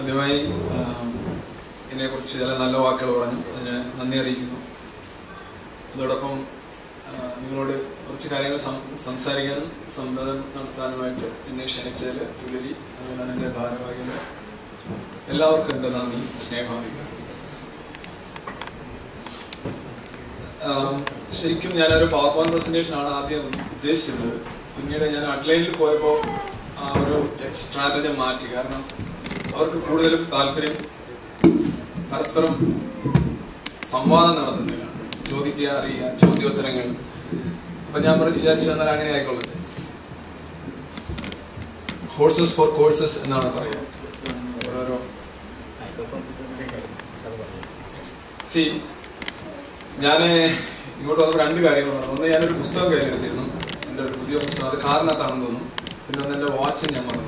ആദ്യമായി ഇതിനെ കുറിച്ച് ചില നല്ല വാക്കുകൾ പറഞ്ഞു അതിന് നന്ദി അറിയിക്കുന്നു അതോടൊപ്പം ആ, നിങ്ങളോട് കുറച്ച് കാര്യങ്ങൾ സം- സംസാരിക്കാനും സംവാദം നടത്താനുമായിട്ട് എന്നെ ക്ഷണിച്ചതിൽ ഉപരി അതുപോലെ എൻ്റെ ഭാരവാഹികൾ എല്ലാവർക്കും എൻ്റെ നന്ദി സ്നേഹം അറിയിക്കുന്നു ആം, ശരിക്കും ഞാനൊരു പവർ പോയിന്റ് പ്രസന്റേഷൻ ആണ് ആദ്യം ഉദ്ദേശിച്ചത് പിന്നീട് ഞാൻ അഡ്ലൈനിൽ പോയപ്പോൾ ആ ഒരു സ്ട്രാറ്റജി മാറ്റി കാരണം അവർക്ക് കൂടുതലും താല്പര്യം പരസ്പരം സംവാദം നടത്തുന്നില്ല ചോദിക്കുക അറിയുക ചോദ്യോത്തരങ്ങൾ അപ്പൊ ഞാൻ പറഞ്ഞു വിചാരിച്ചു എന്നാൽ അങ്ങനെ ആയിക്കൊള്ളട്ടെ കോഴ്സസ് ഫോർ കോഴ്സസ് എന്നാണ് പറയുക ഓരോരോ സി ഞാൻ ഇങ്ങോട്ട് വന്നപ്പോൾ രണ്ട് കാര്യങ്ങൾ പറഞ്ഞു ഒന്ന് ഞാനൊരു പുസ്തകം കയ്യിലെടുത്തിരുന്നു എൻ്റെ ഒരു പുതിയ പുസ്തകം അത് കാറിനകത്താണെന്ന് തോന്നുന്നു പിന്നെ ഒന്ന് എൻ്റെ വാച്ച് ഞാൻ മറന്നു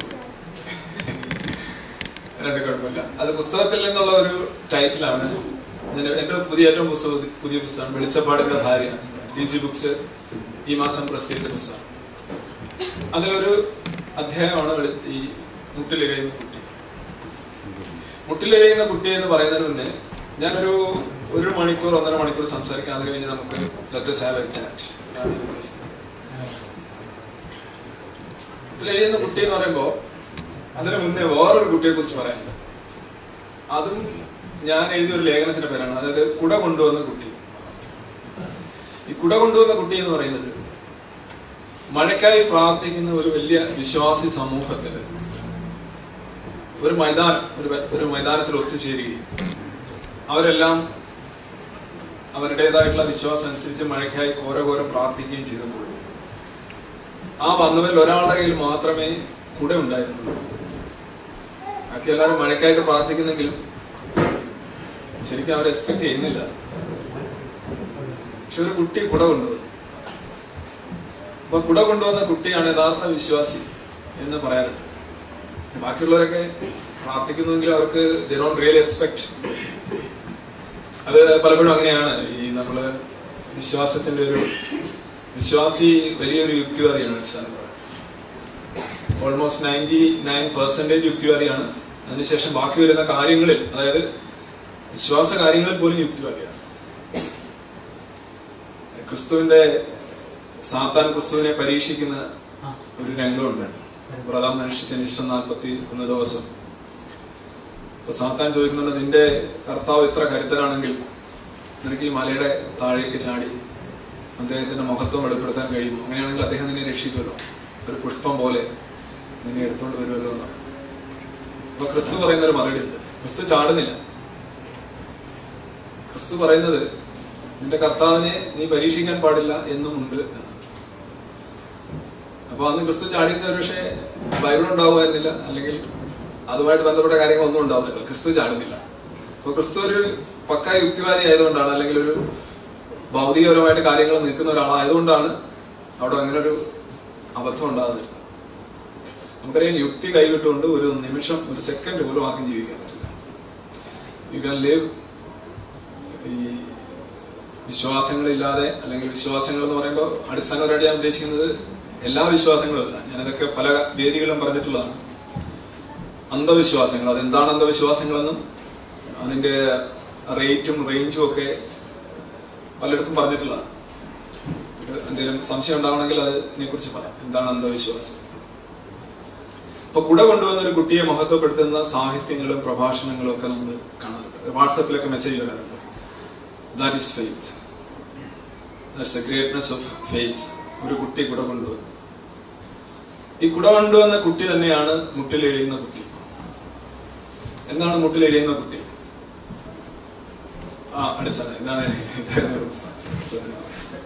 രണ്ട് കുഴപ്പമില്ല അത് പുസ്തകത്തിൽ നിന്നുള്ള ഒരു ടൈറ്റിലാണ് ഇതിന്റെ എൻ്റെ പുതിയ ഏറ്റവും പുസ്തകം പുതിയ പുസ്തകം വെളിച്ചപ്പാടിന്റെ ഭാര്യ ഡി സി ബുക്സ് ഈ മാസം പ്രസിദ്ധീകരിച്ച പുസ്തകം അതിലൊരു അധ്യായമാണ് വെളി- ഈ മുട്ടിലിഴയുന്ന കുട്ടി മുട്ടിലിഴയുന്ന കുട്ടി എന്ന് പറയുന്നതിന് മുന്നേ ഞാനൊരു ഒരു മണിക്കൂർ ഒന്നര മണിക്കൂർ സംസാരിക്കാം അത് കഴിഞ്ഞ് നമുക്ക് ലെറ്റസ് ഹാവ് എ ചാറ്റ് മുട്ടിലിഴയുന്ന കുട്ടി എന്ന് പറയുമ്പോൾ അതിന് മുന്നേ വേറൊരു കുട്ടിയെ കുറിച്ച് പറയാനുണ്ട് അതും ഞാൻ എഴുതിയ ഒരു ലേഖനത്തിന്റെ പേരാണ് അതായത് കുട കൊണ്ടുവന്ന കുട്ടി ഈ കുട കൊണ്ടുവന്ന കുട്ടി എന്ന് പറയുന്നത് മഴയ്ക്കായി പ്രാർത്ഥിക്കുന്ന ഒരു വലിയ വിശ്വാസി സമൂഹത്തില് ഒരു മൈതാനം ഒരു വ- ഒരു മൈതാനത്തിൽ ഒത്തുചേരുകയും അവരെല്ലാം അവരുടേതായിട്ടുള്ള വിശ്വാസം അനുസരിച്ച് മഴയ്ക്കായി ഘോര ഘോരം പ്രാർത്ഥിക്കുകയും ചെയ്തപ്പോൾ ആ വന്നവരിൽ ഒരാളുടെ കയ്യിൽ മാത്രമേ കുട ഉണ്ടായിരുന്നുള്ളൂ ബാക്കി എല്ലാവരും മഴയ്ക്കായിട്ട് പ്രാർത്ഥിക്കുന്നെങ്കിലും ശരിക്കും അവർ എക്സ്പെക്ട് ചെയ്യുന്നില്ല പക്ഷെ ഒരു കുട്ടി കുട കൊണ്ടുവന്നു അപ്പൊ കുട കൊണ്ടുവന്ന കുട്ടിയാണ് യഥാർത്ഥ വിശ്വാസി എന്ന് പറയാറുണ്ട് ബാക്കിയുള്ളവരൊക്കെ പ്രാർത്ഥിക്കുന്നുവെങ്കിൽ അവർക്ക് ദേ ഡോണ്ട് റിയലി എക്സ്പെക്ട് അത് പലപ്പോഴും അങ്ങനെയാണ് ഈ നമ്മള് വിശ്വാസത്തിന്റെ ഒരു വിശ്വാസി വലിയൊരു യുക്തിവാദിയാണ് ഓൾമോസ്റ്റ് നയൻറ്റി നയൻ പെർസെന്റേജ് യുക്തിവാദിയാണ് അതിനുശേഷം ബാക്കി വരുന്ന കാര്യങ്ങളിൽ അതായത് വിശ്വാസ കാര്യങ്ങളിൽ പോലും യുക്തിവാദിയാണ് ക്രിസ്തുവിന്റെ സാത്താൻ ക്രിസ്തുവിനെ പരീക്ഷിക്കുന്ന ഒരു രംഗമുണ്ട് പ്രധാന മനുഷ്യത്തിന് ഇഷ്ടം നാൽപ്പത്തി ഒന്ന് ദിവസം അപ്പൊ സാത്താൻ ചോദിക്കുന്നുണ്ട് നിന്റെ കർത്താവ് ഇത്ര കരുത്തനാണെങ്കിൽ നിനക്ക് ഈ മലയുടെ താഴേക്ക് ചാടി അദ്ദേഹത്തിന്റെ മഹത്വം വെളിപ്പെടുത്താൻ കഴിയുമോ അങ്ങനെയാണെങ്കിൽ അദ്ദേഹം നിന്നെ രക്ഷിക്കുമല്ലോ ഒരു പുഷ്പം പോലെ നിന്നെ എടുത്തുകൊണ്ട് വരുമല്ലോ എന്നാണ് അപ്പൊ ക്രിസ്തു പറയുന്ന ഒരു മറുപടി ഉണ്ട് ക്രിസ്തു ചാടുന്നില്ല ക്രിസ്തു പറയുന്നത് നിന്റെ കർത്താവിനെ നീ പരീക്ഷിക്കാൻ പാടില്ല എന്നും ഉണ്ട് എന്നാണ്. അപ്പൊ അന്ന് ക്രിസ്തു ചാടിക്കുന്ന ഒരു പക്ഷേ ബൈബിൾ ഉണ്ടാവുമായിരുന്നില്ല അല്ലെങ്കിൽ അതുമായിട്ട് ബന്ധപ്പെട്ട കാര്യങ്ങളൊന്നും ഉണ്ടാവില്ല ക്രിസ്തു ചാടുന്നില്ല അപ്പൊ ക്രിസ്തു ഒരു പക്ക യുക്തിവാദി ആയതുകൊണ്ടാണ് അല്ലെങ്കിൽ ഒരു ഭൗതികപരമായിട്ട് കാര്യങ്ങൾ നിൽക്കുന്ന ഒരാളായതുകൊണ്ടാണ് അവിടെ അങ്ങനെ ഒരു അബദ്ധം ഉണ്ടാകുന്നില്ല നമുക്കറിയാം യുക്തി കൈവിട്ടുകൊണ്ട് ഒരു നിമിഷം ഒരു സെക്കൻഡ് പോലും ആർക്കും ജീവിക്കാൻ പറ്റില്ല യു ക്യാൻ ലിവ് ഈ വിശ്വാസങ്ങളില്ലാതെ അല്ലെങ്കിൽ വിശ്വാസങ്ങൾ എന്ന് പറയുമ്പോൾ അടിസ്ഥാനപരമായിട്ട് ഞാൻ ഉദ്ദേശിക്കുന്നത് എല്ലാ വിശ്വാസങ്ങളും അല്ല ഞാനതൊക്കെ പല വേദികളും പറഞ്ഞിട്ടുള്ളതാണ് അന്ധവിശ്വാസങ്ങൾ അതെന്താണ് അന്ധവിശ്വാസങ്ങളെന്നും അതിന്റെ റേറ്റും റേഞ്ചും ഒക്കെ പലയിടത്തും പറഞ്ഞിട്ടുള്ളതാണ് ഇത് എന്തെങ്കിലും സംശയം ഉണ്ടാവണമെങ്കിൽ അതിനെ കുറിച്ച് പറയാം എന്താണ് അന്ധവിശ്വാസം ഇപ്പൊ കുട കൊണ്ടുവന്ന ഒരു കുട്ടിയെ മഹത്വപ്പെടുത്തുന്ന സാഹിത്യങ്ങളും പ്രഭാഷണങ്ങളും ഒക്കെ നമ്മൾ കാണാറുണ്ട് വാട്സപ്പിലൊക്കെ മെസ്സേജ് വരാറുണ്ട് that is faith that's a greatness of faith ഒരു കുട്ടി കുട കൊണ്ടുവന്നു ഈ കുട കൊണ്ടുവന്ന കുട്ടി തന്നെയാണ് മുട്ടിലെഴിയുന്ന കുട്ടി എന്താണ് മുട്ടിലെഴിയുന്ന കുട്ടി ആ അടിസ്ഥാന ഇതാണ് ഇതായിരുന്നു ഒരു പുസ്തകം.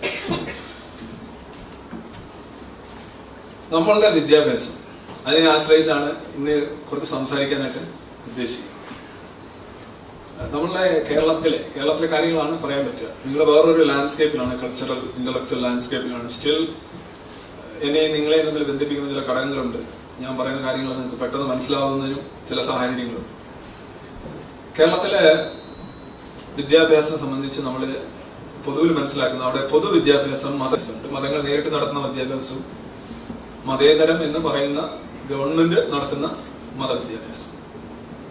നമ്മളുടെ വിദ്യാഭ്യാസം അതിനെ ആശ്രയിച്ചാണ് ഇന്ന് കുറച്ച് സംസാരിക്കാനായിട്ട് ഉദ്ദേശിക്കുന്നത് നമ്മളുടെ കേരളത്തിലെ കേരളത്തിലെ കാര്യങ്ങളാണ് പറയാൻ പറ്റുക നിങ്ങൾ വേറൊരു ലാൻഡ്സ്കേപ്പിലാണ് കൾച്ചറൽ ഇന്റലക്ച്വൽ ലാൻഡ്സ്കേപ്പിലാണ് സ്റ്റിൽ എന്നെ നിങ്ങളെ തമ്മിൽ ബന്ധിപ്പിക്കുന്ന ചില ഘടകങ്ങളുണ്ട് ഞാൻ പറയുന്ന കാര്യങ്ങൾ നിങ്ങൾക്ക് പെട്ടെന്ന് മനസ്സിലാവുന്നതിനും ചില സാഹചര്യങ്ങളുണ്ട് കേരളത്തിലെ വിദ്യാഭ്യാസം സംബന്ധിച്ച് നമ്മൾ പൊതുവിൽ മനസ്സിലാക്കുന്നത് അവിടെ പൊതുവിദ്യാഭ്യാസം മതമുണ്ട് മതങ്ങൾ നേരിട്ട് നടത്തുന്ന വിദ്യാഭ്യാസവും മതേതരം എന്ന് പറയുന്ന ഗവൺമെന്റ് നടത്തുന്ന മതവിദ്യാഭ്യാസം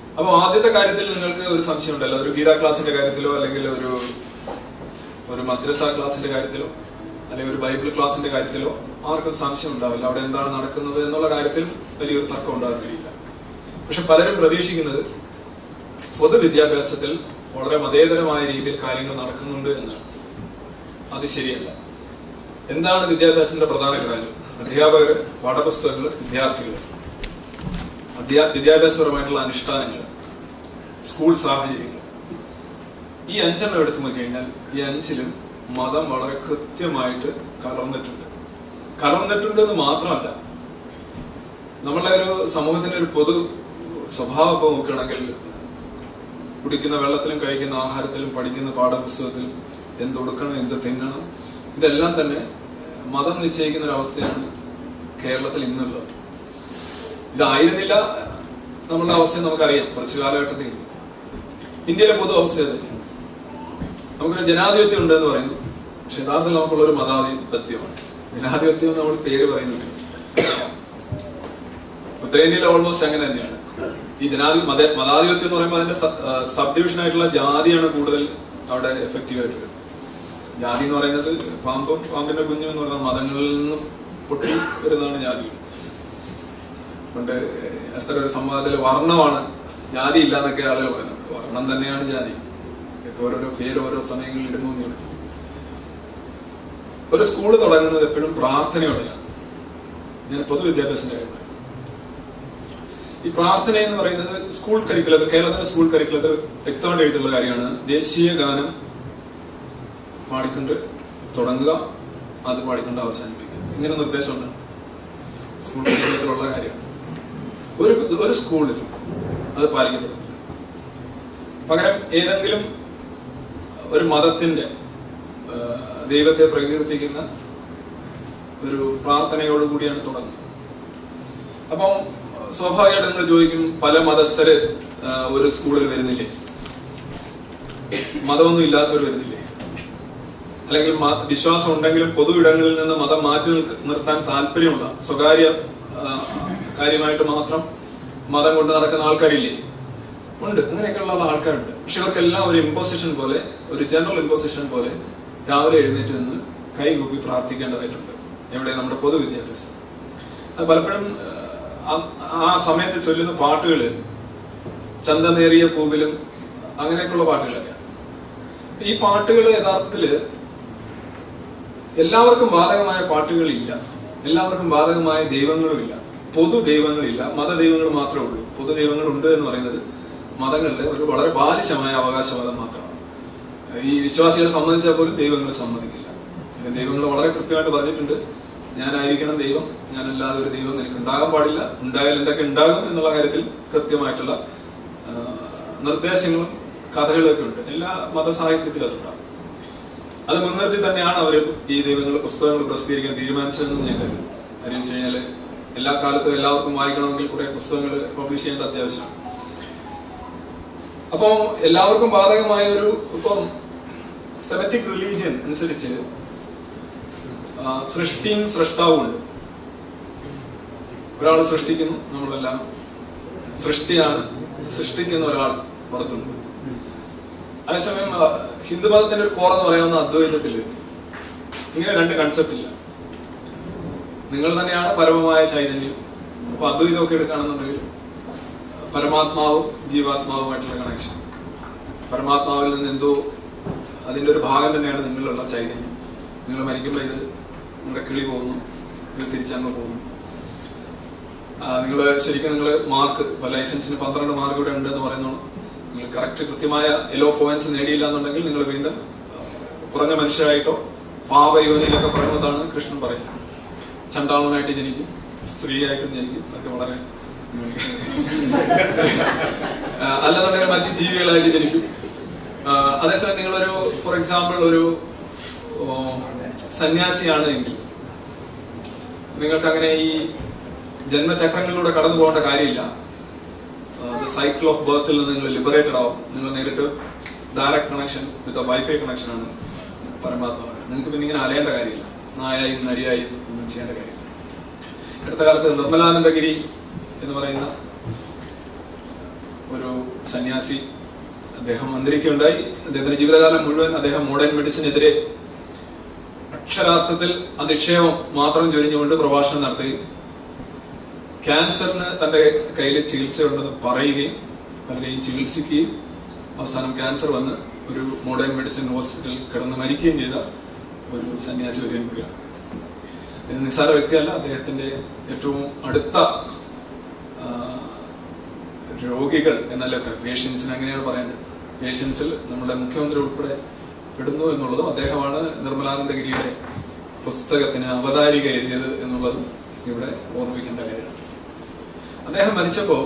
അപ്പൊ ആദ്യത്തെ കാര്യത്തിൽ നിങ്ങൾക്ക് ഒരു സംശയം ഉണ്ടല്ലോ ഒരു ഗീത ക്ലാസിന്റെ കാര്യത്തിലോ അല്ലെങ്കിൽ ഒരു ഒരു മദ്രസ ക്ലാസിന്റെ കാര്യത്തിലോ അല്ലെങ്കിൽ ഒരു ബൈബിൾ ക്ലാസിന്റെ കാര്യത്തിലോ ആർക്കും സംശയം ഉണ്ടാവില്ല അവിടെ എന്താണ് നടക്കുന്നത് എന്നുള്ള കാര്യത്തിൽ വലിയൊരു തർക്കം ഉണ്ടാകാൻ കഴിയില്ല പക്ഷെ പലരും പ്രതീക്ഷിക്കുന്നത് പൊതുവിദ്യാഭ്യാസത്തിൽ വളരെ മതേതരമായ രീതിയിൽ കാര്യങ്ങൾ നടക്കുന്നുണ്ട് എന്നാണ് അത് ശരിയല്ല എന്താണ് വിദ്യാഭ്യാസത്തിന്റെ പ്രധാന കാര്യം അധ്യാപകർ പാഠപുസ്തകങ്ങൾ വിദ്യാർത്ഥികൾ അധ്യാ വിദ്യാഭ്യാസപരമായിട്ടുള്ള അനുഷ്ഠാനങ്ങൾ സ്കൂൾ സാഹചര്യങ്ങൾ ഈ അഞ്ചെണ്ണം എടുത്തു നോക്കിക്കഴിഞ്ഞാൽ ഈ അഞ്ചിലും മതം വളരെ കൃത്യമായിട്ട് കലർന്നിട്ടുണ്ട് കലർന്നിട്ടുണ്ട് എന്ന് മാത്രമല്ല നമ്മളെ ഒരു സമൂഹത്തിന്റെ ഒരു പൊതു സ്വഭാവം ഇപ്പൊ നോക്കുകയാണെങ്കിൽ കുടിക്കുന്ന വെള്ളത്തിലും കഴിക്കുന്ന ആഹാരത്തിലും പഠിക്കുന്ന പാഠപുസ്തകത്തിലും എന്തൊടുക്കണം എന്ത് തിന്നണം ഇതെല്ലാം തന്നെ മതം നിശ്ചയിക്കുന്ന ഒരു അവസ്ഥയാണ് കേരളത്തിൽ ഇന്നുള്ളത് ഇതായിരുന്നില്ല നമ്മളുടെ അവസ്ഥ നമുക്കറിയാം കുറച്ച് കാലഘട്ടത്തിൽ ഇന്ത്യയിലെ പൊതു അവസ്ഥ അത് നമുക്കൊരു ജനാധിപത്യം ഉണ്ടെന്ന് പറയുന്നു പക്ഷെ യഥാർത്ഥത്തിൽ നമുക്കുള്ള ഒരു മതാധിപത്യമാണ് ജനാധിപത്യം നമ്മൾ പേര് പറയുന്നുണ്ട് ഉത്തരേന്ത്യയിൽ ഓൾമോസ്റ്റ് അങ്ങനെ തന്നെയാണ് ഈ ജനാധി മത മതാധിപത്യം എന്ന് പറയുമ്പോൾ അതിന്റെ സബ് ഡിവിഷൻ ആയിട്ടുള്ള ജാതിയാണ് കൂടുതൽ അവിടെ എഫക്റ്റീവ് ആയിട്ട് വരുന്നത് ജാതി എന്ന് പറയുന്നത് പാമ്പും പാമ്പിന്റെ കുഞ്ഞും എന്ന് പറയുന്ന മതങ്ങളിൽ നിന്നും പൊട്ടി വരുന്നതാണ് ജാതി പണ്ട് അടുത്ത ഒരു സംവാദത്തിൽ വർണ്ണമാണ് ജാതി ഇല്ല എന്നൊക്കെ ആളുകൾ പറയുന്നത് വർണ്ണം തന്നെയാണ് ജാതി ഇതൊക്കെ ഓരോരോ പേര് ഓരോ സമയങ്ങളിൽ ഇടുന്നു എന്ന് പറയും. ഒരു സ്കൂൾ തുടങ്ങുന്നത് എപ്പോഴും പ്രാർത്ഥനയോടെയാണ് ഞാൻ പൊതുവിദ്യാഭ്യാസത്തിന്റെ കാര്യം പറയാം. ഈ പ്രാർത്ഥന എന്ന് പറയുന്നത് സ്കൂൾ കരിക്കുലത്തിൽ കേരളത്തിലെ സ്കൂൾ കരിക്കുലത്തിൽ വ്യക്തമായിട്ട് എഴുതിയുള്ള കാര്യമാണ് ദേശീയ ഗാനം പാടിക്കൊണ്ട് തുടങ്ങുക അത് പാടിക്കൊണ്ട് അവസാനിപ്പിക്കുക ഇങ്ങനെ നിർദ്ദേശമുണ്ട് സ്കൂൾ കരിക്കുലത്തിലുള്ള കാര്യമാണ് ഒരു ഒരു സ്കൂളിൽ അത് പാലിക്കപ്പെടുന്നില്ല പകരം ഏതെങ്കിലും ഒരു മതത്തിന്റെ ആ, ദൈവത്തെ പ്രകീർത്തിക്കുന്ന ഒരു പ്രാർത്ഥനയോടുകൂടിയാണ് തുടങ്ങുന്നത് അപ്പം സ്വാഭാവികമായിട്ട് നിങ്ങൾ ചോദിക്കും പല മതസ്ഥര് ആ, ഒരു സ്കൂളിൽ വരുന്നില്ലേ മതമൊന്നും ഇല്ലാത്തവർ വരുന്നില്ലേ അല്ലെങ്കിൽ മ- വിശ്വാസം ഉണ്ടെങ്കിലും പൊതു ഇടങ്ങളിൽ നിന്ന് മതം മാറ്റി നിൽക്ക- നിർത്താൻ താല്പര്യമുള്ള സ്വകാര്യ ആ, കാര്യമായിട്ട് മാത്രം മതം കൊണ്ട് നടക്കുന്ന ആൾക്കാരില്ലേ ഉണ്ട് അങ്ങനെയൊക്കെയുള്ള ആൾക്കാരുണ്ട് പക്ഷെ ഇവർക്കെല്ലാം ഒരു ഇമ്പോസിഷൻ പോലെ ഒരു ജനറൽ ഇമ്പോസിഷൻ പോലെ രാവിലെ എഴുന്നേറ്റ് നിന്ന് കൈകൂപ്പി പ്രാർത്ഥിക്കേണ്ടതായിട്ടുണ്ട് എവിടെ നമ്മുടെ പൊതുവിദ്യാഭ്യാസം അത് പലപ്പോഴും ആ, ആ സമയത്ത് ചൊല്ലുന്ന പാട്ടുകള് ചന്തമേറിയ പൂവിലും അങ്ങനെയൊക്കെയുള്ള പാട്ടുകളൊക്കെയാണ് ഈ പാട്ടുകൾ യഥാർത്ഥത്തില് എല്ലാവർക്കും ബാധകമായ പാട്ടുകളില്ല എല്ലാവർക്കും ബാധകമായ ദൈവങ്ങളുമില്ല പൊതു ദൈവങ്ങളില്ല മതദൈവങ്ങൾ മാത്രമേ ഉള്ളൂ പൊതു ദൈവങ്ങൾ ഉണ്ട് എന്ന് പറയുന്നത് മതങ്ങളിലെ ഒരു വളരെ ബാലിശമായ അവകാശവാദം മാത്രമാണ് ഈ വിശ്വാസികളെ സംബന്ധിച്ചാൽ പോലും ദൈവങ്ങളെ സമ്മതിക്കില്ല പിന്നെ ദൈവങ്ങൾ വളരെ കൃത്യമായിട്ട് പറഞ്ഞിട്ടുണ്ട് ഞാനായിരിക്കണം ദൈവം ഞാനല്ലാതെ ഒരു ദൈവം എനിക്ക് ഉണ്ടാകാൻ പാടില്ല ഉണ്ടായാൽ എന്തൊക്കെ ഉണ്ടാകും എന്നുള്ള കാര്യത്തിൽ കൃത്യമായിട്ടുള്ള ആ, നിർദ്ദേശങ്ങളും കഥകളൊക്കെ ഉണ്ട് എല്ലാ മതസാഹിത്യത്തിലും അതുണ്ടാകും അത് മുൻനിർത്തി തന്നെയാണ് അവർ ഈ ദൈവങ്ങൾ പുസ്തകങ്ങൾ പ്രസിദ്ധീകരിക്കാൻ തീരുമാനിച്ചതെന്ന് ഞാൻ കരുതുന്നു കാര്യം വെച്ച് കഴിഞ്ഞാല് എല്ലാ കാലത്തും എല്ലാവർക്കും വായിക്കണമെങ്കിൽ കുറെ പുസ്തകങ്ങൾ പബ്ലിഷ് ചെയ്യേണ്ട അത്യാവശ്യമാണ് അപ്പം എല്ലാവർക്കും ബാധകമായ ഒരു ഇപ്പം സെമറ്റിക് റിലീജിയൻ അനുസരിച്ച് ആ, സൃഷ്ടിയും സൃഷ്ടാവും ഉണ്ട് ഒരാൾ സൃഷ്ടിക്കുന്നു നമ്മളെല്ലാം സൃഷ്ടിയാണ് സൃഷ്ടിക്കുന്ന ഒരാൾ പുറത്തുണ്ട് അതേസമയം ആ, ഹിന്ദുമതത്തിന്റെ ഒരു കോർ എന്ന് പറയാവുന്ന അദ്വൈതത്തില് ഇങ്ങനെ രണ്ട് കൺസെപ്റ്റ് ഇല്ല നിങ്ങൾ തന്നെയാണ് പരമമായ ചൈതന്യം അപ്പൊ അദ്വൈതമൊക്കെ എടുക്കുകയാണെന്നുണ്ടെങ്കിൽ പരമാത്മാവും ജീവാത്മാവുമായിട്ടുള്ള കണക്ഷൻ പരമാത്മാവിൽ നിന്ന് എന്തോ അതിന്റെ ഒരു ഭാഗം തന്നെയാണ് നിങ്ങളിലുള്ള ചൈതന്യം നിങ്ങൾ മരിക്കുമ്പോൾ ഇത് നിങ്ങളുടെ കിളി പോകുന്നു ഇത് തിരിച്ചങ്ങ് പോകുന്നു നിങ്ങൾ ശരിക്കും നിങ്ങൾ മാർക്ക് ഇപ്പൊ ലൈസൻസിന് പന്ത്രണ്ട് മാർക്ക് ഇവിടെ ഉണ്ട് എന്ന് പറയുന്നു നിങ്ങൾ കറക്റ്റ് കൃത്യമായ എല്ലോ പോയിന്റ്സ് നേടിയില്ല എന്നുണ്ടെങ്കിൽ നിങ്ങൾ വീണ്ടും ആ, കുറഞ്ഞ മനുഷ്യരായിട്ടോ പാപയോനിയിലൊക്കെ പറയുന്നതാണ് കൃഷ്ണൻ പറയുന്നത് ചണ്ടാളനായിട്ട് ജനിക്കും സ്ത്രീയായിട്ടും ജനിക്കും അതൊക്കെ വളരെ ആ, അല്ലെന്നുണ്ടെങ്കിൽ മറ്റു ജീവികളായിട്ട് ജനിക്കും ആ, അതേസമയം നിങ്ങളൊരു ഫോർ എക്സാമ്പിൾ ഒരു ഓ, സന്യാസിയാണ് എങ്കിൽ നിങ്ങൾക്ക് അങ്ങനെ ഈ ജന്മചക്രങ്ങളിലൂടെ കടന്നു പോകേണ്ട കാര്യമില്ല സൈക്കിൾ ഓഫ് ബർത്തിൽ നിന്ന് നിങ്ങൾ ലിബറേറ്റഡ് ആവും നിങ്ങൾ നേരിട്ട് direct connection with wifi connection ആണ് പരമാത്മാവ് നിങ്ങൾക്ക് പിന്നെ ഇങ്ങനെ അലയേണ്ട കാര്യമില്ല നായായും നരിയായും ഒന്നും ചെയ്യേണ്ട കാര്യമില്ല അടുത്ത കാലത്ത് നിർമ്മലാനന്ദഗിരി എന്ന് പറയുന്ന ഒരു സന്യാസി അദ്ദേഹം മന്ത്രിക്കുകയുണ്ടായി അദ്ദേഹത്തിന്റെ ജീവിതകാലം മുഴുവൻ അദ്ദേഹം മോഡേൺ മെഡിസിനെതിരെ അക്ഷരാർത്ഥത്തിൽ അധിക്ഷേപം മാത്രം ചൊരിഞ്ഞുകൊണ്ട് പ്രഭാഷണം നടത്തുകയും ക്യാൻസറിന് തന്റെ കയ്യിൽ ചികിത്സയുണ്ടെന്ന് പറയുകയും പലരെയും ചികിത്സിക്കുകയും അവസാനം ക്യാൻസർ വന്ന് ഒരു മോഡേൺ മെഡിസിൻ ഹോസ്പിറ്റലിൽ കിടന്ന് മരിക്കുകയും ചെയ്ത ഒരു സന്യാസി വരെയും കൂടിയാണ് ഇത് നിസ്സാര വ്യക്തിയല്ല അദ്ദേഹത്തിന്റെ ഏറ്റവും അടുത്ത ആ, രോഗികൾ എന്നല്ല പേഷ്യൻസിന് അങ്ങനെയാണ് പറയുന്നത് പേഷ്യൻസിൽ നമ്മുടെ മുഖ്യമന്ത്രി ഉൾപ്പെടെ പെടുന്നു എന്നുള്ളതും അദ്ദേഹമാണ് നിർമ്മലാനന്ദഗിരിയുടെ പുസ്തകത്തിന് അവതാരിക എഴുതിയത് എന്നുള്ളതും ഇവിടെ ഓർമ്മിക്കേണ്ട കാര്യമാണ് അദ്ദേഹം മരിച്ചപ്പോൾ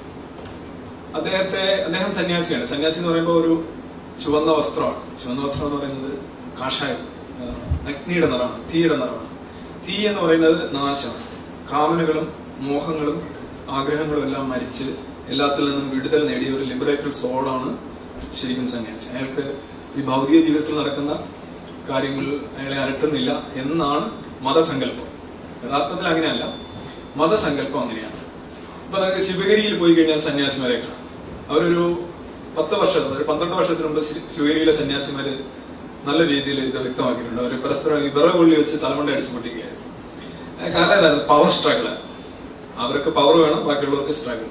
അദ്ദേഹത്തെ അദ്ദേഹം സന്യാസിയാണ് സന്യാസി എന്ന് പറയുമ്പോൾ ഒരു ചുവന്ന വസ്ത്രമാണ് ചുവന്ന വസ്ത്രം എന്ന് പറയുന്നത് കാഷായം ആ, അഗ്നിയുടെ നിറമാണ് തീയുടെ നിറമാണ് തീ എന്ന് പറയുന്നത് നാശമാണ് കാമനകളും മോഹങ്ങളും ആഗ്രഹങ്ങളും എല്ലാം മരിച്ച് എല്ലാത്തിൽ നിന്നും വിടുതൽ നേടിയ ഒരു ലിബറേറ്റഡ് സോളാണ് ശരിക്കും സന്യാസി അയാൾക്ക് ഈ ഭൗതിക ജീവിതത്തിൽ നടക്കുന്ന കാര്യങ്ങൾ അയാളെ അലട്ടുന്നില്ല എന്നാണ് മതസങ്കല്പം യഥാർത്ഥത്തിൽ അങ്ങനെയല്ല മതസങ്കല്പം അങ്ങനെയാണ് ഇപ്പൊ നമുക്ക് ശിവഗിരിയിൽ പോയി കഴിഞ്ഞാൽ സന്യാസിമാരെ കാണാം അവരൊരു പത്ത് വർഷം ഒരു പന്ത്രണ്ട് വർഷത്തിന് മുമ്പ് ശി- ശിവഗിരിയിലെ സന്യാസിമാര് നല്ല രീതിയിൽ ഇത് വ്യക്തമാക്കിയിട്ടുണ്ട് അവർ പരസ്പരം ഈ വിറ കൊള്ളി വെച്ച് തലമുണ്ട അടിച്ചു പൊട്ടിക്കുകയായിരുന്നു ഏഹ് കാരണം എന്താണ് പവർ സ്ട്രഗിൾ അവർക്ക് പവർ വേണം ബാക്കിയുള്ളവർക്ക് സ്ട്രഗിൾ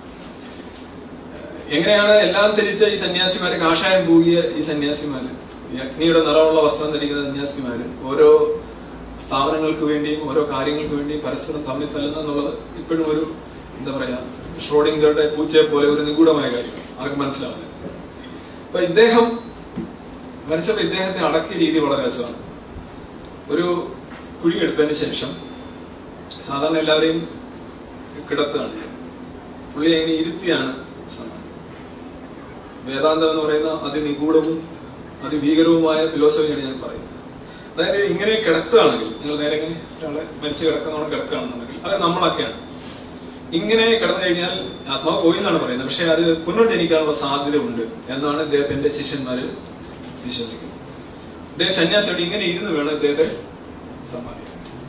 എങ്ങനെയാണ് എല്ലാം തിരിച്ച ഈ സന്യാസിമാര് കാഷായം പൂകിയ ഈ സന്യാസിമാര് ഈ അഗ്നിയുടെ നിറമുള്ള വസ്ത്രം ധരിക്കുന്ന സന്യാസിമാര് ഓരോ സ്ഥാപനങ്ങൾക്ക് വേണ്ടിയും ഓരോ കാര്യങ്ങൾക്ക് വേണ്ടിയും പരസ്പരം തമ്മിൽ തല്ലുന്ന എന്നുള്ളത് ഇപ്പോഴും ഒരു എന്താ പറയാ ഷ്രോഡിംഗറുടെ പൂച്ചയെ പോലെ ഒരു നിഗൂഢമായ കാര്യമാണ് ആർക്കും മനസ്സിലാവില്ല അപ്പൊ ഇദ്ദേഹം മരിച്ചപ്പോ ഇദ്ദേഹത്തെ അടക്കിയ രീതി വളരെ രസമാണ് ഒരു കുഴി എടുത്തതിന് ശേഷം സാധാരണ എല്ലാവരെയും കിടത്തുകയാണ് ചെയ്യുന്നത്. പുള്ളി അങ്ങനെ ഇരുത്തിയാണ് സമാധി. വേദാന്തം എന്ന് പറയുന്ന അതിനിഗൂഢവും അതിഭീകരവുമായ ഫിലോസഫിയാണ് ഞാൻ പറയുന്നത് അതായത് ഇങ്ങനെ കിടക്കുകയാണെങ്കിൽ നിങ്ങൾ നേരെ ഇങ്ങനെ ഒരാളെ മരിച്ചു കിടക്കുന്നോണം കിടക്കുകയാണെന്നുണ്ടെങ്കിൽ അത് നമ്മളൊക്കെയാണ് ഇങ്ങനെ കിടന്നു കഴിഞ്ഞാൽ ആത്മാവ് പോയി എന്നാണ് പറയുന്നത് പക്ഷെ അത് പുനർജനിക്കാനുള്ള സാധ്യത ഉണ്ട് എന്നാണ് ഇദ്ദേഹത്തിന്റെ ശിഷ്യന്മാര് വിശ്വസിക്കുന്നത് ഇദ്ദേഹം സന്യാസിയോട് ഇങ്ങനെ ഇരുന്ന് വേണം ഇദ്ദേഹത്തെ സമ്മാനിക്കാൻ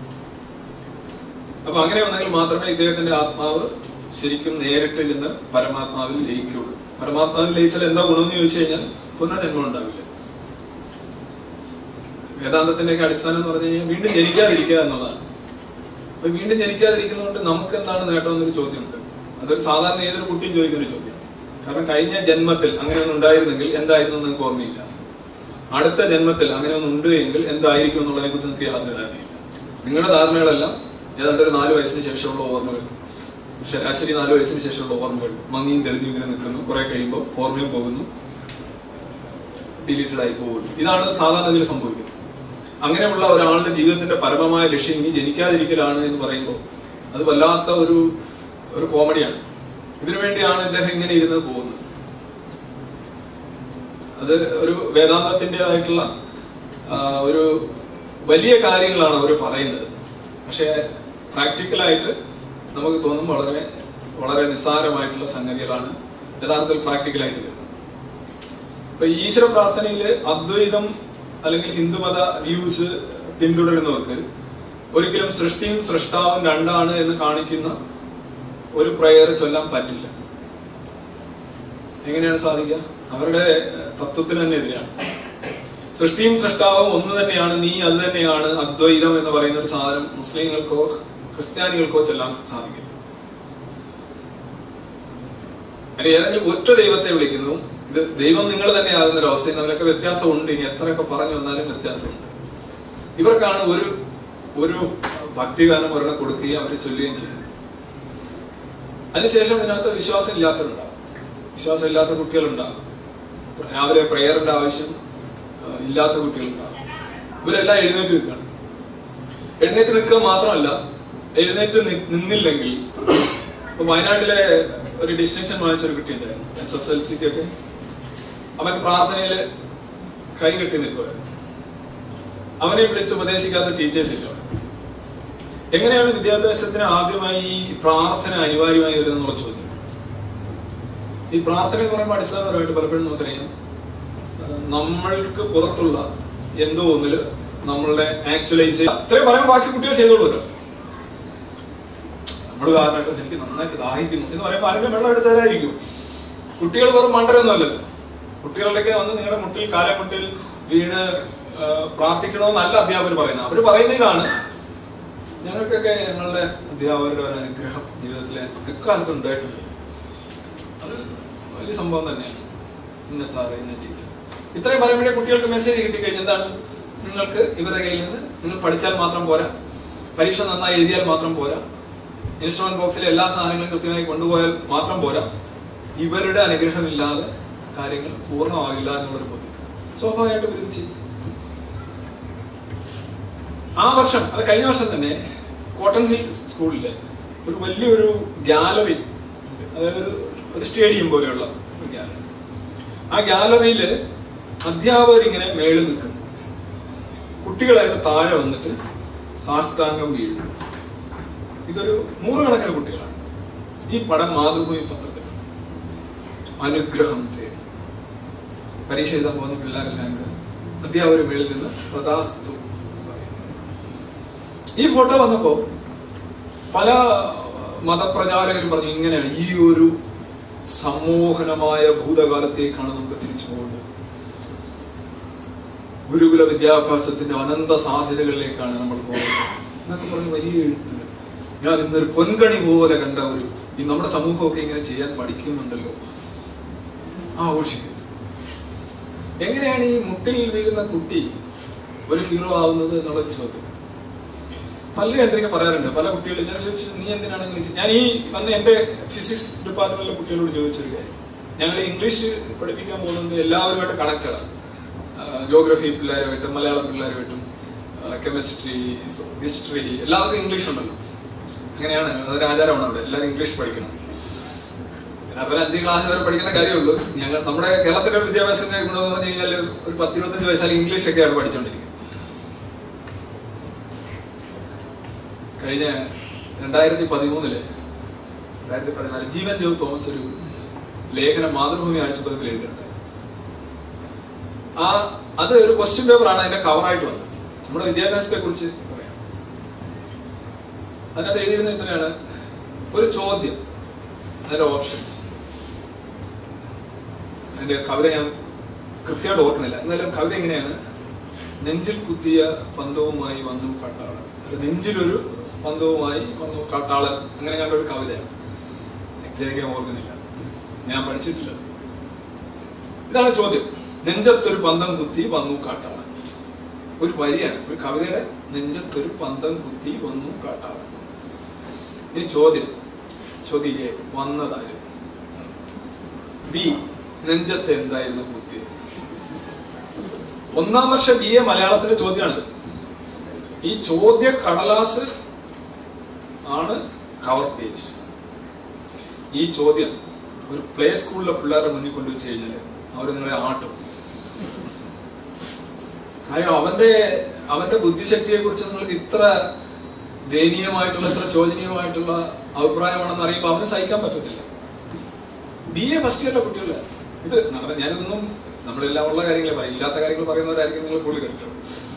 അപ്പൊ അങ്ങനെ വന്നെങ്കിൽ മാത്രമേ ഇദ്ദേഹത്തിന്റെ ആത്മാവ് ശരിക്കും നേരിട്ട് ചെന്ന് പരമാത്മാവിൽ ലയിക്കുള്ളൂ പരമാത്മാവിൽ ലയിച്ചാൽ എന്താ ഗുണമെന്ന് ചോദിച്ചു കഴിഞ്ഞാൽ പുനർജന്മം ഉണ്ടാവില്ല വേദാന്തത്തിന്റെ ഒക്കെ അടിസ്ഥാനം എന്ന് പറഞ്ഞു കഴിഞ്ഞാൽ വീണ്ടും ജനിക്കാതിരിക്കുക എന്നുള്ളതാണ് അപ്പൊ വീണ്ടും ജനിക്കാതിരിക്കുന്നതുകൊണ്ട് നമുക്ക് എന്താണ് നേട്ടം എന്നൊരു ചോദ്യമുണ്ട് അതൊരു സാധാരണ ഏതൊരു കുട്ടിയും ചോദിക്കുന്ന ഒരു ചോദ്യം കാരണം കഴിഞ്ഞ ജന്മത്തിൽ അങ്ങനെ ഒന്നും ഉണ്ടായിരുന്നെങ്കിൽ എന്തായിരുന്നു നിങ്ങൾക്ക് ഓർമ്മയില്ല അടുത്ത ജന്മത്തിൽ അങ്ങനെ ഒന്നും ഉണ്ട് എങ്കിൽ എന്തായിരിക്കും എന്നുള്ളതിനെ കുറിച്ച് നിങ്ങൾക്ക് യാതൊരു ധാരണയില്ല നിങ്ങളുടെ ധാരണകളെല്ലാം ഏതാണ്ട് ഒരു നാല് വയസ്സിന് ശേഷമുള്ള ഓർമ്മകൾ ശരാശരി നാല് വയസ്സിന് ശേഷമുള്ള ഓർമ്മകൾ മങ്ങിയും തെളിഞ്ഞും ഇങ്ങനെ നിൽക്കുന്നു കുറെ കഴിയുമ്പോൾ ഓർമ്മയും പോകുന്നു ഡിലീറ്റഡ് ആയി പോകുന്നു ഇതാണ് സാധാരണ ഇതിൽ സംഭവിക്കുന്നത് അങ്ങനെയുള്ള ഒരാളുടെ ജീവിതത്തിന്റെ പരമമായ ലക്ഷ്യം ഇനി ജനിക്കാതിരിക്കലാണ് എന്ന് പറയുമ്പോൾ അത് വല്ലാത്ത ഒരു ഒരു കോമഡിയാണ് ഇതിനു വേണ്ടിയാണ് ഇദ്ദേഹം ഇങ്ങനെ ഇരുന്ന് പോകുന്നത് അത് ഒരു വേദാന്തത്തിൻ്റെതായിട്ടുള്ള ഒരു വലിയ കാര്യങ്ങളാണ് അവർ പറയുന്നത് പക്ഷേ പ്രാക്ടിക്കലായിട്ട് നമുക്ക് തോന്നും വളരെ വളരെ നിസ്സാരമായിട്ടുള്ള സംഗതികളാണ് യഥാർത്ഥത്തിൽ പ്രാക്ടിക്കലായിട്ട് വരുന്നത് ഇപ്പൊ ഈശ്വര പ്രാർത്ഥനയില് അദ്വൈതം അല്ലെങ്കിൽ ഹിന്ദുമത വ്യൂസ് പിന്തുടരുന്നവർക്ക് ഒരിക്കലും സൃഷ്ടിയും സൃഷ്ടാവും രണ്ടാണ് എന്ന് കാണിക്കുന്ന ഒരു പ്രയർ ചൊല്ലാൻ പറ്റില്ല എങ്ങനെയാണ് സാധിക്കുക അവരുടെ തത്വത്തിന് തന്നെ എതിരാണ് സൃഷ്ടിയും സൃഷ്ടാവും ഒന്ന് തന്നെയാണ് നീ അത് തന്നെയാണ് അദ്വൈതം എന്ന് പറയുന്ന ഒരു സാധനം മുസ്ലിങ്ങൾക്കോ ക്രിസ്ത്യാനികൾക്കോ ചൊല്ലാൻ സാധിക്കില്ല അങ്ങനെ ഏതെങ്കിലും ഒറ്റ ദൈവത്തെ വിളിക്കുന്നു ഇത് ദൈവം നിങ്ങൾ തന്നെ ആകുന്ന ഒരു അവസ്ഥയിൽ അതിലൊക്കെ വ്യത്യാസമുണ്ട് ഇനി എത്രയൊക്കെ പറഞ്ഞു വന്നാലും വ്യത്യാസമുണ്ട് ഇവർക്കാണ് ഒരു ഒരു ഭക്തിഗാനം ഒരെണ്ണം കൊടുക്കുകയും അവരെ ചൊല്ലുകയും ചെയ്യുന്നത് അതിനുശേഷം ഇതിനകത്ത് വിശ്വാസം ഇല്ലാത്തവരുണ്ടാവും വിശ്വാസം ഇല്ലാത്ത കുട്ടികളുണ്ടാകും രാവിലെ പ്രേയറിന്റെ ആവശ്യം ആ, ഇല്ലാത്ത കുട്ടികളുണ്ടാകും ഇവരെല്ലാം എഴുന്നേറ്റ് നിൽക്കണം എഴുന്നേറ്റ് നിൽക്കുക മാത്രമല്ല എഴുന്നേറ്റ് നി- നിന്നില്ലെങ്കിൽ ഇപ്പൊ വയനാട്ടിലെ ഒരു ഡിസ്റ്റിങ്ഷൻ വാങ്ങിച്ച ഒരു കുട്ടിയുണ്ടായിരുന്നു എസ് എസ് എൽ സിക്കൊക്കെ അവൻ പ്രാർത്ഥനയില് കൈ കെട്ടി നിൽക്കുമായിരുന്നു അവനെ വിളിച്ച് ഉപദേശിക്കാത്ത ടീച്ചേഴ്സ് ഇല്ല അവിടെ. എങ്ങനെയാണ് വിദ്യാഭ്യാസത്തിന് ആദ്യമായി ഈ പ്രാർത്ഥന അനിവാര്യമായി വരുന്നുള്ള ചോദ്യം ഈ പ്രാർത്ഥന എന്ന് പറയുമ്പോൾ അടിസ്ഥാനപരമായിട്ട് പലപ്പോഴും നമുക്കറിയാം ആ, നമ്മൾക്ക് പുറത്തുള്ള എന്തോ ഒന്നില് നമ്മളുടെ ആക്ച്വലൈസ് അത്രയും പറയാൻ ബാക്കി കുട്ടികൾ ചെയ്തോളൂല്ലോ നമ്മൾ കാരണമായിട്ട് എനിക്ക് നന്നായിട്ട് ദാഹിക്കുന്നു എന്ന് പറയുമ്പോൾ ആരെങ്കിലും വെള്ളം എടുത്തതായിരിക്കും കുട്ടികൾ വെറും മണ്ടരൊന്നുമല്ലല്ലോ കുട്ടികളുടെയൊക്കെ വന്ന് നിങ്ങളുടെ മുട്ടിൽ കാലമുട്ടിൽ വീണ് ആ, പ്രാർത്ഥിക്കണമെന്നല്ല അധ്യാപകർ പറയുന്നത് അവര് പറയുന്ന ഇതാണ് ഞങ്ങൾക്കൊക്കെ ഞങ്ങളുടെ അധ്യാപകരുടെ ഒരു അനുഗ്രഹം ജീവിതത്തിലെ എക്കാലത്തും ഉണ്ടായിട്ടുണ്ട് അത് വലിയ സംഭവം തന്നെയാണ് ഇന്ന സാറ് ഇന്ന ടീച്ചർ ഇത്രയും പറയുമ്പോഴേ കുട്ടികൾക്ക് മെസ്സേജ് കിട്ടിക്കഴിഞ്ഞാൽ എന്താണ് നിങ്ങൾക്ക് ഇവരുടെ കയ്യിൽ നിന്ന് നിങ്ങൾ പഠിച്ചാൽ മാത്രം പോരാ പരീക്ഷ നന്നായി എഴുതിയാൽ മാത്രം പോരാ ഇൻസ്ട്രുമെന്റ് ബോക്സിലെ എല്ലാ സാധനങ്ങളും കൃത്യമായി കൊണ്ടുപോയാൽ മാത്രം പോരാ ഇവരുടെ അനുഗ്രഹമില്ലാതെ കാര്യങ്ങൾ പൂർണ്ണമാകില്ല എന്നുള്ളൊരു ബോധ്യം സ്വാഭാവികമായിട്ട് ഇത് ചെയ്യും ആ വർഷം അത് കഴിഞ്ഞ വർഷം തന്നെ കോട്ടൺ ഹിൽ സ്കൂളിലെ ഒരു വലിയൊരു ഗാലറി ഉണ്ട് അതായത് ഒരു- ഒരു സ്റ്റേഡിയം പോലെയുള്ള ഒരു ഗാലറി ആ ഗാലറിയിൽ അധ്യാപകർ ഇങ്ങനെ മേളിൽ നിൽക്കും കുട്ടികളായിട്ട് താഴെ വന്നിട്ട് സാഷ്ടാംഗം വീഴുന്നു ഇതൊരു നൂറുകണക്കിന് കുട്ടികളാണ് ഈ പടം മാതൃഭൂമി പത്രത്തിൽ അനുഗ്രഹം തേടി പരീക്ഷ എഴുതാൻ പോകുന്ന പിള്ളേരെല്ലാം കൂടെ അധ്യാപകർ മേളിൽ നിന്ന് പ്രദാസ്തു ഈ ഫോട്ടോ വന്നപ്പോ പല മതപ്രചാരകരും പറഞ്ഞു ഇങ്ങനെയാണ് ഈ ഒരു സമ്മോഹനമായ ഭൂതകാലത്തേക്കാണ് നമുക്ക് തിരിച്ചു പോകേണ്ടത് ഗുരുകുല വിദ്യാഭ്യാസത്തിന്റെ അനന്ത സാധ്യതകളിലേക്കാണ് നമ്മൾ പോകുന്നത് എന്നൊക്കെ പറഞ്ഞ് വലിയ എഴുത്തുകൾ ഞാൻ ഇന്നൊരു പൊൻകണി പോലെ കണ്ട ഒരു ഈ നമ്മുടെ സമൂഹമൊക്കെ ഇങ്ങനെ ചെയ്യാൻ പഠിക്കുന്നുണ്ടല്ലോ ആഘോഷിക്കുന്നു എങ്ങനെയാണ് ഈ മുട്ടിൽ വീഴുന്ന കുട്ടി ഒരു ഹീറോ ആവുന്നത് എന്നുള്ളൊരു ചോദ്യം പലരും എന്തൊക്കെ പറയാറുണ്ട് പല കുട്ടികളും ഞാൻ ചോദിച്ചു നീ എന്തിനാണ് ഇങ്ങനെ ചെയ്തത്?" ഞാൻ ഈ വന്ന് എന്റെ ഫിസിക്സ് ഡിപ്പാർട്ട്മെന്റിലെ കുട്ടികളോട് ചോദിച്ചൊരു കാര്യം ഞങ്ങൾ ഇംഗ്ലീഷ് പഠിപ്പിക്കാൻ പോകുന്നത് എല്ലാവരുമായിട്ട് കണക്റ്റഡാണ് ജോഗ്രഫി പിള്ളേരുമായിട്ടും മലയാളം പിള്ളേരുമായിട്ടും കെമിസ്ട്രി ഹിസ്റ്ററി എല്ലാവർക്കും ഇംഗ്ലീഷ് ഉണ്ടല്ലോ അങ്ങനെയാണ് അതൊരു ആചാരമാണ് അവിടെ എല്ലാവരും ഇംഗ്ലീഷ് പഠിക്കണം അതുപോലെ അഞ്ച് ക്ലാസ് വരെ പഠിക്കുന്ന കാര്യമുള്ളൂ ഞങ്ങൾ നമ്മുടെ കേരളത്തിലെ വിദ്യാഭ്യാസത്തിന്റെ ഗുണം എന്ന് പറഞ്ഞു കഴിഞ്ഞാൽ ഒരു പത്തിരുപത്തഞ്ച് വയസ്സാൽ ഇംഗ്ലീഷ് ഒക്കെയാണ് പഠിച്ചുകൊണ്ടിരിക്കുന്നത് കഴിഞ്ഞ രണ്ടായിരത്തി പതിമൂന്നില് രണ്ടായിരത്തി പതിനാല് ജീവൻ ജോ തോമസ് ഒരു ലേഖനം മാതൃഭൂമി ആഴ്ചപ്പതിപ്പിൽ എഴുതിയിട്ടുണ്ട് ആ അത് ഒരു ക്വസ്റ്റ്യൻ പേപ്പർ ആണ് അതിന്റെ കവറായിട്ട് വന്നത് നമ്മുടെ വിദ്യാഭ്യാസത്തെ കുറിച്ച് പറയാം അതിനകത്ത് എഴുതിയിരുന്നത് ഇങ്ങനെയാണ് ഒരു ചോദ്യം അതിന്റെ ഓപ്ഷൻസ് അതിന്റെ കവിത ഞാൻ കൃത്യമായിട്ട് ഓർക്കുന്നില്ല എന്നാലും കവിത എങ്ങനെയാണ് നെഞ്ചിൽ കുത്തിയ പന്തവുമായി വന്നു കാട്ടാളൻ അല്ല നെഞ്ചിലൊരു പന്തവുമായി വന്നു കാട്ടാളൻ അങ്ങനെ കണ്ട ഒരു കവിതയാണ് എക്സാക്റ്റ് ഞാൻ ഓർക്കുന്നില്ല ഞാൻ പഠിച്ചിട്ടില്ല ഇതാണ് ചോദ്യം നെഞ്ചത്തൊരു പന്തം കുത്തി വന്നു കാട്ടാളൻ ഒരു വരിയാണ് ഒരു കവിതയുടെ നെഞ്ചത്തൊരു പന്തം കുത്തി വന്നു കാട്ടാളൻ ഇനി ചോദ്യം ചോദ്യം എ വന്നതായിരുന്നു ബി നെഞ്ചത്ത് എന്തായിരുന്നു കുത്തിയത് ഒന്നാം വർഷ ബി എ മലയാളത്തിന്റെ ചോദ്യമാണിത് ഈ ചോദ്യ കടലാസ് ആണ് കവർ പേജ് ഈ ചോദ്യം ഒരു പ്ലേ സ്കൂളിലെ പിള്ളേരുടെ മുന്നിൽ കൊണ്ടുവച്ച് കഴിഞ്ഞാല് അവർ നിങ്ങളെ ആട്ടും കാര്യം അവന്റെ അവന്റെ ബുദ്ധിശക്തിയെ കുറിച്ച് നിങ്ങൾക്ക് ഇത്ര ദയനീയമായിട്ടുള്ള ഇത്ര ശോചനീയമായിട്ടുള്ള അഭിപ്രായമാണെന്ന് അറിയുമ്പോൾ അവന് സഹിക്കാൻ പറ്റത്തില്ല ബി എ ഫസ്റ്റ് ഇയറിലെ കുട്ടികളെ ഇത് നമ്മുടെ- ഞാനിതൊന്നും നമ്മളെല്ലാം ഉള്ള കാര്യങ്ങളെ പറയും ഇല്ലാത്ത കാര്യങ്ങൾ പറയുന്നവരായിരിക്കും നിങ്ങൾ കൂടുതൽ കേട്ടോ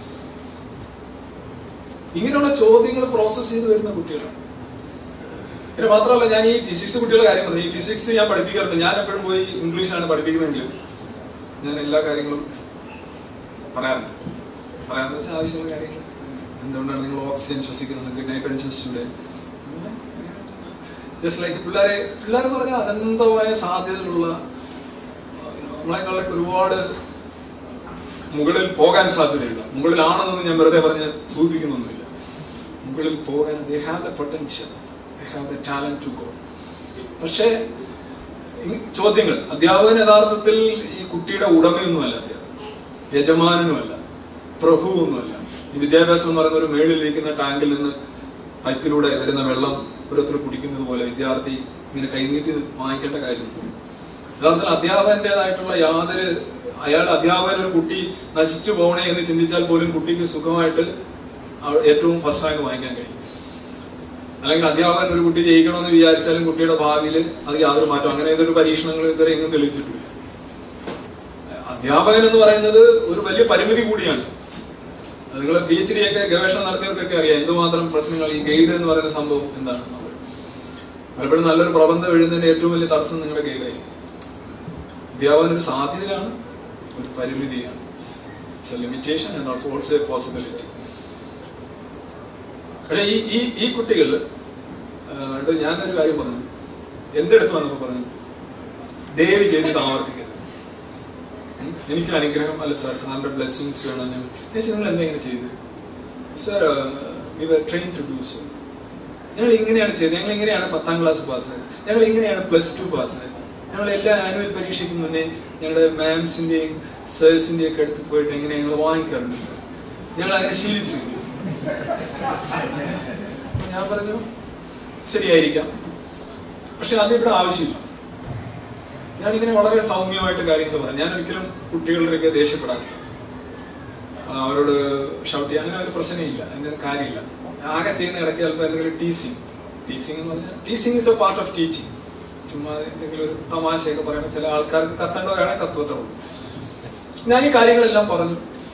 ഇങ്ങനെയുള്ള ചോദ്യങ്ങൾ പ്രോസസ് ചെയ്ത് വരുന്ന കുട്ടികളാണ് പിന്നെ മാത്രമല്ല ഞാൻ ഈ ഫിസിക്സ് കുട്ടികളുടെ കാര്യം പറഞ്ഞു ഈ ഫിസിക്സ് ഞാൻ പഠിപ്പിക്കാറുണ്ട് ഞാൻ എപ്പോഴും പോയി ഇംഗ്ലീഷാണ് പഠിപ്പിക്കുന്നതെങ്കിൽ ഞാൻ എല്ലാ കാര്യങ്ങളും പറയാറുണ്ട് പറയാന്ന് വെച്ചാൽ ആവശ്യമുള്ള കാര്യങ്ങൾ എന്തുകൊണ്ടാണ് നിങ്ങൾ ഓക്സിജൻ ശ്വസിക്കുന്നത് നിങ്ങൾക്ക് നൈട്രജൻ സ്റ്റുഡൻറ്റ് ജസ്റ്റ് ലൈക്ക് പിള്ളേരെ പിള്ളേരെന്ന് പറഞ്ഞാൽ അനന്തമായ സാധ്യതകളുള്ള നമ്മളെക്കാളൊക്കെ ഒരുപാട് മുകളിൽ പോകാൻ സാധ്യതയില്ല മുകളിലാണെന്നൊന്നും ഞാൻ വെറുതെ പറഞ്ഞ് സൂചിപ്പിക്കുന്നൊന്നുമില്ല മുകളിൽ പോകാൻ they have the potential they have the talent to go പക്ഷേ ഈ ചോദ്യങ്ങൾ അധ്യാപകൻ യഥാർത്ഥത്തിൽ ഈ കുട്ടിയുടെ ഉടമയൊന്നുമല്ല അധ്യാപകൻ യജമാനനുമല്ല പ്രഭുവൊന്നുമല്ല ഈ വിദ്യാഭ്യാസം എന്ന് പറയുന്ന ഒരു മേളിലിരിക്കുന്ന ടാങ്കിൽ നിന്ന് പൈപ്പിലൂടെ വരുന്ന വെള്ളം ഓരോരുത്തർ കുടിക്കുന്നത് പോലെ വിദ്യാർത്ഥി ഇങ്ങനെ കൈനീട്ടി വാങ്ങിക്കേണ്ട കാര്യമൊന്നും യഥാർത്ഥത്തിൽ അധ്യാപകന്റേതായിട്ടുള്ള യാതൊരു അയാളുടെ അധ്യാപകൻ ഒരു കുട്ടി നശിച്ചു പോകണേ എന്ന് ചിന്തിച്ചാൽ പോലും കുട്ടിക്ക് സുഖമായിട്ട് അവ- ഏറ്റവും ഫസ്റ്റ് റാങ്ക് വാങ്ങിക്കാൻ കഴിയും അല്ലെങ്കിൽ അധ്യാപകൻ ഒരു കുട്ടി ജയിക്കണമെന്ന് വിചാരിച്ചാലും കുട്ടിയുടെ ഭാവിയിൽ അത് യാതൊരു മാറ്റം അങ്ങനെ ഏതൊരു പരീക്ഷണങ്ങൾ ഇതുവരെ എങ്ങും തെളിയിച്ചിട്ടില്ല അധ്യാപകൻ എന്ന് പറയുന്നത് ഒരു വലിയ പരിമിതി കൂടിയാണ് നിങ്ങൾ പി എച്ച് ഡി ഒക്കെ ഗവേഷണം നടത്തിയവർക്കൊക്കെ അറിയാം എന്തുമാത്രം പ്രശ്നങ്ങൾ ഈ ഗൈഡ് എന്ന് പറയുന്ന സംഭവം എന്താണ് പലപ്പോഴും നല്ലൊരു പ്രബന്ധം എഴുതുന്നതിന്റെ ഏറ്റവും വലിയ തടസ്സം നിങ്ങളുടെ ഗൈഡായിരിക്കും അധ്യാപനം ഒരു സാധ്യതയാണ് ഒരു പരിമിതിയാണ് it's a limitation and also also a possibility പക്ഷെ ഈ ഈ ഈ കുട്ടികൾ ഞാനൊരു കാര്യം പറഞ്ഞു എന്റെ അടുത്ത് വന്നപ്പോ പറഞ്ഞു ദയവ് ചെയ്തിട്ട് ആവർത്തിക്കരുത് ഉം, എനിക്ക് അനുഗ്രഹം അല്ല സാർ സാറിന്റെ ബ്ലെസ്സിങ്സ് വേണം ഞാൻ ഞാൻ ചോദിച്ചു, നിങ്ങൾ എന്താ ഇങ്ങനെ ചെയ്തത് sir we were train to do so ഞങ്ങൾ ഇങ്ങനെയാണ് ചെയ്തത് ഞങ്ങൾ ഇങ്ങനെയാണ് പത്താം ക്ലാസ് പാസ് ഞങ്ങൾ ഇങ്ങനെയാണ് പ്ലസ് ടു പാസ് ഞങ്ങൾ എല്ലാ ആനുവൽ പരീക്ഷയ്ക്ക് മുന്നേ ഞങ്ങളുടെ മാംസിന്റെയും സേഴ്സിന്റെയും ഒക്കെ അടുത്ത് പോയിട്ട് എങ്ങനെ ഞങ്ങൾ വാങ്ങിക്കാറുണ്ട് സാർ ഞങ്ങൾ അങ്ങനെ ശീലിച്ചു അപ്പൊ ഞാൻ പറഞ്ഞു ശരിയായിരിക്കാം പക്ഷെ അതിവിടെ ആവശ്യമില്ല ഞാനിങ്ങനെ വളരെ സൗമ്യമായിട്ട് കാര്യങ്ങൾ പറയാം ഞാൻ ഒരിക്കലും കുട്ടികളുടെയൊക്കെ ദേഷ്യപ്പെടാറില്ല ആ, അവരോട് ഷൗട്ട് ചെയ്യാൻ അങ്ങനെ ഒരു പ്രശ്നമില്ല അതിന്റെ കാര്യമില്ല ആകെ ചെയ്യുന്ന ഇടയ്ക്ക് ചിലപ്പോൾ എന്തെങ്കിലും ടീസിങ് ടീസിങ് എന്ന് പറഞ്ഞാൽ teasing is a part of teaching ചുമ്മാ എന്തെങ്കിലും ഒരു തമാശയൊക്കെ പറയുമ്പോൾ ചില ആൾക്കാർക്ക് കത്തേണ്ടവരാണെങ്കിൽ കത്തുവത്തുള്ളൂ ഞാൻ ഈ കാര്യങ്ങളെല്ലാം പറഞ്ഞു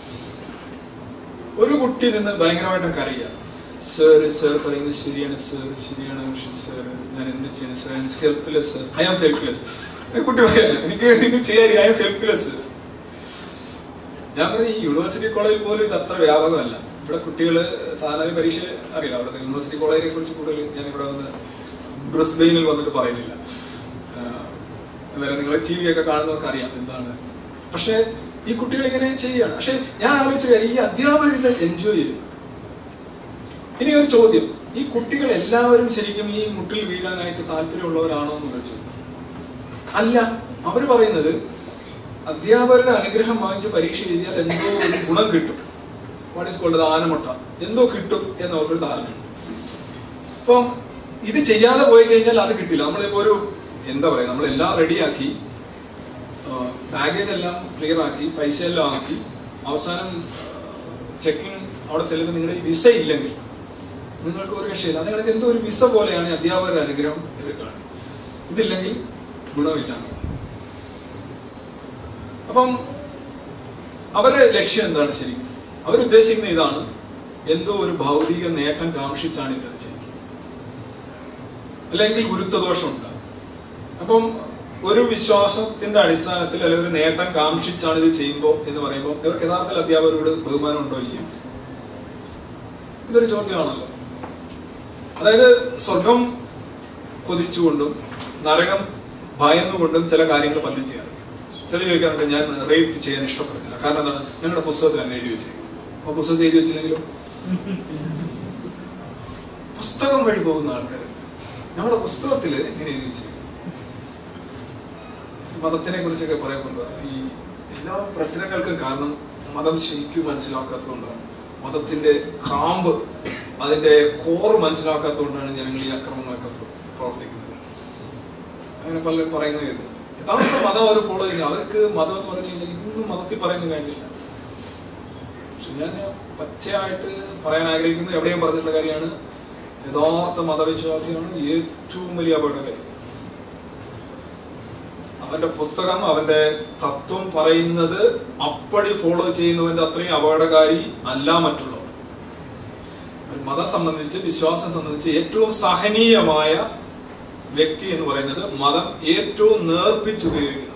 ഒരു കുട്ടി നിന്ന് ഭയങ്കരമായിട്ട് കരയുക സർ സർ പറയുന്നത് ശരിയാണ് സർ ശരിയാണ് പക്ഷെ സർ ഞാൻ എന്ത് ചെയ്യണം സർ എനിക്ക് helpless sir I am helpless കുട്ടി പറയല്ല എനിക്ക് എനിക്ക് ചെയ്യാൻ ഐ ആം ഹെൽപ്ലെസ് ഞാൻ പറഞ്ഞു ഈ യൂണിവേഴ്സിറ്റി കോളേജിൽ പോലും ഇത് അത്ര വ്യാപകമല്ല ഇവിടെ കുട്ടികൾ സാധാരണ പരീക്ഷ അറിയില്ല അവിടുത്തെ യൂണിവേഴ്സിറ്റി കോളേജിനെ കുറിച്ച് കൂടുതൽ ഞാൻ ഇവിടെ വന്ന് ബ്രിസ്ബെയിനിൽ വന്നിട്ട് പറയുന്നില്ല ആഹ് എന്നാലും നിങ്ങൾ ടി വി ഒക്കെ കാണുന്നവർക്ക് അറിയാം എന്താണ് പക്ഷെ ഈ കുട്ടികൾ ഇങ്ങനെ ചെയ്യുകയാണ് പക്ഷെ ഞാൻ ആലോചിച്ച കാര്യം ഈ അധ്യാപകർ ഇത് എൻജോയ് ചെയ്യും ഇനി ഒരു ചോദ്യം ഈ കുട്ടികൾ എല്ലാവരും ശരിക്കും ഈ മുട്ടിൽ വീഴാനായിട്ട് താല്പര്യമുള്ളവരാണോ എന്നുള്ള ചോദ്യം അല്ല അവര് പറയുന്നത് അധ്യാപകരുടെ അനുഗ്രഹം വാങ്ങിച്ച് പരീക്ഷ എഴുതിയാൽ എന്തോ ഒരു ഗുണം കിട്ടും വാട്ട് ഈസ് കോൾഡ് ആനമുട്ട എന്തോ കിട്ടും എന്ന് അവർക്കൊരു ധാരണയുണ്ട് അപ്പം ഇത് ചെയ്യാതെ പോയി കഴിഞ്ഞാൽ അത് കിട്ടില്ല നമ്മളിപ്പോ ഒരു എന്താ പറയാ നമ്മളെല്ലാം റെഡിയാക്കി ബാഗേജ് എല്ലാം ക്ലിയർ ആക്കി പൈസ എല്ലാം ആക്കി അവസാനം ചെക്കിങ് അവിടെ ചെല്ലുമ്പോൾ നിങ്ങളുടെ ഈ വിസ ഇല്ലെങ്കിൽ നിങ്ങൾക്ക് ഒരു രക്ഷയില്ല നിങ്ങൾക്ക് എന്തോ ഒരു വിസ പോലെയാണ് ഈ അധ്യാപകരുടെ അനുഗ്രഹം എടുക്കുകയാണ് ഇതില്ലെങ്കിൽ ഗുണമില്ല അപ്പം അവരുടെ ലക്ഷ്യം എന്താണ് ശരിക്കും അവരുദ്ദേശിക്കുന്ന ഇതാണ് എന്തോ ഒരു ഭൗതിക നേട്ടം കാക്ഷിച്ചാണ് ഇത് ചെയ്യുന്നത് അല്ലെങ്കിൽ ഗുരുത്വദോഷം ഉണ്ടാകും അപ്പം ഒരു വിശ്വാസത്തിന്റെ അടിസ്ഥാനത്തിൽ അല്ലെങ്കിൽ ഒരു നേട്ടം കാക്ഷിച്ചാണ് ഇത് ചെയ്യുമ്പോൾ എന്ന് പറയുമ്പോൾ ഇവർക്ക് യഥാർത്ഥത്തിൽ അധ്യാപകരോട് ബഹുമാനം ഉണ്ടോ ഇല്ലയോ ഇതൊരു ചോദ്യമാണല്ലോ അതായത് സ്വർഗം കൊതിച്ചുകൊണ്ടും നരകം ഭയന്നുകൊണ്ടും ചില കാര്യങ്ങൾ പലരും ചെയ്യാറുണ്ട് ചില ചോദിക്കാറുണ്ട് ഞാൻ റേപ്പ് ചെയ്യാൻ ഇഷ്ടപ്പെടുന്നില്ല കാരണം എന്താണ് ഞങ്ങളുടെ പുസ്തകത്തിൽ തന്നെ എഴുതി വെച്ചേക്കും അപ്പൊ പുസ്തകത്തിൽ എഴുതി വെച്ചില്ലെങ്കിലും പുസ്തകം വഴി പോകുന്ന ആൾക്കാർ നമ്മുടെ പുസ്തകത്തിൽ എങ്ങനെ എഴുതി വെച്ചേക്കും മതത്തിനെ കുറിച്ചൊക്കെ പറയുമ്പോൾ ഈ എല്ലാ പ്രശ്നങ്ങൾക്കും കാരണം മതം ശരിക്കും മനസ്സിലാക്കാത്തതുകൊണ്ടാണ് മതത്തിന്റെ കാമ്പ് അതിന്റെ കോർ മനസ്സിലാക്കാത്തതുകൊണ്ടാണ് ജനങ്ങൾ ഈ അക്രമങ്ങളൊക്കെ പ്രവർത്തിക്കുന്നത് അങ്ങനെ പലരും പറയുന്നത് കേൾക്കും യഥാർത്ഥ മതം അവർ ഫോളോ ചെയ്യുന്നത് അവർക്ക് മതം എന്ന് പറഞ്ഞു കഴിഞ്ഞാൽ ഇതൊന്നും മതത്തിൽ പറയുന്ന കാര്യമില്ല പക്ഷെ ഞാൻ പച്ചയായിട്ട് പറയാൻ ആഗ്രഹിക്കുന്നത് എവിടെയും പറഞ്ഞിട്ടുള്ള കാര്യമാണ് യഥാർത്ഥ മതവിശ്വാസിയാണ് ഏറ്റവും വലിയ അപകടകാരി അവന്റെ പുസ്തകം അവന്റെ തത്വം പറയുന്നത് അപ്പടി ഫോളോ ചെയ്യുന്നവന്റെ അത്രയും അപകടകാരി അല്ല മറ്റുള്ളവർ ഒരു മതം സംബന്ധിച്ച് വിശ്വാസം സംബന്ധിച്ച് ഏറ്റവും സഹനീയമായ വ്യക്തി എന്ന് പറയുന്നത് മതം ഏറ്റവും നേർപ്പിച്ചുപയോഗിക്കുന്നു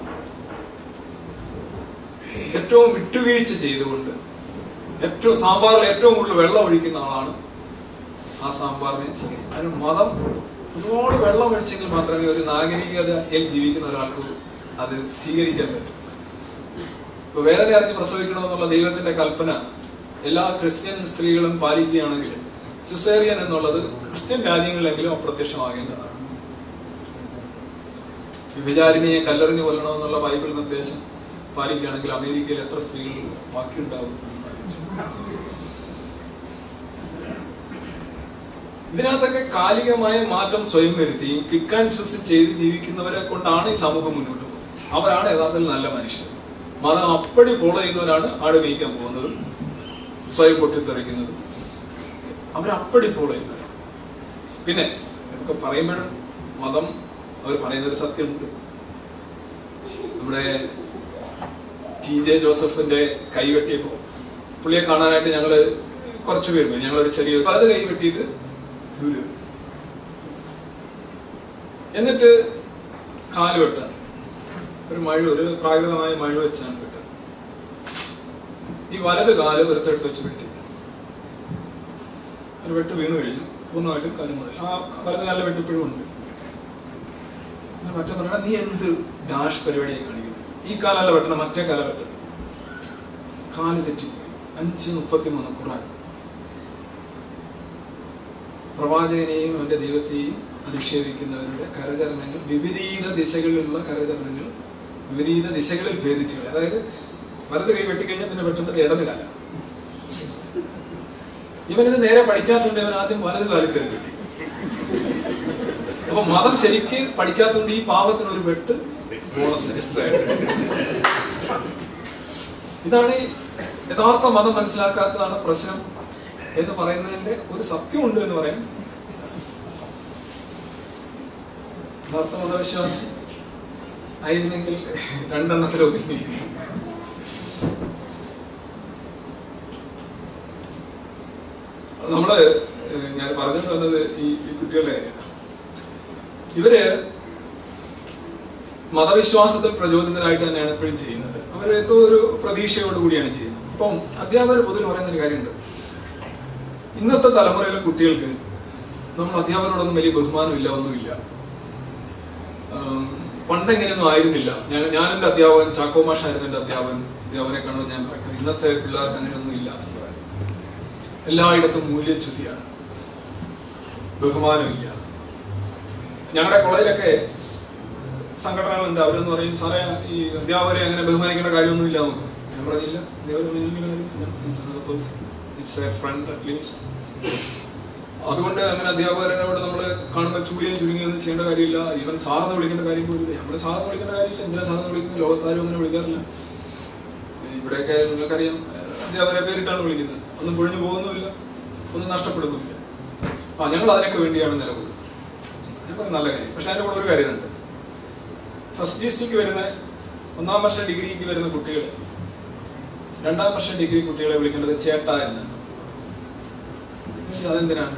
ഏറ്റവും വിട്ടുവീഴ്ച ചെയ്തുകൊണ്ട് ഏറ്റവും സാമ്പാറിൽ ഏറ്റവും കൂടുതൽ വെള്ളം ഒഴിക്കുന്ന ആളാണ് ആ സാമ്പാറിനെ സ്വീകരിക്കുന്നത് അതിന് മതം ഒരുപാട് വെള്ളം ഒഴിച്ചെങ്കിൽ മാത്രമേ ഒരു നാഗരികതയിൽ ജീവിക്കുന്ന ഒരാൾക്ക് അത് സ്വീകരിക്കാൻ പറ്റൂ ഇപ്പൊ വേദന അറിഞ്ഞ് പ്രസവിക്കണമെന്നുള്ള ദൈവത്തിന്റെ കൽപ്പന എല്ലാ ക്രിസ്ത്യൻ സ്ത്രീകളും പാലിക്കുകയാണെങ്കിൽ സിസേറിയൻ എന്നുള്ളത് ക്രിസ്ത്യൻ രാജ്യങ്ങളിലെങ്കിലും അപ്രത്യക്ഷമാകേണ്ടതാണ് വിഭചാരിണിയെ കല്ലെറിഞ്ഞു കൊല്ലണമെന്നുള്ള ബൈബിൾ നിർദ്ദേശം പാലിക്കുകയാണെങ്കിൽ അമേരിക്കയിൽ എത്ര സ്ത്രീകൾ ബാക്കിയുണ്ടാവും ഇതിനകത്തൊക്കെ കാലികമായ മാറ്റം സ്വയം വരുത്തി പിക്ക് ആൻഡ് ചൂസ് ചെയ്ത് ജീവിക്കുന്നവരെ കൊണ്ടാണ് ഈ സമൂഹം മുന്നോട്ട് പോകുന്നത് അവരാണ് യഥാർത്ഥത്തിൽ നല്ല മനുഷ്യർ മതം അപ്പടി ഫോളോ ചെയ്യുന്നവരാണ് ആട് മേയ്ക്കാൻ പോകുന്നത് സ്വയം പൊട്ടിത്തെറിക്കുന്നത് അവരപ്പടി ഫോളോ ചെയ്യുന്നവരാണ് പിന്നെ നമുക്ക് പറയുമ്പോഴും മതം അവർ പറയുന്നൊരു സത്യമുണ്ട് നമ്മുടെ ടി ജെ ജോസഫിന്റെ കൈവെട്ടിയപ്പോ പുള്ളിയെ കാണാനായിട്ട് ഞങ്ങള് കുറച്ച് പേര് പോയി ഞങ്ങളൊരു ചെറിയ വലത് കൈ വെട്ടിയിട്ട് ദൂരെ പോയി. എന്നിട്ട് കാല് വെട്ടാൻ ഒരു മഴ ഒരു പ്രാകൃതമായ മഴ വെച്ചാണ് വെട്ടുന്നത് ഈ വലത് കാല് ഒരുത്തെടുത്ത് വെച്ച് വെട്ടി ഒരു വെട്ട് വീണ് കഴിഞ്ഞു പൂർണ്ണമായിട്ടും കാലം മുതൽ ആ വലത് കാലിലെ വെട്ട് ഇപ്പോഴും ഉണ്ട് പിന്നെ മറ്റേ പറയണ നീ എന്ത് ഡാഷ് പരിപാടിയായി കാണിക്കുന്നു ഈ കാലല്ല വെട്ടണം മറ്റേ കാല വെട്ടണം കാല് തെറ്റിപ്പോയി അഞ്ച് മുപ്പത്തി മൂന്ന് ഖുറാൻ പ്രവാചകനെയും അവന്റെ ദൈവത്തെയും അധിക്ഷേപിക്കുന്നവരുടെ കരചരണങ്ങൾ വിപരീത ദിശകളിലുള്ള കരചരണങ്ങൾ വിപരീത ദിശകളിൽ ഭേദിച്ചു കളയും. അതായത് വലത് കൈ വെട്ടിക്കഴിഞ്ഞാൽ പിന്നെ വെട്ടേണ്ടത് ഇടത് കാല ഇവനിത് നേരെ പഠിക്കാത്തതുകൊണ്ട് ഇവൻ ആദ്യം വലത് കാലിൽ കയറി വെട്ടി അപ്പൊ മതം ശരിക്ക് പഠിക്കാത്തതുകൊണ്ട് ഈ പാവത്തിന് ഒരു വെട്ട് ബോണസ് extra ആയിട്ട്. ഇതാണ് ഈ യഥാർത്ഥ മതം മനസ്സിലാക്കാത്തതാണ് പ്രശ്നം എന്ന് പറയുന്നതിന്റെ ഒരു സത്യമുണ്ട് എന്ന് പറയാം യഥാർത്ഥ മതവിശ്വാസി ആയിരുന്നെങ്കിൽ രണ്ടെണ്ണത്തിൽ ഒതുങ്ങിയിരിക്കും നമ്മള് ഏഹ്, ഞാൻ പറഞ്ഞിട്ട് വന്നത് ഈ ഈ കുട്ടികളുടെ കാര്യമാണ്. ഇവര് മതവിശ്വാസത്തിൽ പ്രചോദിതരായിട്ട് തന്നെയാണ് എപ്പോഴും ചെയ്യുന്നത് അവർ എന്തോ ഒരു പ്രതീക്ഷയോട് കൂടിയാണ് ചെയ്യുന്നത് ഇപ്പം അധ്യാപകർ പൊതുവിൽ പറയുന്ന ഒരു കാര്യമുണ്ട് ഇന്നത്തെ തലമുറയിലെ കുട്ടികൾക്ക് നമ്മൾ അധ്യാപകരോടൊന്നും വലിയ ബഹുമാനമില്ല ഒന്നുമില്ല ആം, പണ്ട് എങ്ങനെയൊന്നും ആയിരുന്നില്ല ഞാൻ ഞാൻ എന്റെ അധ്യാപകൻ ചാക്കോ മാഷായിരുന്നു എന്റെ അധ്യാപകൻ അധ്യാപകനെ കാണുമ്പോൾ ഞാൻ പറയും ഇന്നത്തെ പിള്ളേർക്ക് അങ്ങനെയൊന്നും ഇല്ല എന്ന് പറയും. എല്ലായിടത്തും മൂല്യച്യുതിയാണ് ബഹുമാനമില്ല ഞങ്ങളുടെ കോളേജിലൊക്കെ സംഘടനകളുണ്ട് അവരെന്ന് പറയും സാറേ ഈ അധ്യാപകരെ അങ്ങനെ ബഹുമാനിക്കേണ്ട കാര്യമൊന്നുമില്ല നമുക്ക് ഞാൻ പറഞ്ഞില്ല അധ്യാപകരെ ബഹുമാനിക്കേണ്ട കാര്യമില്ല ഇറ്റ്സ് എ ഫ്രണ്ട് അറ്റ്ലീസ്റ്റ് അതുകൊണ്ട് അങ്ങനെ അധ്യാപകരോട് നമ്മൾ കാണുമ്പോൾ ചൂടിയും ചുരുങ്ങിയൊന്നും ചെയ്യേണ്ട കാര്യമില്ല ഈവൻ സാറെന്ന് വിളിക്കേണ്ട കാര്യം പോലും നമ്മൾ സാറെന്ന് വിളിക്കേണ്ട കാര്യമില്ല എന്തിനാ സാറെന്ന് വിളിക്കുന്നത് ലോകത്താരും അങ്ങനെ വിളിക്കാറില്ല ഇവിടെയൊക്കെ നിങ്ങൾക്കറിയാം ഏഹ്, അധ്യാപകരെ പേരിട്ടാണ് വിളിക്കുന്നത് ഒന്നും പൊഴിഞ്ഞു പോകുന്നുമില്ല ഒന്നും നഷ്ടപ്പെടുന്നുമില്ല ആ ഞങ്ങൾ അതിനൊക്കെ വേണ്ടിയാണ് നിലകൊള്ളുന്നത് ഞാൻ പറയും നല്ല കാര്യം പക്ഷെ അതിന്റെ കൂടെ ഒരു കാര്യമുണ്ട് ഫസ്റ്റ് ജി സിക്ക് വരുന്ന ഒന്നാം വർഷം ഡിഗ്രിക്ക് വരുന്ന കുട്ടികൾ രണ്ടാം വർഷം ഡിഗ്രി കുട്ടികളെ വിളിക്കേണ്ടത് ചേട്ട എന്ന് അതെന്തിനാണ്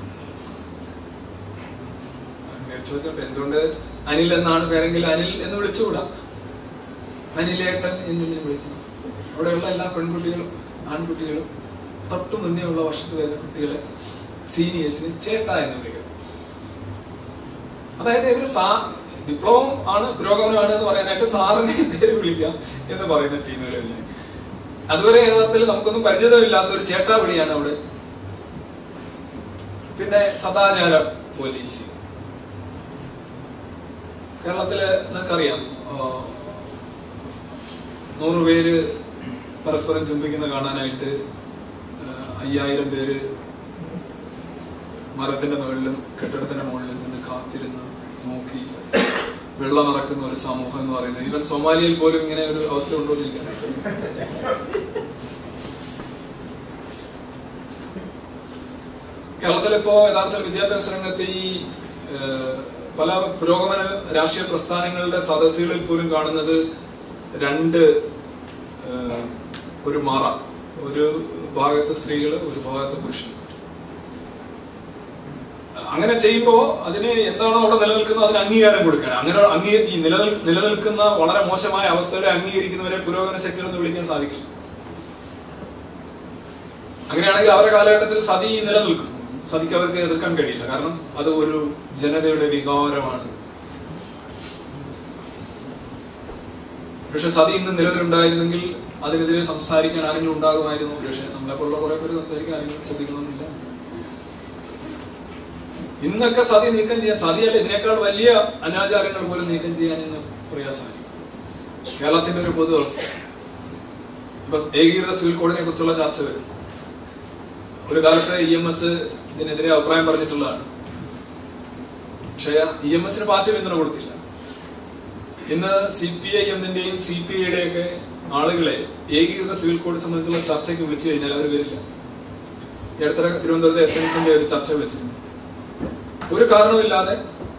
അങ്ങനെ ചോദിച്ചോട്ടെ എന്തുകൊണ്ട് അനിൽ എന്നാണ് പേരെങ്കിൽ അനിൽ എന്ന് വിളിച്ചുകൂടാ അനിലേട്ടൻ എന്നിങ്ങനെ വിളിക്കുന്നു അവിടെയുള്ള എല്ലാ പെൺകുട്ടികളും ആൺകുട്ടികളും തൊട്ടു മുന്നേ ഉള്ള വർഷത്തിൽ വരുന്ന കുട്ടികളെ സീനിയേഴ്സിന് ചേട്ട എന്ന് വിളിക്കുന്നു അതായത് ഇവര് സാ വിപ്ലവം ആണ് പുരോഗമനമാണ് എന്ന് പറയാനായിട്ട് സാറിനെ പേര് വിളിക്കാം എന്ന് പറയുന്ന ടീമുകളിൽ അതുവരെ യഥാർത്ഥത്തിൽ നമുക്കൊന്നും പരിചിതമില്ലാത്ത ഒരു ചേട്ടാ വിളിയാണ് അവിടെ പിന്നെ സദാചാര പോലീസ് കേരളത്തില് നിങ്ങൾക്കറിയാം ആ, നൂറ് പേര് പരസ്പരം ചുംബിക്കുന്ന കാണാനായിട്ട് ആ, അയ്യായിരം പേര് മരത്തിന്റെ മുകളിലും കെട്ടിടത്തിന്റെ മുകളിലും നിന്ന് കാത്തിരുന്ന് നോക്കി വെള്ളം ഇറക്കുന്ന ഒരു സമൂഹം എന്ന് പറയുന്നത് ഈവൻ സൊമാലിയയിൽ പോലും ഇങ്ങനെ ഒരു അവസ്ഥ ഉണ്ടോ എന്ന് എനിക്കറിയില്ല കേരളത്തിലിപ്പോ യഥാർത്ഥ വിദ്യാഭ്യാസ രംഗത്ത് ഈ ഏഹ്, പല പുരോഗമന രാഷ്ട്രീയ പ്രസ്ഥാനങ്ങളുടെ സദസ്സുകളിൽ പോലും കാണുന്നത് രണ്ട് ഏഹ്, ഒരു മറ ഒരു ഭാഗത്ത് സ്ത്രീകൾ ഒരു ഭാഗത്ത് പുരുഷൻ അങ്ങനെ ചെയ്യുമ്പോ അതിന് എന്താണോ അവിടെ നിലനിൽക്കുന്നത് അതിന് അംഗീകാരം കൊടുക്കണം അങ്ങനെ അംഗീ ഈ നിലനിൽ നിലനിൽക്കുന്ന വളരെ മോശമായ അവസ്ഥകളെ അംഗീകരിക്കുന്നവരെ പുരോഗമന ശക്തികൾ എന്ന് വിളിക്കാൻ സാധിക്കില്ല അങ്ങനെയാണെങ്കിൽ അവരുടെ കാലഘട്ടത്തിൽ സതി നിലനിൽക്കും സതിക്ക് അവർക്ക് എതിർക്കാൻ കഴിയില്ല കാരണം അത് ഒരു ജനതയുടെ വികാരമാണ് പക്ഷെ സതി ഇന്ന് നിലവിലുണ്ടായിരുന്നെങ്കിൽ അതിനെതിരെ സംസാരിക്കാൻ ആരെങ്കിലും ഉണ്ടാകുമായിരുന്നു പക്ഷെ നമ്മളെ പോലുള്ള കുറെ പേര് സംസാരിക്കാൻ ആരെങ്കിലും ശ്രദ്ധിക്കണമെന്നില്ല ഇന്നൊക്കെ സതി നീക്കം ചെയ്യാൻ സതിയല്ല ഇതിനേക്കാൾ വലിയ അനാചാരങ്ങൾ പോലും നീക്കം ചെയ്യാൻ ഇന്ന് പ്രയാസമായി കേരളത്തിന്റെ ഒരു പൊതു അവസ്ഥ ഇപ്പൊ ഏകീകൃത സിവിൽ കോഡിനെ കുറിച്ചുള്ള ചർച്ച വരും ഒരു കാലത്ത് ഇ എം എസ് ഇതിനെതിരെ അഭിപ്രായം പറഞ്ഞിട്ടുള്ളതാണ് പക്ഷേ ഇ എം എസിന് പാർട്ടി പിന്തുണ കൊടുത്തില്ല ഇന്ന് സി പി ഐ എമ്മിന്റെയും സി പി ഐയുടെ ഒക്കെ ആളുകളെ ഏകീകൃത സിവിൽ കോഡ് സംബന്ധിച്ചുള്ള ചർച്ചയ്ക്ക് വിളിച്ചു കഴിഞ്ഞാൽ അവർ വരില്ല ഈ അടുത്ത തിരുവനന്തപുരത്ത് എസ് എൻ എസിന്റെ ഒരു ചർച്ച വിളിച്ചിരുന്നു ഒരു കാരണവുമില്ലാതെ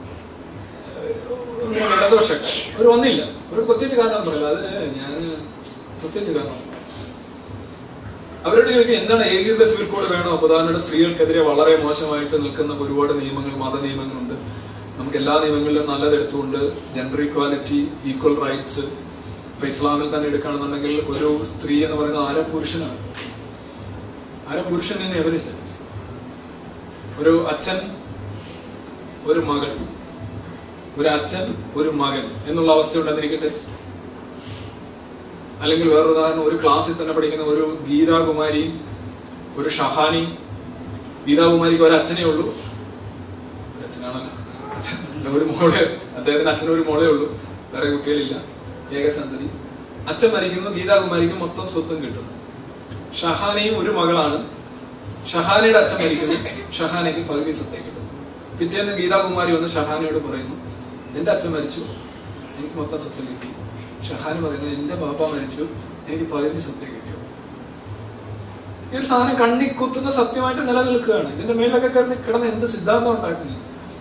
ഏഹ്, ഇടതുപക്ഷക്കാർ അവർ വന്നില്ല ഒരു പ്രത്യേകിച്ച് കാരണം പറയില്ല അത് ഞാൻ പ്രത്യേകിച്ച് കാരണം അവരോട് ചോദിക്കും എന്താണ് ഏകീകൃത സിവിൽ കോഡ് വേണോ അപ്പൊ ഉദാഹരണം സ്ത്രീകൾക്കെതിരെ വളരെ മോശമായിട്ട് നിൽക്കുന്ന ഒരുപാട് നിയമങ്ങൾ മത നിയമങ്ങളുണ്ട് നമുക്ക് എല്ലാ നിയമങ്ങളിലും നല്ലത് എടുത്തുകൊണ്ട് ജെൻഡർ ഈക്വാലിറ്റി ഈക്വൽ റൈറ്റ്സ് ഇപ്പൊ ഇസ്ലാമിൽ തന്നെ എടുക്കുകയാണെന്നുണ്ടെങ്കിൽ ഒരു സ്ത്രീ എന്ന് പറയുന്നത് ആര പുരുഷനാണ് ആര പുരുഷൻ ഇൻ എവറി സെൻസ് ഒരു അച്ഛൻ ഒരു മകൾ ഒരു അച്ഛൻ ഒരു മകൻ എന്നുള്ള അവസ്ഥ ഉണ്ടെന്നിരിക്കട്ടെ അല്ലെങ്കിൽ വേറൊരു ഉദാഹരണം ഒരു ക്ലാസ്സിൽ തന്നെ പഠിക്കുന്ന ഒരു ഗീതാകുമാരിയും ഒരു ഷഹാനിയും ഗീതാകുമാരിക്ക് ഒരു അച്ഛനേ ഉള്ളൂ ഒരു അച്ഛനാണല്ലോ അച്ഛൻ ഒരു മോളെ അദ്ദേഹത്തിന് അച്ഛനും ഒരു മോളേ ഉള്ളൂ വേറെ കുട്ടികളില്ല ഏകസന്തതി അച്ഛൻ മരിക്കുന്നു ഗീതാകുമാരിക്ക് മൊത്തം സ്വത്തും കിട്ടുന്നു ഷഹാനയും ഒരു മകളാണ് ഷഹാനയുടെ അച്ഛൻ മരിക്കുന്നു ഷഹാനയ്ക്ക് പകുതി സ്വത്തേ കിട്ടുന്നു പിറ്റേന്ന് ഗീതാകുമാരി വന്ന് ഷഹാനയോട് പറയുന്നു എന്റെ അച്ഛൻ മരിച്ചു എനിക്ക് മൊത്തം സ്വത്ത് കിട്ടി ഷഹാന് പറയുന്നു എന്റെ ബാപ്പ മരിച്ചു എനിക്ക് പകുതി സ്വത്തേ കിട്ടിയോ ഈ ഒരു സാധനം കണ്ണി കുത്തുന്ന സത്യമായിട്ട് നിലനിൽക്കുകയാണ് ഇതിന്റെ മേലൊക്കെ കിടന്ന് കിടന്ന് എന്ത് സിദ്ധാന്തം ഉണ്ടാക്കുന്നു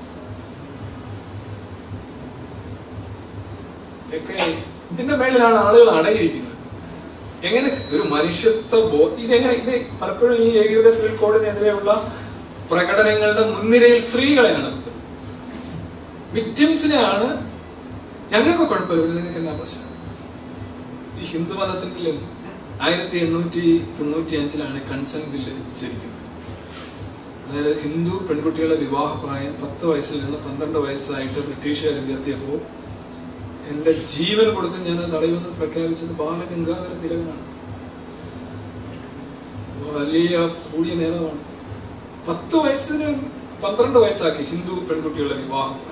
ഒക്കെ ഇതിന്റെ മേളിലാണ് ആളുകൾ അടയിരിക്കുന്നത് എങ്ങനെ ഒരു മനുഷ്യത്വ ബോ ഇതെങ്ങനെ ഇത് പലപ്പോഴും ഈ ഏകീകൃത സിവിൽ കോഡിനെതിരെയുള്ള പ്രകടനങ്ങളുടെ മുൻനിരയിൽ സ്ത്രീകളെയാണ് വിക്ടിംസിനെയാണ് ഞങ്ങൾക്ക് കുഴപ്പമില്ല നിങ്ങൾക്ക് എന്താ പ്രശ്നം ഈ ഹിന്ദു മതത്തിന്റെ ആയിരത്തി എണ്ണൂറ്റി തൊണ്ണൂറ്റി അഞ്ചിലാണ് കൺസെന്റ് ബില്ല് ശരിക്കും അതായത് ഹിന്ദു പെൺകുട്ടികളുടെ വിവാഹ പ്രായം പത്ത് വയസ്സിൽ നിന്ന് പന്ത്രണ്ട് വയസ്സായിട്ട് ബ്രിട്ടീഷുകാർ ഉയർത്തിയപ്പോൾ എന്റെ ജീവൻ കൊടുത്ത് ഞാൻ തടയുമെന്ന് പ്രഖ്യാപിച്ചത് ബാലഗംഗാധര തിലകനാണ് വലിയ കൂടിയ നേതാവാണ് പത്ത് വയസ്സിന് പന്ത്രണ്ട് വയസ്സാക്കി ഹിന്ദു പെൺകുട്ടികളുടെ വിവാഹ പ്രായം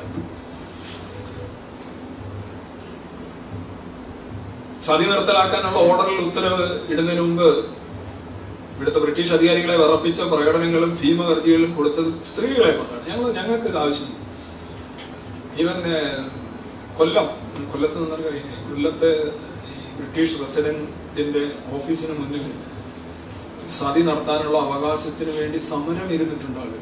സതി നിർത്തലാക്കാനുള്ള ഓർഡറിൽ ഉത്തരവ് ഇടുന്നതിന് മുമ്പ് ഇവിടുത്തെ ബ്രിട്ടീഷ് അധികാരികളെ വിറപ്പിച്ച പ്രകടനങ്ങളും ഭീമഗർജികളും കൊടുത്തത് സ്ത്രീകളെ കൊണ്ടാണ് ഞങ്ങൾ ഞങ്ങൾക്ക് ഇത് ആവശ്യം ഈവൻ കൊല്ലം കൊല്ലത്ത് നിന്നാൽ കഴിഞ്ഞു കൊല്ലത്തെ ഈ ബ്രിട്ടീഷ് റെസിഡന്റിന്റെ ഓഫീസിന് മുന്നിൽ സതി നടത്താനുള്ള അവകാശത്തിന് വേണ്ടി സമരം ഇരുന്നിട്ടുണ്ട് ആളുകൾ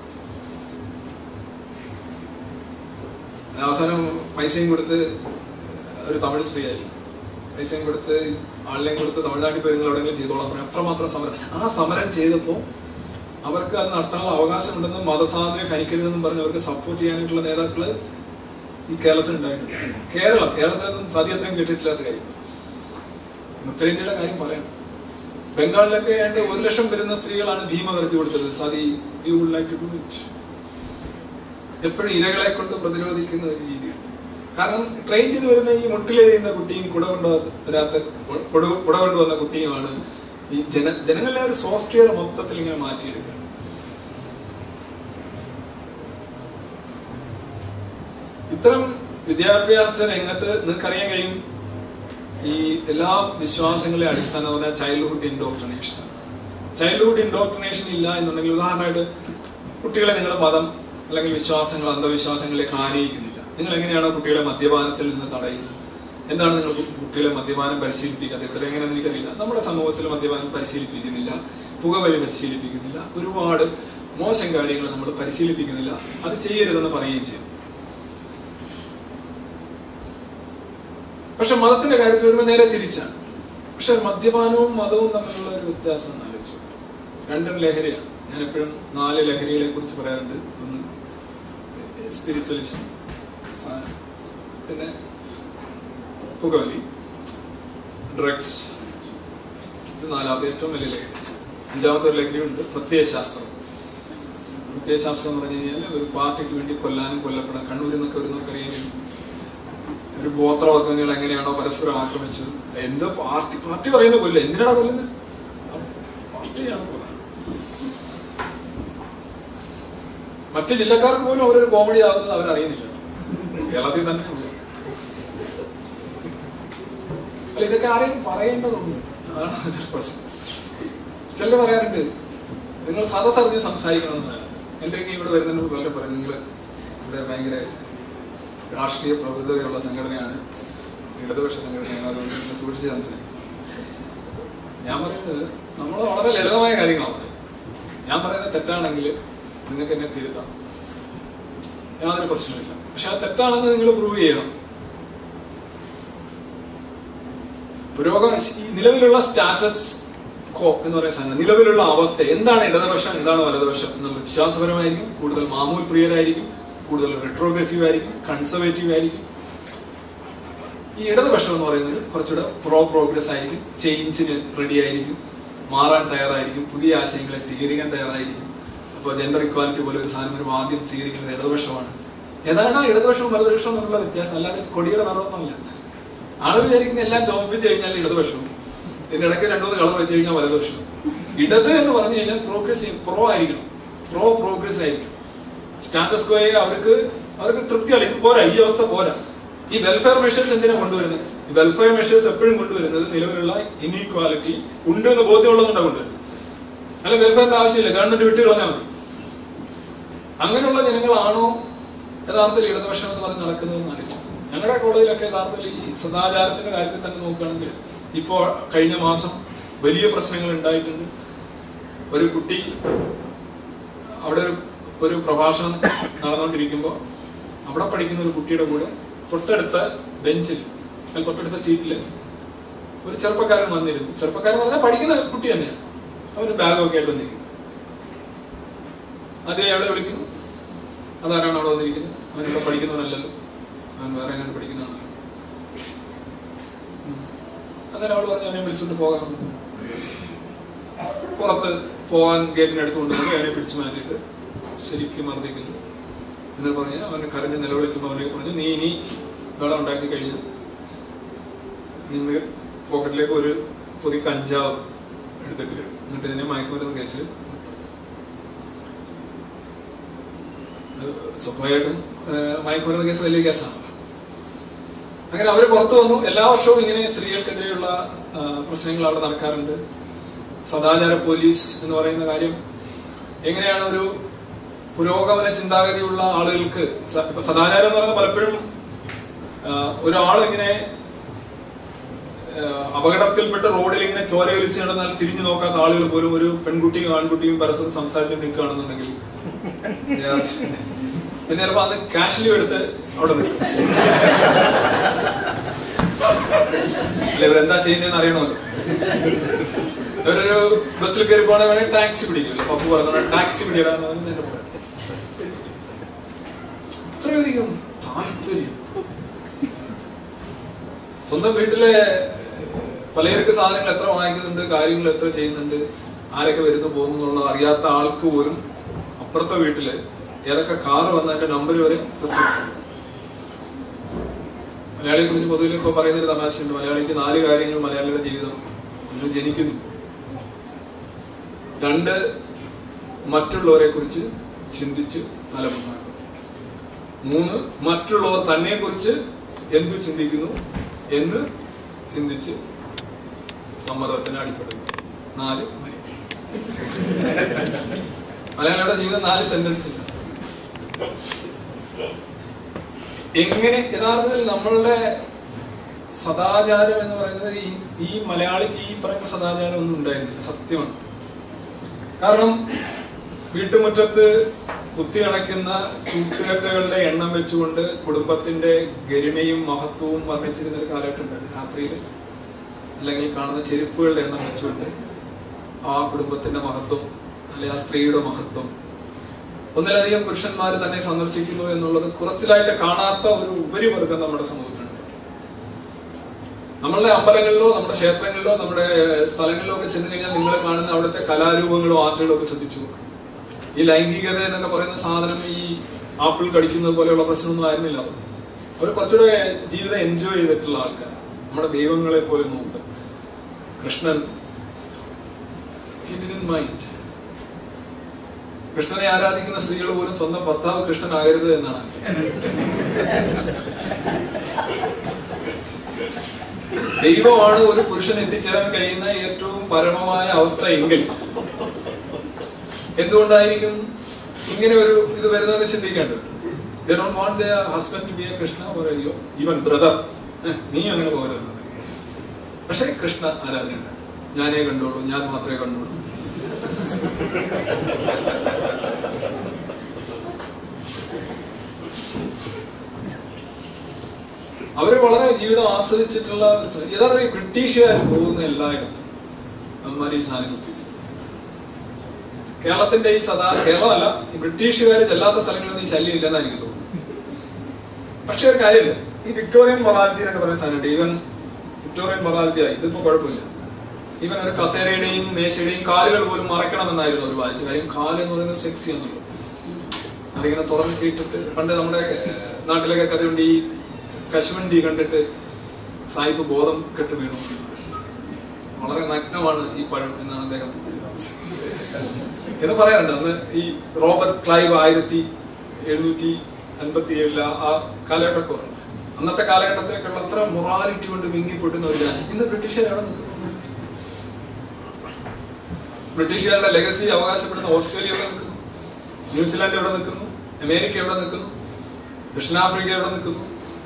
അവസാനം പൈസയും കൊടുത്ത് ഒരു തമിഴ് സ്ത്രീയായി പൈസയും കൊടുത്ത് ആളിനെയും കൊടുത്ത് തമിഴ്നാട്ടിൽ പോയി നിങ്ങൾ എവിടെയെങ്കിലും ചെയ്തോളാം പറഞ്ഞു അത്രമാത്രം സമരം ആ സമരം ചെയ്തപ്പോൾ അവർക്ക് അത് നടത്താനുള്ള അവകാശം ഉണ്ടെന്നും മതസ്വാതന്ത്ര്യം ഹനിക്കരുതെന്നും പറഞ്ഞ് അവർക്ക് സപ്പോർട്ട് ചെയ്യാനായിട്ടുള്ള നേതാക്കള് ഈ കേരളത്തിൽ ഉണ്ടായിട്ടുണ്ട് കേരളം കേരളത്തിൽ നിന്നും സതി അത്രയും കേട്ടിട്ടില്ലാത്ത കാര്യം ഉത്തരേന്ത്യയുടെ കാര്യം പറയണം ബംഗാളിലൊക്കെ ഏതാണ്ട് ഒരു ലക്ഷം വരുന്ന സ്ത്രീകളാണ് ഭീമ കരുതി കൊടുത്തത് സതി you would like to do it എപ്പോഴും ഇരകളെ കൊണ്ട് പ്രതിരോധിക്കുന്ന ഒരു രീതിയുണ്ട് കാരണം ട്രെയിൻ ചെയ്ത് വരുന്ന ഈ മുട്ടിലെഴുതുന്ന കുട്ടിയും കുട കൊണ്ടുവരാത്ത കുട കുട കൊണ്ടുവന്ന കുട്ടിയുമാണ് ഈ ജന ജനങ്ങളിലെ ഒരു സോഫ്റ്റ്വെയർ മൊത്തത്തിൽ ഇങ്ങനെ മാറ്റിയെടുക്കുക ഇത്തരം വിദ്യാഭ്യാസ രംഗത്ത് നിങ്ങൾക്കറിയാൻ കഴിയും ഈ എല്ലാ വിശ്വാസങ്ങളെ അടിസ്ഥാനം പറഞ്ഞാൽ ചൈൽഡ്ഹുഡ് ഇൻഡോക്ട്രിനേഷൻ ചൈൽഡ്ഹുഡ് ഇൻഡോക്ട്രിനേഷൻ ഇല്ല എന്നുണ്ടെങ്കിൽ ഉദാഹരണമായിട്ട് കുട്ടികളെ നിങ്ങളുടെ മതം അല്ലെങ്കിൽ വിശ്വാസങ്ങൾ അന്ധവിശ്വാസങ്ങളിലേക്ക് ആനയിക്കുന്നില്ല നിങ്ങൾ എങ്ങനെയാണോ കുട്ടികളെ മദ്യപാനത്തിൽ നിന്ന് തടയുന്നത് എന്താണ് നിങ്ങൾ കുട്ടികളെ മദ്യപാനം പരിശീലിപ്പിക്കാതെ ഇവിടെ എങ്ങനെയാണെന്ന് എനിക്കറിയില്ല നമ്മുടെ സമൂഹത്തിൽ മദ്യപാനം പരിശീലിപ്പിക്കുന്നില്ല പുകവലി പരിശീലിപ്പിക്കുന്നില്ല ഒരുപാട് മോശം കാര്യങ്ങൾ നമ്മൾ പരിശീലിപ്പിക്കുന്നില്ല അത് ചെയ്യരുതെന്ന് പറയുകയും ചെയ്യും പക്ഷെ മതത്തിന്റെ കാര്യത്തിൽ വരുമ്പോൾ നേരെ തിരിച്ചാണ് പക്ഷെ മദ്യപാനവും മതവും തമ്മിലുള്ള ഒരു വ്യത്യാസം എന്ന് ആലോചിച്ചു രണ്ടും ലഹരിയാണ് ഞാൻ എപ്പോഴും നാല് ലഹരികളെ കുറിച്ച് പറയാറുണ്ട് ഒന്ന് സ്പിരിച്വലിസം പിന്നെ പുകവലി ഡ്രഗ്സ് ഇത് നാലാമത്തെ ഏറ്റവും വലിയ ലഹരി അഞ്ചാമത്തെ ഒരു ലഹരിയുണ്ട് പ്രത്യയശാസ്ത്രം പ്രത്യയശാസ്ത്രം എന്ന് പറഞ്ഞു കഴിഞ്ഞാൽ ഒരു പാർട്ടിക്ക് വേണ്ടി കൊല്ലാനും കൊല്ലപ്പെടാൻ കണ്ണൂരിൽ നിന്നൊക്കെ വരുന്നൊക്കെ അറിയാൻ കഴിയും ഒരു ഗോത്രവർഗ്ഗങ്ങൾ എങ്ങനെയാണോ പരസ്പരം ആക്രമിച്ചത് എന്ത് പാർട്ടി പാർട്ടി പറയുന്ന കൊല്ല എന്തിനാണ് കൊല്ലുന്നത് പാർട്ടിയാണ് കൊല്ലുന്നത് മറ്റു ജില്ലക്കാർക്ക് പോലും അവരൊരു കോമഡി ആകുന്നത് അവരറിയുന്നില്ല കേരളത്തിൽ തന്നെ ഉണ്ട്. അല്ല ഇതൊക്കെ ആരെയും പറയേണ്ടതുണ്ട് അതാണ് ഇതിന്റെ പ്രശ്നം ചിലർ പറയാറുണ്ട് നിങ്ങൾ സദസ്സറിഞ്ഞ് സംസാരിക്കണമെന്ന് എന്തെങ്കിലും ഇവിടെ വരുന്നതിന് കൊല്ലം പറയും നിങ്ങൾ ഇവിടെ ഭയങ്കര രാഷ്ട്രീയ പ്രബുദ്ധതയുള്ള സംഘടനയാണ് ഇടതുപക്ഷ സംഘടനയാണ് അതുകൊണ്ട് നിങ്ങൾ സൂക്ഷിച്ച് സംസാരിക്കും ഞാൻ പറയുന്നത് നമ്മൾ വളരെ ലളിതമായ കാര്യങ്ങളാണ് പറയുന്നത്. ഞാൻ പറയുന്നത് തെറ്റാണെങ്കിൽ നിങ്ങൾക്ക് എന്നെ തിരുത്താം യാതൊരു പ്രശ്നമില്ല പക്ഷെ അത് തെറ്റാണെന്ന് നിങ്ങൾ പ്രൂവ് ചെയ്യണം പുരോഗമന ഈ നിലവിലുള്ള സ്റ്റാറ്റസ് കോ എന്ന് പറയുന്ന സാധനം നിലവിലുള്ള അവസ്ഥ എന്താണ് ഇടതുപക്ഷം എന്താണ് വലതുപക്ഷം എന്നുള്ള വിശ്വാസപരമായിരിക്കും കൂടുതൽ മാമൂൽ പ്രിയരായിരിക്കും കൂടുതൽ റെട്രോഗ്രസീവ് ആയിരിക്കും കൺസർവേറ്റീവ് ആയിരിക്കും ഈ ഇടതുപക്ഷം എന്ന് പറയുന്നത് കുറച്ചുകൂടെ പ്രോ പ്രോഗ്രസ് ആയിരിക്കും ചേഞ്ചിന് റെഡി ആയിരിക്കും മാറാൻ തയ്യാറായിരിക്കും പുതിയ ആശയങ്ങളെ സ്വീകരിക്കാൻ തയ്യാറായിരിക്കും അപ്പോൾ ജെൻഡർ ഇക്വാലിറ്റി പോലെ ഒരു സാധനം ഒരു ആദ്യം സ്വീകരിക്കുന്നത് ഇടതുപക്ഷമാണ് ഏതാണ് ഇടതുപക്ഷവും വലതുപക്ഷവും തമ്മിലുള്ള വ്യത്യാസം അല്ലാതെ കൊടിയുടെ നിറമൊന്നുമല്ല ആളുകൾ വിചാരിക്കുന്ന എല്ലാം ചുമപ്പിച്ച് കഴിഞ്ഞാൽ ഇടതുപക്ഷവും ഇതിന്റെ ഇടയ്ക്ക് രണ്ടു മൂന്ന് കളർ വെച്ച് കഴിഞ്ഞാൽ വലതുപക്ഷവും ഇടത് എന്ന് പറഞ്ഞു കഴിഞ്ഞാൽ പ്രോഗ്രസ് പ്രോ ആയിരിക്കണം പ്രോ പ്രോഗ്രസ് ആയിരിക്കണം സ്റ്റാറ്റസ് കോയെ അവർക്ക് അവർക്ക് തൃപ്തിയല്ല ഇത് പോരാ ഈ അവസ്ഥ പോരാ ഈ വെൽഫെയർ മെഷേഴ്സ് എന്തിനാ കൊണ്ടുവരുന്നത് ഈ വെൽഫെയർ മെഷേഴ്സ് എപ്പോഴും കൊണ്ടുവരുന്നത് നിലവിലുള്ള ഇൻഇക്വാലിറ്റി ഉണ്ട് എന്ന് ബോധ്യമുള്ളതുകൊണ്ടാണ് കൊണ്ടുവരുന്നത് അല്ല വെൽഫെയറിന്റെ ആവശ്യമില്ല ഗവൺമെന്റ് വിട്ട് കളഞ്ഞാൽ മതി അങ്ങനെയുള്ള ജനങ്ങളാണോ യഥാർത്ഥത്തിൽ ഇടതുപക്ഷം എന്ന് പറഞ്ഞ് നടക്കുന്നതെന്ന് അറിയില്ല ഞങ്ങളുടെ കോളേജിലൊക്കെ യഥാർത്ഥത്തിൽ ഈ സദാചാരത്തിന്റെ കാര്യത്തിൽ തന്നെ നോക്കുകയാണെങ്കിൽ ഇപ്പോ കഴിഞ്ഞ മാസം വലിയ പ്രശ്നങ്ങൾ ഉണ്ടായിട്ടുണ്ട് ഒരു കുട്ടി അവിടെ ഒരു ഒരു പ്രഭാഷണം നടന്നുകൊണ്ടിരിക്കുമ്പോൾ അവിടെ പഠിക്കുന്ന ഒരു കുട്ടിയുടെ കൂടെ തൊട്ടടുത്ത ബെഞ്ചിൽ അല്ലെങ്കിൽ തൊട്ടടുത്ത സീറ്റിൽ ഒരു ചെറുപ്പക്കാരൻ വന്നിരുന്നു ചെറുപ്പക്കാരൻ പറഞ്ഞാൽ പഠിക്കുന്ന കുട്ടി തന്നെയാണ് അവന് ബാഗൊക്കെ ആയിട്ട് വന്നിരിക്കുന്നു അതേ എവിടെ വിളിക്കുന്നു അതാരാണ് അവിടെ വന്നിരിക്കുന്നത് അവൻ ഇവിടെ പഠിക്കുന്നവനല്ലല്ലോ അവൻ വേറെ എങ്ങനെ പഠിക്കുന്നതാണല്ലോ ഉം. അന്നേരം അവൾ പറഞ്ഞു അവനെ വിളിച്ചോണ്ട് പോകാം പുറത്ത് പോകാൻ ഗേറ്റിന് അടുത്ത് കൊണ്ടുപോയി അവനെ പിടിച്ചു മാറ്റിയിട്ട് ശരിക്കും മർദ്ദിക്കുന്നു എന്ന് പറഞ്ഞ് അവന് കരഞ്ഞ് നിലവിളിക്കുമ്പോൾ അവനെ പറഞ്ഞു നീ ഇനി വെള്ളം ഉണ്ടാക്കി കഴിഞ്ഞു നിങ്ങൾ പോക്കറ്റിലേക്ക് ഒരു പൊതി കഞ്ചാവ് എടുത്തിട്ട് വരും എന്നിട്ട് ഇതിനെ മയക്കുമരുന്ന് കേസിൽ അത് സ്വാഭാവികമായിട്ടും ഏഹ്, മയക്കുമരുന്ന് കേസ് വലിയ കേസാണ് അങ്ങനെ അവർ പുറത്തു വന്നു എല്ലാ വർഷവും ഇങ്ങനെ സ്ത്രീകൾക്കെതിരെയുള്ള ആ, പ്രശ്നങ്ങൾ അവിടെ നടക്കാറുണ്ട് സദാചാര പോലീസ് എന്ന് പറയുന്ന കാര്യം എങ്ങനെയാണ് ഒരു പുരോഗമന ചിന്താഗതിയുള്ള ആളുകൾക്ക് സ- ഇപ്പൊ സദാചാരം എന്ന് പറയുന്നത് പലപ്പോഴും ആ, ഒരാൾ ഇങ്ങനെ ആ, അപകടത്തിൽപ്പെട്ട് റോഡിൽ ഇങ്ങനെ ചോരയൊലിച്ച് നടന്നാൽ തിരിഞ്ഞു നോക്കാത്ത ആളുകൾ പോലും ഒരു പെൺകുട്ടിയും ആൺകുട്ടിയും പരസ്പരം സംസാരിച്ചു നിൽക്കുകയാണെന്നുണ്ടെങ്കിൽ പിന്നെ ചിലപ്പോ അന്ന് കാഷ്വലി എടുത്ത് അവിടെ നിൽക്കും അല്ല ഇവരെന്താ ചെയ്യുന്നതെന്ന് അറിയണമല്ലോ ഇവരൊരു ബസ്സിൽ കയറി പോകണ വേണമെങ്കിൽ ടാക്സി പിടിക്കില്ല പപ്പു പറഞ്ഞ ടാക്സി പിടിയിടാന്ന് പറഞ്ഞ് എന്റെ പറയാം ഇത്രയധികം താല്പര്യം സ്വന്തം വീട്ടിലെ പലചരക്ക് സാധനങ്ങൾ എത്ര വാങ്ങിക്കുന്നുണ്ട് കാര്യങ്ങൾ എത്ര ചെയ്യുന്നുണ്ട് ആരൊക്കെ വരുന്നു പോകുന്നു എന്നുള്ളത് അറിയാത്ത ആൾക്ക് പോലും അപ്പുറത്തെ വീട്ടില് ഏതൊക്കെ കാറ് വന്നതിന്റെ നമ്പർ വരെ വെച്ചിട്ടുണ്ട്. മലയാളിയെ കുറിച്ച് പൊതുവിൽ ഇപ്പൊ പറയുന്ന ഒരു തമാശയുണ്ട് മലയാളിക്ക് നാല് കാര്യങ്ങൾ മലയാളിയുടെ ജീവിതം ഒന്ന് ജനിക്കുന്നു രണ്ട് മറ്റുള്ളവരെ കുറിച്ച് ചിന്തിച്ച് ഫലമുണ്ടാക്കും മൂന്ന് മറ്റുള്ളവർ തന്നെ കുറിച്ച് എന്തു ചിന്തിക്കുന്നു എന്ന് ചിന്തിച്ച് സമ്മർദ്ദത്തിന് അടിപ്പെടുന്നു നാല് മരിക്കും. മലയാളിയുടെ ജീവിതം നാല് സെന്റൻസ് എങ്ങനെ യഥാർത്ഥത്തിൽ നമ്മളുടെ സദാചാരം എന്ന് പറയുന്നത് ഈ ഈ മലയാളിക്ക് ഈ പറയുന്ന സദാചാരം ഒന്നും ഉണ്ടായിരുന്നില്ല സത്യമാണ് കാരണം വീട്ടുമുറ്റത്ത് കുത്തി അണയ്ക്കുന്ന ചൂട്ടുകറ്റകളുടെ എണ്ണം വെച്ചുകൊണ്ട് കുടുംബത്തിന്റെ ഗരിമയും മഹത്വവും വർണ്ണിച്ചിരുന്ന ഒരു കാലഘട്ടം ഉണ്ടായിരുന്നു രാത്രിയിൽ അല്ലെങ്കിൽ കാണുന്ന ചെരുപ്പുകളുടെ എണ്ണം വെച്ചുകൊണ്ട് ആ കുടുംബത്തിന്റെ മഹത്വം അല്ലെ ആ സ്ത്രീയുടെ മഹത്വം ഒന്നിലധികം പുരുഷന്മാർ തന്നെ സന്ദർശിക്കുന്നു എന്നുള്ളത് കുറച്ചിലായിട്ട് കാണാത്ത ഒരു ഉപരിവർഗം നമ്മുടെ സമൂഹത്തിലുണ്ട് നമ്മളുടെ അമ്പലങ്ങളിലോ നമ്മുടെ ക്ഷേത്രങ്ങളിലോ നമ്മുടെ സ്ഥലങ്ങളിലോ ഒക്കെ ചെന്ന് കഴിഞ്ഞാൽ നിങ്ങൾ കാണുന്ന അവിടുത്തെ കലാരൂപങ്ങളോ ആർട്ടുകളോ ഒക്കെ ശ്രദ്ധിച്ചു നോക്കണം. ഈ ലൈംഗികത എന്നൊക്കെ പറയുന്ന സാധനം ഈ ആപ്പിൾ കടിക്കുന്നത് പോലെയുള്ള പ്രശ്നമൊന്നും ആയിരുന്നില്ല അവർ. അവർ കുറച്ചുകൂടെ ജീവിതം എൻജോയ് ചെയ്തിട്ടുള്ള ആൾക്കാർ നമ്മുടെ ദൈവങ്ങളെ പോലെ നോക്കുക കൃഷ്ണൻ മൈൻഡ് കൃഷ്ണനെ ആരാധിക്കുന്ന സ്ത്രീകൾ പോലും സ്വന്തം ഭർത്താവ് കൃഷ്ണനാകരുത് എന്നാണ് ദൈവമാണ് ഒരു പുരുഷൻ എത്തിച്ചേരാൻ കഴിയുന്ന ഏറ്റവും പരമമായ അവസ്ഥ എങ്കിൽ എന്തുകൊണ്ടായിരിക്കും ഇങ്ങനെ ഒരു ഇത് വരുന്നതെന്ന് ചിന്തിക്കേണ്ടത് They don't want their husband to be a Krishna or a even brother. ഏ, നീ അങ്ങനെ പോകരുത് പക്ഷെ കൃഷ്ണ ആരാധനയുണ്ട് ഞാനേ കണ്ടോളൂ ഞാൻ മാത്രമേ കണ്ടോളൂ അവര് വളരെ ജീവിതം ആസ്വദിച്ചിട്ടുള്ള ഒരു സ- യഥാർത്ഥ ഈ ബ്രിട്ടീഷുകാർ പോകുന്ന എല്ലായിടത്തും അവന്മാർ ഈ സാധനം ശ്രദ്ധിച്ചു കേരളത്തിന്റെ ഈ സദാ കേരളമല്ല ഈ ബ്രിട്ടീഷുകാർ ചെല്ലാത്ത സ്ഥലങ്ങളിൽ ഈ ശല്യം ഇല്ലെന്നാണ് എനിക്ക് തോന്നുന്നത് പക്ഷെ ഒരു കാര്യമില്ല ഈ വിക്ടോറിയൻ മൊറാലിറ്റി എന്നൊക്കെ പറയുന്ന സാധനമുണ്ട് ഈവൻ വിക്ടോറിയൻ മൊറാലിറ്റി ആയി ഇതിപ്പോ കുഴപ്പമില്ല ഈവൻ ഒരു കസേരയുടെയും മേശയുടെയും കാലുകൾ പോലും മറക്കണമെന്നായിരുന്നു ഒരു വായിച്ചു കാര്യം കാല് എന്ന് പറയുന്നത് സെക്സി എന്നുള്ളത് അതിങ്ങനെ തുറന്നിട്ടിട്ട് പണ്ട് നമ്മുടെ ഏഹ്, നാട്ടിലൊക്കെ കഥയുണ്ട് ഈ കശുവണ്ടി കണ്ടിട്ട് സായിപ്പ് ബോധം കെട്ട് വീണു വളരെ നഗ്നമാണ് ഈ പഴം എന്നാണ് അദ്ദേഹം എന്ന് പറയാറുണ്ട് അന്ന് ഈ റോബർട്ട് ക്ലൈവ് ആയിരത്തി എഴുന്നൂറ്റി അൻപത്തി ഏഴില് ആ കാലഘട്ടമൊക്കെ പറഞ്ഞു അന്നത്തെ കാലഘട്ടത്തിലേക്കുള്ള അത്ര മൊറാലിറ്റി കൊണ്ട് വിങ്ങിപ്പൊട്ടുന്ന ഒരു രാജ്യം ഇന്ന് ബ്രിട്ടീഷുകാർ എവിടെ നിൽക്കുന്നു ബ്രിട്ടീഷുകാരുടെ ലെഗസി അവകാശപ്പെടുന്ന ഓസ്ട്രേലിയ എവിടെ നിൽക്കുന്നു ന്യൂസിലാൻഡ് എവിടെ നിൽക്കുന്നു അമേരിക്ക എവിടെ നിൽക്കുന്നു ദക്ഷിണാഫ്രിക്ക എവിടെ നിൽക്കുന്നു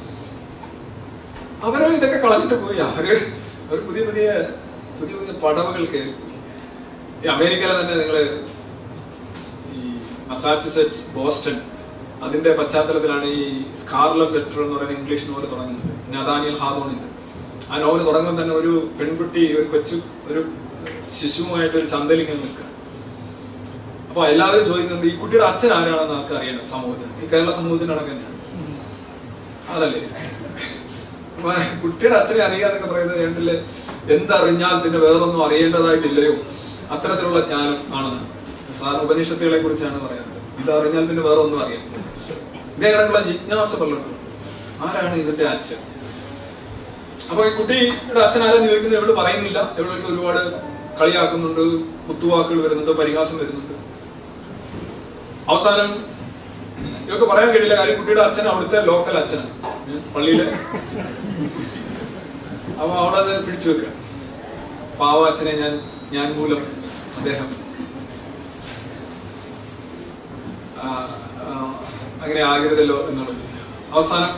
അവരെ ഇതൊക്കെ കളഞ്ഞിട്ട് പോയി അവര് അവർ പുതിയ പുതിയ പുതിയ പുതിയ പടവുകൾ കയറി ഈ അമേരിക്കയിലെ തന്നെ നിങ്ങള് ഈ മസാച്ചുസെറ്റ്സ് ബോസ്റ്റൺ അതിന്റെ പശ്ചാത്തലത്തിലാണ് ഈ സ്കാർലറ്റ് ലെറ്റർ എന്ന് പറയുന്ന ഇംഗ്ലീഷ് നോവൽ തുടങ്ങുന്നത് നദാനിയൽ ഹാദോണിന്റെ ആ നോവൽ തുടങ്ങുമ്പോൾ തന്നെ ഒരു പെൺകുട്ടി ഒരു കൊച്ചു ഒരു ശിശുവുമായിട്ട് ഒരു ചന്തലിങ്ങനെ നിൽക്കുക അപ്പൊ എല്ലാവരും ചോദിക്കുന്നത് ഈ കുട്ടിയുടെ അച്ഛൻ ആരാണെന്ന് നമുക്ക് അറിയണം സമൂഹത്തിന് ഈ കേരള സമൂഹത്തിന്റെ അടക്കം തന്നെയാണ് അതല്ലേ അപ്പൊ കുട്ടിയുടെ അച്ഛനെ അറിയാന്നൊക്കെ പറയുന്നത് കേട്ടില്ലേ എന്തറിഞ്ഞാൽ പിന്നെ വേറൊന്നും അറിയേണ്ടതായിട്ടില്ലയോ അത്തരത്തിലുള്ള ജ്ഞാനം ആണെന്ന് സാധാരണ ഉപനിഷത്തുകളെ കുറിച്ചാണ് പറയുന്നത് ഇതറിഞ്ഞാൽ പിന്നെ വേറെ ഒന്നും അറിയാം ഇതേ കണക്കുള്ള ജിജ്ഞാസ പലർക്കും ആരാണ് ഇതിന്റെ അച്ഛൻ അപ്പൊ ഈ കുട്ടിയുടെ അച്ഛൻ ആരാന്ന് ചോദിക്കുന്നത് എവിടെ പറയുന്നില്ല എവിടെ ഒരുപാട് കളിയാക്കുന്നുണ്ട് കുത്തുവാക്കുകൾ വരുന്നുണ്ട് പരിഹാസം വരുന്നുണ്ട് അവസാനം ഇതൊക്കെ പറയാൻ കഴിയില്ല കാര്യം കുട്ടിയുടെ അച്ഛൻ അവിടുത്തെ ലോക്കൽ അച്ഛനാണ് ഉം, പള്ളിയിലെ അപ്പൊ അവിടെ അത് പിടിച്ചു വെക്കുക പാവ അച്ഛനെ ഞാൻ ഞാൻ മൂലം അദ്ദേഹം ആ, ആ, അങ്ങനെ ആകരുതല്ലോ എന്നുള്ളത് അവസാനം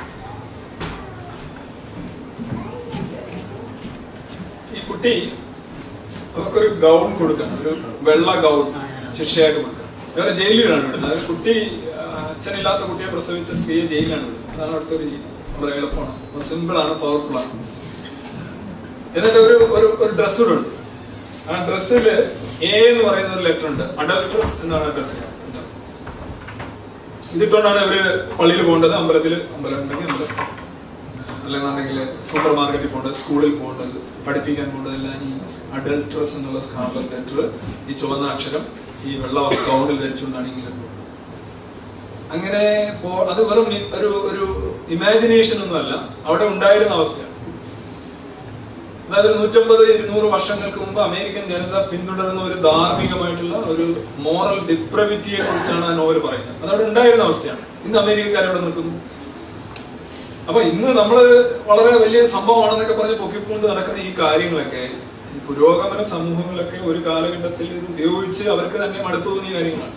ഈ കുട്ടി അവർക്കൊരു ഗൗൺ കൊടുക്കണം ഒരു വെള്ള ഗൗൺ ശിക്ഷയായിട്ട് കൊടുക്കണം വേറെ ജയിലിലാണ് വിടുന്നത് അതായത് കുട്ടി ആ, അച്ഛനില്ലാത്ത കുട്ടിയെ പ്രസവിച്ച സ്ത്രീയെ ജയിലിലാണ് വിടുന്നത് അതാണ് അവിടുത്തെ ഒരു രീതി വളരെ എളുപ്പമാണ് സിമ്പിൾ ആണ് പവർഫുൾ ആണ് എന്നിട്ട് ഒരു ഒരു ഒരു ഡ്രസ് കൂടെ ഉണ്ട് ആ ഡ്രസ്സിൽ എ എന്ന് പറയുന്ന ഒരു ലെറ്റർ ഉണ്ട് അഡൽട്ട് ഡ്രസ് എന്നാണ് ആ ഡ്രസ് ഇതിട്ടുകൊണ്ടാണ് ഇവര് പള്ളിയിൽ പോകേണ്ടത് അമ്പലത്തിൽ അമ്പലം ഉണ്ടെങ്കിൽ അമ്പലം അല്ലെന്നുണ്ടെങ്കിൽ സൂപ്പർ മാർക്കറ്റിൽ പോകേണ്ടത് സ്കൂളിൽ പോകേണ്ടത് പഠിപ്പിക്കാൻ പോകേണ്ടത് എല്ലാം ഈ അഡൽട്രസ് എന്നുള്ള സ്കാർലറ്റ് ലെറ്റർ ഈ ചുവന്ന അക്ഷരം ഈ വെള്ള ഗൗണിൽ ധരിച്ചുകൊണ്ടാണ് ഇങ്ങനെ പോകുന്നത് അങ്ങനെ പോ- അത് വെറും ഇ- ഒരു ഒരു ഇമാജിനേഷൻ ഒന്നുമല്ല അവിടെ ഉണ്ടായിരുന്ന അവസ്ഥയാണ് അതായത് ഒരു നൂറ്റമ്പത് ഇരുന്നൂറ് വർഷങ്ങൾക്ക് മുമ്പ് അമേരിക്കൻ ജനത പിന്തുടരുന്ന ഒരു ധാർമ്മികമായിട്ടുള്ള ഒരു മോറൽ ഡിപ്രവിറ്റിയെ കുറിച്ചാണ് ആ നോവൽ പറയുന്നത് അതവിടെ ഉണ്ടായിരുന്ന അവസ്ഥയാണ് ഇന്ന് അമേരിക്കക്കാർ അവിടെ നിൽക്കുന്നു അപ്പൊ ഇന്ന് നമ്മള് വളരെ വലിയ സംഭവമാണെന്നൊക്കെ പറഞ്ഞ് പൊക്കിക്കൊണ്ട് നടക്കുന്ന ഈ കാര്യങ്ങളൊക്കെ ഈ പുരോഗമന സമൂഹങ്ങളൊക്കെ ഒരു കാലഘട്ടത്തിൽ ഇത് ഉപയോഗിച്ച് അവർക്ക് തന്നെ മടുപ്പ് തോന്നിയ കാര്യങ്ങളാണ്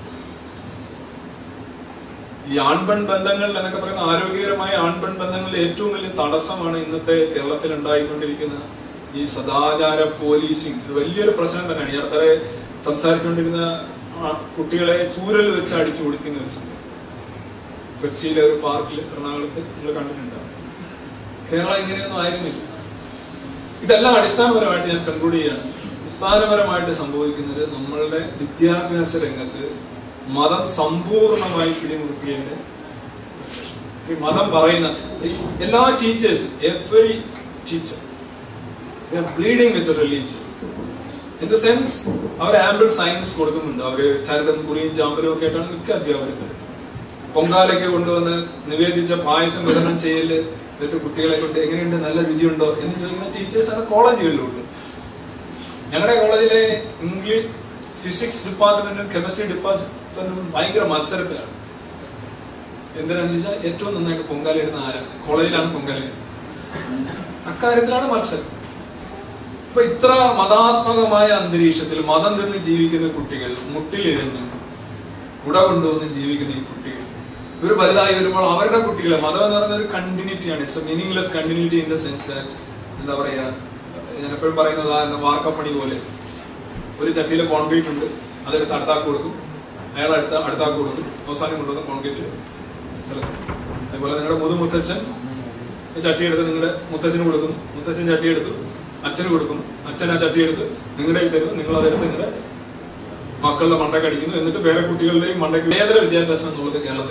ഈ ആൺപെൺ ബന്ധങ്ങൾ എന്നൊക്കെ പറയുന്ന ആരോഗ്യകരമായ ആൺപെൺ ബന്ധങ്ങളിൽ ഏറ്റവും വലിയ തടസ്സമാണ് ഇന്നത്തെ കേരളത്തിൽ ഉണ്ടായിക്കൊണ്ടിരിക്കുന്ന ഈ സദാചാര പോലീസിങ് ഇത് വലിയൊരു പ്രശ്നം തന്നെയാണ് ഈ അടുത്തറെ സംസാരിച്ചുകൊണ്ടിരുന്ന ആ കുട്ടികളെ ചൂരൽ വെച്ച് അടിച്ചു കൊടുക്കുന്ന ഒരു സംഭവം കൊച്ചിയിലെ ഒരു പാർക്കിൽ എറണാകുളത്ത് നിങ്ങൾ കണ്ടിട്ടുണ്ടാവും കേരളം ഇങ്ങനെയൊന്നും ആയിരുന്നില്ല ഇതെല്ലാം അടിസ്ഥാനപരമായിട്ട് ഞാൻ കൺക്ലൂഡ് ചെയ്യാണ് അടിസ്ഥാനപരമായിട്ട് സംഭവിക്കുന്നത് നമ്മളുടെ വിദ്യാഭ്യാസ രംഗത്ത് മതം സമ്പൂർണമായി പിടിമുറുക്കിയതിന്റെ ഈ മതം പറയുന്ന ഈ എല്ലാ teachers every teacher bleeding with religion in the sense അവർ ആംബിൾ സയൻസ് കൊടുക്കുന്നുണ്ട് അവര് ചരടും കുറിയും ചാമ്പലും ഒക്കെ ആയിട്ടാണ് മിക്ക അധ്യാപകരും പൊങ്കാലയ്ക്ക് കൊണ്ടുവന്ന് നിവേദിച്ച പായസം വിതരണം ചെയ്യല് എന്നിട്ട് കുട്ടികളെ കൊണ്ട് എങ്ങനെയുണ്ട് നല്ല രുചിയുണ്ടോ എന്ന് ചോദിക്കുന്ന ടീച്ചേഴ്സാണ് കോളേജുകളിലുള്ളത് ഞങ്ങളുടെ കോളേജിലെ ഇംഗ്ലീഷ് ഫിസിക്സ് ഡിപ്പാർട്ട്മെന്റും കെമിസ്ട്രി ഡിപ്പാർട്ട്മെന്റും ഭയങ്കര മത്സരത്തിലാണ് എന്തിനാന്ന് ചോദിച്ചാൽ ഏറ്റവും നന്നായിട്ട് പൊങ്കാല ഇടുന്ന ആരാണ് കോളേജിലാണ് പൊങ്കാല ഇടുന്നത്. അക്കാര്യത്തിലാണ് മത്സരം അപ്പൊ ഇത്ര മതാത്മകമായ അന്തരീക്ഷത്തിൽ മതം തിന്ന് ജീവിക്കുന്ന കുട്ടികൾ മുട്ടിലിഴഞ്ഞു കുട കൊണ്ടുവന്ന് ജീവിക്കുന്ന ഈ കുട്ടികൾ ഇവർ വലുതായി വരുമ്പോൾ അവരുടെ കുട്ടികളെ മതം എന്ന് പറയുന്ന ഒരു കണ്ടിന്യൂറ്റിയാണ് it's a meaningless continuity in the sense എന്താ പറയാ ഞാൻ എപ്പോഴും പറയുന്നത് ആ എന്താ വാർക്കപ്പണി പോലെ ഒരു ചട്ടിയിൽ കോൺക്രീറ്റ് ഉണ്ട് അതെടുത്ത് അടുത്താക്ക് കൊടുക്കും അയാൾ അടുത്ത അടുത്താക്ക് കൊടുക്കും അവസാനം കൊണ്ടുവന്ന് കോൺക്രീറ്റ് സ്ഥലത്ത് അതുപോലെ നിങ്ങളുടെ മുതു മുത്തച്ഛൻ ഈ ചട്ടി എടുത്ത് നിങ്ങളുടെ മുത്തച്ഛന് കൊടുക്കുന്നു മുത്തച്ഛൻ ചട്ടി എടുത്തു അച്ഛന് കൊടുക്കും അച്ഛൻ ആ ചട്ടി എടുത്ത് നിങ്ങളുടെ കയ്യിൽ തരുന്നു നിങ്ങൾ അതെടുത്ത് നിങ്ങളുടെ മക്കളുടെ മണ്ടക്ക് അടിക്കുന്നു എന്നിട്ട് വേറെ കുട്ടികളുടെയും മണ്ടയ്ക്ക് ഏതൊരു വിദ്യാഭ്യാസം എന്നുള്ളത് കേരളത്തിൽ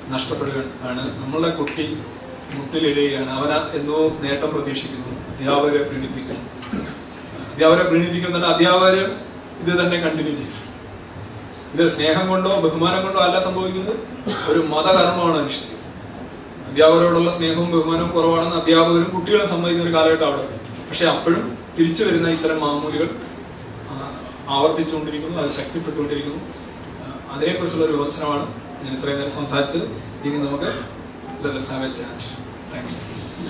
നഷ്ടപ്പെടുകയാണ് നമ്മളുടെ കുട്ടി മുട്ടിലിഴയുകയാണ് അവന എന്തോ നേട്ടം പ്രതീക്ഷിക്കുന്നു അധ്യാപകരെ പ്രീണിപ്പിക്കുന്നു അധ്യാപകരെ പ്രീണിപ്പിക്കുന്ന തന്നെ അധ്യാപകർ ഇത് തന്നെ കണ്ടിന്യൂ ചെയ്യും ഇത് സ്നേഹം കൊണ്ടോ ബഹുമാനം കൊണ്ടോ അല്ല സംഭവിക്കുന്നത് ഒരു മതകർമ്മമാണ് അനുഷ്ഠിക്കുന്നത് അധ്യാപകരോടുള്ള സ്നേഹവും ബഹുമാനവും കുറവാണെന്ന് അധ്യാപകരും കുട്ടികളും സമ്മതിക്കുന്ന ഒരു കാലഘട്ടം അവിടെ ഉണ്ട്. പക്ഷെ അപ്പോഴും തിരിച്ചു വരുന്ന ഇത്തരം മാമൂലുകൾ ആ, ആവർത്തിച്ചുകൊണ്ടിരിക്കുന്നു അത് ശക്തിപ്പെട്ടുകൊണ്ടിരിക്കുന്നു ആ, അതിനെക്കുറിച്ചുള്ള ഒരു വിമർശനമാണ് ഞാൻ ഇത്രയും നേരം സംസാരിച്ചത് ഇനി നമുക്ക് let us have a chat. Thank you.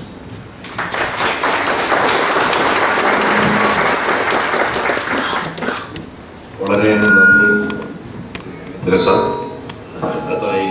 വളരെ നന്ദി രസ അടുത്തതായി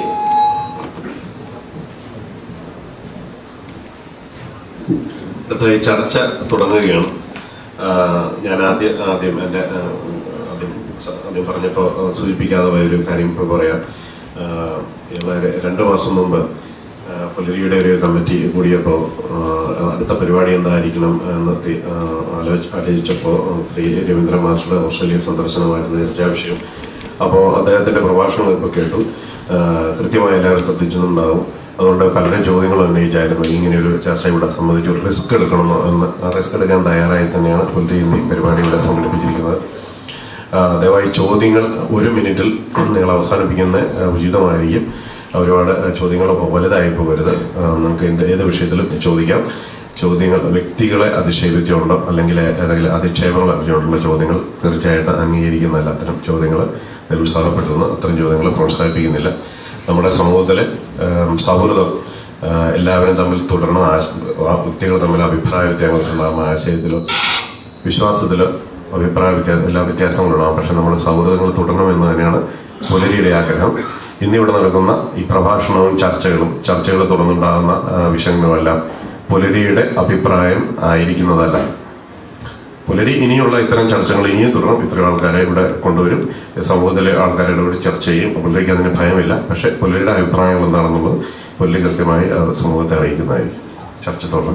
അടുത്തതായി ചർച്ച തുടങ്ങുകയാണ് ആ, ഞാൻ ആദ്യം ആദ്യം എൻ്റെ ആ, ആദ്യം സ- ആദ്യം പറഞ്ഞപ്പോൾ ആ, സൂചിപ്പിക്കാതെ പോയ ഒരു കാര്യം ഇപ്പോൾ പറയാം ആ, വളരെ രണ്ട് മാസം മുമ്പ് ആ, പുലരിയുടെ ഒരു കമ്മിറ്റി കൂടിയപ്പോൾ ആ, അടുത്ത പരിപാടി എന്തായിരിക്കണം എന്ന് തി- ആ, ആലോചി ആലോചിച്ചപ്പോൾ ശ്രീ രവീന്ദ്ര മാസ്റ്ററുടെ ഓസ്ട്രേലിയ സന്ദർശനമായിരുന്നു ചർച്ചാ വിഷയം അപ്പോൾ അദ്ദേഹത്തിന്റെ പ്രഭാഷണം ഇപ്പോൾ കേട്ടു ആ, കൃത്യമായി എല്ലാവരും ശ്രദ്ധിച്ചിട്ടുണ്ടാവും അതുകൊണ്ട് പലരും ചോദ്യങ്ങൾ ഉന്നയിച്ചായിരുന്നു ഇങ്ങനെ ഒരു ചർച്ച ഇവിടെ സംബന്ധിച്ച് ഒരു റിസ്ക് എടുക്കണമോ എന്ന് ആ റിസ്ക് എടുക്കാൻ തയ്യാറായി തന്നെയാണ് പുലരി ഇന്ന് ഈ പരിപാടി ഇവിടെ സംഘടിപ്പിച്ചിരിക്കുന്നത് ആ, ദയവായി ചോദ്യങ്ങൾ ഒരു മിനിറ്റിൽ നിങ്ങൾ അവസാനിപ്പിക്കുന്ന ആ, ഉചിതമായിരിക്കും ഒരുപാട് ചോദ്യങ്ങൾ വലുതായി പോകരുത് ആ, നമുക്ക് എന്ത് ഏത് വിഷയത്തിലും ചോദിക്കാം ചോദ്യങ്ങൾ വ്യക്തികളെ അധിക്ഷേപിച്ചുകൊണ്ടോ അല്ലെങ്കിൽ ഏതെങ്കിലും അധിക്ഷേപങ്ങൾ അറിഞ്ഞുകൊണ്ടുള്ള ചോദ്യങ്ങൾ തീർച്ചയായിട്ടും അംഗീകരിക്കുന്നതല്ല അത്തരം ചോദ്യങ്ങൾ നിരുത്സാഹപ്പെടുത്തുന്നു അത്തരം ചോദ്യങ്ങൾ പ്രോത്സാഹിപ്പിക്കുന്നില്ല നമ്മുടെ സമൂഹത്തിലെ ആം, സൗഹൃദം ആ, എല്ലാവരും തമ്മിൽ തുടർന്ന് ആശ- ആ വ്യക്തികൾ തമ്മിൽ അഭിപ്രായ വ്യത്യാസങ്ങളുണ്ടാകും ആശയത്തിലോ വിശ്വാസത്തിലോ അഭിപ്രായ വ്യത്യാസം എല്ലാ വ്യത്യാസങ്ങളുണ്ടാകും പക്ഷെ നമ്മൾ സൗഹൃദങ്ങൾ തുടരണമെന്ന് തന്നെയാണ് പുലരിയുടെ ആഗ്രഹം ഇന്നിവിടെ നടക്കുന്ന ഈ പ്രഭാഷണവും ചർച്ചകളും ചർച്ചകൾ തുടർന്നുണ്ടാകുന്ന ആ, വിഷയങ്ങളുമെല്ലാം പുലരിയുടെ അഭിപ്രായം ആയിരിക്കുന്നതല്ല പുലരി ഇനിയുള്ള ഇത്തരം ചർച്ചകൾ ഇനിയും തുടരും ഇത്തരം ആൾക്കാരെ ഇവിടെ കൊണ്ടുവരും സമൂഹത്തിലെ ആൾക്കാരുടെ കൂടി ചർച്ച ചെയ്യും പുലരിക്ക് അതിന് ഭയമില്ല പക്ഷെ പുലരിയുടെ അഭിപ്രായങ്ങൾ എന്താണെന്നുള്ളത് പുലരി കൃത്യമായി അത് സമൂഹത്തെ അറിയിക്കുന്നതായിരിക്കും ചർച്ച തുടരും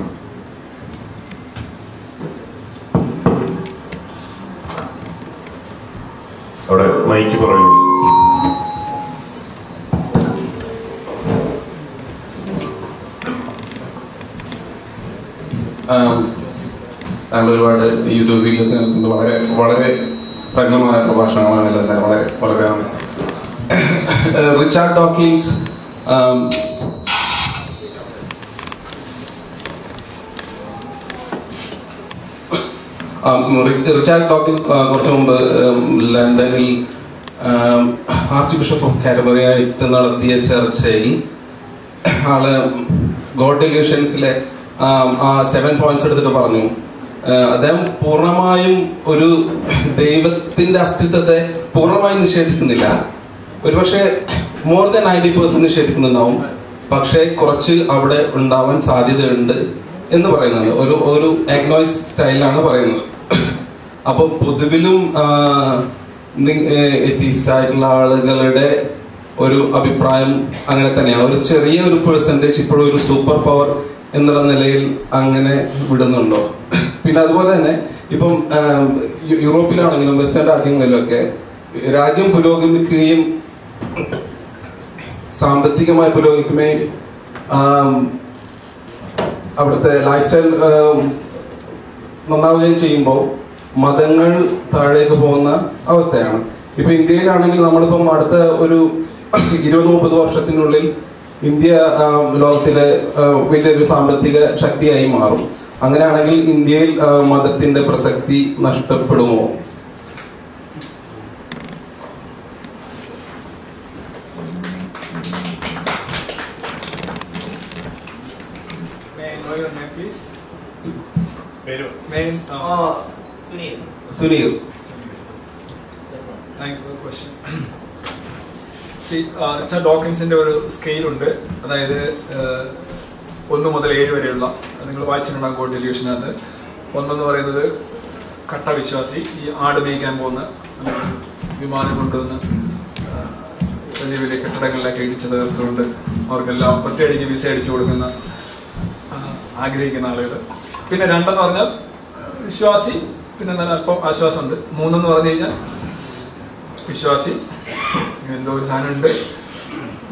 അവിടെ മൈക്ക് പറയുന്നു ആം, താങ്കൾ ഒരുപാട് യൂട്യൂബ് വീഡിയോസ് കണ്ടിട്ടുണ്ട് വളരെ വളരെ പ്രജ്ഞമായ പ്രഭാഷണങ്ങളാണ് എല്ലാം തന്നെ വളരെ വളരെ നന്ദി. ഏഹ്, റിച്ചാർഡ് ഡോക്കിൻസ് ആം, ആം, റി- റിച്ചാർഡ് ഡോക്കിൻസ് ആ, കുറച്ച് മുമ്പ് ഉം, ലണ്ടനിൽ ആം, ആർച്ച് ബിഷപ്പ് ഓഫ് കാറ്റബറിയായിട്ട് നടത്തിയ ചർച്ചയിൽ ആള് ഗോഡ് ഡെല്യൂഷൻസിലെ ആ സെവൻ പോയിന്റ്സ് എടുത്തിട്ട് പറഞ്ഞു ആ, അദ്ദേഹം പൂർണ്ണമായും ഒരു ദൈവത്തിന്റെ അസ്തിത്വത്തെ പൂർണ്ണമായും നിഷേധിക്കുന്നില്ല ഒരുപക്ഷെ മോർ ദാൻ നയൻറ്റി പെർസെന്റ് നിഷേധിക്കുന്നുണ്ടാവും പക്ഷെ കുറച്ച് അവിടെ ഉണ്ടാവാൻ സാധ്യതയുണ്ട് എന്ന് പറയുന്നത് ഒരു ഒരു എഗ്നോയ്സ് സ്റ്റൈലാണ് പറയുന്നത് അപ്പൊ പൊതുവിലും എത്തീസ്റ്റ് ആയിട്ടുള്ള ആളുകളുടെ ഒരു അഭിപ്രായം അങ്ങനെ തന്നെയാണ് ഒരു ചെറിയ ഒരു പെർസെന്റേജ് ഇപ്പോഴും ഒരു സൂപ്പർ പവർ എന്നുള്ള നിലയിൽ അങ്ങനെ വിടുന്നുണ്ടോ പിന്നെ അതുപോലെ തന്നെ ഇപ്പം ആം, യു- യൂറോപ്പിലാണെങ്കിലും വെസ്റ്റേൺ രാജ്യങ്ങളിലും ഒക്കെ രാജ്യം പുരോഗമിക്കുകയും സാമ്പത്തികമായി പുരോഗമിക്കുകയും ആം, അവിടുത്തെ ലൈഫ് സ്റ്റൈൽ നന്നാവുകയും ചെയ്യുമ്പോൾ മതങ്ങൾ താഴേക്ക് പോകുന്ന അവസ്ഥയാണ് ഇപ്പൊ ഇന്ത്യയിലാണെങ്കിൽ നമ്മളിപ്പം അടുത്ത ഒരു ഇരുപത് മുപ്പത് വർഷത്തിനുള്ളിൽ ഇന്ത്യ ആ, ലോകത്തിലെ ആ, വലിയൊരു സാമ്പത്തിക ശക്തിയായി മാറും അങ്ങനെയാണെങ്കിൽ ഇന്ത്യയിൽ ആ, മതത്തിന്റെ പ്രസക്തി നഷ്ടപ്പെടുമോ May I know your name, please? പേര് May I, uh, Oh, Sunil. Suneer Thank you for the question. See, uh, Richard ഡോക്കിൻസിന്റെ ഒരു സ്കെയിൽ ഉണ്ട് അതായത് uh, ഒന്ന് മുതൽ ഏഴ് വരെയുള്ള നിങ്ങൾ വായിച്ചിട്ടുണ്ടാകും കോഡ് ടെലിവിഷനകത്ത് ഒന്നെന്ന് പറയുന്നത് കട്ട വിശ്വാസി ഈ ആട് മേയ്ക്കാൻ പോകുന്ന അല്ലെങ്കിൽ വിമാനം കൊണ്ടുവന്ന് uh, വലിയ വലിയ കെട്ടിടങ്ങളിലൊക്കെ ഇടിച്ച് തീർത്തുകൊണ്ട് അവർക്കെല്ലാം ഒറ്റയടിക്ക് വിസ അടിച്ചു കൊടുക്കുന്ന uh, ആഗ്രഹിക്കുന്ന ആളുകൾ പിന്നെ രണ്ടെന്ന് പറഞ്ഞാൽ വിശ്വാസി പിന്നെ നല്ല അല്പം ആശ്വാസമുണ്ട് മൂന്നെന്ന് പറഞ്ഞു കഴിഞ്ഞാൽ വിശ്വാസി ഇങ്ങനെ എന്തോ ഒരു സാധനം ഉണ്ട്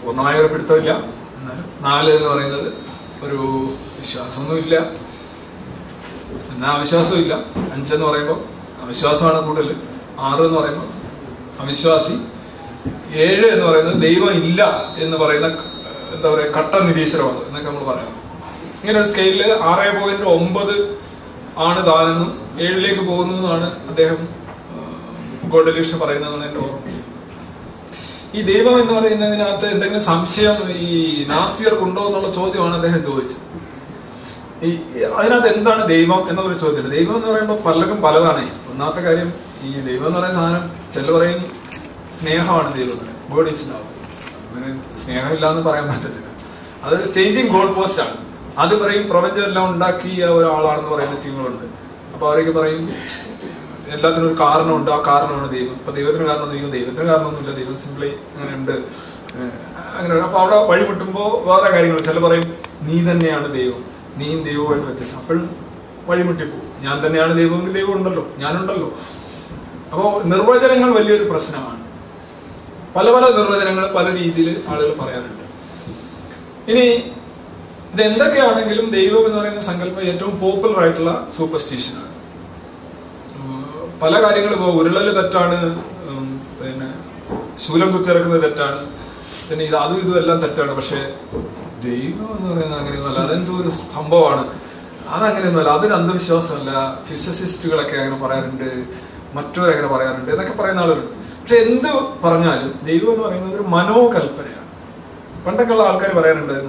പൂർണ്ണമായ ഒരു പിടുത്തമില്ല എന്നാലും നാല് എന്ന് പറയുന്നത് ഒരു വിശ്വാസമൊന്നുമില്ല എന്നാ അവിശ്വാസവും ഇല്ല അഞ്ചെന്ന് പറയുമ്പോൾ അവിശ്വാസമാണ് കൂടുതൽ ആറ് എന്ന് പറയുമ്പോൾ അവിശ്വാസി ഏഴ് എന്ന് പറയുന്നത് ദൈവം ഇല്ല എന്ന് പറയുന്ന ക- എന്താ പറയുക കട്ട നിരീശ്വരവാദം എന്നൊക്കെ നമ്മൾ പറയാം ഇങ്ങനെ ഒരു സ്കെയിലിൽ ആറ് പോയിന്റ് ഒമ്പത് ആണ് താനെന്നും ഏഴിലേക്ക് പോകുന്നു എന്നാണ് അദ്ദേഹം ഗോഡലീഷ പറയുന്നതെന്ന് എന്റെ ഓർമ്മ ഈ ദൈവം എന്ന് പറയുന്നതിനകത്ത് എന്തെങ്കിലും സംശയം ഈ നാസ്തികർക്കുണ്ടോ എന്നുള്ള ചോദ്യമാണ് അദ്ദേഹം ചോദിച്ചത് ഈ അതിനകത്ത് എന്താണ് ദൈവം എന്നൊരു ചോദ്യമുണ്ട് ദൈവം എന്ന് പറയുമ്പോൾ പലർക്കും പലതാണ് ഒന്നാമത്തെ കാര്യം ഈ ദൈവം എന്ന് പറയുന്ന സാധനം ചില പറയും സ്നേഹമാണ് ദൈവം എന്ന് പറയും ഗോഡ് ഈസ് ലവ് അങ്ങനെ സ്നേഹമില്ല എന്ന് പറയാൻ പറ്റത്തില്ല അത് ചേഞ്ചിങ് ഗോൾ പോസ്റ്റ് ആണ് അത് പറയും പ്രപഞ്ചം എല്ലാം ഉണ്ടാക്കിയ ഒരാളാണെന്ന് പറയുന്ന ടീമുകളുണ്ട് അപ്പൊ അവരൊക്കെ പറയും എല്ലാത്തിനും ഒരു കാരണമുണ്ട് ആ കാരണമാണ് ദൈവം ഇപ്പൊ ദൈവത്തിന് കാരണം ദൈവം ദൈവത്തിന് കാരണമൊന്നുമില്ല ദൈവം സിംപ്ലി അങ്ങനെ ഉണ്ട് ഏഹ് അങ്ങനെ ഒരു- അപ്പൊ അവിടെ വഴിമുട്ടുമ്പോ വേറെ കാര്യങ്ങൾ ചില പറയും നീ തന്നെയാണ് ദൈവം നീയും ദൈവവുമായിട്ട് വ്യത്യാസം അപ്പോഴും വഴിമുട്ടിപ്പോകും ഞാൻ തന്നെയാണ് ദൈവമെങ്കിൽ ദൈവം ഉണ്ടല്ലോ ഞാനുണ്ടല്ലോ അപ്പോ നിർവചനങ്ങൾ വലിയൊരു പ്രശ്നമാണ് പല പല നിർവചനങ്ങൾ പല രീതിയിൽ ആളുകൾ പറയാറുണ്ട് ഇനി ഇത് എന്തൊക്കെയാണെങ്കിലും ദൈവം എന്ന് പറയുന്ന സങ്കല്പം ഏറ്റവും പോപ്പുലർ ആയിട്ടുള്ള സൂപ്പർസ്റ്റീഷനാണ് ഉം, പല കാര്യങ്ങളും ഇപ്പോൾ ഉരുളല് തെറ്റാണ് ഉം, പിന്നെ ശൂലം കുത്തിയിറക്കുന്നത് തെറ്റാണ് പിന്നെ ഇത് അതും ഇതും എല്ലാം തെറ്റാണ് പക്ഷെ ദൈവം എന്ന് പറയുന്നത് അങ്ങനെയൊന്നുമല്ല അതെന്തോ ഒരു സംഭവമാണ് അതങ്ങനെയൊന്നുമല്ല അതൊരു അന്ധവിശ്വാസമല്ല ഫിസിസിസ്റ്റുകളൊക്കെ അങ്ങനെ പറയാറുണ്ട് മറ്റവരങ്ങനെ പറയാറുണ്ട് എന്നൊക്കെ പറയുന്ന ആളുകളുണ്ട് പക്ഷെ എന്ത് പറഞ്ഞാലും ദൈവം എന്ന് പറയുന്നത് ഒരു മനോകൽപ്പനയാണ് പണ്ടൊക്കെയുള്ള ആൾക്കാർ പറയാറുണ്ടായിരുന്നു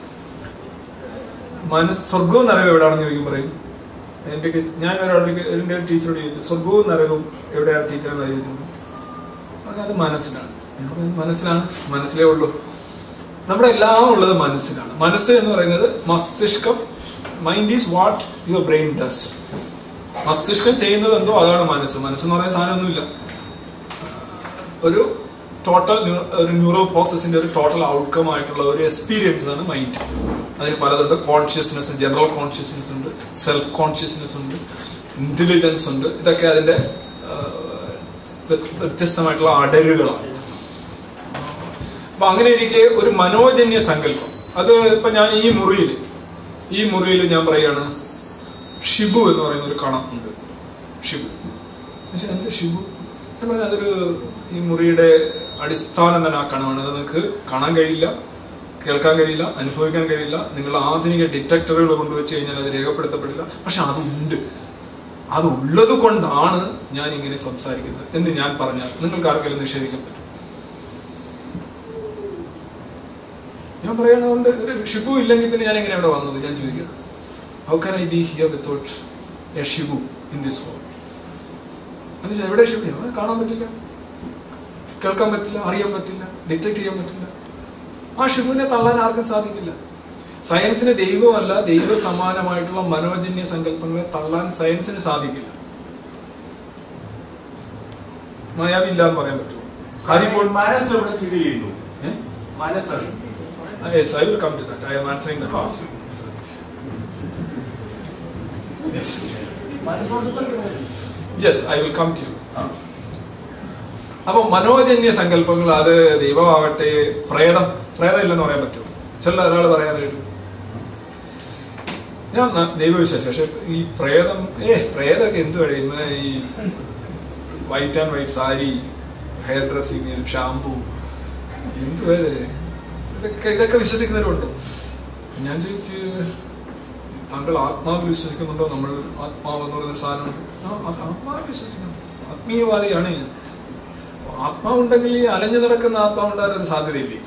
മനസ് സ്വർഗവും നരകവും എവിടെയാണെന്ന് ചോദിക്കും പറയും എന്റെ ഞാൻ ഒരാൾക്ക് എന്റെ ഒരു ടീച്ചറോട് ചോദിച്ചു സ്വർഗവും നരകവും എവിടെയാണ് ടീച്ചർ എന്ന് ചോദിച്ചത് പറഞ്ഞു, അത് മനസ്സിലാണ് ഞാൻ പറഞ്ഞു, മനസ്സിലാണ് മനസ്സിലേ ഉള്ളൂ നമ്മുടെ എല്ലാം ഉള്ളത് മനസ്സിലാണ് മനസ്സ് എന്ന് പറയുന്നത് മസ്തിഷ്കം mind is what your brain does മസ്തിഷ്കം ചെയ്യുന്നത് എന്തോ അതാണ് മനസ്സ് മനസ്സെന്ന് പറയുന്ന സാധനമൊന്നുമില്ല ഒരു ടോട്ടൽ ഒരു ന്യൂറോ പ്രോസസ്സിന്റെ ഒരു ടോട്ടൽ ഔട്ട്കം ആയിട്ടുള്ള ഒരു എക്സ്പീരിയൻസ് ആണ് മൈൻഡ് അതിന് പലതുണ്ട് കോൺഷ്യസ്നെസ് ജനറൽ കോൺഷ്യസ്നെസ് ഉണ്ട് സെൽഫ് കോൺഷ്യസ്നെസ് ഉണ്ട് ഇന്റലിജൻസ് ഉണ്ട് ഇതൊക്കെ അതിന്റെ ആ, വ്യത്- വ്യത്യസ്തമായിട്ടുള്ള അടരുകളാണ് അപ്പൊ അങ്ങനെ ഇരിക്കെ ഒരു മനോജന്യ സങ്കല്പം അത് ഇപ്പൊ ഞാൻ ഈ മുറിയിൽ ഈ മുറിയിൽ ഞാൻ പറയാണ് ഷിബു എന്ന് പറയുന്ന ഒരു കണം ഉണ്ട് ഷിബു പക്ഷെ എന്ത് ഷിബു ഞാൻ പറഞ്ഞ അതൊരു ഈ മുറിയുടെ അടിസ്ഥാനം തന്നെ ആ കണമാണ് അത് നിങ്ങൾക്ക് കാണാൻ കഴിയില്ല കേൾക്കാൻ കഴിയില്ല അനുഭവിക്കാൻ കഴിയില്ല നിങ്ങൾ ആധുനിക ഡിറ്റക്ടറുകൾ കൊണ്ടുവച്ച് കഴിഞ്ഞാൽ അത് രേഖപ്പെടുത്തപ്പെടില്ല പക്ഷെ അതുണ്ട് അത് ഉള്ളത് കൊണ്ടാണ് ഞാൻ ഇങ്ങനെ സംസാരിക്കുന്നത് എന്ന് ഞാൻ പറഞ്ഞാൽ നിങ്ങൾക്ക് ആർക്കെങ്കിലും നിഷേധിക്കാൻ പറ്റും ഞാൻ പറയണതുകൊണ്ട് ഒരു ഷിബു ഇല്ലെങ്കിൽ പിന്നെ ഞാൻ എങ്ങനെ ഇവിടെ വന്നത് ഞാൻ ചോദിക്കുക how can I be here without a Shibu in this world എന്നുവെച്ചാൽ എവിടെ ഷിബു അവനെ കാണാൻ പറ്റില്ല കേൾക്കാൻ പറ്റില്ല അറിയാൻ പറ്റില്ല ഡിറ്റക്ട് ചെയ്യാൻ പറ്റില്ല ആ ഷിബുവിനെ തള്ളാൻ ആർക്കും സാധിക്കില്ല സയൻസിന് ദൈവമല്ല ദൈവ സമാനമായിട്ടുള്ള മനോജന്യ സങ്കല്പങ്ങളെ തള്ളാൻ സയൻസിന് സാധിക്കില്ല മായാവി ഇല്ല എന്ന് പറയാൻ പറ്റുമോ ഹാരിപ്പോൾ മനസ്സ് ഇവിടെ സ്ഥിതി ചെയ്യുന്നു ഏഹ് മനസ്സ് Ah, yes, I will come to that. I am answering that question. Yes. Yes, I will come to you. അപ്പൊ മനോജന്യ സങ്കല്പങ്ങൾ അത് ദൈവമാവട്ടെ പ്രേതം പ്രേതം ഇല്ലെന്ന് പറയാൻ പറ്റുമോ ചില ഒരാൾ പറയാനായിട്ട് ഞാൻ ന- ദൈവവിശ്വാസി പക്ഷെ ഈ പ്രേതം ഏ പ്രേതമൊക്കെ എന്ത് കഴിയുന്ന ഈ white and white sari hair dressing shampoo എന്തുവാ ഇത്? ഇതൊക്കെ ഇതൊക്കെ വിശ്വസിക്കുന്നവരുണ്ട് ഞാൻ ചോദിച്ച് താങ്കൾ ആത്മാവിൽ വിശ്വസിക്കുന്നുണ്ടോ നമ്മൾ ആത്മാവ് എന്ന് പറയുന്ന സാധനമുണ്ട് ആ, ആ- ആത്മാവിൽ വിശ്വസിക്കുന്നു ആത്മീയവാദിയാണ് ഞാൻ ആത്മാവുണ്ടെങ്കിൽ ഈ അലഞ്ഞു നടക്കുന്ന ആത്മാവ് ഉണ്ടാകാൻ ഒരു സാധ്യതയില്ലേ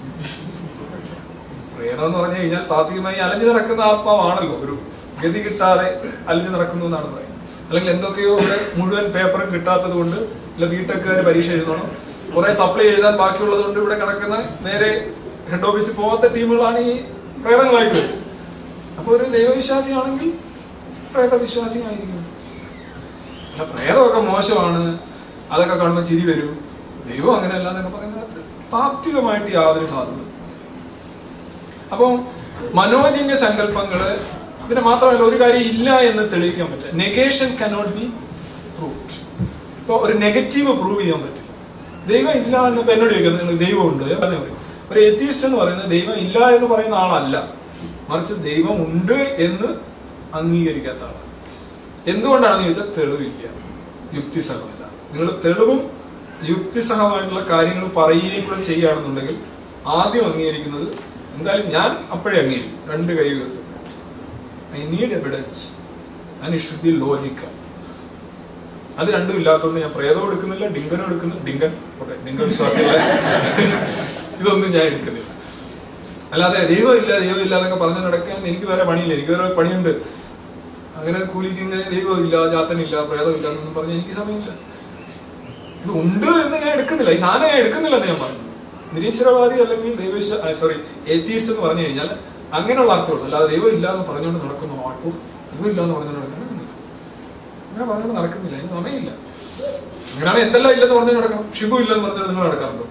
പ്രേതം എന്ന് പറഞ്ഞു കഴിഞ്ഞാൽ താത്വികമായി അലഞ്ഞു നടക്കുന്ന ആത്മാവാണല്ലോ ഒരു ഗതി കിട്ടാതെ അലഞ്ഞു നടക്കുന്നു എന്നാണ് പറയുന്നത് അല്ലെങ്കിൽ എന്തൊക്കെയോ ഇവിടെ മുഴുവൻ പേപ്പറും കിട്ടാത്തത് കൊണ്ട് ഇല്ല ബിടെക്കുകാർ പരീക്ഷ എഴുതണം കുറെ സപ്ലൈ എഴുതാൻ ബാക്കിയുള്ളത് കൊണ്ട് ഇവിടെ കിടക്കുന്ന നേരെ ഹെഡ് ഓഫീസിൽ പോകാത്ത ടീമുകളാണ് ഈ പ്രേതങ്ങളായിട്ട് വരുന്നത് അപ്പൊ ഒരു ദൈവവിശ്വാസിയാണെങ്കിൽ പ്രേതവിശ്വാസിയായിരിക്കും അല്ല പ്രേതമൊക്കെ മോശമാണ് അതൊക്കെ കാണുമ്പോൾ ചിരി വരും ദൈവം അങ്ങനെയല്ല എന്നൊക്കെ പറയുന്നത് താത്വികമായിട്ട് യാതൊരു സാധ്യത അപ്പം മനോജന്യ സങ്കല്പങ്ങള് പിന്നെ മാത്രമല്ല ഒരു കാര്യം ഇല്ല എന്ന് തെളിയിക്കാൻ പറ്റില്ല നെഗേഷൻ കനോട്ട് ബി പ്രൂവ്ഡ് ഇപ്പൊ ഒരു നെഗറ്റീവ് പ്രൂവ് ചെയ്യാൻ പറ്റില്ല ദൈവം ഇല്ല എന്ന് ഇപ്പൊ എന്നോട് ചോദിക്കുന്നത് നിങ്ങൾ ദൈവം ഉണ്ട് ഞാൻ പറഞ്ഞു പറയും ഒരു എത്തിയിസ്റ്റ് എന്ന് പറയുന്നത് ദൈവം ഇല്ല എന്ന് പറയുന്ന ആളല്ല മറിച്ച് ദൈവം ഉണ്ട് എന്ന് അംഗീകരിക്കാത്ത ആളാണ് എന്തുകൊണ്ടാണെന്ന് ചോദിച്ചാൽ തെളിവില്ല യുക്തിസഹമല്ല നിങ്ങൾ തെളിവും യുക്തിസഹമായിട്ടുള്ള കാര്യങ്ങൾ പറയുകയും കൂടെ ചെയ്യുകയാണെന്നുണ്ടെങ്കിൽ ആദ്യം അംഗീകരിക്കുന്നത് എന്തായാലും ഞാൻ അപ്പോഴേ അംഗീകരിക്കും രണ്ട് കൈ ഉയർത്തും I need evidence and it should be logical അത് രണ്ടും ഇല്ലാത്തതുകൊണ്ട് ഞാൻ പ്രേതം എടുക്കുന്നില്ല ഡിങ്കനും എടുക്കുന്നില്ല ഡിങ്കൻ ഓട്ടെ ഡിങ്കൻ വിശ്വാസമില്ല ഇതൊന്നും ഞാൻ എടുക്കുന്നില്ല അല്ലാതെ ദൈവമില്ല ദൈവമില്ല എന്നൊക്കെ പറഞ്ഞു നടക്കാൻ എനിക്ക് വേറെ പണിയില്ല എനിക്ക് വേറെ പണിയുണ്ട് അങ്ങനെ കൂലിക്ക് ഇങ്ങനെ ദൈവമില്ല ജാത്തനില്ല പ്രേതമില്ല എന്നൊന്നും പറഞ്ഞ് എനിക്ക് സമയമില്ല ഇത് ഉണ്ട് എന്ന് ഞാൻ എടുക്കുന്നില്ല ഈ സാധനം ഞാൻ എടുക്കുന്നില്ല എന്ന് ഞാൻ പറഞ്ഞു നിരീശ്വരവാദി അല്ലെങ്കിൽ ദൈവവിശ്വ സോറി എത്തീസ്റ്റ് എന്ന് പറഞ്ഞു കഴിഞ്ഞാൽ അങ്ങനെയുള്ള അർത്ഥമുള്ളൂ അല്ലാതെ ദൈവം ഇല്ല എന്ന് പറഞ്ഞുകൊണ്ട് നടക്കുന്ന ആൾക്കോ ദൈവം ഇല്ല എന്ന് പറഞ്ഞുകൊണ്ട് നടക്കുന്നില്ല അങ്ങനെ പറഞ്ഞുകൊണ്ട് നടക്കുന്നില്ല അതിന് സമയമില്ല അങ്ങനെയാണ് എന്തെല്ലാം ഇല്ലെന്ന് പറഞ്ഞു നടക്കണം ഷിബു ഇല്ലെന്ന് പറഞ്ഞാൽ നിങ്ങൾ നടക്കാറുണ്ടോ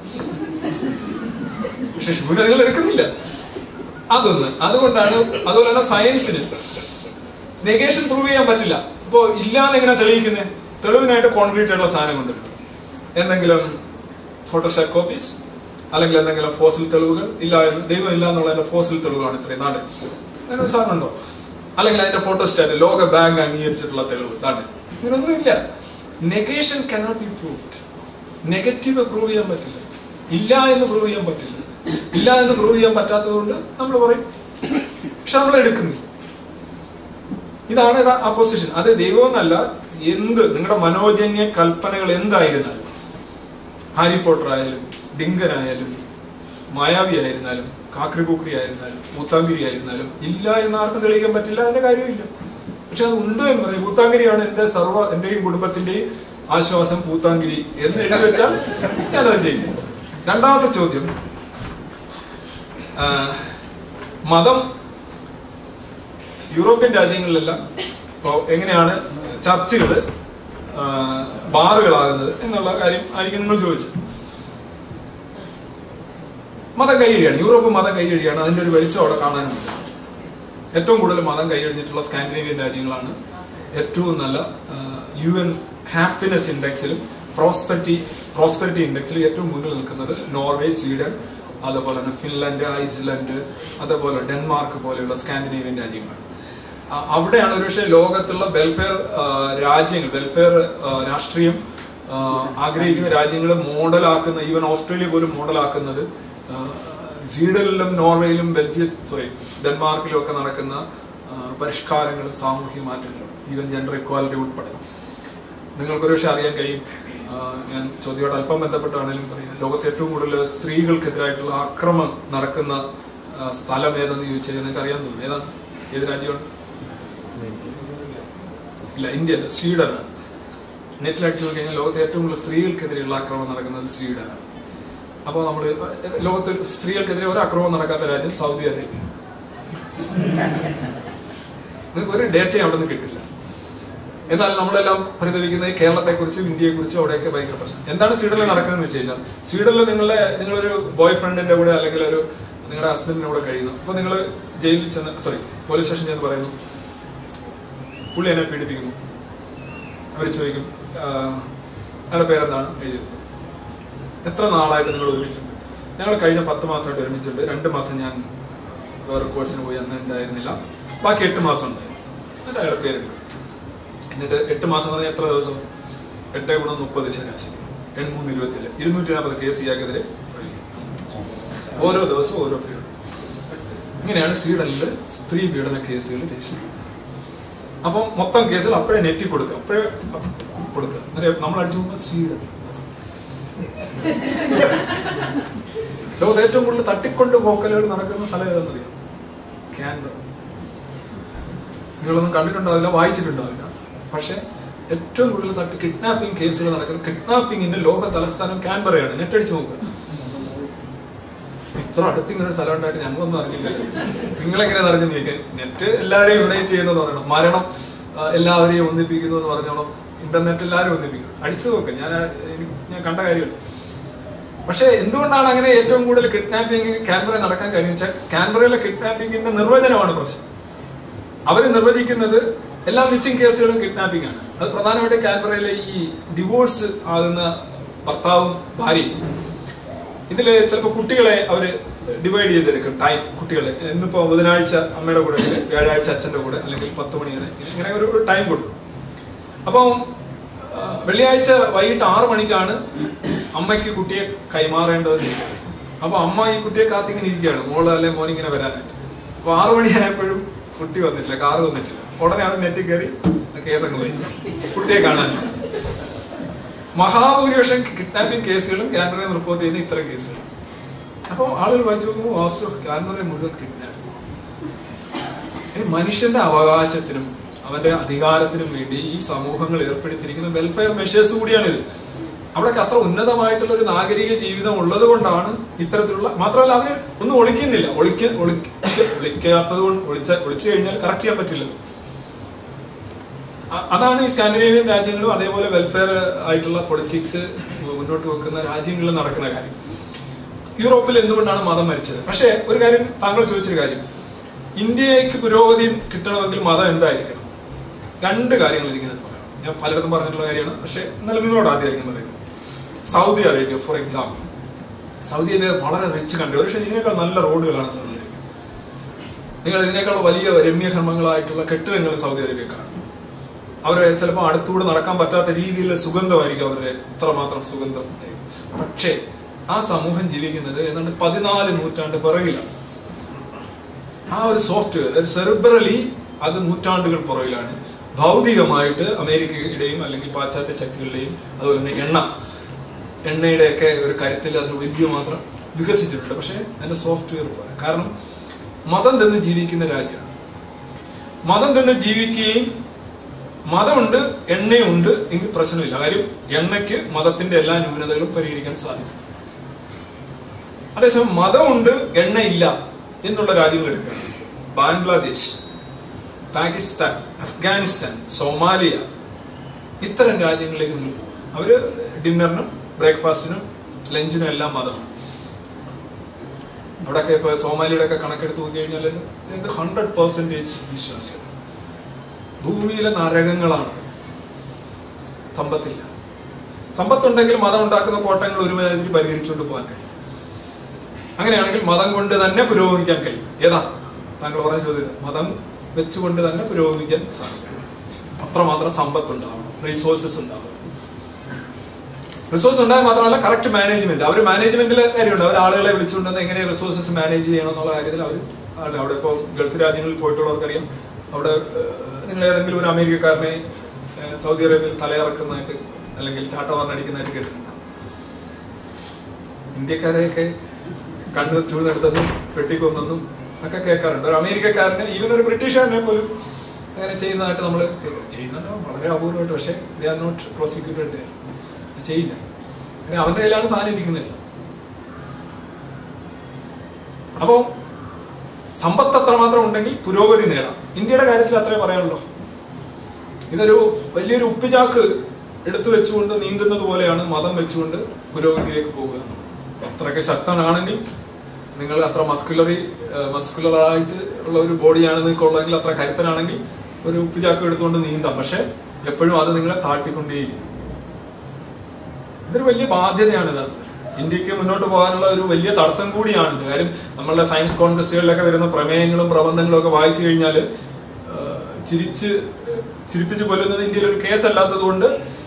പക്ഷെ ഷിബുവിനെ നിങ്ങൾ എടുക്കുന്നില്ല അതൊന്ന് അതുകൊണ്ടാണ് അതുപോലെ തന്നെ സയൻസിന് നെഗേഷൻ പ്രൂവ് ചെയ്യാൻ പറ്റില്ല ഇപ്പോ ഇല്ലാന്ന് എങ്ങനെ തെളിയിക്കുന്നത് തെളിവിനായിട്ട് കോൺക്രീറ്റ് ആയിട്ടുള്ള സാധനം കൊണ്ടുവരും എന്തെങ്കിലും ഫോട്ടോസ്റ്റാറ്റ് കോപ്പീസ് അല്ലെങ്കിൽ എന്തെങ്കിലും ഫോസിൽ തെളിവുകൾ ഇല്ല എന്ന് ദൈവം ഇല്ല എന്നുള്ളതിന്റെ ഫോസിൽ തെളിവാണ് ഇത്രയും നാട് അങ്ങനെ ഒരു സാധനം ഉണ്ടോ അല്ലെങ്കിൽ അതിന്റെ ഫോട്ടോസ്റ്റാറ്റ് ലോക ബാങ്ക് അംഗീകരിച്ചിട്ടുള്ള തെളിവ് നാട് ഇങ്ങനൊന്നും ഇല്ല negation cannot be proved negative prove ചെയ്യാൻ പറ്റില്ല ഇല്ല എന്ന് പ്രൂവ് ചെയ്യാൻ പറ്റില്ല ഇല്ല എന്ന് പ്രൂവ് ചെയ്യാൻ പറ്റാത്തത് കൊണ്ട് നമ്മൾ പറയും പക്ഷെ നമ്മൾ എടുക്കുന്നില്ല ഇതാണ് ആ പൊസിഷൻ അത് ദൈവമെന്നല്ല എന്ത് നിങ്ങളുടെ മനോജന്യ കൽപ്പനകൾ എന്തായിരുന്നാലും ഹാരി പോട്ടർ ആയാലും ഡിങ്കൻ ആയാലും മായാവി ആയിരുന്നാലും കാക്രിപൂക്രി ആയിരുന്നാലും മൂത്താങ്കിരി ആയിരുന്നാലും ഇല്ല എന്ന് ആർക്കും തെളിയിക്കാൻ പറ്റില്ല അതിന്റെ കാര്യമില്ല പക്ഷെ അത് ഉണ്ട് എന്ന് പറയും പൂത്താങ്കിരിയാണ് എന്റെ സർവ്വ എന്റെയും കുടുംബത്തിന്റെയും ആശ്വാസം പൂത്താങ്കിരി എന്ന് എഴുതി വെച്ചാൽ ഞാനത് ചെയ്യും രണ്ടാമത്തെ ചോദ്യം ആ, മതം യൂറോപ്യൻ രാജ്യങ്ങളിലെല്ലാം ഇപ്പോ എങ്ങനെയാണ് ചർച്ചുകൾ ബാറുകളാകുന്നത് എന്നുള്ള കാര്യം ആയിരിക്കും നിങ്ങൾ ചോദിച്ചത് മതം കൈയഴിയാണ് യൂറോപ്പ് മതം കൈയഴിയാണ് അതിന്റെ ഒരു വെളിച്ചം അവിടെ കാണാനുണ്ട് ഏറ്റവും കൂടുതൽ മതം കൈയഴിഞ്ഞിട്ടുള്ള സ്കാൻഡിനേവിയൻ രാജ്യങ്ങളാണ് ഏറ്റവും നല്ല യു എൻ ഹാപ്പിനെസ് ഇൻഡെക്സിലും പ്രോസ്പെരിറ്റി പ്രോസ്പെരിറ്റി ഇൻഡെക്സിലും ഏറ്റവും മുന്നിൽ നിൽക്കുന്നത് നോർവേ സ്വീഡൻ അതുപോലെ തന്നെ ഫിൻലാൻഡ് ഐസ്ലൻഡ് അതേപോലെ ഡെൻമാർക്ക് പോലെയുള്ള സ്കാൻഡിനേവിയൻ രാജ്യങ്ങൾ അ- അവിടെയാണ് ഒരുപക്ഷെ ലോകത്തുള്ള വെൽഫെയർ രാജ്യങ്ങൾ വെൽഫെയർ രാഷ്ട്രീയം ആ, ആഗ്രഹിക്കുന്ന രാജ്യങ്ങൾ മോഡലാക്കുന്ന ഈവൻ ഓസ്ട്രേലിയ പോലും മോഡലാക്കുന്നത് ആ, സ്വീഡനിലും നോർവേയിലും ബെൽജിയം സോറി ഡെൻമാർക്കിലും ഒക്കെ നടക്കുന്ന ആ, പരിഷ്കാരങ്ങളും സാമൂഹ്യ മാറ്റങ്ങളും ഈവൻ ജെൻഡർ ഇക്വാലിറ്റി ഉൾപ്പെടെ നിങ്ങൾക്കൊരു പക്ഷെ അറിയാൻ കഴിയും ആ, ഞാൻ ചോദ്യയോട് അല്പം ബന്ധപ്പെട്ടാണെങ്കിലും പറയാം ലോകത്ത് ഏറ്റവും കൂടുതൽ സ്ത്രീകൾക്കെതിരായിട്ടുള്ള ആക്രമം നടക്കുന്ന ആ, സ്ഥലം ഏതെന്ന് ചോദിച്ചാൽ നിങ്ങൾക്ക് അറിയാൻ തോന്നുന്നു ഏതാണ് ഏത് രാജ്യമാണ് ഇല്ല ഇന്ത്യ അല്ല സ്വീഡനാണ് നെറ്റിൽ അടിച്ചു നോക്കി കഴിഞ്ഞാൽ ലോകത്തെ ഏറ്റവും കൂടുതൽ സ്ത്രീകൾക്കെതിരെയുള്ള ആക്രമണം നടക്കുന്നത് സ്വീഡനാണ് അപ്പോൾ നമ്മൾ ലോകത്ത് സ്ത്രീകൾക്കെതിരെ ഒരു ആക്രമണം നടക്കാത്ത രാജ്യം സൗദി അറേബ്യ നിങ്ങൾക്ക് ഒരു ഡേറ്റയും അവിടെ നിന്ന് കിട്ടില്ല എന്നാൽ നമ്മളെല്ലാം പരിതപിക്കുന്ന ഈ കേരളത്തെ കുറിച്ചും ഇന്ത്യയെ കുറിച്ചും അവിടെയൊക്കെ ഭയങ്കര പ്രശ്നം എന്താണ് സ്വീഡനിൽ നടക്കുന്നതെന്ന് വെച്ച് കഴിഞ്ഞാൽ സ്വീഡനിൽ നിങ്ങളുടെ നിങ്ങളൊരു ബോയ് ഫ്രണ്ടിന്റെ കൂടെ അല്ലെങ്കിൽ ഒരു നിങ്ങളുടെ ഹസ്ബൻഡിന്റെ കൂടെ കഴിയുന്നു അപ്പൊ നിങ്ങൾ ജയിലിൽ ചെന്ന് സോറി പോലീസ് സ്റ്റേഷൻ ചെന്ന് പറയുന്നു പുള്ളി എന്നെ പീഡിപ്പിക്കുന്നു അവർ ചോദിക്കും "ആഹ്, അയാളുടെ പേരെന്താണ് എഴുതി എത്ര നാളായിട്ട് നിങ്ങൾ ഒരുമിച്ചുണ്ട് ഞങ്ങൾ കഴിഞ്ഞ പത്ത് മാസമായിട്ട് ഒരുമിച്ചുണ്ട് രണ്ട് മാസം ഞാൻ വേറെ കോഴ്സിന് പോയി അന്ന് ഉണ്ടായിരുന്നില്ല ബാക്കി എട്ട് മാസം ഉണ്ടായിരുന്നു എന്നിട്ട് അയാളുടെ പേരുണ്ട് എന്നിട്ട് എട്ട് മാസം എന്ന് പറഞ്ഞാൽ എത്ര ദിവസം എട്ട് ഗുണം മുപ്പത് ശനിയാഴ്ച എൺമൂന്ന് ഇരുപത്തിയേഴ് ഇരുന്നൂറ്റി നാൽപ്പത് കേസ് ഇയാൾക്കെതിരെ ഓരോ ദിവസവും ഓരോ പീഡനം ഇങ്ങനെയാണ് സ്വീഡനിൽ സ്ത്രീ പീഡന കേസുകൾ രജിസ്റ്റർ ചെയ്യുന്നത് അപ്പം മൊത്തം കേസുകൾ അപ്പോഴേ നെറ്റി കൊടുക്കുക അപ്പോഴേ കൊടുക്കുക എന്നിട്ട് നമ്മൾ അടിച്ചു പോകുമ്പോൾ സ്വീഡൻ ലോകത്ത് ഏറ്റവും കൂടുതൽ തട്ടിക്കൊണ്ട് പോക്കലുകൾ നടക്കുന്ന സ്ഥലം ഏതെന്നറിയാം ക്യാൻബറ നിങ്ങളൊന്നും കണ്ടിട്ടുണ്ടാവില്ല വായിച്ചിട്ടുണ്ടാവില്ല പക്ഷെ ഏറ്റവും കൂടുതൽ തട്ടി കിഡ്നാപ്പിംഗ് കേസുകൾ നടക്കുന്ന കിഡ്നാപ്പിംഗിന്റെ ലോക തലസ്ഥാനം ക്യാൻബറയാണ് നെറ്റ് അടിച്ചു നോക്കുക ഇത്ര അടുത്ത് ഇങ്ങനെ ഒരു സ്ഥലം ഉണ്ടായിട്ട് ഞങ്ങളൊന്നും അറിഞ്ഞില്ല നിങ്ങളെങ്ങനെ അറിഞ്ഞു ചോദിക്കാൻ നെറ്റ് എല്ലാവരെയും യുണൈറ്റ് ചെയ്യുന്നത് പറയണം മരണം ആ, എല്ലാവരെയും ഒന്നിപ്പിക്കുന്നു എന്ന് പറഞ്ഞോണം ഇന്റർനെറ്റ് എല്ലാവരും ഒന്നിപ്പിക്കും അടിച്ചു നോക്കുക ഞാൻ ആ, എനിക്ക് ഞാൻ കണ്ട കാര്യമല്ല പക്ഷെ എന്തുകൊണ്ടാണ് അങ്ങനെ ഏറ്റവും കൂടുതൽ കിഡ്നാപ്പിംഗ് ക്യാൻബറ നടക്കാൻ കാര്യം വെച്ചാൽ ക്യാൻബറയിലെ കിഡ്നാപ്പിംഗിന്റെ നിർവചനമാണ് പ്രശ്നം അവർ നിർവചിക്കുന്നത് എല്ലാ മിസ്സിംഗ് കേസുകളും കിഡ്നാപ്പിംഗ് ആണ് അത് പ്രധാനമായിട്ടും കാൻബറയിലെ ഈ ഡിവോഴ്സ് ആകുന്ന ഭർത്താവും ഭാര്യയും ഇതില് ചിലപ്പോൾ കുട്ടികളെ അവര് ഡിവൈഡ് ചെയ്തെടുക്കും ടൈം കുട്ടികളെ ഇന്നിപ്പോ ബുധനാഴ്ച അമ്മയുടെ കൂടെ വ്യാഴാഴ്ച അച്ഛന്റെ കൂടെ അല്ലെങ്കിൽ പത്ത് മണി വരെ ഇങ്ങനെ ഒരു ടൈം കൊടുക്കും അപ്പം ആ, വെള്ളിയാഴ്ച വൈകിട്ട് ആറ് മണിക്കാണ് അമ്മയ്ക്ക് കുട്ടിയെ കൈമാറേണ്ടത് അപ്പൊ അമ്മ ഈ കുട്ടിയെ കാത്തിങ്ങനെ ഇരിക്കുകയാണ് മോള് അല്ലെ മോനിങ്ങനെ വരാനായിട്ട് അപ്പൊ ആറു മണിയായപ്പോഴും കുട്ടി വന്നിട്ടില്ല കാറ് വന്നിട്ടില്ല ഉടനെ അത് നെറ്റിൽ കയറി കേസ് അങ്ങ് പോയി കുട്ടിയെ കാണാൻ മഹാഭൂരിപക്ഷം കിഡ്നാപ്പിംഗ് കേസുകളും ക്യാൻബറയിൽ റിപ്പോർട്ട് ചെയ്യുന്ന ഇത്തരം കേസുകൾ അപ്പോൾ ആളുകൾ വായിച്ചു നോക്കുമ്പോൾ വാസ്തു ക്യാൻബറയിൽ മുഴുവൻ കിഡ്നാപ്പ് ഈ മനുഷ്യന്റെ അവകാശത്തിനും അവന്റെ അധികാരത്തിനും വേണ്ടി ഈ സമൂഹങ്ങൾ ഏർപ്പെടുത്തിയിരിക്കുന്ന വെൽഫെയർ മെഷേഴ്സ് കൂടിയാണിത് അവിടെയൊക്കെ അത്ര ഉന്നതമായിട്ടുള്ള ഒരു നാഗരിക ജീവിതം ഉള്ളത് കൊണ്ടാണ് ഇത്തരത്തിലുള്ള മാത്രമല്ല അതിന് ഒന്നും ഒളിക്കുന്നില്ല ഒളിക്ക ഒളിക്ക ഒളിക്കാത്തത് കൊണ്ട് ഒളിച്ച ഒളിച്ചു കഴിഞ്ഞാൽ കറക്റ്റ് ചെയ്യാൻ പറ്റില്ല അ- അതാണ് ഈ സ്കാൻഡിനേവിയൻ രാജ്യങ്ങളും അതേപോലെ വെൽഫെയർ ആയിട്ടുള്ള പൊളിറ്റിക്സ് മുന്നോട്ട് വെക്കുന്ന രാജ്യങ്ങളിൽ നടക്കുന്ന കാര്യം യൂറോപ്പിൽ എന്തുകൊണ്ടാണ് മതം മരിച്ചത് പക്ഷേ ഒരു കാര്യം താങ്കൾ ചോദിച്ചൊരു കാര്യം ഇന്ത്യക്ക് പുരോഗതി കിട്ടണമെങ്കിൽ മതം എന്തായിരിക്കണം രണ്ട് കാര്യങ്ങൾ എനിക്കിനകത്ത് പറയാം ഞാൻ പലയിടത്തും പറഞ്ഞിട്ടുള്ള കാര്യമാണ് പക്ഷേ എന്നാലും നിങ്ങളോട് ആദ്യമായിരിക്കും പറയുന്നത് Saudi Arabia for example Saudi Arabia വളരെ റിച്ച് കൺട്രി പക്ഷേ ഇതിനേക്കാൾ നല്ല റോഡുകളാണ് സൗദി അറേബ്യ നിങ്ങൾ ഇതിനേക്കാൾ വലിയ രമ്യകർമ്മങ്ങളായിട്ടുള്ള കെട്ടിടങ്ങൾ സൗദി അറേബ്യ കാണും അവരെ ചിലപ്പോൾ അടുത്തൂടെ നടക്കാൻ പറ്റാത്ത രീതിയിലുള്ള സുഗന്ധമായിരിക്കും അവരുടെ ഇത്രമാത്രം സുഗന്ധം പക്ഷേ ആ സമൂഹം ജീവിക്കുന്നത് ഏതാണ്ട് പതിനാല് നൂറ്റാണ്ട് പിറകിലാണ് ആ ഒരു സോഫ്റ്റ്വെയർ സെറിബ്രലി അത് നൂറ്റാണ്ടുകൾ പുറകിലാണ് ഭൗതികമായിട്ട് അമേരിക്കയുടെയും അല്ലെങ്കിൽ പാശ്ചാത്യ ശക്തികളുടെയും അതുപോലെ തന്നെ എണ്ണ എണ്ണയുടെയൊക്കെ ഒരു കരുത്തിൽ അത് വലിയ മാത്രം വികസിച്ചിട്ടുണ്ട് പക്ഷേ അതിന്റെ സോഫ്റ്റ്വെയർ പോലെ കാരണം മതം തന്നെ ജീവിക്കുന്ന രാജ്യമാണ് മതം തന്നെ ജീവിക്കുകയും മതമുണ്ട് എണ്ണയുണ്ട് എങ്കിൽ പ്രശ്നമില്ല കാര്യം എണ്ണയ്ക്ക് മതത്തിന്റെ എല്ലാ ന്യൂനതകളും പരിഹരിക്കാൻ സാധിക്കും അതേസമയം മതമുണ്ട് എണ്ണയില്ല എന്നുള്ള രാജ്യങ്ങൾ എടുക്കുക ബാംഗ്ലാദേശ് പാകിസ്ഥാൻ അഫ്ഗാനിസ്ഥാൻ സോമാലിയ ഇത്തരം രാജ്യങ്ങളിലേക്ക് നിങ്ങൾ പോകും അവര് ഡിന്നറിനും ബ്രേക്ക്ഫാസ്റ്റിനും ലഞ്ചിനും എല്ലാം മതമാണ് അവിടെയൊക്കെ ഇപ്പൊ സോമാലിയുടെ ഒക്കെ കണക്കെടുത്ത് നോക്കി കഴിഞ്ഞാൽ ഹൺഡ്രഡ് പെർസെന്റേജ് വിശ്വാസികൾ ഭൂമിയിലെ നരകങ്ങളാണ് സമ്പത്തില്ല സമ്പത്തുണ്ടെങ്കിൽ മതം ഉണ്ടാക്കുന്ന കോട്ടങ്ങൾ ഒരു മാതിരി പരിഹരിച്ചുകൊണ്ട് പോകാൻ കഴിയും അങ്ങനെയാണെങ്കിൽ മതം കൊണ്ട് തന്നെ പുരോഗമിക്കാൻ കഴിയും ഏതാ താങ്കൾ പറഞ്ഞ ചോദ്യം മതം വെച്ചുകൊണ്ട് തന്നെ പുരോഗമിക്കാൻ സാധിക്കും അത്രമാത്രം സമ്പത്ത് ഉണ്ടാവണം റിസോഴ്സസ് ഉണ്ടാവണം റിസോഴ്സ് ഉണ്ടായാൽ മാത്രമല്ല കറക്റ്റ് മാനേജ്മെന്റ് അവർ മാനേജ്മെന്റിലെ കാര്യമുണ്ട് അവർ ആളുകളെ വിളിച്ചുകൊണ്ടുവന്ന് എങ്ങനെ റിസോഴ്സസ് മാനേജ് ചെയ്യണം എന്നുള്ള കാര്യത്തിൽ അവർ അവിടെ ഇപ്പോൾ ഗൾഫ് രാജ്യങ്ങളിൽ പോയിട്ടുള്ളവർക്കറിയാം അവിടെ ഏഹ്, നിങ്ങൾ ഏതെങ്കിലും ഒരു അമേരിക്കക്കാരനെ ഏഹ്, സൗദി അറേബ്യയിൽ തലയിറക്കുന്നതായിട്ട് അല്ലെങ്കിൽ ചാട്ടവാറിനടിക്കുന്നതായിട്ട് കേട്ടിട്ടുണ്ട് ഇന്ത്യക്കാരെയൊക്കെ കണ്ണ് ചൂഴ്ന്നെടുത്തെന്നും വെട്ടിക്കൊന്നെന്നും ഒക്കെ കേൾക്കാറുണ്ട് ഒരു അമേരിക്കക്കാരനെ ഈവൻ ഒരു ബ്രിട്ടീഷുകാരനെ പോലും അങ്ങനെ ചെയ്യുന്നതായിട്ട് നമ്മൾ ചെയ്യുന്നത് വളരെ അപൂർവമായിട്ട് പക്ഷേ ദേ ആർ നോട്ട് പ്രോസിക്യൂട്ടഡ് ചെയ്യില്ല അങ്ങനെ അവന്റെ കയ്യിലാണ് സാധനം ഇരിക്കുന്നത് അപ്പോ സമ്പത്ത് അത്രമാത്രം ഉണ്ടെങ്കിൽ പുരോഗതി നേടാം ഇന്ത്യയുടെ കാര്യത്തിൽ അത്രേ പറയാനുള്ളൂ ഇതൊരു വലിയൊരു ഉപ്പുചാക്ക് എടുത്തു വെച്ചുകൊണ്ട് നീന്തുന്നത് പോലെയാണ് മതം വെച്ചുകൊണ്ട് പുരോഗതിയിലേക്ക് പോകുക എന്നുള്ളത്. അത്രയ്ക്ക് ശക്തനാണെങ്കിൽ നിങ്ങൾ അത്ര മസ്കുലറി മസ്കുലർ ആയിട്ട് ഉള്ള ഒരു ബോഡിയാണ് നിങ്ങൾക്ക് ഉള്ളതെങ്കിൽ അത്ര കരുത്തനാണെങ്കിൽ ഒരു ഉപ്പുചാക്ക് എടുത്തുകൊണ്ട് നീന്താം പക്ഷെ എപ്പോഴും അത് നിങ്ങളെ താഴ്ത്തിക്കൊണ്ടേയിരിക്കും ഇതൊരു വലിയ ബാധ്യതയാണ് ഇത് ഇന്ത്യക്ക് മുന്നോട്ട് പോകാനുള്ള ഒരു വലിയ തടസ്സം കൂടിയാണ് ഇത് കാര്യം നമ്മളുടെ സയൻസ് കോൺഗ്രസുകളിലൊക്കെ വരുന്ന പ്രമേയങ്ങളും പ്രബന്ധങ്ങളും ഒക്കെ വായിച്ചു കഴിഞ്ഞാൽ ചിരിച്ച് ചിരിപ്പിച്ച് കൊല്ലുന്നത് ഇന്ത്യയിൽ ഒരു കേസ് അല്ലാത്തത് കൊണ്ട്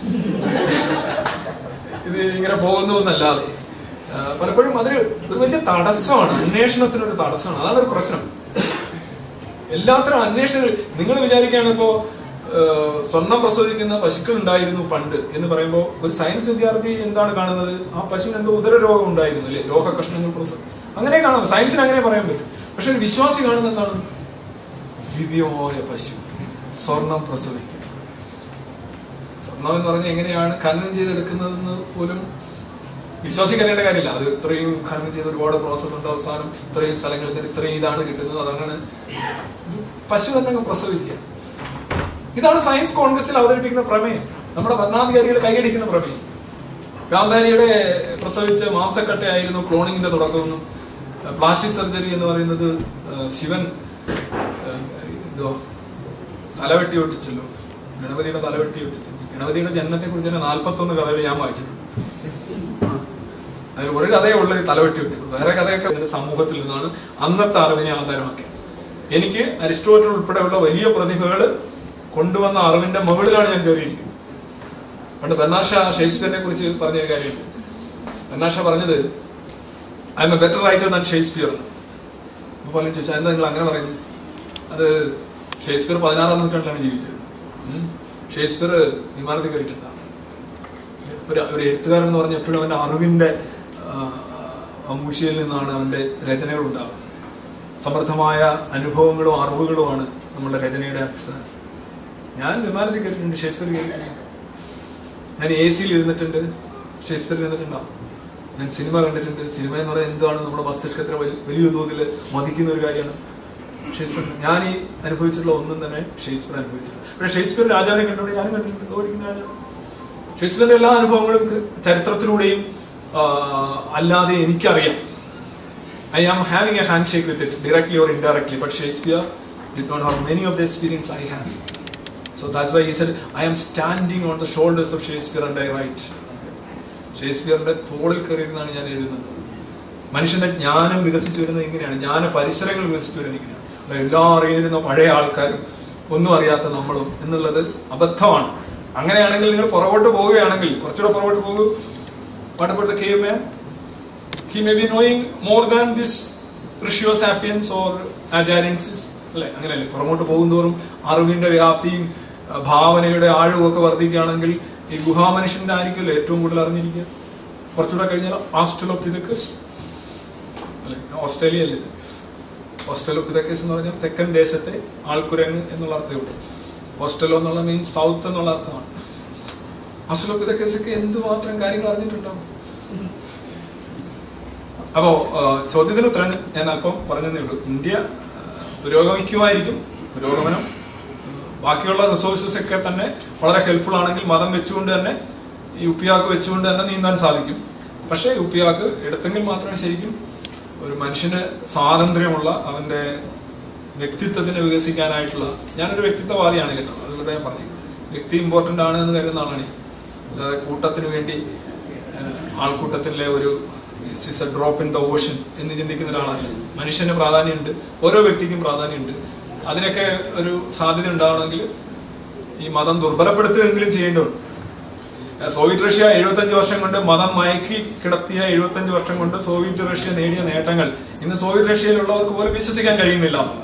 ഇത് ഇങ്ങനെ പോകുന്നു എന്നല്ലാതെ ആ, പലപ്പോഴും അതൊരു ഒരു വലിയ തടസ്സമാണ് അന്വേഷണത്തിനൊരു തടസ്സമാണ് അതാണ് ഒരു പ്രശ്നം എല്ലാത്തരം അന്വേഷണങ്ങൾ നിങ്ങൾ വിചാരിക്കുകയാണ് ഇപ്പോ ഏഹ്, സ്വർണം പ്രസവിക്കുന്ന പശുക്കൾ ഉണ്ടായിരുന്നു പണ്ട് എന്ന് പറയുമ്പോൾ ഒരു സയൻസ് വിദ്യാർത്ഥി എന്താണ് കാണുന്നത് ആ പശുവിന് എന്തോ ഉദര രോഗം ഉണ്ടായിരുന്നു അല്ലെ ലോഹ കഷ്ണങ്ങൾ പ്രസവം അങ്ങനെ കാണാം സയൻസിന് അങ്ങനെ പറയാൻ പറ്റും പക്ഷെ ഒരു വിശ്വാസി കാണുന്നത് എന്താണ് ദിവ്യമായ പശു സ്വർണം പ്രസവിക്കുന്നു സ്വർണം എന്ന് പറഞ്ഞാൽ എങ്ങനെയാണ് ഖനനം ചെയ്തെടുക്കുന്നതെന്ന് പോലും വിശ്വാസിക്കറിയേണ്ട കാര്യമില്ല അത് ഇത്രയും ഖനനം ചെയ്ത് ഒരുപാട് പ്രോസസ് ഉണ്ട് അവസാനം ഇത്രയും സ്ഥലങ്ങളിൽ നിന്ന് ഇത്രയും ഇതാണ് കിട്ടുന്നത് അതങ്ങനെ ഇത് പശു തന്നെ അങ്ങ് പ്രസവിക്കുക ഇതാണ് സയൻസ് കോൺഗ്രസിൽ അവതരിപ്പിക്കുന്ന പ്രമേയം നമ്മുടെ ഭരണാധികാരികൾ കൈയടിക്കുന്ന പ്രമേയം ഗാന്ധാരിയുടെ പ്രസവിച്ച മാംസക്കട്ടയായിരുന്നു ക്ലോണിങ്ങിന്റെ തുടക്കമെന്നും പ്ലാസ്റ്റിക് സർജറി എന്ന് പറയുന്നത് ആ, ശിവൻ ആ, എന്തോ തലവെട്ടി ഒട്ടിച്ചല്ലോ ഗണപതിയുടെ തലവെട്ടി ഒട്ടിച്ചു ഗണപതിയുടെ ജന്മത്തെ കുറിച്ച് തന്നെ നാൽപ്പത്തൊന്ന് കഥകൾ ഞാൻ വായിച്ചിട്ടുണ്ട് അതിൽ ഒരു കഥയേ ഉള്ളൂ ഈ തലവെട്ടി വെട്ടി വേറെ കഥയൊക്കെ ഇതിന്റെ സമൂഹത്തിൽ നിന്നാണ് അന്നത്തെ അറിവിനെ ആധാരമാക്കിയത് എനിക്ക് അരിസ്റ്റോട്ടൽ ഉൾപ്പെടെയുള്ള വലിയ പ്രതിഭകൾ കൊണ്ടുവന്ന അറിവിന്റെ മുകളിലാണ് ഞാൻ കയറിയിരിക്കുന്നത് പണ്ട് ബെന്നാഷ ഷേക്സ്പിയറിനെ കുറിച്ച് പറഞ്ഞ ഒരു കാര്യമുണ്ട് ബെന്നാഷ പറഞ്ഞത് I am a better writer than Shakespeare അപ്പൊ പലരും ചോദിച്ചാൽ എന്താ നിങ്ങൾ അങ്ങനെ പറയുന്നു അത് ഷേക്സ്പിയർ പതിനാറാം നൂറ്റാണ്ടിലാണ് ജീവിച്ചത് ഉം. ഷേക്സ്പിയർ വിമാനത്തിൽ കയറിയിട്ടുണ്ടാവും ഒരു ഒരു എഴുത്തുകാരൻ എന്ന് പറഞ്ഞാൽ എപ്പോഴും അവന്റെ അറിവിന്റെ അമൂശയിൽ നിന്നാണ് അവന്റെ രചനകൾ ഉണ്ടാകുന്നത് സമൃദ്ധമായ അനുഭവങ്ങളും അറിവുകളുമാണ് നമ്മുടെ രചനയുടെ അടിസ്ഥാനം ഞാൻ വിമാനത്തിൽ കയറിയിട്ടുണ്ട് ഷേക്സ്പിയർ കയറിയിട്ടുണ്ട് ഞാൻ എ സിയിൽ ഇരുന്നിട്ടുണ്ട് ഷേക്സ്പിയർ ഇരുന്നിട്ടുണ്ടാവും ഞാൻ സിനിമ കണ്ടിട്ടുണ്ട് സിനിമ എന്ന് പറയുന്നത് എന്താണ് നമ്മുടെ മസ്തിഷ്കത്തിന് വലിയ- വലിയ തോതിൽ മതിക്കുന്ന ഒരു കാര്യമാണ് ഷേക്സ്പിയർ ഞാൻ ഈ അനുഭവിച്ചിട്ടുള്ള ഒന്നും തന്നെ ഷേക്സ്പിയർ അനുഭവിച്ചിട്ടില്ല പക്ഷേ ഷേക്സ്പിയർ രാജാവിനെ കണ്ടുകൊണ്ട് ഞാനും കണ്ടിട്ടുണ്ട് ഓടിക്കുന്ന രാജാവ് ഷേക്സ്പിയറിന്റെ എല്ലാ അനുഭവങ്ങളും ക- ചരിത്രത്തിലൂടെയും ആ, അല്ലാതെ എനിക്കറിയാം I am having a hand shake with it directly or indirectly but Shakespeare did not have many of the experience I have So that's why he said, I am standing on the shoulders of Shakespeare and I write. ഷേക്സ്പിയറിന്റെ തോളിൽ കയറിയിരുന്നാണ് ഞാൻ എഴുതുന്നത് മനുഷ്യന്റെ ജ്ഞാനം വികസിച്ചു വരുന്നത് ഇങ്ങനെയാണ് ജ്ഞാന പരിസരങ്ങൾ വികസിച്ചു വരുന്നത് ഇങ്ങനെയാണ് അപ്പൊ എല്ലാം അറിയുന്ന പഴയ ആൾക്കാരും ഒന്നും അറിയാത്ത നമ്മളും എന്നുള്ളത് അബദ്ധമാണ് അങ്ങനെയാണെങ്കിൽ നിങ്ങൾ പുറകോട്ട് പോവുകയാണെങ്കിൽ കുറച്ചുകൂടെ പുറകോട്ട് പോകും what about the cave man he may be knowing more than this റിഷ്യോ സാപ്പിയൻസ് ഓർ ആചാര്യൻസിസ് അല്ലെ അങ്ങനെയല്ലേ പുറമോട്ട് പോകുന്തോറും അറിവിന്റെ വ്യാപ്തിയും അഹ് ഭാവനയുടെ ആഴവും ഒക്കെ വർദ്ധിക്കുകയാണെങ്കിൽ ഈ ഗുഹാമനുഷ്യന്റെ ആയിരിക്കുമല്ലോ ഏറ്റവും കൂടുതൽ അറിഞ്ഞിരിക്കുക കുറച്ചുകൂടെ കഴിഞ്ഞാൽ ആസ്ട്രലോപിതക്കസ് അല്ലെ ഓസ്ട്രേലിയ അല്ലേ ഇത്? ഓസ്ട്രലോപിതക്കസ് എന്ന് പറഞ്ഞാൽ തെക്കൻ ദേശത്തെ ആൾക്കുരങ്ങ് എന്നുള്ള അർത്ഥമേ ഉള്ളൂ ഓസ്ട്രലോ എന്നുള്ള മീൻസ് സൗത്ത് എന്നുള്ള അർത്ഥമാണ് ഓസ്ട്രലോപിതക്കസ് ഒക്കെ എന്തുമാത്രം കാര്യങ്ങൾ അറിഞ്ഞിട്ടുണ്ടാവും അപ്പോ ആ, ചോദ്യത്തിന് ഉത്തരം ഞാൻ അല്പം പറഞ്ഞതേ ഉള്ളൂ ഇന്ത്യ ആ, പുരോഗമിക്കുമായിരിക്കും പുരോഗമനം ബാക്കിയുള്ള റിസോഴ്സസ് ഒക്കെ തന്നെ വളരെ ഹെൽപ്ഫുൾ ആണെങ്കിൽ മതം വെച്ചുകൊണ്ട് തന്നെ ഈ ഉപ്പിയാക്ക് വെച്ചുകൊണ്ട് തന്നെ നീന്താൻ സാധിക്കും പക്ഷേ ഉപ്പിയാക്ക് എടുത്തെങ്കിൽ മാത്രമേ ശരിക്കും ഒരു മനുഷ്യന് സ്വാതന്ത്ര്യമുള്ള അവന്റെ വ്യക്തിത്വത്തിന് വികസിക്കാനായിട്ടുള്ള ഞാനൊരു വ്യക്തിത്വവാദിയാണ് കേട്ടോ അതുകൊണ്ട് ഞാൻ പറഞ്ഞു വ്യക്തി ഇമ്പോർട്ടന്റ് ആണ് എന്ന് കരുതുന്ന ആളാണ് ഞാൻ. അല്ലാതെ കൂട്ടത്തിന് വേണ്ടി ഏഹ്, ആൾക്കൂട്ടത്തിലെ ഒരു ഡ്രോപ്പ് ഇൻ ദ ഓഷൻ എന്ന് ചിന്തിക്കുന്ന ഒരാളല്ല മനുഷ്യന് പ്രാധാന്യമുണ്ട് ഓരോ വ്യക്തിക്കും പ്രാധാന്യമുണ്ട് അതിനൊക്കെ ഒരു സാധ്യത ഉണ്ടാവണമെങ്കിൽ ഈ മതം ദുർബലപ്പെടുത്തുകയെങ്കിലും ചെയ്യേണ്ടതുണ്ട് ഏഹ്, സോവിയറ്റ് റഷ്യ എഴുപത്തഞ്ച് വർഷം കൊണ്ട് മതം മയക്കി കിടത്തിയ എഴുപത്തഞ്ച് വർഷം കൊണ്ട് സോവിയറ്റ് റഷ്യ നേടിയ നേട്ടങ്ങൾ ഇന്ന് സോവിയറ്റ് റഷ്യയിലുള്ളവർക്ക് പോലും വിശ്വസിക്കാൻ കഴിയുന്നില്ല എന്നുള്ളതാണ്.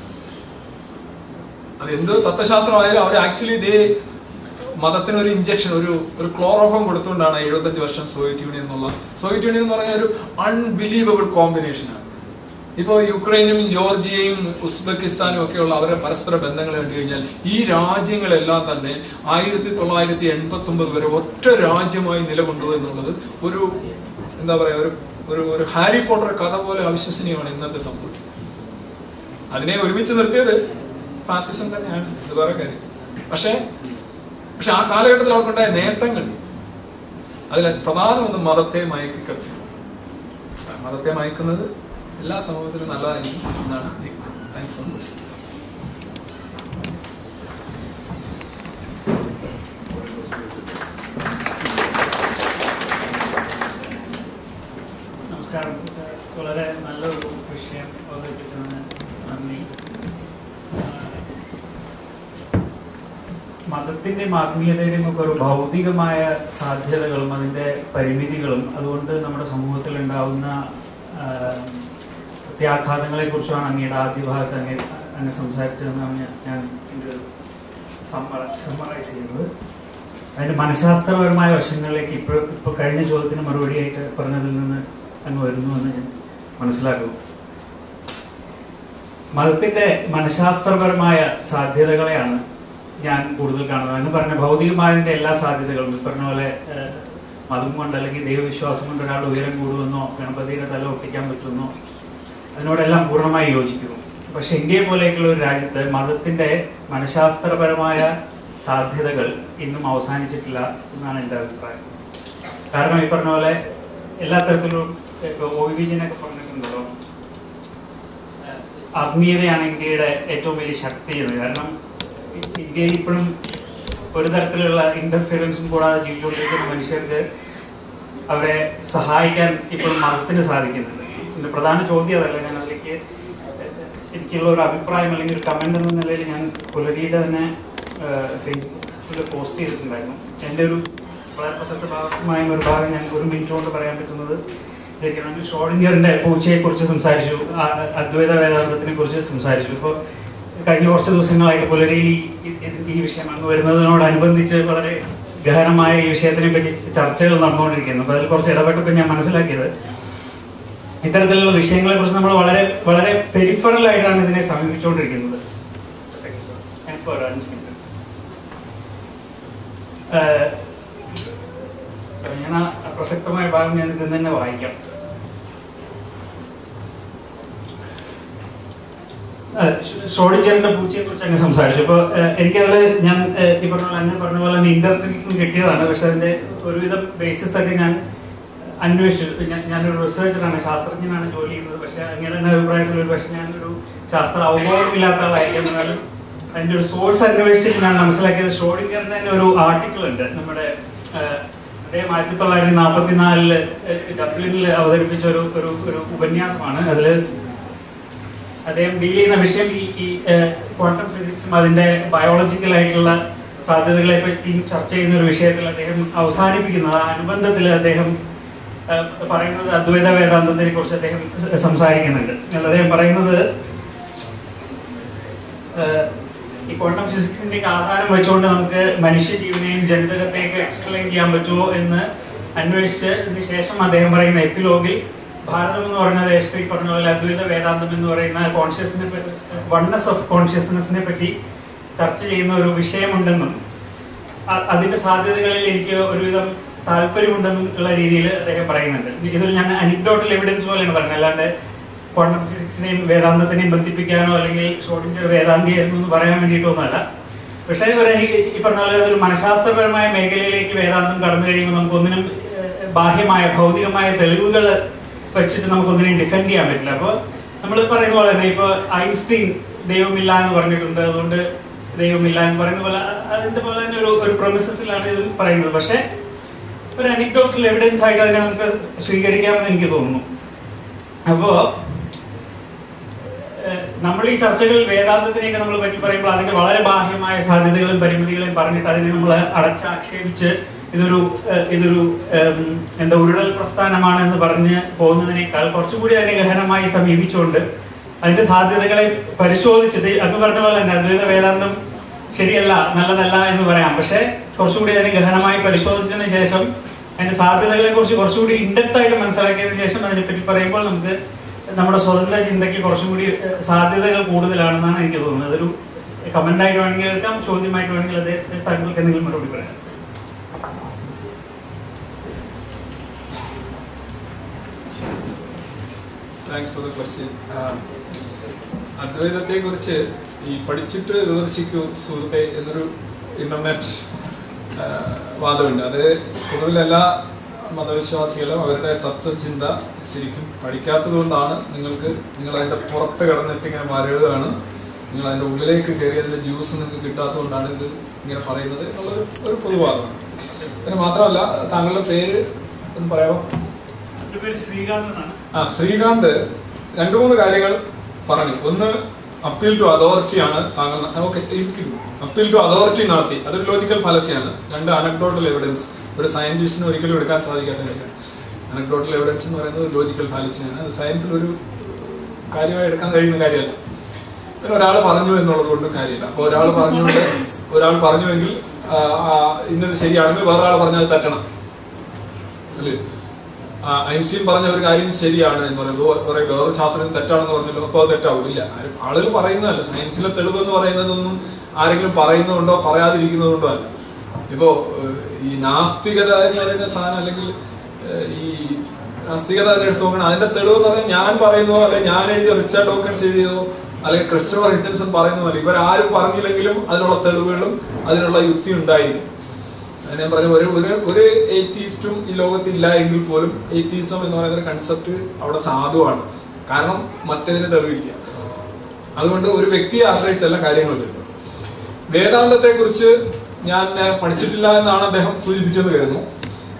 അത് എന്ത് തത്വശാസ്ത്രമായാലും അവർ ആക്ച്വലി ദേ മതത്തിന് ഒരു ഇഞ്ചക്ഷൻ ഒരു ഒരു ക്ലോറോഫോം കൊടുത്തുകൊണ്ടാണ് എഴുപത്തഞ്ച് വർഷം സോവിയറ്റ് യൂണിയൻ എന്നുള്ള സോവിയറ്റ് യൂണിയൻ എന്ന് പറഞ്ഞ ഒരു അൺബിലീവബിൾ കോമ്പിനേഷനാണ് ഇപ്പോൾ യുക്രൈനും ജോർജിയയും ഉസ്ബെക്കിസ്ഥാനും ഒക്കെയുള്ള അവരുടെ പരസ്പര ബന്ധങ്ങൾ കണ്ടു കഴിഞ്ഞാൽ ഈ രാജ്യങ്ങളെല്ലാം തന്നെ ആയിരത്തി തൊള്ളായിരത്തി എൺപത്തി ഒമ്പത് വരെ ഒറ്റ രാജ്യമായി നിലകൊണ്ടു എന്നുള്ളത് ഒരു എന്താ പറയാ ഒരു ഒരു ഒരു ഹാരി പോട്ടർ കഥ പോലെ അവിശ്വസനീയമാണ് ഇന്നത്തെ സംഭവം അതിനെ ഒരുമിച്ച് നിർത്തിയത് ഫാസിസം തന്നെയാണ് ഇത് വേറെ കാര്യം പക്ഷേ പക്ഷെ ആ കാലഘട്ടത്തിൽ അവർക്കുണ്ടായ നേട്ടങ്ങൾ അതിൽ പ്രധാനം ഒന്ന് മതത്തെ മയക്കിക്കിടത്തി മതത്തെ മയക്കുന്നത് എല്ലാ സമൂഹത്തിലും നല്ലതായിരിക്കും എന്നാണ് താങ്ക്സ് ഫോർ ദിസ് നമസ്കാരം ഏഹ് വളരെ നല്ലൊരു വിഷയം അവതരിപ്പിച്ചതിന് നന്ദി ആഹ് മതത്തിന്റെയും ആത്മീയതയുടെയും ഒക്കെ ഒരു ഭൗതികമായ സാധ്യതകളും അതിന്റെ പരിമിതികളും അതുകൊണ്ട് നമ്മുടെ സമൂഹത്തിൽ ഉണ്ടാവുന്ന ആഹ് പ്രത്യാഘാതങ്ങളെ കുറിച്ചാണ് അങ്ങയുടെ ആദ്യ ഭാഗത്ത് അങ്ങ് അങ്ങ് സംസാരിച്ചതെന്നാണ് ഞാൻ ഞാൻ ഇത് സമ്മറൈസ് ചെയ്യുന്നത് അതിന്റെ മനഃശാസ്ത്രപരമായ വശങ്ങളിലേക്ക് ഇപ്പോൾ ഇപ്പൊ കഴിഞ്ഞ ചോദ്യത്തിന് മറുപടിയായിട്ട് പറഞ്ഞതിൽ നിന്ന് അങ്ങ് വരുന്നുവെന്ന് ഞാൻ മനസ്സിലാക്കുന്നു മതത്തിന്റെ മനഃശാസ്ത്രപരമായ സാധ്യതകളെയാണ് ഞാൻ കൂടുതൽ കാണുന്നത് അങ്ങ് പറഞ്ഞ ഭൗതികമായതിന്റെ എല്ലാ സാധ്യതകളും ഈ പറഞ്ഞ പോലെ ഏഹ്, മതം കൊണ്ട് അല്ലെങ്കിൽ ദൈവവിശ്വാസം കൊണ്ട് ഒരാൾ ഉയരം കൂടുമെന്നോ ഗണപതിയുടെ തല ഒട്ടിക്കാൻ പറ്റുമെന്നോ അതിനോടെല്ലാം പൂർണ്ണമായി യോജിക്കുന്നു പക്ഷെ ഇന്ത്യയെ പോലെയൊക്കെയുള്ള ഒരു രാജ്യത്ത് മതത്തിന്റെ മനഃശാസ്ത്രപരമായ സാധ്യതകൾ ഇന്നും അവസാനിച്ചിട്ടില്ല എന്നാണ് എൻ്റെ അഭിപ്രായം കാരണം ഈ പറഞ്ഞ പോലെ എല്ലാ തരത്തിലും ഇപ്പൊ ഒ വി വിജയനൊക്കെ പറഞ്ഞിട്ടുണ്ടല്ലോ ഏഹ് ആത്മീയതയാണ് ഇന്ത്യയുടെ ഏറ്റവും വലിയ ശക്തി എന്ന് കാരണം ഇ- ഇന്ത്യയിൽ ഇപ്പോഴും ഒരു തരത്തിലുള്ള ഇന്റർഫിയറൻസും കൂടാതെ ജീവിച്ചുകൊണ്ടിരിക്കുന്ന മനുഷ്യർക്ക് അവരെ സഹായിക്കാൻ ഇപ്പോഴും മതത്തിന് സാധിക്കുന്നുണ്ട് ഇതിന്റെ പ്രധാന ചോദ്യം അതല്ല ഞാൻ അതിലേക്ക് എനിക്കുള്ള ഒരു അഭിപ്രായം അല്ലെങ്കിൽ ഒരു കമന്റ് എന്ന നിലയിൽ ഞാൻ പുലരിയുടെ തന്നെ ഫേസ്ബുക്കിൽ പോസ്റ്റ് ചെയ്തിട്ടുണ്ടായിരുന്നു എൻ്റെ ഒരു വളരെ പ്രസക്തമായ ഒരു ഭാഗം ഞാൻ ഒരു മിനിറ്റ് കൊണ്ട് പറയാൻ പറ്റുന്നത് ഇതൊക്കെയാണ് ഷോഡിംഗറിന്റെ പൂച്ചയെ കുറിച്ച് സംസാരിച്ചു ആ- അദ്വൈത വേദാന്തത്തിനെ കുറിച്ച് സംസാരിച്ചു ഇപ്പോൾ കഴിഞ്ഞ കുറച്ച് ദിവസങ്ങളായിട്ട് പുലരിയിൽ ഈ- ഈ- ഈ വിഷയം അങ്ങ് വരുന്നതിനോടനുബന്ധിച്ച് വളരെ ഗഹനമായ ഈ വിഷയത്തിനെ പറ്റി ചർച്ചകൾ നടന്നുകൊണ്ടിരിക്കുന്നു അപ്പോൾ അതിൽ കുറച്ച് ഇടപെട്ടപ്പോൾ ഞാൻ മനസ്സിലാക്കിയത് ഇത്തരത്തിലുള്ള വിഷയങ്ങളെ കുറിച്ച് നമ്മൾ വളരെ വളരെ പെരിഫറൽ ആയിട്ടാണ് ഇതിനെ സമീപിച്ചുകൊണ്ടിരിക്കുന്നത് ഞാനിപ്പോ ഒരു അഞ്ച് മിനിറ്റ് ഏഹ്, ഞാൻ ആ പ്രസക്തമായ ഭാഗം ഞാൻ ഇതിൽ തന്നെ വായിക്കാം ഷോഡിജറിന്റെ പൂച്ചയെ കുറിച്ച് അങ്ങ് സംസാരിച്ചു അപ്പൊ എനിക്കത് ഞാൻ ഏഹ്, ഈ പറഞ്ഞ പോലെ അങ്ങനെ പറഞ്ഞ പോലെ തന്നെ ഇന്റർനെറ്റിൽ നിന്ന് കിട്ടിയതാണ് പക്ഷെ അതിന്റെ ഒരുവിധം ബേസിസ് ഒക്കെ ഞാൻ അന്വേഷിച്ചു ഞാൻ ഞാനൊരു റിസർച്ചറാണ് ശാസ്ത്രജ്ഞനാണ് ജോലി ചെയ്യുന്നത് പക്ഷെ അങ്ങനെ തന്നെ അഭിപ്രായത്തിൽ ഒരു പക്ഷെ ഞാനൊരു ശാസ്ത്ര അവബോധമില്ലാത്ത ആളായിരിക്കും എന്നാലും അതിന്റെ ഒരു സോഴ്സ് അന്വേഷിച്ചിട്ട് ഞാൻ മനസ്സിലാക്കിയത് ഷോഡിംഗറിന്റെ തന്നെ ഒരു ആർട്ടിക്കിൾ ഉണ്ട് നമ്മുടെ ഏഹ്, അദ്ദേഹം ആയിരത്തി തൊള്ളായിരത്തി നാൽപ്പത്തിനാലില് ഡബ്ലിനിൽ അവതരിപ്പിച്ച ഒരു ഒരു ഒരു ഉപന്യാസമാണ് അതില് അദ്ദേഹം ഡീൽ ചെയ്യുന്ന വിഷയം ഈ ഈ ക്വാണ്ടം ഫിസിക്സും അതിന്റെ ബയോളജിക്കൽ ആയിട്ടുള്ള സാധ്യതകളെ പറ്റി ചർച്ച ചെയ്യുന്ന ഒരു വിഷയത്തിൽ അദ്ദേഹം അവസാനിപ്പിക്കുന്നത് ആ അനുബന്ധത്തിൽ അദ്ദേഹം ആ, പറയുന്നത് അദ്വൈത വേദാന്തത്തിനെ കുറിച്ച് അദ്ദേഹം സ- സംസാരിക്കുന്നുണ്ട് അതിൽ അദ്ദേഹം പറയുന്നത് ആ, ഈ ക്വാണ്ടം ഫിസിക്സിന്റെ ആധാരം വെച്ചുകൊണ്ട് നമുക്ക് മനുഷ്യ ജീവനെയും ജനിതകത്തെയൊക്കെ എക്സ്പ്ലെയിൻ ചെയ്യാൻ പറ്റുമോ എന്ന് അന്വേഷിച്ച് ഇതിന് ശേഷം അദ്ദേഹം പറയുന്ന എപ്പിലോഗിൽ ഭാരതം എന്ന് പറഞ്ഞ ദേശത്ത് ഈ പറഞ്ഞ പോലെ അദ്വൈത വേദാന്തം എന്ന് പറയുന്ന കോൺഷ്യസിനെ വണ്ണസ് ഓഫ് കോൺഷ്യസ്നെസ്സിനെ പറ്റി ചർച്ച ചെയ്യുന്ന ഒരു വിഷയമുണ്ടെന്നും അ- അതിന്റെ സാധ്യതകളിൽ എനിക്ക് ഒരുവിധം താല്പര്യമുണ്ടെന്നും ഉള്ള രീതിയിൽ അദ്ദേഹം പറയുന്നുണ്ട് ഇതൊരു ഞാൻ അനിക്ഡോട്ടൽ എവിഡൻസ് പോലെയാണ് പറഞ്ഞത് അല്ലാണ്ട് ക്വാണ്ടം ഫിസിക്സിനെയും വേദാന്തത്തിനെയും ബന്ധിപ്പിക്കാനോ അല്ലെങ്കിൽ ഷോഡിഞ്ചർ വേദാന്തിയായിരുന്നു എന്ന് പറയാൻ വേണ്ടിയിട്ടൊന്നുമല്ല പക്ഷേ ഒരു എനിക്ക് ഈ പറഞ്ഞ പോലെ ഒരു മനഃശാസ്ത്രപരമായ മേഖലയിലേക്ക് വേദാന്തം കടന്നു കഴിയുമ്പോൾ നമുക്കൊന്നിനും ഏഹ്, ബാഹ്യമായ ഭൗതികമായ തെളിവുകൾ വെച്ചിട്ട് നമുക്കൊന്നിനെയും ഡിഫെൻഡ് ചെയ്യാൻ പറ്റില്ല അപ്പോൾ നമ്മൾ പറയുന്ന പോലെ തന്നെ ഇപ്പോൾ ഐൻസ്റ്റീൻ ദൈവമില്ല എന്ന് പറഞ്ഞിട്ടുണ്ട് അതുകൊണ്ട് ദൈവമില്ല എന്ന് പറയുന്ന പോലെ അ- അതിന്റെ പോലെ തന്നെ ഒരു ഒരു പ്രൊമിസസിലാണ് ഇത് പറയുന്നത് പക്ഷേ ഒരു അനിക്ഡോട്ടൽ എവിഡൻസ് ആയിട്ട് അതിനെ നമുക്ക് സ്വീകരിക്കാമെന്ന് എനിക്ക് തോന്നുന്നു അപ്പോ ഏഹ്, നമ്മൾ ഈ ചർച്ചകളിൽ വേദാന്തത്തിനെയൊക്കെ നമ്മൾ പറ്റി പറയുമ്പോൾ അതിന്റെ വളരെ ബാഹ്യമായ സാധ്യതകളും പരിമിതികളും പറഞ്ഞിട്ട് അതിനെ നമ്മൾ അടച്ചാക്ഷേപിച്ച് ഇതൊരു ഏഹ്, ഇതൊരു ഏഹ്, എന്താ ഉരുളൽ പ്രസ്ഥാനമാണ് എന്ന് പറഞ്ഞ് പോകുന്നതിനേക്കാൾ കുറച്ചുകൂടി അതിനെ ഗഹനമായി സമീപിച്ചുകൊണ്ട് അതിന്റെ സാധ്യതകളെ പരിശോധിച്ചിട്ട് അങ്ങ് പറഞ്ഞ പോലെ തന്നെ അദ്വൈത വേദാന്തം ശരിയല്ല നല്ലതല്ല എന്ന് പറയാം പക്ഷെ കുറച്ചുകൂടി അതിനെ ഗഹനമായി പരിശോധിച്ചതിന് ശേഷം അതിന്റെ സാധ്യതകളെ കുറിച്ച് കുറച്ചുകൂടി ഇൻഡെപ്ത് ആയിട്ട് മനസ്സിലാക്കിയതിനു ശേഷം അതിനെപ്പറ്റി പറയുമ്പോൾ നമുക്ക് നമ്മുടെ സ്വതന്ത്ര ചിന്തയ്ക്ക് കുറച്ചും കൂടി ഏഹ്, സാധ്യതകൾ കൂടുതലാണെന്നാണ് എനിക്ക് തോന്നുന്നത് അതൊരു കമന്റ് ആയിട്ട് വേണമെങ്കിൽ എടുക്കാം ചോദ്യമായിട്ട് വേണമെങ്കിൽ അത് താങ്കൾക്ക് എന്തെങ്കിലും മറുപടി പറയാം താങ്ക്സ് ഫോർ ദ ക്വസ്റ്റ്യൻ അദ്വൈതത്തെ കുറിച്ച് ഈ പഠിച്ചിട്ട് വിമർശിക്കൂ സുഹൃത്തെ എന്നൊരു ഇന്റർനെറ്റ് വാദമുണ്ട് അത് പൊതുവിൽ എല്ലാ മതവിശ്വാസികളും അവരുടെ തത്വചിന്ത ശരിക്കും പഠിക്കാത്തത് കൊണ്ടാണ് നിങ്ങൾക്ക് നിങ്ങൾ അതിന്റെ പുറത്ത് കിടന്നിട്ട് ഇങ്ങനെ മരഴുകയാണ് നിങ്ങൾ അതിന്റെ ഉള്ളിലേക്ക് കയറി അതിന്റെ ജ്യൂസ് നിങ്ങൾക്ക് കിട്ടാത്തത് കൊണ്ടാണ് ഇത് ഇങ്ങനെ പറയുന്നത് എന്നുള്ളൊരു ഒരു പൊതുവാദമാണ് പിന്നെ മാത്രമല്ല താങ്കളുടെ പേര് ഒന്ന് പറയാമോ എൻ്റെ പേര് ശ്രീകാന്ത് എന്നാണ് ആ ശ്രീകാന്ത് രണ്ടു മൂന്ന് കാര്യങ്ങൾ പറഞ്ഞു ഒന്ന് അപ്പീൽ ടു അതോറിറ്റി ആണ് താങ്കൾ ഓക്കെ അപ്പീൽ ടു അതോറിറ്റി നടത്തി അതൊരു ലോജിക്കൽ ഫലസിയാണ് രണ്ട് അനക്ഡോട്ടൽ എവിഡൻസ് ഒരു സയന്റിസ്റ്റിന് ഒരിക്കലും എടുക്കാൻ സാധിക്കാത്ത കാര്യമാണ് അനക്ഡോട്ടൽ എവിഡൻസ് എന്ന് പറയുന്നത് ലോജിക്കൽ ഫാലസിയാണ് അത് സയൻസിൽ ഒരു കാര്യമായി എടുക്കാൻ കഴിയുന്ന കാര്യമല്ല പിന്നെ ഒരാൾ പറഞ്ഞു എന്നുള്ളത് കൊണ്ടും കാര്യമില്ല അപ്പോൾ ഒരാൾ പറഞ്ഞുകൊണ്ട് ഒരാൾ പറഞ്ഞുവെങ്കിൽ ആ, ആ, ഇന്നത് ശരിയാണെങ്കിൽ വേറെ ആൾ പറഞ്ഞാൽ തെറ്റണം അല്ലേ ആ, ഐൻസ്റ്റീൻ പറഞ്ഞ ഒരു കാര്യം ശരിയാണ് എന്ന് പറയുന്നത് പറയും വേറെ ശാസ്ത്രം തെറ്റാണെന്ന് പറഞ്ഞല്ലോ അപ്പോൾ അത് തെറ്റാവും ഇല്ല ആരും- ആളുകൾ പറയുന്നതല്ല സയൻസിലെ തെളിവ് എന്ന് പറയുന്നതൊന്നും ആരെങ്കിലും പറയുന്നതുകൊണ്ടോ പറയാതിരിക്കുന്നതുകൊണ്ടോ അല്ല ഇപ്പോ ഏഹ്, ഈ നാസ്തികത എന്ന് പറയുന്ന സാധനം അല്ലെങ്കിൽ ഏഹ്, ഈ നാസ്തികത തന്നെ എടുത്തു നോക്കണം അതിന്റെ തെളിവ് എന്ന് പറഞ്ഞാൽ ഞാൻ പറയുന്നതോ അല്ലെങ്കിൽ ഞാൻ എഴുതിയ റിച്ചാർഡ് ഡോക്കൻസ് എഴുതിയതോ അല്ലെങ്കിൽ ക്രിസ്റ്റഫർ ഹിച്ചൻസൺ പറയുന്നതോ ഇവരാരും പറഞ്ഞില്ലെങ്കിലും അതിനുള്ള തെളിവുകളും അതിനുള്ള യുക്തി ഉണ്ടായിരിക്കും അത് ഞാൻ പറഞ്ഞ ഒരു ഒരു ഒരു എയ്റ്റീസ്റ്റും ഈ ലോകത്തില്ല എങ്കിൽ പോലും എയ്റ്റീസം എന്ന് പറയുന്ന കൺസെപ്റ്റ് അവിടെ സാധുവാണ് കാരണം മറ്റേതിന് തെളിവില്ല അതുകൊണ്ട് ഒരു വ്യക്തിയെ ആശ്രയിച്ചല്ല കാര്യങ്ങൾ വരുന്നത് വേദാന്തത്തെ കുറിച്ച് ഞാൻ ഏഹ്, പഠിച്ചിട്ടില്ല എന്നാണ് അദ്ദേഹം സൂചിപ്പിച്ചെന്ന് കരുതുന്നു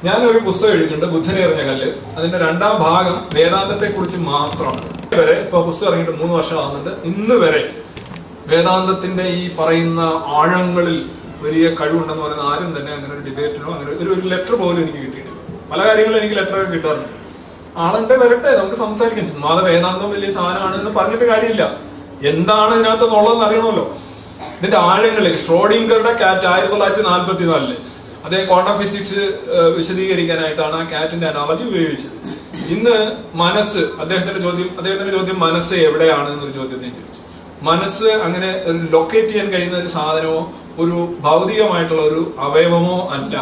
ഞാനൊരു പുസ്തകം എഴുതിയിട്ടുണ്ട് ബുദ്ധനെ എറിഞ്ഞ കല്ല് അതിന്റെ രണ്ടാം ഭാഗം വേദാന്തത്തെ കുറിച്ച് മാത്രമാണ് വരെ ഇപ്പൊ പുസ്തകം ഇറങ്ങിയിട്ട് മൂന്ന് വർഷം ആവുന്നുണ്ട് ഇന്ന് വരെ വേദാന്തത്തിന്റെ ഈ പറയുന്ന ആഴങ്ങളിൽ വലിയ കഴിവുണ്ടെന്ന് പറയുന്ന ആരും തന്നെ അങ്ങനെ ഒരു ഡിബേറ്റിനോ അങ്ങനെ ഒരു ഒരു ലെറ്റർ പോലും എനിക്ക് കിട്ടിയിട്ടില്ല പല കാര്യങ്ങളും എനിക്ക് ലെറ്റർ കിട്ടാറുണ്ട് ആളുടെ വരട്ടെ നമുക്ക് സംസാരിക്കാം ചുമ്മാതെ വേദാന്തം വലിയ സാധനമാണ് എന്ന് പറഞ്ഞിട്ട് കാര്യമില്ല എന്താണ് ഇതിനകത്ത് ഉള്ളതെന്ന് അറിയണമല്ലോ ഇതിന്റെ ആഴങ്ങളിൽ ഷ്രോഡിങ്കറുടെ കാറ്റ് ആയിരത്തി തൊള്ളായിരത്തി നാൽപ്പത്തി നാലില് അദ്ദേഹം ക്വാണ്ടം ഫിസിക്സ് വിശദീകരിക്കാനായിട്ടാണ് ആ കാറ്റിന്റെ അനാളജി ഉപയോഗിച്ചത് ഇന്ന് മനസ്സ് അദ്ദേഹത്തിന്റെ ചോദ്യം അദ്ദേഹത്തിന്റെ ചോദ്യം മനസ്സ് എവിടെയാണ് എന്നൊരു ചോദ്യത്തെ ചോദിച്ചു മനസ്സ് അങ്ങനെ ഒരു ലൊക്കേറ്റ് ചെയ്യാൻ കഴിയുന്ന ഒരു സാധനമോ ഒരു ഭൗതികമായിട്ടുള്ള ഒരു അവയവമോ അല്ല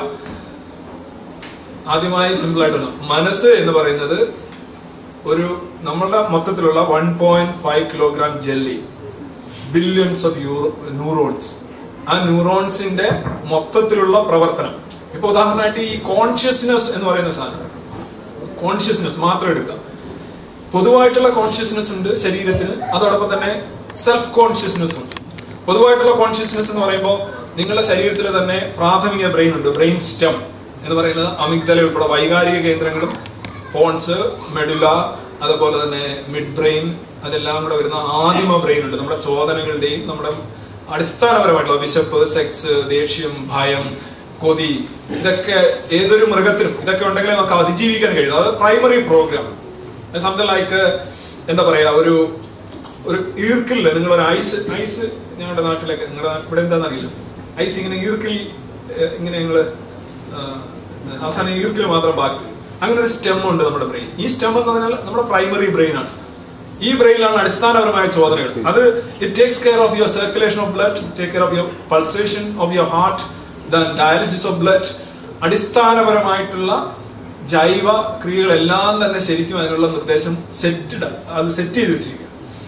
ആദ്യമായി സിമ്പിൾ ആയിട്ടുള്ള മനസ്സ് എന്ന് പറയുന്നത് ഒരു നമ്മളുടെ മൊത്തത്തിലുള്ള one point five kilogram jelly billions of euro neurons ആ ന്യൂറോൺസിന്റെ മൊത്തത്തിലുള്ള പ്രവർത്തനം ഇപ്പൊ ഉദാഹരണമായിട്ട് ഈ കോൺഷ്യസ്നെസ് എന്ന് പറയുന്ന സാധനം കോൺഷ്യസ്നെസ് മാത്രം എടുക്കാം പൊതുവായിട്ടുള്ള കോൺഷ്യസ്നെസ് ഉണ്ട് ശരീരത്തിന് അതോടൊപ്പം തന്നെ സെൽഫ് കോൺഷ്യസ്നെസ് ഉണ്ട് പൊതുവായിട്ടുള്ള കോൺഷ്യസ്നെസ് എന്ന് പറയുമ്പോൾ നിങ്ങളുടെ ശരീരത്തിൽ തന്നെ പ്രാഥമിക ബ്രെയിൻ ഉണ്ട് ബ്രെയിൻ സ്റ്റെം എന്ന് പറയുന്നത് അമിഗ്ദല ഉൾപ്പെടെ വൈകാരിക കേന്ദ്രങ്ങളും പോൺസ് മെഡുല അതുപോലെ തന്നെ മിഡ് ബ്രെയിൻ അതെല്ലാം കൂടെ വരുന്ന ആദിമ ബ്രെയിൻ ഉണ്ട് നമ്മുടെ ചോദനകളുടെയും നമ്മുടെ അടിസ്ഥാനപരമായിട്ടുള്ള വിശപ്പ് സെക്സ് ദേഷ്യം ഭയം കൊതി ഇതൊക്കെ ഏതൊരു മൃഗത്തിനും ഇതൊക്കെ ഉണ്ടെങ്കിൽ നമുക്ക് അതിജീവിക്കാൻ കഴിയും അത് പ്രൈമറി പ്രോഗ്രാം സംതിങ് ലൈക്ക് എന്താ പറയാ ഒരു ഒരു ഈർക്കില്ല നിങ്ങൾ ഒരു ഐസ് ഐസ് ഞങ്ങളുടെ നാട്ടിലൊക്കെ നിങ്ങളുടെ നാട്ടിൽ ഇവിടെ എന്താണെന്ന് അറിയില്ല ഐസ് ഇങ്ങനെ ഈർക്കിൽ ഏഹ്, ഇങ്ങനെ നിങ്ങള് ആഹ്, അവസാനം ഈർക്കിൽ മാത്രം ബാക്കി അങ്ങനെ ഒരു സ്റ്റെം ഉണ്ട് നമ്മുടെ ബ്രെയിൻ ഈ സ്റ്റെം എന്ന് പറഞ്ഞാൽ നമ്മുടെ പ്രൈമറി ബ്രെയിൻ ആണ് ഈ ബ്രെയിനിലാണ് അടിസ്ഥാനപരമായ ചോദനകൾ അത് it takes care of your circulation of blood take care of your pulsation of your heart then dialysis of blood അടിസ്ഥാനപരമായിട്ടുള്ള ജൈവ ക്രിയകളെല്ലാം തന്നെ ശരിക്കും അതിനുള്ള നിർദ്ദേശം സെറ്റ് അത് സെറ്റ് ചെയ്ത് വെച്ചിരിക്കുക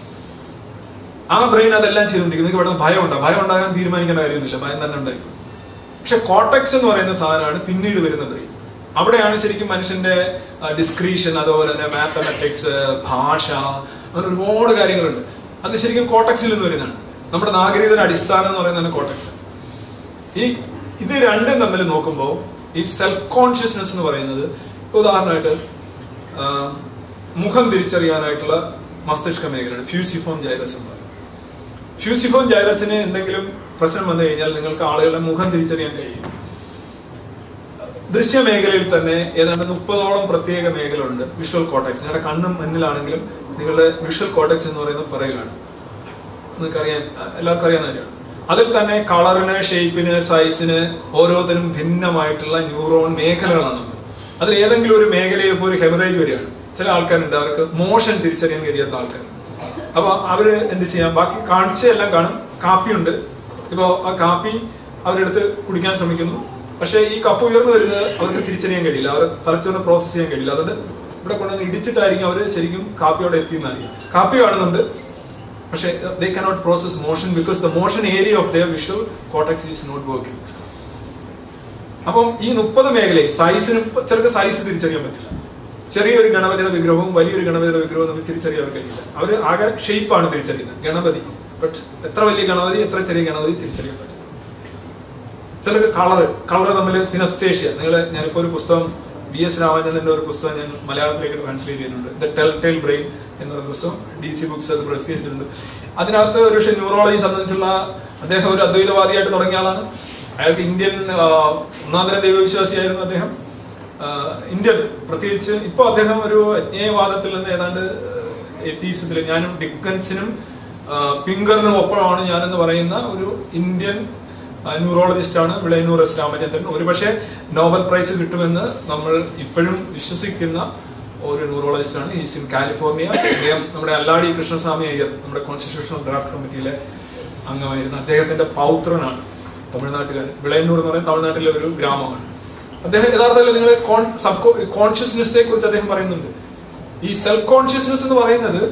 ആ ബ്രെയിൻ അതെല്ലാം ചെയ്തുകൊണ്ടിരിക്കും നിങ്ങൾക്ക് ഇവിടെ ഭയം ഉണ്ടോ ഭയം ഉണ്ടാകാൻ തീരുമാനിക്കേണ്ട കാര്യമൊന്നുമില്ല ഭയം തന്നെ ഉണ്ടായിരിക്കും പക്ഷെ കോട്ടക്സ് എന്ന് പറയുന്ന സാധനമാണ് പിന്നീട് വരുന്ന ബ്രെയിൻ അവിടെയാണ് ശരിക്കും മനുഷ്യന്റെ ഡിസ്ക്രീഷൻ അതുപോലെ തന്നെ മാത്തമാറ്റിക്സ് ഭാഷ അങ്ങനെ ഒരുപാട് കാര്യങ്ങളുണ്ട് അത് ശരിക്കും കോട്ടക്സിൽ നിന്ന് വരുന്നതാണ് നമ്മുടെ നാഗരികതയുടെ അടിസ്ഥാനം എന്ന് പറയുന്നത് കോട്ടക്സ് ഈ ഇത് രണ്ടും തമ്മിൽ നോക്കുമ്പോൾ ഈ സെൽഫ് കോൺഷ്യസ്നെസ് എന്ന് പറയുന്നത് ഇപ്പൊ ഉദാഹരണമായിട്ട് ആ, മുഖം തിരിച്ചറിയാനായിട്ടുള്ള മസ്തിഷ്ക മേഖലയാണ് ഫ്യൂസിഫോം ജൈറസ് എന്ന് പറയും ഫ്യൂസിഫോം ജൈറസിന് എന്തെങ്കിലും പ്രശ്നം വന്നു കഴിഞ്ഞാൽ നിങ്ങൾക്ക് ആളുകളുടെ മുഖം തിരിച്ചറിയാൻ കഴിയും ദൃശ്യമേഖലയിൽ തന്നെ ഏതാണ്ട് മുപ്പതോളം പ്രത്യേക മേഖലയുണ്ട് വിഷ്വൽ കോട്ടക്സ് നിങ്ങളുടെ കണ്ണും മുന്നിലാണെങ്കിലും നിങ്ങളുടെ വിഷ്വൽ കോട്ടക്സ് എന്ന് പറയുന്ന പിറകിലാണ് നിങ്ങൾക്ക് അറിയാൻ എല്ലാവർക്കും അറിയാവുന്ന കാര്യമാണ് അതിൽ തന്നെ കളറിന് ഷേപ്പിന് സൈസിന് ഓരോന്നിനും ഭിന്നമായിട്ടുള്ള ന്യൂറോൺ മേഖലകളാണ് നമ്മൾ അതിൽ ഏതെങ്കിലും ഒരു മേഖലയിൽ ഇപ്പോൾ ഒരു ഹെമറേജ് വരികയാണ് ചില ആൾക്കാരുണ്ട് അവർക്ക് മോഷൻ തിരിച്ചറിയാൻ കഴിയാത്ത ആൾക്കാർ അപ്പൊ അവര് എന്ത് ചെയ്യാം ബാക്കി കാഴ്ചയെല്ലാം കാണും കാപ്പിയുണ്ട് ഇപ്പോ ആ കാപ്പി അവരെടുത്ത് കുടിക്കാൻ ശ്രമിക്കുന്നു പക്ഷെ ഈ കപ്പ് ഉയർന്നു വരുന്നത് അവർക്ക് തിരിച്ചറിയാൻ കഴിയില്ല അവർ തലച്ചോറിന് പ്രോസസ് ചെയ്യാൻ കഴിയില്ല അതുകൊണ്ട് ഇവിടെ കൊണ്ടുവന്ന് ഇടിച്ചിട്ടായിരിക്കും അവർ ശരിക്കും കാപ്പിയോടെ എത്തിയെന്നറിയാം കാപ്പി കാണുന്നുണ്ട് പക്ഷെ they cannot process motion because the motion area of their visual cortex is not working അപ്പം ഈ മുപ്പത് മേഖലയിൽ സൈസിന് ചിലർക്ക് സൈസ് തിരിച്ചറിയാൻ പറ്റില്ല ചെറിയൊരു ഗണപതിയുടെ വിഗ്രഹവും വലിയൊരു ഗണപതിയുടെ വിഗ്രഹവും നമുക്ക് തിരിച്ചറിയാൻ കഴിയില്ല അവര് ആകെ ഷേപ്പാണ് തിരിച്ചറിയുന്നത് ഗണപതി ബട്ട് എത്ര വലിയ ഗണപതി എത്ര ചെറിയ ഗണപതി തിരിച്ചറിയാൻ പറ്റില്ല ചിലർക്ക് കളർ കളർ തമ്മിൽ സിനസ്തേഷ്യ നിങ്ങൾ ഞാനിപ്പോ ഒരു പുസ്തകം വി എസ് രാമചന്ദ്രന്റെ ഒരു പുസ്തകം ഞാൻ മലയാളത്തിലേക്ക് ട്രാൻസ്ലേറ്റ് ചെയ്യുന്നുണ്ട് ദ ടെൽ ടെൽ ബ്രെയിൻ എന്നൊരു പുസ്തകം ഡി സി ബുക്സ് അത് പ്രസിദ്ധീകരിച്ചിട്ടുണ്ട് അതിനകത്ത് ഒരു പക്ഷേ ന്യൂറോളജി സംബന്ധിച്ചുള്ള അദ്ദേഹം ഒരു അദ്വൈതവാദിയായിട്ട് തുടങ്ങിയ ആളാണ് അയാൾക്ക് ഇന്ത്യൻ ആ, ഒന്നാം തരം ദൈവവിശ്വാസിയായിരുന്നു അദ്ദേഹം ആ, ഇന്ത്യൻ പ്രത്യേകിച്ച് ഇപ്പൊ അദ്ദേഹം ഒരു അജ്ഞേയവാദത്തിൽ നിന്ന് ഏതാണ്ട് എത്തീസത്തിൽ ഞാനും ഡിക്കൻസിനും ആ, പിങ്കറിനും ഒപ്പമാണ് ഞാനെന്ന് പറയുന്ന ഒരു ഇന്ത്യൻ ന്യൂറോളജിസ്റ്റ് ആണ് വിളയന്നൂർ എസ് രാമചന്ദ്രൻ ഒരുപക്ഷെ നോബൽ പ്രൈസ് കിട്ടുമെന്ന് നമ്മൾ ഇപ്പോഴും വിശ്വസിക്കുന്ന ഒരു ന്യൂറോളജിസ്റ്റ് ആണ് ഈസ് ഇൻ കാലിഫോർണിയ അദ്ദേഹം നമ്മുടെ അല്ലാടി കൃഷ്ണസ്വാമി അയ്യർ നമ്മുടെ കോൺസ്റ്റിറ്റ്യൂഷണൽ ഡ്രാഫ്റ്റ് കമ്മിറ്റിയിലെ അംഗമായിരുന്നു അദ്ദേഹത്തിന്റെ പൗത്രനാണ് തമിഴ്നാട്ടുകാരൻ വിളയന്നൂർ എന്ന് പറയുന്നത് തമിഴ്നാട്ടിലെ ഒരു ഗ്രാമമാണ് അദ്ദേഹം യഥാർത്ഥത്തിൽ നിങ്ങൾ സബ് കോൺഷ്യസ്നെസ്സിനെ കുറിച്ച് അദ്ദേഹം പറയുന്നുണ്ട് ഈ സെൽഫ് കോൺഷ്യസ്നെസ് എന്ന് പറയുന്നത്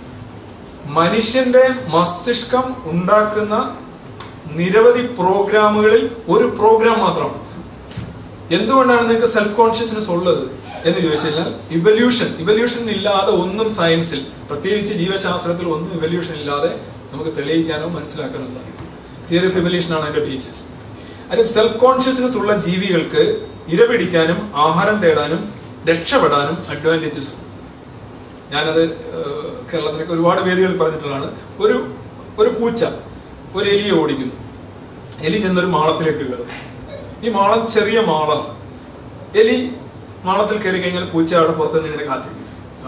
മനുഷ്യന്റെ മസ്തിഷ്കം ഉണ്ടാക്കുന്ന നിരവധി പ്രോഗ്രാമുകളിൽ ഒരു പ്രോഗ്രാം മാത്രമാണ് എന്തുകൊണ്ടാണ് നിങ്ങൾക്ക് സെൽഫ് കോൺഷ്യസ്നെസ് ഉള്ളത് എന്ന് ചോദിച്ചു കഴിഞ്ഞാൽ ഇവല്യൂഷൻ ഇവല്യൂഷൻ ഇല്ലാതെ ഒന്നും സയൻസിൽ പ്രത്യേകിച്ച് ജീവശാസ്ത്രത്തിൽ ഒന്നും ഇവല്യൂഷൻ ഇല്ലാതെ നമുക്ക് തെളിയിക്കാനോ മനസ്സിലാക്കാനോ സാധിക്കും തിയറി ഓഫ് ഇവല്യൂഷൻ ആണ് അതിന്റെ ബേസിസ് അതിന് സെൽഫ് കോൺഷ്യസ്നെസ് ഉള്ള ജീവികൾക്ക് ഇരപിടിക്കാനും ആഹാരം തേടാനും രക്ഷപ്പെടാനും അഡ്വാൻറ്റേജസ് ഉണ്ട് ഞാനത് ഏഹ്, കേരളത്തിലൊക്കെ ഒരുപാട് വേദികളിൽ പറഞ്ഞിട്ടുള്ളതാണ് ഒരു ഒരു പൂച്ച ഒരു എലിയെ ഓടിക്കുന്നു എലി ചെന്നൊരു മാളത്തിലേക്ക് കയറും ഈ മാളം ചെറിയ മാളം എലി മാളത്തിൽ കയറി കഴിഞ്ഞാൽ പൂച്ച അവിടെ പുറത്ത് നിന്ന് ഇങ്ങനെ കാത്തിരിക്കും ആ.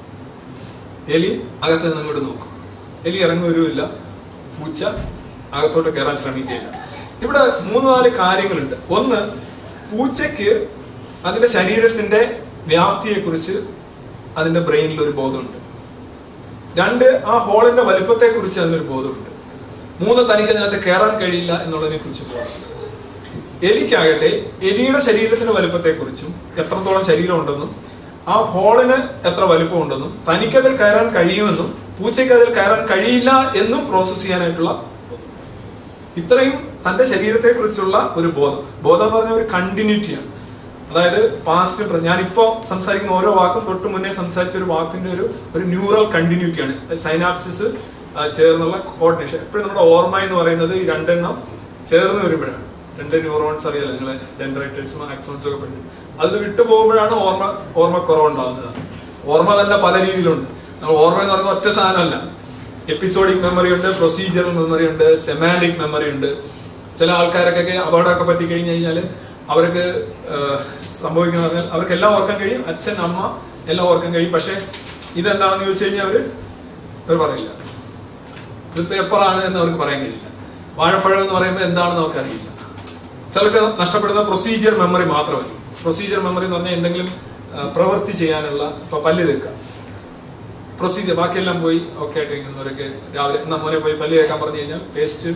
എലി അകത്ത് നിന്ന് ഇങ്ങോട്ട് നോക്കും എലി ഇറങ്ങി വരുമില്ല പൂച്ച അകത്തോട്ട് കയറാൻ ശ്രമിക്കുകയില്ല ഇവിടെ മൂന്ന് നാല് കാര്യങ്ങളുണ്ട് ഒന്ന് പൂച്ചയ്ക്ക് അതിന്റെ ശരീരത്തിന്റെ വ്യാപ്തിയെ കുറിച്ച് അതിന്റെ ബ്രെയിനിൽ ഒരു ബോധമുണ്ട് രണ്ട് ആ ഹോളിന്റെ വലുപ്പത്തെ കുറിച്ച് അതിനൊരു ബോധമുണ്ട് മൂന്ന് തനിക്ക് അതിനകത്ത് കയറാൻ കഴിയില്ല എന്നുള്ളതിനെ കുറിച്ച് ബോധമുണ്ട് എലിക്കാകട്ടെ എലിയുടെ ശരീരത്തിന്റെ വലുപ്പത്തെ കുറിച്ചും എത്രത്തോളം ശരീരം ഉണ്ടെന്നും ആ ഹോളിന് എത്ര വലുപ്പം ഉണ്ടെന്നും തനിക്കതിൽ കയറാൻ കഴിയുമെന്നും പൂച്ചയ്ക്ക് അതിൽ കയറാൻ കഴിയില്ല എന്നും പ്രോസസ് ചെയ്യാനായിട്ടുള്ള ഇത്രയും തന്റെ ശരീരത്തെ കുറിച്ചുള്ള ഒരു ബോധം ബോധം എന്ന് പറഞ്ഞ ഒരു കണ്ടിന്യൂറ്റിയാണ് അതായത് പാസ്റ്റ് ഞാനിപ്പോ സംസാരിക്കുന്ന ഓരോ വാക്കും തൊട്ട് മുന്നേ സംസാരിച്ച ഒരു വാക്കിന്റെ ഒരു ഒരു ന്യൂറൽ കണ്ടിന്യൂറ്റിയാണ് സൈനാപ്സിസ് ചേർന്നുള്ള കോർഡിനേഷൻ എപ്പോഴും നമ്മുടെ ഓർമ്മ എന്ന് പറയുന്നത് ഈ രണ്ടെണ്ണം ചേർന്ന് വരുമ്പോഴാണ് രണ്ട് ന്യൂറോൺസ് അറിയാലോ നിങ്ങൾ ഡെൻഡറൈറ്റേഴ്സും ആക്സോൺസും ഒക്കെ പഠിച്ചു അത് വിട്ടു പോകുമ്പോഴാണ് ഓർമ്മ ഓർമ്മ കുറവുണ്ടാവുന്നത് ഓർമ്മ തന്നെ പല രീതിയിലുണ്ട് നമ്മൾ ഓർമ്മ എന്ന് പറയുന്ന ഒറ്റ സാധനമല്ല എപ്പിസോഡിക് മെമ്മറി ഉണ്ട് പ്രൊസീജിയറൽ മെമ്മറി ഉണ്ട് സെമാൻഡിക് മെമ്മറി ഉണ്ട് ചില ആൾക്കാരൊക്കെ അപകടമൊക്കെ പറ്റി കഴിഞ്ഞു കഴിഞ്ഞാൽ അവർക്ക് സംഭവിക്കുന്ന പറഞ്ഞാൽ അവർക്ക് എല്ലാം ഓർക്കാൻ കഴിയും അച്ഛൻ അമ്മ എല്ലാം ഓർക്കാൻ കഴിയും പക്ഷെ ഇതെന്താണെന്ന് ചോദിച്ചു കഴിഞ്ഞാൽ അവര് അവർ പറയില്ല ഇത് പേപ്പറാണ് എന്ന് അവർക്ക് പറയാൻ കഴിയില്ല വാഴപ്പഴം എന്ന് പറയുമ്പോൾ എന്താണെന്ന് അവർക്ക് അറിയില്ല ചിലർക്ക് നഷ്ടപ്പെടുന്ന പ്രൊസീജിയർ മെമ്മറി മാത്രമേ പ്രൊസീജിയർ മെമ്മറി എന്ന് പറഞ്ഞാൽ എന്തെങ്കിലും ആ, പ്രവൃത്തി ചെയ്യാനുള്ള ഇപ്പൊ പല്ല് തേക്കുക പ്രൊസീജിയർ ബാക്കിയെല്ലാം പോയി ഓക്കെ ആയിട്ട് ഇരിക്കുന്നവരൊക്കെ രാവിലെ എന്നാ മോനെ പോയി പല്ല് തേക്കാൻ പറഞ്ഞു കഴിഞ്ഞാൽ പേസ്റ്റ്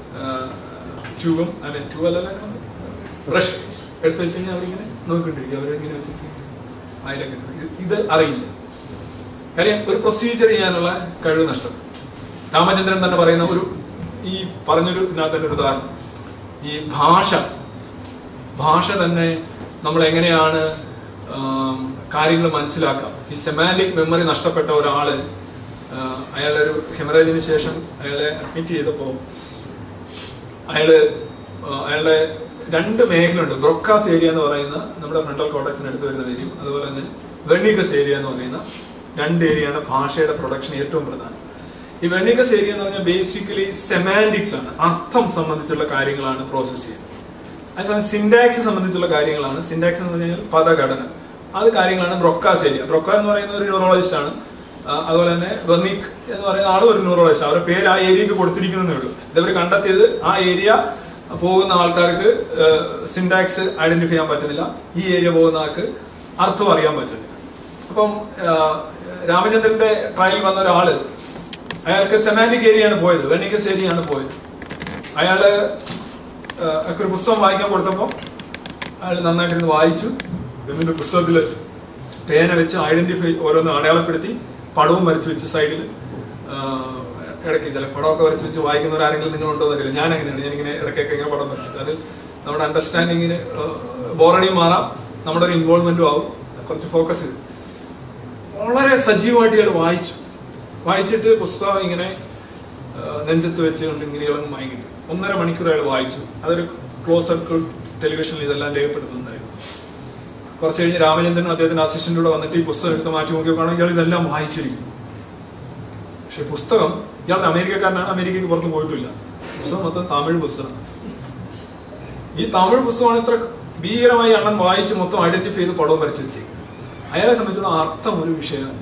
ട്യൂബും അല്ലെ ട്യൂബ് അല്ലല്ല ബ്രഷ് എടുത്ത് വെച്ച് കഴിഞ്ഞാൽ അവരിങ്ങനെ നോക്കിക്കൊണ്ടിരിക്കും അവരിങ്ങനെ വെച്ചിട്ട് അതിലൊക്കെ ഇത് ഇത് അറിയില്ല കാര്യം ഒരു പ്രൊസീജിയർ ചെയ്യാനുള്ള കഴിവ് നഷ്ടം രാമചന്ദ്രൻ തന്നെ പറയുന്ന ഒരു ഈ പറഞ്ഞൊരു ഇതിനകത്ത് തന്നെ ഒരു ഉദാഹരണം ഈ ഭാഷ ഭാഷ തന്നെ നമ്മൾ എങ്ങനെയാണ് കാര്യങ്ങൾ മനസ്സിലാക്കാം ഈ സെമാൻറ്റിക് മെമ്മറി നഷ്ടപ്പെട്ട ഒരാള് ആ, അയാളുടെ ഒരു ഹെമറേജിന് ശേഷം അയാളെ അഡ്മിറ്റ് ചെയ്തപ്പോൾ അയാള് ആ, അയാളുടെ രണ്ട് മേഖലയുണ്ട് ബ്രൊക്കാസ് ഏരിയ എന്ന് പറയുന്ന നമ്മുടെ ഫ്രണ്ടൽ കോട്ടക്സിന് അടുത്ത് വരുന്ന ഏരിയയും അതുപോലെ തന്നെ വെർണിക്കസ് ഏരിയ എന്ന് പറയുന്ന രണ്ട് ഏരിയയാണ് ഭാഷയുടെ പ്രൊഡക്ഷൻ ഏറ്റവും പ്രധാനം ഈ വെർണിക്കസ് ഏരിയ എന്ന് പറഞ്ഞാൽ ബേസിക്കലി സെമാൻറ്റിക്സ് ആണ് അർത്ഥം സംബന്ധിച്ചുള്ള കാര്യങ്ങളാണ് പ്രോസസ് ചെയ്യുന്നത് അതേസമയം സിൻഡാക്സ് സംബന്ധിച്ചുള്ള കാര്യങ്ങളാണ് സിൻഡാക്സ് എന്ന് പറഞ്ഞാൽ പദഘടന അത് കാര്യങ്ങളാണ് ബ്രൊക്കാസ് ഏരിയ ബ്രൊക്ക എന്ന് പറയുന്ന ഒരു ന്യൂറോളജിസ്റ്റ് ആണ് ആ, അതുപോലെ തന്നെ വെർണിക് എന്ന് പറയുന്ന ആളും ഒരു ന്യൂറോളജിസ്റ്റ് അവരുടെ പേര് ആ ഏരിയക്ക് കൊടുത്തിരിക്കുന്നതേ ഉള്ളൂ ഇതവർ കണ്ടെത്തിയത് ആ ഏരിയ പോകുന്ന ആൾക്കാർക്ക് സിൻഡാക്സ് ഐഡന്റിഫൈ ചെയ്യാൻ പറ്റുന്നില്ല ഈ ഏരിയ പോകുന്ന ആൾക്ക് അർത്ഥം അറിയാൻ പറ്റുന്നില്ല അപ്പം ആ, രാമചന്ദ്രന്റെ ട്രയൽ വന്ന ഒരാള് അയാൾക്ക് സെമാൻറ്റിക് ഏരിയയാണ് പോയത് വെർണിക്കസ് ഏരിയയാണ് പോയത് അയാള് ആ, ഒക്കെ ഒരു പുസ്തകം വായിക്കാൻ കൊടുത്തപ്പോ അയാൾ നന്നായിട്ടിരുന്ന് വായിച്ചു എന്നിട്ട് പുസ്തകത്തില് പേന വെച്ച് ഐഡന്റിഫൈ ഓരോന്ന് അടയാളപ്പെടുത്തി പടവും വരച്ചു വെച്ച് സൈഡിൽ ഇടയ്ക്ക് ചില പടമൊക്കെ വരച്ച് വെച്ച് വായിക്കുന്നവരാരെങ്കിലും നിങ്ങൾ ഉണ്ടോ എന്നറിയില്ല ഞാൻ അങ്ങനെയാണ് ഞാനിങ്ങനെ ഇടയ്ക്കൊക്കെ ഇങ്ങനെ പടം വരച്ചിട്ട് അത് നമ്മുടെ അണ്ടർസ്റ്റാൻഡിങ്ങിന് ബോറടിയും മാറാം നമ്മുടെ ഒരു ഇൻവോൾവ്മെന്റും ആവും കുറച്ച് ഫോക്കസ് ചെയ്ത് വളരെ സജീവമായിട്ട് ഇയാൾ വായിച്ചു വായിച്ചിട്ട് പുസ്തകം ഇങ്ങനെ ആ, നെഞ്ചത്ത് വെച്ചുകൊണ്ട് ഇങ്ങനെ ഇളങ്ങ് മയങ്ങി ഒന്നര മണിക്കൂർ അയാൾ വായിച്ചു അതൊരു ക്ലോസ് സർക്കിൾ ടെലിവിഷനിൽ ഇതെല്ലാം രേഖപ്പെടുത്തുന്നുണ്ടായിരുന്നു കുറച്ച് കഴിഞ്ഞ് രാമചന്ദ്രനും അദ്ദേഹത്തിന്റെ അസിസ്റ്റന്റ് കൂടെ വന്നിട്ട് ഈ പുസ്തകം എടുത്ത് മാറ്റി നോക്കിയപ്പോഴാണ് ഇയാൾ ഇതെല്ലാം വായിച്ചിരിക്കും പക്ഷെ പുസ്തകം ഇയാൾ അമേരിക്കക്കാരനാണ് അമേരിക്കക്ക് പുറത്ത് പോയിട്ടില്ല പുസ്തകം മൊത്തം തമിഴ് പുസ്തകം ഈ തമിഴ് പുസ്തകമാണ് ഇത്ര ഭീകരമായി അണ്ണൻ വായിച്ച് മൊത്തം ഐഡന്റിഫൈ ചെയ്ത് പടവും വരച്ച് വെച്ചേക്കുന്നത് അയാളെ സംബന്ധിച്ചുള്ള അർത്ഥം ഒരു വിഷയമല്ല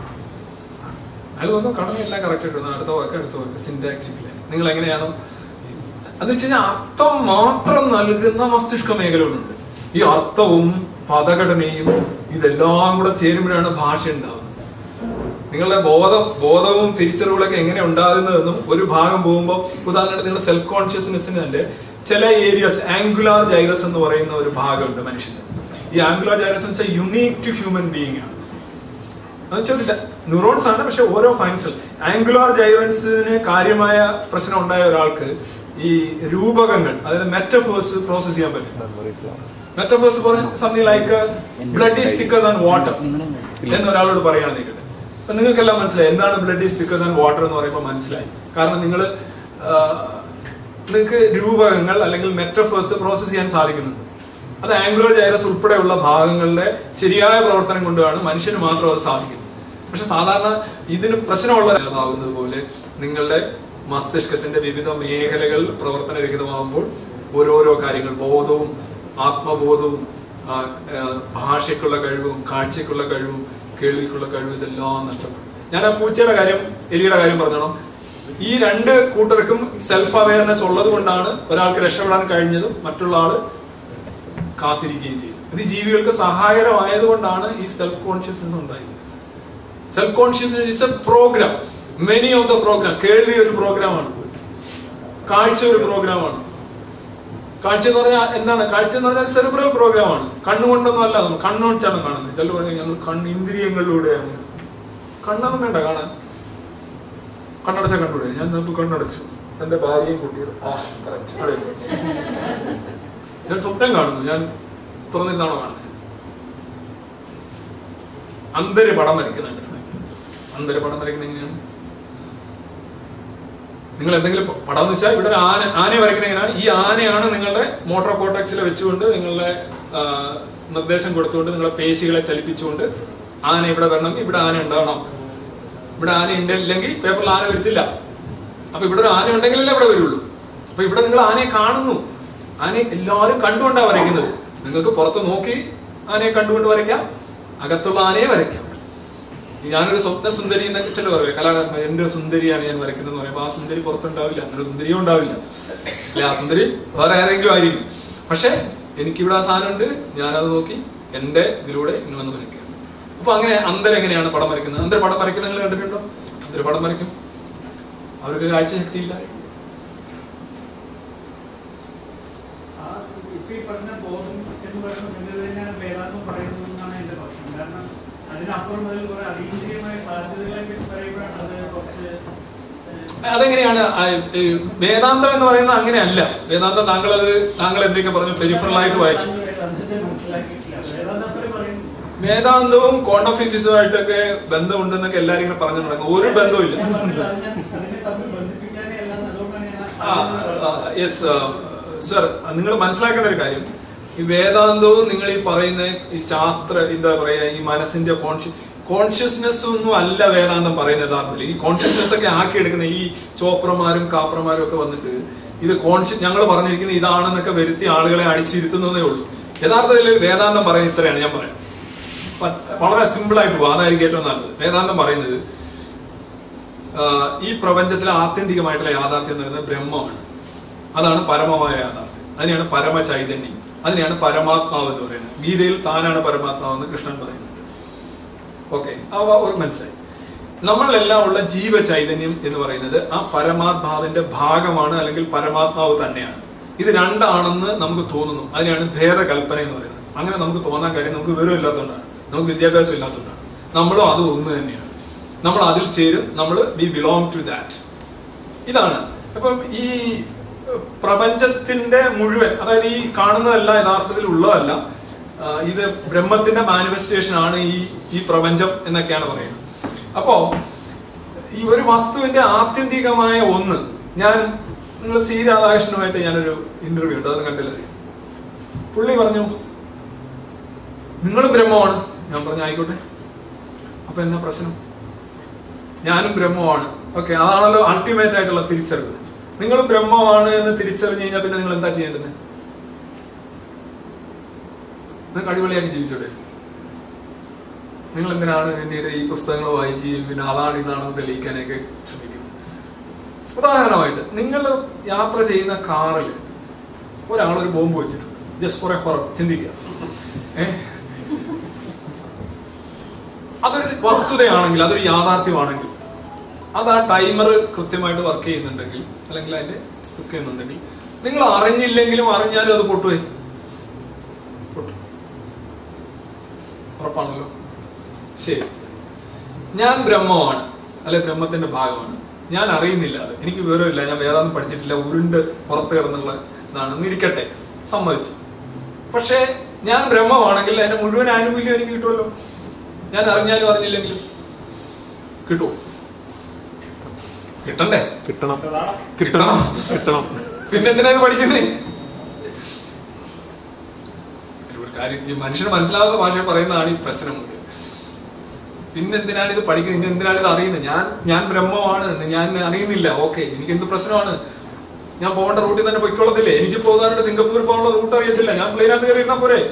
അയാൾ നോക്കാം കടമെല്ലാം കറക്റ്റ് ഇടുന്നു അടുത്ത വാക്ക് അടുത്ത വാക്ക് സിൻടാക്സിക്കില്ല നിങ്ങൾ എങ്ങനെയാണോ എന്ന് വെച്ച് കഴിഞ്ഞാൽ അർത്ഥം മാത്രം നൽകുന്ന മസ്തിഷ്ക മേഖലകളുണ്ട് ഈ അർത്ഥവും പദഘടനയും ഇതെല്ലാം കൂടെ ചേരുമ്പോഴാണ് ഭാഷ ഉണ്ടാവുന്നത് നിങ്ങളുടെ ബോധം ബോധവും തിരിച്ചറിവുകളൊക്കെ എങ്ങനെ ഉണ്ടാകുന്നതെന്നും ഒരു ഭാഗം പോകുമ്പോൾ ഉദാഹരണത്തിന് നിങ്ങളുടെ സെൽഫ് കോൺഷ്യസ്നെസ്സിന് തന്നെ ചില ഏരിയസ് ആംഗുലാർ ജൈറസ് എന്ന് പറയുന്ന ഒരു ഭാഗമുണ്ട് മനുഷ്യന് ഈ ആംഗുലാർ ജൈറസ് എന്ന് വെച്ചാൽ യുണീക് ടു ഹ്യൂമൻ ബീയിങ് ആണ് എന്നുവെച്ചാൽ ന്യൂറോൺസ് ആണ് പക്ഷെ ഓരോ ഫങ്ഷൻ ആംഗുലാർ ജൈറൻസിന് കാര്യമായ പ്രശ്നം ഉണ്ടായ ഒരാൾക്ക് ഈ രൂപകങ്ങൾ അതായത് മെറ്റഫേഴ്സ് പ്രോസസ് ചെയ്യാൻ പറ്റും metaphors something like blood is thicker than water എന്ന് ഒരാളോട് പറയാണ് നിൽക്കുന്നത് അപ്പൊ നിങ്ങൾക്കെല്ലാം മനസ്സിലായി എന്താണ് blood is thicker than water എന്ന് പറയുമ്പോൾ മനസ്സിലായി കാരണം നിങ്ങൾ നിങ്ങൾക്ക് രൂപകങ്ങൾ അല്ലെങ്കിൽ മെറ്റഫേഴ്സ് പ്രോസസ് ചെയ്യാൻ സാധിക്കുന്നുണ്ട് അത് ആംഗുലർ ജൈറസ് ഉൾപ്പെടെയുള്ള ഭാഗങ്ങളുടെ ശരിയായ പ്രവർത്തനം കൊണ്ടാണ് മനുഷ്യന് മാത്രം അത് സാധിക്കുന്നത് പക്ഷെ സാധാരണ ഇതിന് പ്രശ്നമുള്ളതാകുന്നത് പോലെ നിങ്ങളുടെ മസ്തിഷ്കത്തിന്റെ വിവിധ മേഖലകൾ പ്രവർത്തനരഹിതമാകുമ്പോൾ ഓരോരോ കാര്യങ്ങൾ ബോധവും ആത്മബോധവും ആ, ആ, ഭാഷയ്ക്കുള്ള കഴിവും കാഴ്ചയ്ക്കുള്ള കഴിവും കേൾവിക്കുള്ള കഴിവും ഇതെല്ലാം നഷ്ടപ്പെടും ഞാൻ ആ പൂച്ചയുടെ കാര്യം എലിയുടെ കാര്യം പറഞ്ഞോ ഈ രണ്ട് കൂട്ടർക്കും സെൽഫ് അവയർനെസ് ഉള്ളത് കൊണ്ടാണ് ഒരാൾക്ക് രക്ഷപ്പെടാൻ കഴിഞ്ഞതും മറ്റുള്ള ആള് കാത്തിരിക്കുകയും ചെയ്യും ഇത് ജീവികൾക്ക് സഹായകരമായതുകൊണ്ടാണ് ഈ സെൽഫ് കോൺഷ്യസ്നസ് ഉണ്ടായത് self consciousness is a program many of the program കേൾവി ഒരു പ്രോഗ്രാമാണ് കാഴ്ച ഒരു പ്രോഗ്രാമാണ് കാഴ്ച എന്ന് പറഞ്ഞാൽ എന്താണ് കാഴ്ച എന്ന് പറഞ്ഞാൽ സെറിബ്രൽ പ്രോഗ്രാമാണ് കണ്ണുകൊണ്ടൊന്നും അല്ല നമ്മൾ കണ്ണുകൊണ്ടാണ് കാണുന്നത് ചിലർ പറഞ്ഞു ഞങ്ങൾ കണ്ണ് ഇന്ദ്രിയങ്ങളിലൂടെയാണ് കണ്ണൊന്നും വേണ്ട കാണാൻ കണ്ണടച്ച കണ്ടുകൂടെ ഞാൻ നിനക്ക് കണ്ണടച്ചു എന്റെ ഭാര്യയും കുട്ടികളും ആ correct. അവിടെ ഇരുന്നു. ഞാൻ സ്വപ്നം കാണുന്നു ഞാൻ തുറന്നിരുന്നാണോ കാണുന്നത് അന്തര് പടം വരയ്ക്കുന്നുണ്ട് അന്തര് പടം വരയ്ക്കുന്ന എങ്ങനെയാണ് നിങ്ങൾ എന്തെങ്കിലും പ- പടം എന്ന് വെച്ചാൽ ഇവിടെ ഒരു ആന ആനയെ വരയ്ക്കുന്ന എങ്ങനെയാണ് ഈ ആനയാണ് നിങ്ങളുടെ മോട്ടോർ കോട്ടക്സിൽ വെച്ചുകൊണ്ട് നിങ്ങളുടെ ആ, നിർദ്ദേശം കൊടുത്തുകൊണ്ട് നിങ്ങളെ പേശികളെ ചലിപ്പിച്ചുകൊണ്ട് ആന ഇവിടെ വരണമെങ്കിൽ ഇവിടെ ആന ഉണ്ടാവണം ഇവിടെ ആന ഉണ്ടില്ലെങ്കിൽ പേപ്പറിൽ ആന വരുത്തില്ല അപ്പൊ ഇവിടെ ഒരു ആന ഉണ്ടെങ്കിലല്ലേ ഇവിടെ വരുള്ളൂ അപ്പൊ ഇവിടെ നിങ്ങൾ ആനയെ കാണുന്നു ആനയെ എല്ലാവരും കണ്ടുകൊണ്ടാണ് വരയ്ക്കുന്നത് നിങ്ങൾക്ക് പുറത്ത് നോക്കി ആനയെ കണ്ടുകൊണ്ട് വരയ്ക്കാം അകത്തുള്ള ആനയെ വരയ്ക്കാം ഞാനൊരു സ്വപ്ന സുന്ദരി എന്നൊക്കെ ചില പറയാം കലാകാരന്മാർ എന്റെ ഒരു സുന്ദരിയാണ് ഞാൻ വരയ്ക്കുന്നത് പറയുമ്പോൾ ആ സുന്ദരി പുറത്തുണ്ടാവില്ല അങ്ങനെ ഒരു സുന്ദരിയും ഉണ്ടാവില്ല അല്ലെ ആ സുന്ദരി വേറെ ആരെങ്കിലും ആയിരിക്കും പക്ഷെ എനിക്കിവിടെ ആ സാധനം ഉണ്ട് ഞാനത് നോക്കി എന്റെ ഇതിലൂടെ ഇങ്ങനെ വന്ന് വരയ്ക്കുക അപ്പൊ അങ്ങനെ അന്തരം എങ്ങനെയാണ് പടം വരയ്ക്കുന്നത് അന്തര പടം വരയ്ക്കുന്നത് നിങ്ങൾ കണ്ടിട്ടുണ്ടോ അന്തര പടം വരയ്ക്കും അവർക്ക് കാഴ്ചശക്തി ഇല്ല ആ ഇപ്പൊ ഈ പറഞ്ഞ ബോധം എന്ന് പറയുന്ന സംഗതി തന്നെയാണ് വേദാന്തം പറയുന്നത് എന്നാണ് എന്റെ പക്ഷം കാരണം അതിനപ്പുറം അതിൽ കുറെ അതീന്ദ്രിയമായ സാധ്യതകളെ പറ്റി പറയുമ്പോഴാണ് അത് കുറച്ച് ഏഹ്, അതെങ്ങനെയാണ് ആ, ഈ വേദാന്തം എന്ന് പറയുന്നത് അങ്ങനെയല്ല വേദാന്തം താങ്കൾ അത് താങ്കൾ എന്തൊക്കെ പറഞ്ഞു പെരിഫറൽ ആയിട്ട് വായിച്ചു വേദാന്തം വേദാന്തത്തെ മനസ്സിലാക്കിയിട്ടില്ല വേദാന്തത്തിൽ പറയുന്നു വേദാന്തവും ക്വാണ്ടം ഫിസിക്സുമായിട്ടൊക്കെ ബന്ധമുണ്ടെന്നൊക്കെ എല്ലാരും ഇങ്ങനെ പറഞ്ഞു നടക്കും ഒരു ബന്ധവും ഇല്ല ഞാൻ പറഞ്ഞില്ല, അതിനെ അതിനെ തമ്മിൽ ബന്ധിപ്പിക്കാനേ അല്ലാന്ന് അതുകൊണ്ടാണ് ഞാൻ ആ യെസ് സർ നിങ്ങൾ മനസ്സിലാക്കേണ്ട ഒരു കാര്യം ഈ വേദാന്തവും നിങ്ങൾ ഈ പറയുന്ന ഈ ശാസ്ത്ര എന്താ പറയാ ഈ മനസ്സിന്റെ കോൺഷ്യ കോൺഷ്യസ്നെസ് ഒന്നും അല്ല വേദാന്തം പറയുന്ന യഥാർത്ഥത്തിൽ ഈ കോൺഷ്യസ്നെസ് ഒക്കെ ആക്കിയെടുക്കുന്ന ഈ ചോപ്രമാരും കാപ്രമാരും ഒക്കെ വന്നിട്ട് ഇത് കോൺഷ്യ ഞങ്ങൾ പറഞ്ഞിരിക്കുന്ന ഇതാണെന്നൊക്കെ വരുത്തി ആളുകളെ അടിച്ചിരുത്തുന്നതേ ഉള്ളൂ യഥാർത്ഥത്തിൽ വേദാന്തം പറയുന്നത് ഇത്രയാണ് ഞാൻ പറയാം പ- വളരെ സിമ്പിൾ ആയിട്ട് പോകും അതായിരിക്കും ഏറ്റവും നല്ലത് വേദാന്തം പറയുന്നത് ആഹ് ഈ പ്രപഞ്ചത്തിലെ ആത്യന്തികമായിട്ടുള്ള യാഥാർത്ഥ്യം എന്ന് പറയുന്നത് ബ്രഹ്മമാണ് അതാണ് പരമമായ യാഥാർത്ഥ്യം അതിനെയാണ് പരമ ചൈതന്യം അതിനെയാണ് പരമാത്മാവ് എന്ന് പറയുന്നത് ഗീതയിൽ താനാണ് പരമാത്മാവ് എന്ന് കൃഷ്ണൻ പറയുന്നത് ഓക്കെ അവ ഒരു മനസ്സിലായി നമ്മളെല്ലാം ഉള്ള ജീവ ചൈതന്യം എന്ന് പറയുന്നത് ആ പരമാത്മാവിന്റെ ഭാഗമാണ് അല്ലെങ്കിൽ പരമാത്മാവ് തന്നെയാണ് ഇത് രണ്ടാണെന്ന് നമുക്ക് തോന്നുന്നു അതിനെയാണ് ഭേദകൽപ്പന എന്ന് പറയുന്നത് അങ്ങനെ നമുക്ക് തോന്നാൻ കാര്യം നമുക്ക് വിവരം ഇല്ലാത്തതുകൊണ്ടാണ് നമുക്ക് വിദ്യാഭ്യാസം ഇല്ലാത്തതുകൊണ്ടാണ് നമ്മളും അത് ഒന്ന് തന്നെയാണ് നമ്മൾ അതിൽ ചേരും നമ്മൾ വി ബിലോങ് ടു ദാറ്റ് ഇതാണ് അപ്പം ഈ പ്രപഞ്ചത്തിന്റെ മുഴുവൻ അതായത് ഈ കാണുന്നതെല്ലാം യഥാർത്ഥത്തിൽ ഉള്ളതല്ല ആ, ഇത് ബ്രഹ്മത്തിന്റെ മാനിഫെസ്റ്റേഷൻ ആണ് ഈ ഈ പ്രപഞ്ചം എന്നൊക്കെയാണ് പറയുന്നത് അപ്പോ ഈ ഒരു വസ്തുവിന്റെ ആത്യന്തികമായ ഒന്ന് ഞാൻ നിങ്ങൾ സി രാധാകൃഷ്ണനുമായിട്ട് ഞാനൊരു ഇന്റർവ്യൂ ഉണ്ട് അതൊന്നും കണ്ടില്ല പുള്ളി പറഞ്ഞു നിങ്ങളും ബ്രഹ്മമാണ് ഞാൻ പറഞ്ഞു ആയിക്കോട്ടെ അപ്പൊ എന്നാ പ്രശ്നം ഞാനും ബ്രഹ്മമാണ് ഓക്കെ അതാണല്ലോ അൾട്ടിമേറ്റ് ആയിട്ടുള്ള തിരിച്ചറിവ് നിങ്ങൾ ബ്രഹ്മമാണ് എന്ന് തിരിച്ചറിഞ്ഞു കഴിഞ്ഞാൽ പിന്നെ നിങ്ങൾ എന്താ ചെയ്യേണ്ടത് നിങ്ങൾക്ക് അടിപൊളിയാക്കി ജീവിച്ചോടെ നിങ്ങൾ എന്തിനാണ് പിന്നീട് ഈ പുസ്തകങ്ങൾ വായിക്കുകയും പിന്നെ അതാണ് ഇതാണെന്ന് തെളിയിക്കാനൊക്കെ ശ്രമിക്കുന്നത് ഉദാഹരണമായിട്ട് നിങ്ങൾ യാത്ര ചെയ്യുന്ന കാറിൽ ഒരാൾ ഒരു ബോംബ് വെച്ചിട്ടുണ്ട് ജസ്റ്റ് ഫോർ എ ഫോർ ചിന്തിക്കുക ഏ അതൊരു വസ്തുതയാണെങ്കിൽ അതൊരു യാഥാർത്ഥ്യമാണെങ്കിൽ അത് ആ ടൈമർ കൃത്യമായിട്ട് വർക്ക് ചെയ്യുന്നുണ്ടെങ്കിൽ അല്ലെങ്കിൽ അതിന്റെ കുക്ക് ചെയ്യുന്നുണ്ടെങ്കിൽ നിങ്ങൾ അറിഞ്ഞില്ലെങ്കിലും അറിഞ്ഞാലും അത് പൊട്ടുവേ പൊട്ടും ഉറപ്പാണല്ലോ ശരി ഞാൻ ബ്രഹ്മമാണ് അല്ലെ ബ്രഹ്മത്തിന്റെ ഭാഗമാണ് ഞാൻ അറിയുന്നില്ല അത് എനിക്ക് വിവരമില്ല ഞാൻ വേദാന്തം പഠിച്ചിട്ടില്ല ഉരുണ്ട് പുറത്ത് കിടന്നുള്ള ഇതാണെന്ന് ഇരിക്കട്ടെ സമ്മതിച്ചു പക്ഷേ ഞാൻ ബ്രഹ്മമാണെങ്കിൽ അതിന്റെ മുഴുവൻ ആനുകൂല്യം എനിക്ക് കിട്ടുമല്ലോ ഞാൻ അറിഞ്ഞാലും അറിഞ്ഞില്ലെങ്കിലും കിട്ടുമോ കിട്ടണ്ടേ കിട്ടണം കിട്ടണം കിട്ടണം പിന്നെ എന്തിനാ ഇത് പഠിക്കുന്നേ കാര്യം ഈ മനുഷ്യന് മനസ്സിലാവുന്ന ഭാഷ പറയുന്നതാണ് ഈ പ്രശ്നം പിന്നെന്തിനാണ് ഇത് പഠിക്കുന്നത് ഇനി എന്തിനാണ് ഇത് അറിയുന്നത് ഞാൻ ഞാൻ ബ്രഹ്മമാണ് എന്ന് ഞാൻ അറിയുന്നില്ല ഓക്കെ എനിക്ക് എന്ത് പ്രശ്നമാണ് ഞാൻ പോകേണ്ട റൂട്ടിൽ തന്നെ പൊയ്ക്കൊള്ളത്തില്ലേ എനിക്ക് പോകാനായിട്ട് സിംഗപ്പൂർ പോകാനുള്ള റൂട്ട് അറിയത്തില്ല ഞാൻ പ്ലെയിനകത്ത് കയറി ഇരുന്നാ പോരെ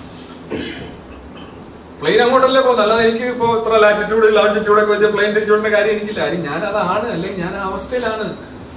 പ്ലെയിൻ അങ്ങോട്ടല്ലേ പോകുന്നത് അല്ലാതെ എനിക്ക് ഇപ്പോ ഇത്ര ലാറ്റിറ്റ്യൂഡ് ലാറ്റിറ്റ്യൂഡ് ഒക്കെ വെച്ച് പ്ലെയിൻ തിരിച്ചുകൊണ്ട കാര്യം എനിക്കില്ല കാര്യം ഞാൻ അതാണ് അല്ലെങ്കിൽ ഞാൻ ആ അവസ്ഥയിലാണ്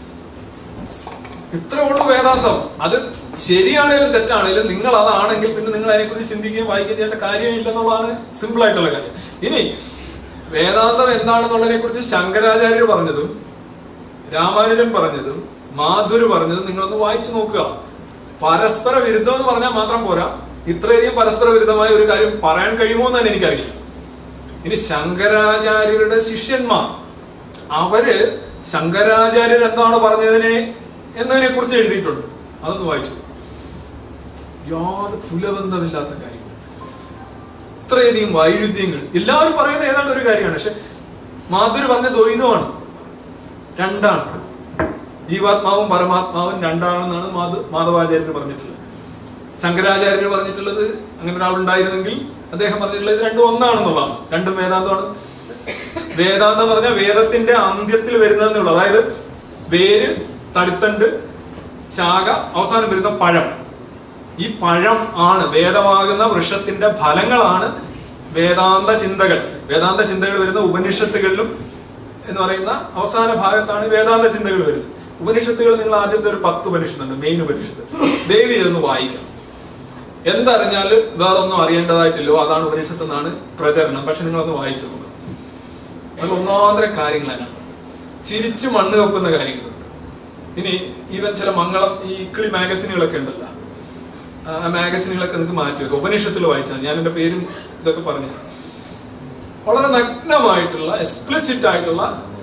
ഇത്ര ഉള്ളു വേദാന്തം അത് ശരിയാണേലും തെറ്റാണേലും നിങ്ങൾ അതാണെങ്കിൽ പിന്നെ നിങ്ങൾ അതിനെക്കുറിച്ച് ചിന്തിക്കുകയും വായിക്കുകയും ചെയ്യേണ്ട കാര്യമില്ലെന്നുള്ളതാണ് സിമ്പിൾ ആയിട്ടുള്ള കാര്യം ഇനി വേദാന്തം എന്താണെന്നുള്ളതിനെ കുറിച്ച് ശങ്കരാചാര്യർ പറഞ്ഞതും രാമാനുജൻ പറഞ്ഞതും മാധുര് പറഞ്ഞതും നിങ്ങളൊന്ന് വായിച്ചു നോക്കുക പരസ്പര വിരുദ്ധം എന്ന് പറഞ്ഞാൽ മാത്രം പോരാ ഇത്രയധികം പരസ്പര വിരുദ്ധമായ ഒരു കാര്യം പറയാൻ കഴിയുമോ എന്ന് തന്നെ എനിക്കറിയില്ല ഇനി ശങ്കരാചാര്യരുടെ ശിഷ്യന്മാർ അവര് ശങ്കരാചാര്യർ എന്താണ് പറഞ്ഞതിനെ എന്നതിനെ കുറിച്ച് എഴുതിയിട്ടുണ്ട് അതൊന്ന് വായിച്ചു യാതൊരു തുലബന്ധമില്ലാത്ത കാര്യങ്ങൾ ഇത്രയധികം വൈരുദ്ധ്യങ്ങൾ എല്ലാവരും പറയുന്ന ഏതാണ്ട് ഒരു കാര്യമാണ് പക്ഷെ മാധുര് പറഞ്ഞ ദ്വൈതമാണ് രണ്ടാണ് ജീവാത്മാവും പരമാത്മാവും രണ്ടാണെന്നാണ് മാധു മാധവാചാര്യർ പറഞ്ഞിട്ടുള്ളത് ശങ്കരാചാര്യർ പറഞ്ഞിട്ടുള്ളത് അങ്ങനെ ഒരാളുണ്ടായിരുന്നെങ്കിൽ അദ്ദേഹം പറഞ്ഞിട്ടുള്ളത് ഇത് രണ്ടും ഒന്നാണെന്നുള്ളതാണ് രണ്ടും വേദാന്തമാണ് വേദാന്തം എന്ന് പറഞ്ഞാൽ വേദത്തിന്റെ അന്ത്യത്തിൽ വരുന്നതെന്നുള്ളത് അതായത് വേര് തടിത്തണ്ട് ശാഖ അവസാനം വരുന്ന പഴം ഈ പഴം ആണ് വേദമാകുന്ന വൃക്ഷത്തിന്റെ ഫലങ്ങളാണ് വേദാന്ത ചിന്തകൾ വേദാന്ത ചിന്തകൾ വരുന്ന ഉപനിഷത്തുകളിലും എന്ന് പറയുന്ന അവസാന ഭാഗത്താണ് വേദാന്ത ചിന്തകൾ വരുന്നത് ഉപനിഷത്തുകൾ നിങ്ങൾ ആദ്യത്തെ ഒരു പത്ത് ഉപനിഷത്തുണ്ട് മെയിൻ ഉപനിഷത്ത് ദേവി ഇതൊന്ന് വായിക്കണം എന്തറിഞ്ഞാൽ വേറൊന്നും അറിയേണ്ടതായിട്ടില്ലോ അതാണ് ഉപനിഷത്ത് എന്നാണ് പ്രചരണം പക്ഷെ നിങ്ങളൊന്ന് വായിച്ചു നോക്കുക അത് ഒന്നാന്തരം കാര്യങ്ങളാണ് ചിരിച്ച് മണ്ണ് കപ്പുന്ന കാര്യങ്ങളുണ്ട് ഇനി ഈവൻ ചില മംഗളം ഈ ഇക്കിളി മാഗസിനുകളൊക്കെ ഉണ്ടല്ലോ ആ മാഗസിനുകളൊക്കെ നിങ്ങൾക്ക് മാറ്റി വെക്കാം ഉപനിഷത്തിൽ വായിച്ചാൽ ഞാൻ എന്റെ പേരും ഇതൊക്കെ പറഞ്ഞു വളരെ നഗ്നമായിട്ടുള്ള എക്സ്പ്ലിസിറ്റ് ആയിട്ടുള്ള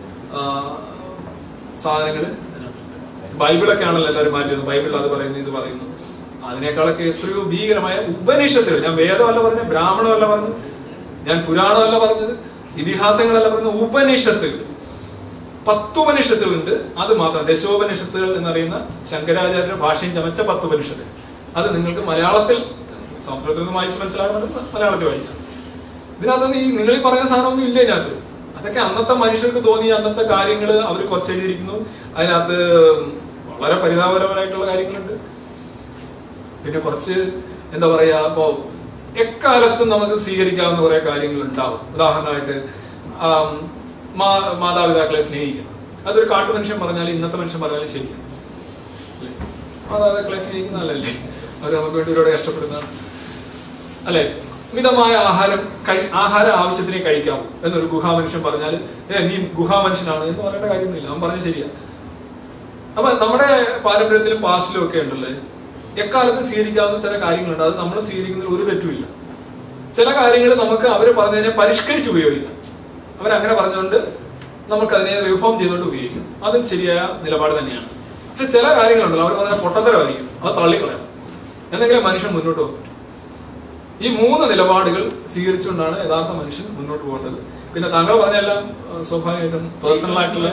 സാധനങ്ങൾ ബൈബിളൊക്കെ ആണല്ലോ എല്ലാവരും മാറ്റിയത് ബൈബിളിൽ അത് പറയുന്നു ഇത് പറയുന്നു അതിനേക്കാളൊക്കെ എത്രയോ ഭീകരമായ ഉപനിഷത്തുകൾ ഞാൻ വേദമല്ല പറഞ്ഞ ബ്രാഹ്മണമല്ല പറഞ്ഞത് ഞാൻ പുരാണമല്ല പറഞ്ഞത് ഇതിഹാസങ്ങളല്ല പറഞ്ഞത് ഉപനിഷത്തുകൾ പത്തുപനിഷത്തുകളുണ്ട് അത് മാത്രം ദശോപനിഷത്തുകൾ എന്നറിയുന്ന ശങ്കരാചാര്യ ഭാഷയും ചമച്ച പത്തുപനിഷത്ത് അത് നിങ്ങൾക്ക് മലയാളത്തിൽ സംസ്കൃതത്തിൽ നിന്ന് വായിച്ച് മനസ്സിലാകുന്നത് മലയാളത്തിൽ വായിക്കാം ഇതിനകത്ത് ഈ നിങ്ങൾ ഈ പറയുന്ന സാധനമൊന്നും ഇല്ല ഇതിനകത്ത് അതൊക്കെ അന്നത്തെ മനുഷ്യർക്ക് തോന്നിയ അന്നത്തെ കാര്യങ്ങൾ അവർ കുറച്ച് എഴുതിയിരിക്കുന്നു അതിനകത്ത് വളരെ പരിതാപകരമായിട്ടുള്ള കാര്യങ്ങളുണ്ട് പിന്നെ കുറച്ച് എന്താ പറയാ ഇപ്പോ എക്കാലത്തും നമുക്ക് സ്വീകരിക്കാവുന്ന കുറെ കാര്യങ്ങൾ ഉണ്ടാവും ഉദാഹരണമായിട്ട് ആം, മാ- മാതാപിതാക്കളെ സ്നേഹിക്കുക അതൊരു കാട്ടു മനുഷ്യൻ പറഞ്ഞാൽ ഇന്നത്തെ മനുഷ്യൻ പറഞ്ഞാലും ശരിയാണ് അല്ലേ? മാതാപിതാക്കളെ സ്നേഹിക്കുന്നതല്ലേ അവർ നമുക്ക് വേണ്ടി ഒരുപാട് കഷ്ടപ്പെടുന്നതാണ് അല്ലെ മിതമായ ആഹാരം കഴി- ആഹാര ആവശ്യത്തിനെ കഴിക്കാവൂ എന്നൊരു ഗുഹാ മനുഷ്യൻ പറഞ്ഞാൽ ഏ നീ ഗുഹാ മനുഷ്യനാണ് എന്ന് പറയേണ്ട കാര്യമൊന്നുമില്ല അവൻ പറഞ്ഞ ശരിയാ അപ്പൊ നമ്മുടെ പാരമ്പര്യത്തിലും പാസ്റ്റിലും ഒക്കെ ഉണ്ടല്ലേ എക്കാലത്തും സ്വീകരിക്കാവുന്ന ചില കാര്യങ്ങളുണ്ട് അത് നമ്മൾ സ്വീകരിക്കുന്നതിൽ ഒരു തെറ്റുമില്ല ചില കാര്യങ്ങൾ നമുക്ക് അവർ പറഞ്ഞതിനെ പരിഷ്കരിച്ച് ഉപയോഗിക്കാം അവരങ്ങനെ പറഞ്ഞുകൊണ്ട് നമുക്ക് അതിനെ റിഫോം ചെയ്തുകൊണ്ട് ഉപയോഗിക്കും അതും ശരിയായ നിലപാട് തന്നെയാണ് പക്ഷെ ചില കാര്യങ്ങളുണ്ടല്ലോ അവർ പറഞ്ഞ പൊട്ടത്തരമായിരിക്കും അത് തള്ളിക്കളയാം എന്തെങ്കിലും മനുഷ്യൻ മുന്നോട്ട് പോകും ഈ മൂന്ന് നിലപാടുകൾ സ്വീകരിച്ചുകൊണ്ടാണ് യഥാർത്ഥ മനുഷ്യൻ മുന്നോട്ട് പോകേണ്ടത് പിന്നെ താങ്കൾ പറഞ്ഞെല്ലാം ഏഹ്, സ്വാഭാവികമായിട്ടും പേഴ്സണൽ ആയിട്ടുള്ള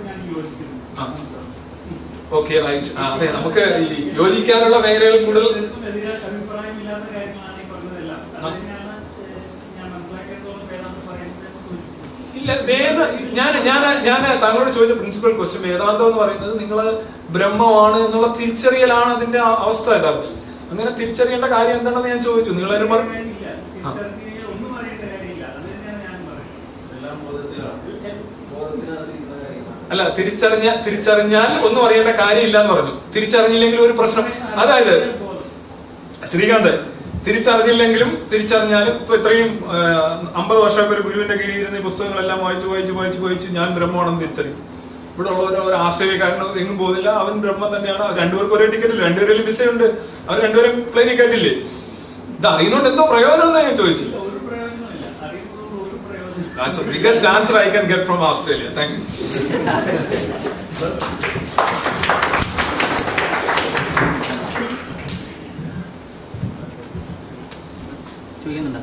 ആ. ഓക്കെ റൈറ്റ് ആ അതെ നമുക്ക് ഈ യോജിക്കാനുള്ള മേഖലകൾ കൂടുതൽ അഭിപ്രായമില്ലാത്ത കാര്യങ്ങളാണ് ഈ പറഞ്ഞതെല്ലാം അത് തന്നെയാണ് ഏഹ്, ഞാൻ മനസ്സിലാക്കിയതോളം വേദാന്തം പറയുന്നത് സൂചിപ്പിക്കുന്നത് ഇല്ല വേദ ഞാൻ ഞാൻ ഞാൻ താങ്കളോട് ചോദിച്ച പ്രിൻസിപ്പൽ ക്വസ്റ്റ്യൻ വേദാന്തം എന്ന് പറയുന്നത് നിങ്ങൾ ബ്രഹ്മമാണ് എന്നുള്ള തിരിച്ചറിയലാണ് അതിന്റെ ആ അവസ്ഥ യഥാർത്ഥത്തിൽ അങ്ങനെ തിരിച്ചറിയേണ്ട കാര്യം എന്താണെന്ന് ഞാൻ ചോദിച്ചു നിങ്ങൾ അതിന് മറു- കാര്യമില്ല. തിരിച്ചറിഞ്ഞ് കഴിഞ്ഞാൽ ഒന്നും അറിയേണ്ട കാര്യമില്ല അത് തന്നെയാണ് ഞാൻ പറയുന്നത് എല്ലാം ബോധത്തിലാണ് ബോധത്തിനകത്തിരിക്കുന്ന കാര്യമാണ് അല്ല തിരിച്ചറിഞ്ഞ തിരിച്ചറിഞ്ഞാൽ ഒന്നും അറിയേണ്ട കാര്യമില്ല എന്ന് പറഞ്ഞു തിരിച്ചറിഞ്ഞില്ലെങ്കിൽ ഒരു പ്രശ്നം അതായത് ശ്രീകാന്ത് തിരിച്ചറിഞ്ഞില്ലെങ്കിലും തിരിച്ചറിഞ്ഞാലും ഇപ്പൊ ഇത്രയും അമ്പത് വർഷമൊക്കെ ഒരു ഗുരുവിന്റെ കീഴിൽ ഇരുന്ന് ഈ പുസ്തകങ്ങളെല്ലാം വായിച്ചു വായിച്ചു വായിച്ചു വായിച്ചു ഞാൻ ബ്രഹ്മമാണെന്ന് തിരിച്ചറിയും ഇവിടെ ഉള്ളവർ ഒരു ആശ്രയക്കാരനോ എങ്ങും പോകുന്നില്ല അവൻ ബ്രഹ്മം തന്നെയാണ് രണ്ടുപേർക്കും ഒരേ ടിക്കറ്റ് ഇല്ല രണ്ടുപേരും വിസയുണ്ട് അവർ രണ്ടുപേരും പ്ലെയിനിൽ കയറ്റില്ലേ ഇത് അറിയുന്നോണ്ട് എന്തോ പ്രയോജനം എന്ന് ഞാൻ ചോദിച്ചില്ല ഒരു പ്രയോജനമില്ല അറിയുന്നതുകൊണ്ട് ഒരു പ്രയോജനം That's the biggest answer I can get from Australia. Thank you. ചോദിക്കുന്നുണ്ടോ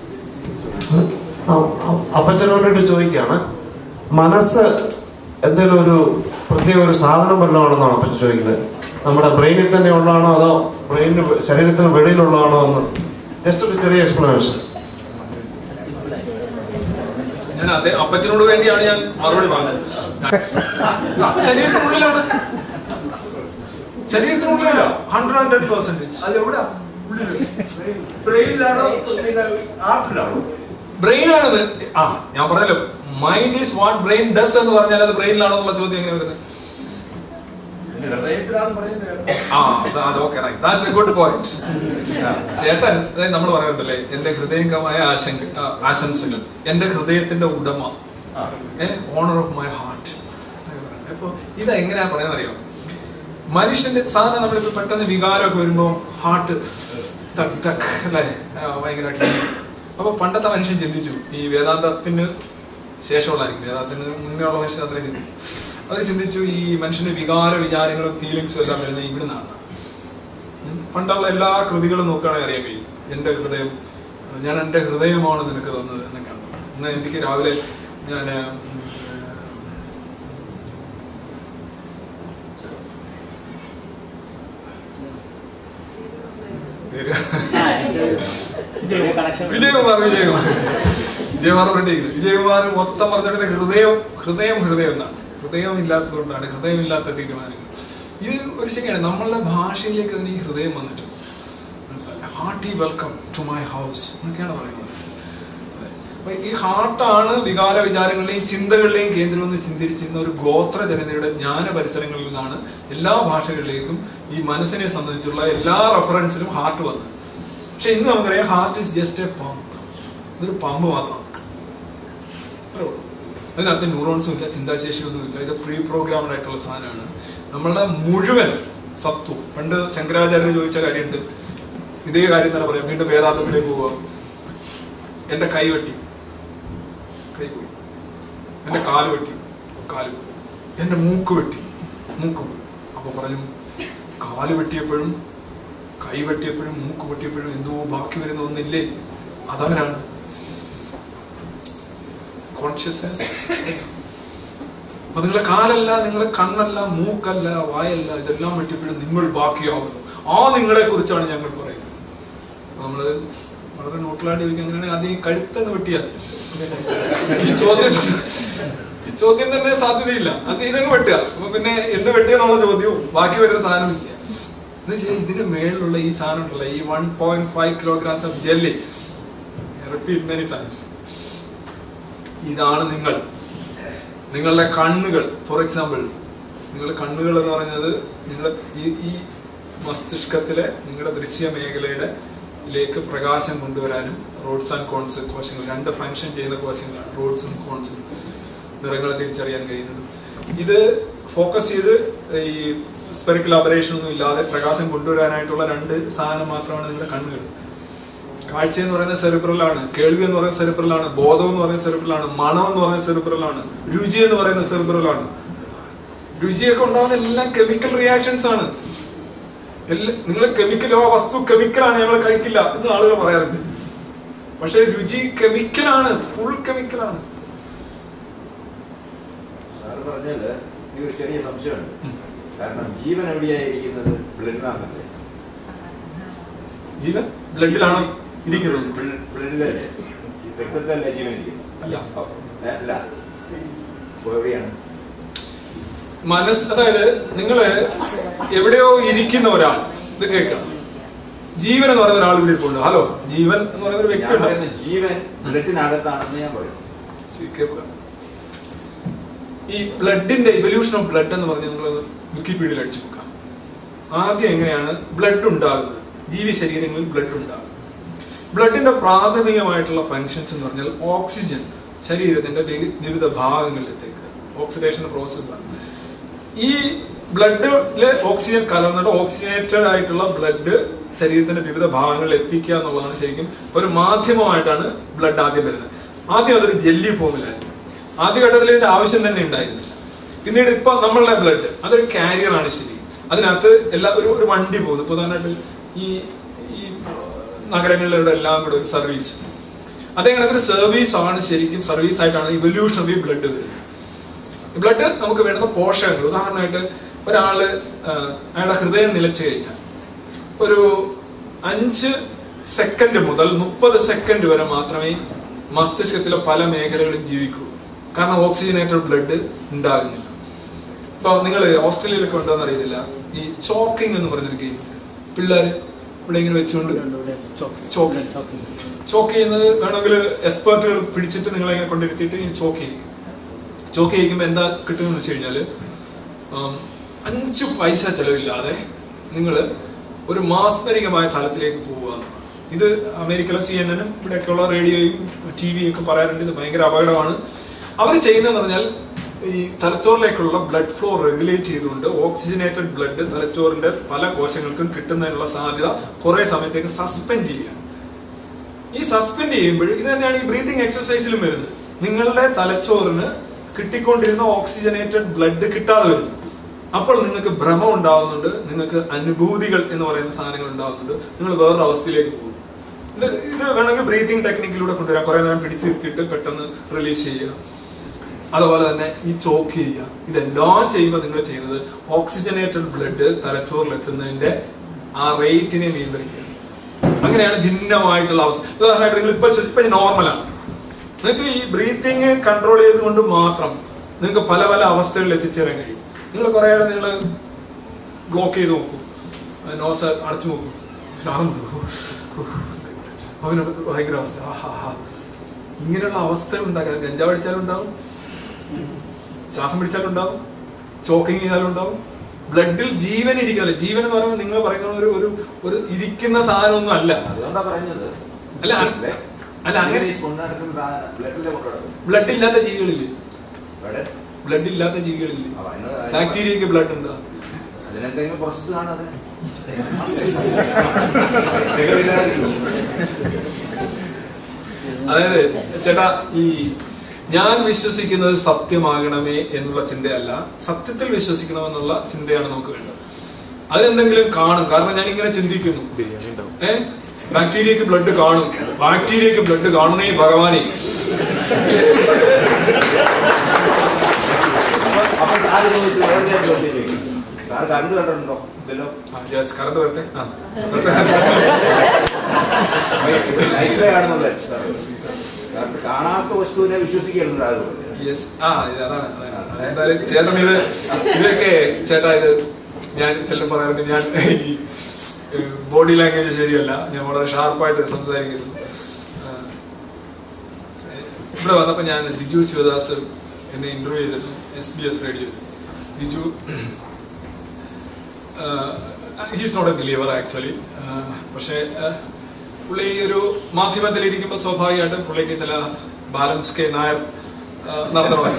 അ- അ- അപ്പച്ചനോട് ചോദിക്കാണ് മനസ്സ് എന്തെങ്കിലും ഒരു പ്രത്യേക ഒരു സാധനം വല്ലതും ആണെന്നാണ് അപ്പച്ചൻ ചോദിക്കുന്നത് നമ്മുടെ ബ്രെയിനിൽ തന്നെ ഉള്ളതാണോ അതോ ബ്രെയിനിന് ശരീരത്തിന് വെളിയിലുള്ളതാണോ എന്ന് ജസ്റ്റ് ഒരു ചെറിയ എക്സ്പ്ലനേഷൻ ഞാൻ അതേ അപ്പത്തിനോട് വേണ്ടിയാണ് ഞാൻ മറുപടി പറഞ്ഞത് ശരീരത്തിനുള്ളിലാണ് ശരീരത്തിനുള്ളിലല്ല ഹൺഡ്രഡ് ഹൺഡ്രഡ് പെർസെന്റേജ് അത് എവിടാ ഉള്ളില് ബ്രെയിനിലാണോ പിന്നെ ആർട്ടിലാണോ ബ്രെയിൻ ആണെന്ന് ആ ഞാൻ പറഞ്ഞല്ലോ mind is what brain does എന്ന് പറഞ്ഞാൽ അത് ബ്രെയിനിലാണോ എന്നുള്ള ചോദ്യം എങ്ങനെ വരുന്നത് ഹൃദയത്തിലാണെന്ന് പറയുന്നത് ആ അത് okay that's a good point ചേട്ടൻ നമ്മൾ പറയുന്നുണ്ടല്ലേ എന്റെ ഹൃദയംഗമായ ആശങ്ക ആ, ആശംസകൾ എന്റെ ഹൃദയത്തിന്റെ ഉടമ ഓണർ ഓഫ് മൈ ഹാർട്ട് അപ്പൊ ഇത് എങ്ങനെയാ പറയാൻ അറിയാം മനുഷ്യന്റെ സാധാരണ നമ്മളിപ്പോ പെട്ടെന്ന് വികാരമൊക്കെ വരുമ്പോ ഹാർട്ട് തക് തക് അല്ലേ ആ, ഭയങ്കരമായിട്ട് അപ്പൊ പണ്ടത്തെ മനുഷ്യൻ ചിന്തിച്ചു ഈ വേദാന്തത്തിന് ശേഷമുള്ളതായിരിക്കും വേദാന്തത്തിന് മുന്നേ ഉള്ള മനുഷ്യൻ അത്രയും ചിന്തിച്ചു അവർ ചിന്തിച്ചു ഈ മനുഷ്യന്റെ വികാര വിചാരങ്ങളും ഫീലിങ്സും എല്ലാം വരുന്നത് ഇവിടുന്നാണ് ഉം. പണ്ടുള്ള എല്ലാ കൃതികളും നോക്കുകയാണെങ്കിൽ അറിയാൻ കഴിയും എന്റെ ഹൃദയം ഞാൻ എന്റെ ഹൃദയമാണ് നിനക്ക് തന്നത് എന്നൊക്കെയാണ് ഇന്ന് എനിക്ക് രാവിലെ ഞാൻ വിജയകുമാർ വിജയകുമാർ വിജയകുമാർ പറഞ്ഞിരിക്കുന്നത് വിജയകുമാർ മൊത്തം പറഞ്ഞിട്ട് ഹൃദയം ഹൃദയം ഹൃദയം എന്നാണ് ഹൃദയം ഇല്ലാത്തതുകൊണ്ടാണ് ഹൃദയമില്ലാത്ത തീരുമാനങ്ങൾ ഇത് ഒരു ശരിയാണ് നമ്മളുടെ ഭാഷയിലേക്ക് തന്നെ ഈ ഹൃദയം വന്നിട്ട് hearty welcome to my house എന്നൊക്കെയാണ് പറയുന്നത് അപ്പൊ ഈ ഹാർട്ടാണ് വികാര വിചാരങ്ങളുടെയും ചിന്തകളുടെയും കേന്ദ്രം എന്ന് ചിന്തിച്ചിരുന്ന ഒരു ഗോത്ര ജനതയുടെ ജ്ഞാന പരിസരങ്ങളിൽ നിന്നാണ് എല്ലാ ഭാഷകളിലേക്കും ഈ മനസ്സിനെ സംബന്ധിച്ചുള്ള എല്ലാ റെഫറൻസിലും ഹാർട്ട് വന്നത് പക്ഷെ ഇന്ന് നമുക്കറിയാം heart is just a pump ഇതൊരു പമ്പ് മാത്രമാണ് അത്രേ ഉള്ളൂ. അതിനകത്ത് ന്യൂറോൺസും ഇല്ല ചിന്താശേഷിയൊന്നും ഇല്ല ഇത് പ്രീ പ്രോഗ്രാമഡ് ആയിട്ടുള്ള സാധനമാണ് നമ്മളുടെ മുഴുവൻ സത്വം പണ്ട് ശങ്കരാചാര്യ ചോദിച്ച കാര്യമുണ്ട് ഇതേ കാര്യം തന്നെ പറയാം വീണ്ടും വേദാന്തത്തിലേക്ക് പോവാം എന്റെ കൈ വെട്ടി കൈ പോയി എന്റെ കാല് വെട്ടി കാല് പോയി എന്റെ മൂക്ക് വെട്ടി മൂക്ക് പോയി അപ്പൊ പറഞ്ഞു കാല് വെട്ടിയപ്പോഴും കൈ വെട്ടിയപ്പോഴും മൂക്ക് വെട്ടിയപ്പോഴും എന്തോ ബാക്കി വരുന്ന ഒന്നില്ലേ അതവനാണ് കോൺഷ്യസ്നസ് അപ്പൊ നിങ്ങളെ കാലല്ല നിങ്ങളെ കണ്ണല്ല മൂക്കല്ല വായല്ല ഇതെല്ലാം വെട്ടിയപ്പോഴും നിങ്ങൾ ബാക്കിയാവുന്നു ആ നിങ്ങളെ കുറിച്ചാണ് ഞങ്ങൾ പറയുന്നത് അപ്പൊ നമ്മള് വളരെ നോട്ടിലാണ്ട് ചോദിക്കും അങ്ങനെയാണെങ്കിൽ അത് ഈ കഴുത്തങ്ങ് വെട്ടിയാൽ ഈ ചോദ്യം ഈ ചോദ്യം തന്നെ സാധ്യതയില്ല അത് ഇതങ്ങ് വെട്ടുക അപ്പൊ പിന്നെ എന്ത് വെട്ടിയെന്നുള്ള ചോദ്യവും ബാക്കി വരുന്ന സാധനം ഇല്ല എന്ന് വെച്ചാൽ ഇതിന് മേളിലുള്ള ഈ സാധനം ഉണ്ടല്ലോ ഈ one point five kilograms of jelly repeat many times ഇതാണ് നിങ്ങൾ നിങ്ങളുടെ കണ്ണുകൾ ഫോർ എക്സാമ്പിൾ നിങ്ങളുടെ കണ്ണുകൾ എന്ന് പറയുന്നത് നിങ്ങളുടെ ഈ ഈ മസ്തിഷ്കത്തിലെ നിങ്ങളുടെ ദൃശ്യ മേഖലയുടെ ലേക്ക് പ്രകാശം കൊണ്ടുവരാനും റോഡ്സ് ആൻഡ് കോൺസ് കോശങ്ങൾ രണ്ട് ഫങ്ഷൻ ചെയ്യുന്ന കോശങ്ങളാണ് റോഡ്സും കോൺസും നിറങ്ങളെ തിരിച്ചറിയാൻ കഴിയുന്നത് ഇത് ഫോക്കസ് ചെയ്ത് ഈ സ്പെറിക്കൽ അപറേഷൻ ഒന്നും ഇല്ലാതെ പ്രകാശം കൊണ്ടുവരാനായിട്ടുള്ള രണ്ട് സാധനം മാത്രമാണ് നിങ്ങളുടെ കണ്ണുകൾ കാഴ്ച എന്ന് പറയുന്നത് സെറിബ്രലാണ് കേൾവി എന്ന് പറയുന്നത് സെറിബ്രലാണ് ബോധം എന്ന് പറയുന്നത് സെറിബ്രലാണ് മണം എന്ന് പറയുന്നത് സെറിബ്രലാണ് രുചി എന്ന് പറയുന്നത് സെറിബ്രലാണ് രുചിയൊക്കെ ഉണ്ടാകുന്ന എല്ലാം കെമിക്കൽ റിയാക്ഷൻസ് ആണ് നിങ്ങൾ കെമിക്കൽ ആ വസ്തു കെമിക്കലാണ് ഞങ്ങൾ കഴിക്കില്ല എന്ന് ആളുകൾ പറയാറുണ്ട് പക്ഷെ രുചി കെമിക്കലാണ് ഫുൾ കെമിക്കലാണ് സാറ് പറഞ്ഞാല് എനിക്ക് ഒരു ചെറിയ സംശയമുണ്ട് കാരണം ജീവൻ എവിടെയായിരിക്കുന്നത് ബ്ലഡിനാണല്ലേ ജീവൻ ബ്ലഡിലാണ് ഇരിക്കുന്നത് ബ്ലഡിലല്ലേ ഈ രക്തത്തിലല്ലേ ജീവൻ ഇരിക്കുന്നത് അല്ല ഏ, അല്ല അപ്പൊ എവിടെയാണ് മനസ്സ് അതായത് നിങ്ങള് എവിടെയോ ഇരിക്കുന്ന ഒരാൾ ഇത് കേൾക്കാം ജീവൻ എന്ന് പറയുന്ന ഒരാൾ ഇവിടെ ഇരിപ്പുണ്ട് ഹലോ ജീവൻ എന്ന് പറയുന്ന ഒരു വ്യക്തി ഞാൻ ഉണ്ട് പറയുന്ന ജീവൻ ബ്ലഡിനകത്താണെന്ന് ഞാൻ പറയും സി, കേൾക്കുക. ഈ ബ്ലഡിന്റെ ഇവല്യൂഷൻ ഓഫ് ബ്ലഡ് എന്ന് പറഞ്ഞ് നിങ്ങൾ വിക്കിപീഡിയയിൽ അടിച്ചു നോക്കാം ആദ്യം എങ്ങനെയാണ് ബ്ലഡ് ഉണ്ടാകുന്നത് ജീവി ശരീരങ്ങളിൽ ബ്ലഡ് ഉണ്ടാകും ബ്ലഡിന്റെ പ്രാഥമികമായിട്ടുള്ള ഫങ്ഷൻസ് എന്ന് പറഞ്ഞാൽ ഓക്സിജൻ ശരീരത്തിന്റെ വി- വിവിധ ഭാഗങ്ങളിലെത്തേക്ക് ഓക്സിഡേഷൻ പ്രോസസ്സാണ് ഈ ബ്ലഡില് ഓക്സിജൻ കലർന്നിട്ട് ഓക്സിജനേറ്റഡ് ആയിട്ടുള്ള ബ്ലഡ് ശരീരത്തിന്റെ വിവിധ ഭാഗങ്ങളിൽ എത്തിക്കുക എന്നുള്ളതാണ് ശരിക്കും ഒരു മാധ്യമമായിട്ടാണ് ബ്ലഡ് ആദ്യം വരുന്നത് ആദ്യം അതൊരു ജെല്ലി ഫോമിലായിരുന്നു ആദ്യഘട്ടത്തിൽ ഇതിന്റെ ആവശ്യം തന്നെ ഉണ്ടായിരുന്നില്ല പിന്നീട് ഇപ്പൊ നമ്മളുടെ ബ്ലഡ് അതൊരു കാരിയർ ആണ് ശരി അതിനകത്ത് എല്ലാ ഒരു ഒരു വണ്ടി പോകുന്നു ഇപ്പൊ ഉദാഹരണമായിട്ട് ഈ ഈ നഗരങ്ങളിലൂടെ എല്ലാം കൂടെ ഒരു സർവീസ് അതേ കണക്കൊരു സർവീസ് ആണ് ശരിക്കും സർവീസ് ആയിട്ടാണ് ഇവല്യൂഷൻ ഓഫ് ഈ ബ്ലഡ് വരുന്നത് ബ്ലഡ് നമുക്ക് വേണ്ടുന്ന പോഷകങ്ങൾ ഉദാഹരണമായിട്ട് ഒരാള് ആ, അയാളുടെ ഹൃദയം നിലച്ചു കഴിഞ്ഞാൽ ഒരു അഞ്ച് സെക്കൻഡ് മുതൽ മുപ്പത് സെക്കൻഡ് വരെ മാത്രമേ മസ്തിഷ്കത്തിലെ പല മേഖലകളും ജീവിക്കൂ കാരണം ഓക്സിജനേറ്റഡ് ബ്ലഡ് ഉണ്ടാകുന്നില്ല ഇപ്പൊ നിങ്ങൾ ഓസ്ട്രേലിയയിലൊക്കെ ഉണ്ടോന്ന് അറിയത്തില്ല ഈ ചോക്കിംഗ് എന്ന് പറഞ്ഞൊരു ഗെയിം പിള്ളേര് ഇവിടെ ഇങ്ങനെ വെച്ചുകൊണ്ട് ചോക്ക് ചോക്ക് ചെയ്യുന്നത് വേണമെങ്കിൽ എക്സ്പേർട്ടുകൾ പിടിച്ചിട്ട് നിങ്ങളെ ഇങ്ങനെ കൊണ്ടിരുത്തിയിട്ട് ഈ ചോക്ക് ചെയ്യും ചോക്ക് ചെയ്യിക്കുമ്പോൾ എന്താ കിട്ടുമെന്ന് വെച്ച് കഴിഞ്ഞാല് ഉം, അഞ്ചു പൈസ ചെലവില്ലാതെ നിങ്ങൾ ഒരു മാസ്മരികമായ തലത്തിലേക്ക് പോവുക എന്നുള്ളതാണ്. ഇത് അമേരിക്കയിലെ സി എൻ എനും ഇവിടെയൊക്കെയുള്ള റേഡിയോയും ടി വിയും ഒക്കെ പറയാറുണ്ട് ഇത് ഭയങ്കര അപകടമാണ് അവർ ചെയ്യുന്നതെന്ന് പറഞ്ഞാൽ ഈ തലച്ചോറിലേക്കുള്ള ബ്ലഡ് ഫ്ലോ റെഗുലേറ്റ് ചെയ്തുകൊണ്ട് ഓക്സിജനേറ്റഡ് ബ്ലഡ് തലച്ചോറിന്റെ പല കോശങ്ങൾക്കും കിട്ടുന്നതിനുള്ള സാധ്യത കുറെ സമയത്തേക്ക് സസ്പെൻഡ് ചെയ്യുക ഈ സസ്പെൻഡ് ചെയ്യുമ്പോൾ ഇത് തന്നെയാണ് ഈ ബ്രീതിങ് എക്സസൈസിലും വരുന്നത് നിങ്ങളുടെ തലച്ചോറിന് കിട്ടിക്കൊണ്ടിരുന്ന ഓക്സിജനേറ്റഡ് ബ്ലഡ് കിട്ടാതെ വരുന്നു അപ്പോൾ നിങ്ങൾക്ക് ഭ്രമം ഉണ്ടാവുന്നുണ്ട് നിങ്ങൾക്ക് അനുഭൂതികൾ എന്ന് പറയുന്ന സാധനങ്ങൾ ഉണ്ടാവുന്നുണ്ട് നിങ്ങൾ വേറൊരു അവസ്ഥയിലേക്ക് പോകും ഇത് ഇത് വേണമെങ്കിൽ ബ്രീതിങ് ടെക്നിക്കിലൂടെ കൊണ്ടുവരാം കുറെ നേരം പിടിച്ചിരുത്തിയിട്ട് പെട്ടെന്ന് റിലീസ് ചെയ്യുക അതുപോലെ തന്നെ ഈ ചോക്ക് ചെയ്യുക ഇതെല്ലാം ചെയ്യുമ്പോൾ നിങ്ങൾ ചെയ്യുന്നത് ഓക്സിജനേറ്റഡ് ബ്ലഡ് തലച്ചോറിൽ എത്തുന്നതിന്റെ ആ റേറ്റിനെ നിയന്ത്രിക്കുക അങ്ങനെയാണ് ഭിന്നമായിട്ടുള്ള അവസ്ഥ ഉദാഹരണമായിട്ട് നിങ്ങൾ ഇപ്പൊ ഇപ്പൊ നോർമലാണ് നിങ്ങൾക്ക് ഈ ബ്രീത്തിങ് കൺട്രോൾ ചെയ്തുകൊണ്ട് മാത്രം നിങ്ങൾക്ക് പല പല അവസ്ഥകളിൽ എത്തിച്ചേരാൻ കഴിയും നിങ്ങൾ കുറെ നേരം നിങ്ങൾ ബ്ലോക്ക് ചെയ്ത് നോക്കൂ നോസ് അടച്ചു നോക്കൂ ശ്വാസം വിടൂ. അവന് ഭയങ്കര അവസ്ഥ ആഹാ ഇങ്ങനെയുള്ള അവസ്ഥ ഉണ്ടാക്കാം ഗഞ്ചാവ് അടിച്ചാലും ഉണ്ടാവും ശ്വാസം പിടിച്ചാലും ഉണ്ടാവും ചോക്കിങ് ചെയ്താലും ഉണ്ടാവും ബ്ലഡിൽ ജീവൻ ഇരിക്കുന്നില്ല ജീവൻ എന്ന് പറയുന്നത് നിങ്ങൾ പറയുന്ന ഒരു ഒരു ഒരു ഇരിക്കുന്ന സാധനമൊന്നും അല്ല അതുകൊണ്ടാ പറഞ്ഞത് അല്ല, അ- ബ്ലഡ് അല്ല, അങ്ങനെ- ഇങ്ങനെ ഈ കൊണ്ടു നടക്കുന്ന സാധനം ബ്ലഡിലെ കൊണ്ടു നടക്കും ബ്ലഡ് ഇല്ലാത്ത ജീവികളില്ലേ ബ്ലഡ് ബ്ലഡ് ഇല്ലാത്ത ജീവികളില്ലേ അപ്പൊ അതിന് ബാക്ടീരിയക്ക് ബ്ലഡ് ഉണ്ടോ അതിനെന്തെങ്കിലും പ്രോസസ് കാണും അതിന് എന്തെങ്കിലും ഇല്ലാതിരിക്കും. അതായത് ചേട്ടാ ഈ ഞാൻ വിശ്വസിക്കുന്നത് സത്യമാകണമേ എന്നുള്ള ചിന്തയല്ല സത്യത്തിൽ വിശ്വസിക്കണമെന്നുള്ള ചിന്തയാണ് നമുക്ക് വേണ്ടത് അതിനെന്തെങ്കിലും കാണും കാരണം ഞാൻ ഇങ്ങനെ ചിന്തിക്കുന്നു ഏ ബാക്ടീരിയക്ക് ബ്ലഡ് കാണും ബാക്ടീരിയക്ക് ബ്ലഡ് കാണണേ ഭഗവാനെ അപ്പോൾ സാറ് ചോദിച്ചു വേറെ ഒരു ചോദ്യം ചോദിക്കും. സാർ കറണ്ട് കണ്ടിട്ടുണ്ടോ ഇല്ലല്ലോ യെസ് കറണ്ട് വരട്ടെ ആ ലൈഫിലെ കാണുന്നുള്ളേ സാർ കറണ്ട് കാണാത്ത വസ്തുവിനെ വിശ്വസിക്കലുണ്ട് ആളുകൾ യെസ് ആ ഇത് അതാണ് അതാണ്. എന്തായാലും ചേട്ടൻ ഇത് ഇതൊക്കെ ചേട്ടാ ഇത് ഞാൻ ചിലർ പറയാറുണ്ട് ഞാൻ ഈ ബോഡി ലാംഗ്വേജ് ശരിയല്ല ഞാൻ വളരെ ഷാർപ്പായിട്ട് സംസാരിക്കുന്നു ആ, ഇവിടെ വന്നപ്പോൾ ഞാൻ ലിജു ശിവദാസ് എന്നെ ഇന്റർവ്യൂ ചെയ്തിരുന്നു S B S radio Liju he's not a believer actually പക്ഷേ ആ, പുള്ളി ഒരു മാധ്യമത്തിൽ ഇരിക്കുമ്പോൾ സ്വാഭാവികമായിട്ടും പുള്ളിക്ക് ചില ബാലൻസ് കെ നായർ ആ, നടത്തണം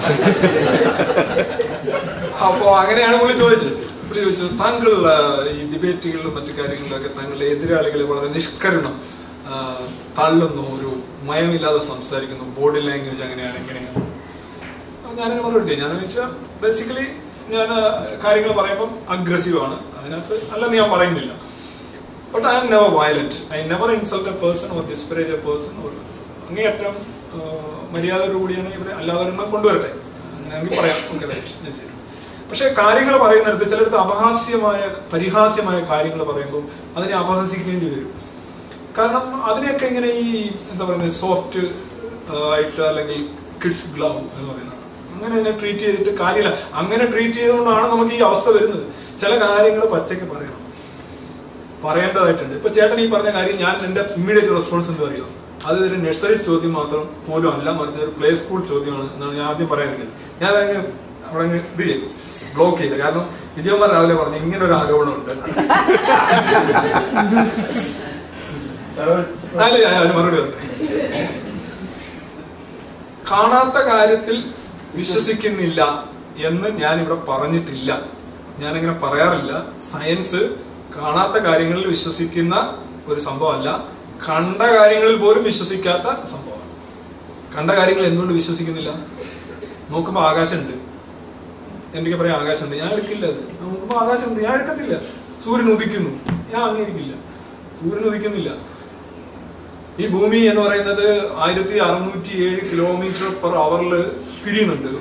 അപ്പോ അങ്ങനെയാണ് പുള്ളി ചോദിച്ചത് പുള്ളി ചോദിച്ചത് താങ്കൾ ആ, ഈ ഡിബേറ്റുകളിലും മറ്റു കാര്യങ്ങളിലൊക്കെ താങ്കളുടെ എതിരാളികളെ വളരെ നിഷ്കരണം ആ, തള്ളുന്നു ഒരു മയമില്ലാതെ സംസാരിക്കുന്നു ബോഡി ലാംഗ്വേജ് അങ്ങനെയാണ് ഇങ്ങനെയാണ് അപ്പൊ ഞാനതിന് മറുപടി ചെയ്യും. ഞാൻ വെച്ചാൽ ബേസിക്കലി ഞാൻ കാര്യങ്ങൾ പറയുമ്പം അഗ്രസീവ് ആണ് അതിനകത്ത് അല്ലെന്ന് ഞാൻ പറയുന്നില്ല but I am never violent I never insult a person or disparage a person or അങ്ങേയറ്റം ആ, മര്യാദയോടുകൂടിയാണ് ഇവരെ അല്ലാതെ ഒരെണ്ണം കൊണ്ടുവരട്ടെ അങ്ങനെയാണെങ്കിൽ പറയാം ഓക്കെ ഞാൻ ചെയ്തു പക്ഷെ കാര്യങ്ങൾ പറയുന്നിടത്ത് ചിലടത്ത് അപഹാസ്യമായ പരിഹാസ്യമായ കാര്യങ്ങൾ പറയുമ്പോൾ അതിനെ അപഹസിക്കേണ്ടി വരും കാരണം അതിനെയൊക്കെ ഇങ്ങനെ ഈ എന്താ പറയുന്നത് സോഫ്റ്റ് ആയിട്ട് അല്ലെങ്കിൽ കിഡ്സ് ഗ്ലൗ എന്ന് പറയുന്നത് അങ്ങനെ അതിനെ ട്രീറ്റ് ചെയ്തിട്ട് കാര്യമില്ല അങ്ങനെ ട്രീറ്റ് ചെയ്തുകൊണ്ടാണ് നമുക്ക് ഈ അവസ്ഥ വരുന്നത് ചില കാര്യങ്ങൾ പച്ചയ്ക്ക് പറയണം പറയേണ്ടതായിട്ടുണ്ട് ഇപ്പൊ ചേട്ടൻ ഈ പറഞ്ഞ കാര്യം ഞാൻ എന്റെ ഇമ്മീഡിയറ്റ് റെസ്പോൺസ് എന്താ അറിയോ അത് ഒരു നഴ്സറി ചോദ്യം മാത്രം പോലും അല്ല മറിച്ച് ഒരു പ്ലേ സ്കൂൾ ചോദ്യമാണ് എന്നാണ് ഞാൻ ആദ്യം പറയാറുള്ളത് ഞാൻ അങ്ങ് അവിടെ അങ്ങ് ഇത് ചെയ്തു ബ്ലോക്ക് ചെയ്തു കാരണം വിജയകുമാർ രാവിലെ പറഞ്ഞു ഇങ്ങനെ ഒരു ആരോപണമുണ്ട് അല്ല ഞാൻ അതിന് മറുപടി പറയട്ടെ കാണാത്ത കാര്യത്തിൽ വിശ്വസിക്കുന്നില്ല എന്ന് ഞാൻ ഇവിടെ പറഞ്ഞിട്ടില്ല ഞാനിങ്ങനെ പറയാറില്ല സയൻസ് കാണാത്ത കാര്യങ്ങളിൽ വിശ്വസിക്കുന്ന ഒരു സംഭവമല്ല കണ്ട കാര്യങ്ങളിൽ പോലും വിശ്വസിക്കാത്ത സംഭവമാണ് കണ്ട കാര്യങ്ങൾ എന്തുകൊണ്ട് വിശ്വസിക്കുന്നില്ല നോക്കുമ്പോൾ ആകാശമുണ്ട് എനിക്ക് പറയാം ആകാശമുണ്ട് ഞാൻ എടുക്കില്ല അത് നോക്കുമ്പോൾ ആകാശമുണ്ട് ഞാൻ എടുക്കത്തില്ല സൂര്യൻ ഉദിക്കുന്നു ഞാൻ അംഗീകരിക്കില്ല സൂര്യൻ ഉദിക്കുന്നില്ല ഈ ഭൂമി എന്ന് പറയുന്നത് ആയിരത്തി അറുന്നൂറ്റി ഏഴ് കിലോമീറ്റർ പെർ അവറിൽ തിരിയുന്നുണ്ട്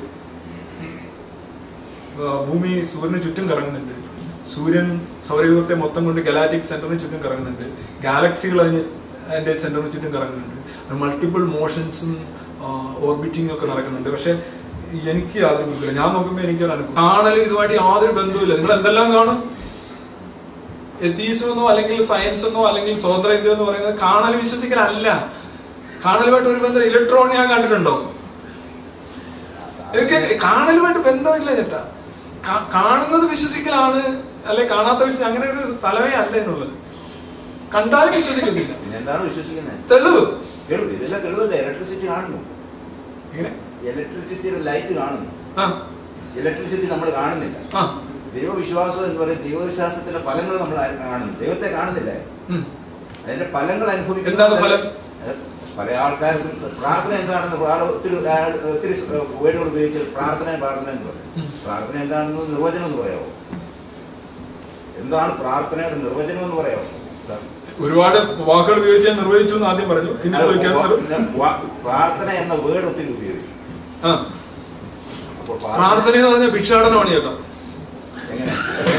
ആ, ഭൂമി സൂര്യന് ചുറ്റും കറങ്ങുന്നുണ്ട് സൂര്യൻ സൗരയൂഥത്തെ മൊത്തം കൊണ്ട് ഗലാറ്റിക് സെന്ററിന് ചുറ്റും കറങ്ങുന്നുണ്ട് ഗാലക്സികൾ അതിന് അതിന്റെ സെന്ററിന് ചുറ്റും കറങ്ങുന്നുണ്ട് മൾട്ടിപ്പിൾ മോഷൻസും ഓർബിറ്റിംഗ് ഒക്കെ നടക്കുന്നുണ്ട് പക്ഷെ എനിക്ക് യാതൊരു ബന്ധമില്ല ഞാൻ നോക്കുമ്പോൾ എനിക്ക് ഒരു അനുഭവം കാണലും ഇതുമായിട്ട് യാതൊരു ബന്ധവുമില്ല നിങ്ങൾ എന്തെല്ലാം കാണും എത്തീസം എന്നോ അല്ലെങ്കിൽ സയൻസ് എന്നോ അല്ലെങ്കിൽ സ്വതന്ത്ര ഇന്ത്യ എന്ന് പറയുന്നത് കാണൽ വിശ്വസിക്കലല്ല കാണലുമായിട്ട് ഒരു ബന്ധം ഇലക്ട്രോൺ ഞാൻ കണ്ടിട്ടുണ്ടോ ഇതൊക്കെ കാണലുമായിട്ട് ബന്ധമില്ല ചേട്ടാ കാ- കാണുന്നത് വിശ്വസിക്കലാണ് അല്ലെ കാണാത്ത വിശ്വസിക്കൽ അങ്ങനെ ഒരു തലവേ അല്ല എന്നുള്ളത് കണ്ടാലും വിശ്വസിക്കത്തില്ല പിന്നെ എന്താണ് വിശ്വസിക്കുന്നത് തെളിവ് തെളിവ് ഇതെല്ലാം തെളിവല്ലേ ഇലക്ട്രിസിറ്റി കാണുന്നു ഇങ്ങനെ ഇലക്ട്രിസിറ്റിയുടെ ലൈറ്റ് കാണുന്നു ആ ഇലക്ട്രിസിറ്റി നമ്മൾ കാണുന്നില്ല ആ ദൈവവിശ്വാസം എന്ന് പറയുന്നത് ദൈവവിശ്വാസത്തിന്റെ ഫലങ്ങൾ നമ്മൾ ആ- കാണുന്നു ദൈവത്തെ കാണുന്നില്ല ഉം. അതിന്റെ ഫലങ്ങൾ അനുഭവിക്കുന്ന എന്താണ് ഫലം? അത് പല ആൾക്കാർക്കും പ്രാർത്ഥന എന്താണെന്ന് ആൾ ഒത്തിരി ആൾ ഒത്തിരി വേർഡുകൾ ഉപയോഗിച്ച് പ്രാർത്ഥന പ്രാർത്ഥന എന്ന് പറയും ഉം. പ്രാർത്ഥന എന്താണെന്ന് നിർവചനം എന്ന് പറയാമോ എന്താണ് പ്രാർത്ഥനയുടെ നിർവചനം എന്ന് പറയാമോ ഒരുപാട് വാക്കുകൾ ഉപയോഗിച്ച് ഞാൻ നിർവഹിച്ചു എന്ന് ആദ്യം പറഞ്ഞു പിന്നെ അത് ചോദിക്കാൻ വാ- വാ- പ്രാർത്ഥന എന്ന വേർഡ് ഒത്തിരി ഉപയോഗിച്ചു ആ അപ്പോൾ പ്രാർത്ഥന എന്ന് പറഞ്ഞാൽ ഭിക്ഷാടനമാണ് ചേട്ടാ എങ്ങനെ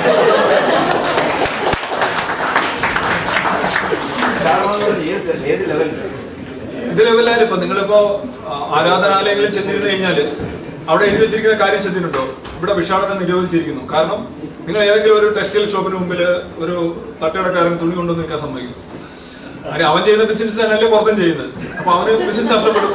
ഏത് ഏത് ലെവലിൽ ഇത് ലെവലായാലും ഇപ്പൊ നിങ്ങളിപ്പോ ആ, ആരാധനാലയങ്ങളിൽ ചെന്നിരുന്നു കഴിഞ്ഞാല് അവിടെ എഴുതി വെച്ചിരിക്കുന്ന കാര്യം ശ്രദ്ധിച്ചിട്ടുണ്ടോ ഇവിടെ ഭിക്ഷാടനം നിരോധിച്ചിരിക്കുന്നു കാരണം നിങ്ങൾ ഏതെങ്കിലും ഒരു ടെക്സ്റ്റൈൽ ഷോപ്പിന് മുമ്പിൽ ഒരു തട്ടുകടക്കാരൻ തുണി കൊണ്ടുവന്ന് നിൽക്കാൻ സമ്മതിക്കും കാര്യം അവൻ ചെയ്യുന്ന ബിസിനസ് തന്നെയല്ലേ പുറത്തും ചെയ്യുന്നത് അപ്പൊ അവന് ബിസിനസ് നഷ്ടപ്പെടും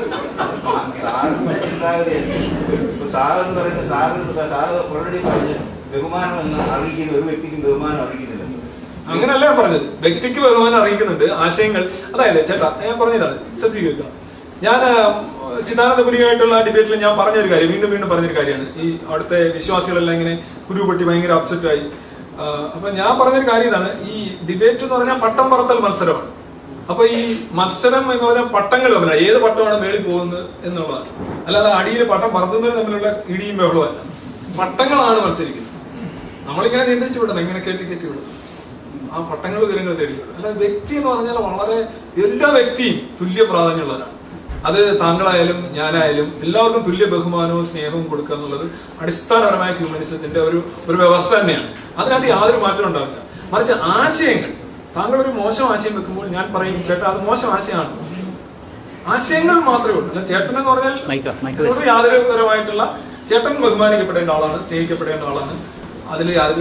സാറിന്റെ ചിന്താഗതിയാണ് ഇപ്പൊ സാറ് എന്ന് പറയുന്ന സാറ് സാറ് ഓൾറെഡി പറഞ്ഞ് ബഹുമാനം എന്ന് അറിയിക്കുന്ന ഒരു വ്യക്തിക്കും ബഹുമാനം അറിയിക്കുന്നില്ല അങ്ങനല്ല ഞാൻ പറഞ്ഞത് വ്യക്തിക്ക് ബഹുമാനം അറിയിക്കുന്നുണ്ട് ആശയങ്ങൾ അതായത് ചേട്ടാ ഞാൻ പറഞ്ഞതാണ് ശ്രദ്ധിക്കുക ഞാൻ ചിദാനന്ദപുരിയായിട്ടുള്ള ഡിബേറ്റിൽ ഞാൻ പറഞ്ഞൊരു കാര്യം വീണ്ടും വീണ്ടും പറഞ്ഞൊരു കാര്യമാണ് ഈ അവിടുത്തെ വിശ്വാസികളെല്ലാം ഇങ്ങനെ കുരുപൊട്ടി ഭയങ്കര അപ്സെറ്റ് ആയി ആ, അപ്പൊ ഞാൻ പറഞ്ഞൊരു കാര്യം ഇതാണ് ഈ ഡിബേറ്റ് എന്ന് പറഞ്ഞാൽ പട്ടം പറത്തൽ മത്സരമാണ് അപ്പൊ ഈ മത്സരം എന്ന് പറഞ്ഞാൽ പട്ടങ്ങൾ തമ്മിലാണ് ഏത് പട്ടമാണ് മേളിൽ പോകുന്നത് എന്നുള്ളതാണ് അല്ലാതെ അടിയിൽ പട്ടം പറത്തുന്നവർ തമ്മിലുള്ള ഇടിയും ബഹളമല്ല പട്ടങ്ങളാണ് മത്സരിക്കുന്നത് നമ്മളിങ്ങനെ നിയന്ത്രിച്ചു വിടണം ഇങ്ങനെ കയറ്റി കയറ്റി വിടണം ആ പട്ടങ്ങൾ വിവരങ്ങൾ തേടി വിടണം അല്ലാതെ വ്യക്തി എന്ന് പറഞ്ഞാൽ വളരെ എല്ലാ വ്യക്തിയും തുല്യ പ്രാധാന്യമുള്ളവരാണ് അത് താങ്കളായാലും ഞാനായാലും എല്ലാവർക്കും തുല്യ ബഹുമാനവും സ്നേഹവും കൊടുക്കുക എന്നുള്ളത് അടിസ്ഥാനപരമായ ഹ്യൂമനിസത്തിന്റെ ഒരു ഒരു വ്യവസ്ഥ തന്നെയാണ് അതിനകത്ത് യാതൊരു മാറ്റം ഉണ്ടാവില്ല മറിച്ച് ആശയങ്ങൾ താങ്കൾ ഒരു മോശം ആശയം വെക്കുമ്പോൾ ഞാൻ പറയും ചേട്ടാ അത് മോശം ആശയമാണ് ആശയങ്ങൾ മാത്രമേ ഉള്ളൂ അല്ല ചേട്ടൻ എന്ന് പറഞ്ഞാൽ ഇതിനോട് യാതൊരു പരമായിട്ടുള്ള ചേട്ടൻ ബഹുമാനിക്കപ്പെടേണ്ട ആളാണ് സ്നേഹിക്കപ്പെടേണ്ട ആളാണ് അതിൽ യാതൊരു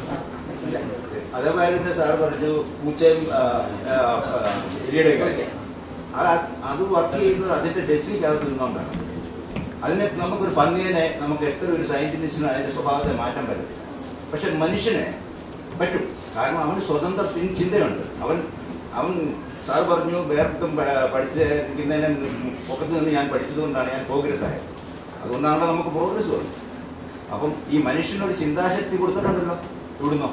അതേമാതിരി തന്നെ സാർ പറഞ്ഞു പൂച്ചയും ആ, ആ, ആ, എലിയുടെയും കാര്യം അത് അത് വർക്ക് ചെയ്യുന്നത് അതിന്റെ ഡെസ്റ്റിനിക്കകത്ത് നിന്നുകൊണ്ടാണ് അതിനെ നമുക്കൊരു പന്നിയെ നമുക്ക് എത്ര ഒരു സയന്റിസ്റ്റിനും അതിന്റെ സ്വഭാവത്തെ മാറ്റാൻ പറ്റത്തില്ല പക്ഷെ മനുഷ്യനെ പറ്റും കാരണം അവന് സ്വതന്ത്ര ചിൻ- ചിന്തയുണ്ട് അവൻ അവൻ സാർ പറഞ്ഞു വേർത്തും പഠിച്ച് ഇരിക്കുന്നതിനെ പൊക്കത്ത് നിന്ന് ഞാൻ പഠിച്ചതുകൊണ്ടാണ് ഞാൻ പ്രോഗ്രസ് ആയത് അതുകൊണ്ടാണല്ലോ നമുക്ക് പ്രോഗ്രസ് വന്നത് അപ്പം ഈ മനുഷ്യനൊരു ചിന്താശക്തി കൊടുത്തിട്ടുണ്ടല്ലോ ഇവിടുന്നോ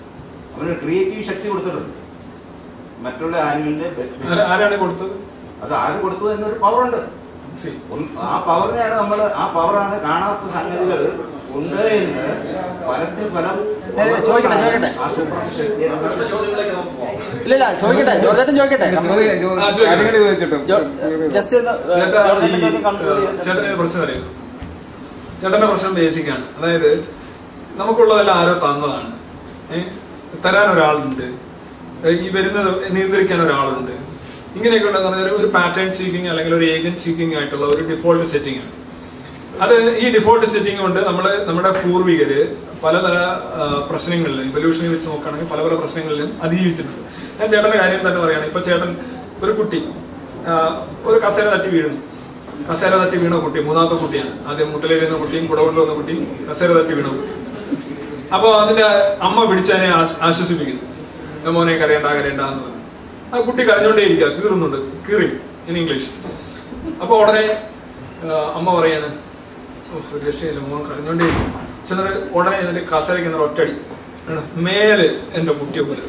അവന് ക്രിയേറ്റീവ് ശക്തി കൊടുത്തിട്ടുണ്ട് മറ്റുള്ള ആനിമലിന്റെ ആരാ- ആരാണ് കൊടുത്തത് അത് ആര് കൊടുത്തു എന്നൊരു പവറുണ്ട് See, ഒന്ന് ആ പവറിനെയാണ് നമ്മൾ ആ പവറാണ് കാണാത്ത സംഗതികൾ ഉണ്ട് എന്ന് ഫലത്തിൽ ഫലം ഏ, ചോദിക്കട്ടെ, ചോദിക്കട്ടെ. ആ സൂപ്പർ ശക്തിയെ നമ്മൾ ചോദ്യങ്ങളിലേക്ക് നമുക്ക് പോകാം ഇല്ല ഇല്ല ചോദിക്കട്ടെ ജോർജേട്ടൻ ചോദിക്കട്ടെ ആ, ചോദിക്കട്ടെ. ജസ്റ്റ് ചേട്ടാ ഈ ചേട്ടന് പ്രശ്നം അറിയാം ചേട്ടന്റെ പ്രശ്നം ബേസിക്കാണ് അതായത് നമുക്കുള്ളതെല്ലാം ആരോ തന്നതാണ് ഏ? തരാൻ ഒരാളുണ്ട് ഏ, ഈ വരുന്നത് നിയന്ത്രിക്കാൻ ഒരാളുണ്ട് ഇങ്ങനെയൊക്കെ ഉണ്ടെന്ന് പറഞ്ഞാൽ ഒരു പാറ്റേൺ സീക്കിംഗ് അല്ലെങ്കിൽ ഒരു ഏജന്റ് സീക്കിംഗ് ആയിട്ടുള്ള ഒരു ഡിഫോൾട്ട് സെറ്റിംഗ് ആണ് അത് ഈ ഡിഫോൾട്ട് സെറ്റിംഗ് കൊണ്ട് നമ്മള് നമ്മുടെ പൂർവികര് പലതര ആ, പ്രശ്നങ്ങളിലും ഇവല്യൂഷനെ വെച്ച് നോക്കുകയാണെങ്കിൽ പല പല പ്രശ്നങ്ങളിലും അതിജീവിച്ചിട്ടുണ്ട് ഞാൻ ചേട്ടന്റെ കാര്യം തന്നെ പറയുകയാണ് ഇപ്പൊ ചേട്ടൻ ഒരു കുട്ടി ആ, ഒരു കസേര തട്ടി വീഴുന്നു കസേര തട്ടി വീണ കുട്ടി മൂന്നാമത്തെ കുട്ടിയാണ് ആദ്യം മുട്ടലേരുന്ന കുട്ടിയും കുട കൊണ്ടുവന്ന കുട്ടിയും കസേര തട്ടി വീണ കുട്ടി അപ്പൊ അതിന്റെ അമ്മ പിടിച്ചതിനെ ആശ്- ആശ്വസിപ്പിക്കുന്നു "ഏ മോനെ കരയണ്ട കരയണ്ട എന്ന് പറഞ്ഞു ആ കുട്ടി കരഞ്ഞോണ്ടേ ഇരിക്കുക കീറുന്നുണ്ട് കീറി ഇൻ ഇംഗ്ലീഷ് അപ്പൊ ഉടനെ ആ, അമ്മ പറയാണ് "ഉഫ്, ഒരു രക്ഷയില്ല മോൻ കരഞ്ഞോണ്ടേ ഇരിക്കും." ചെന്നിട്ട് ഉടനെ എന്നിട്ട് കസേരയ്ക്ക് എന്നൊരു ഒറ്റടി ആണ്, മേല് എന്റെ കുട്ടിയെ പോലെ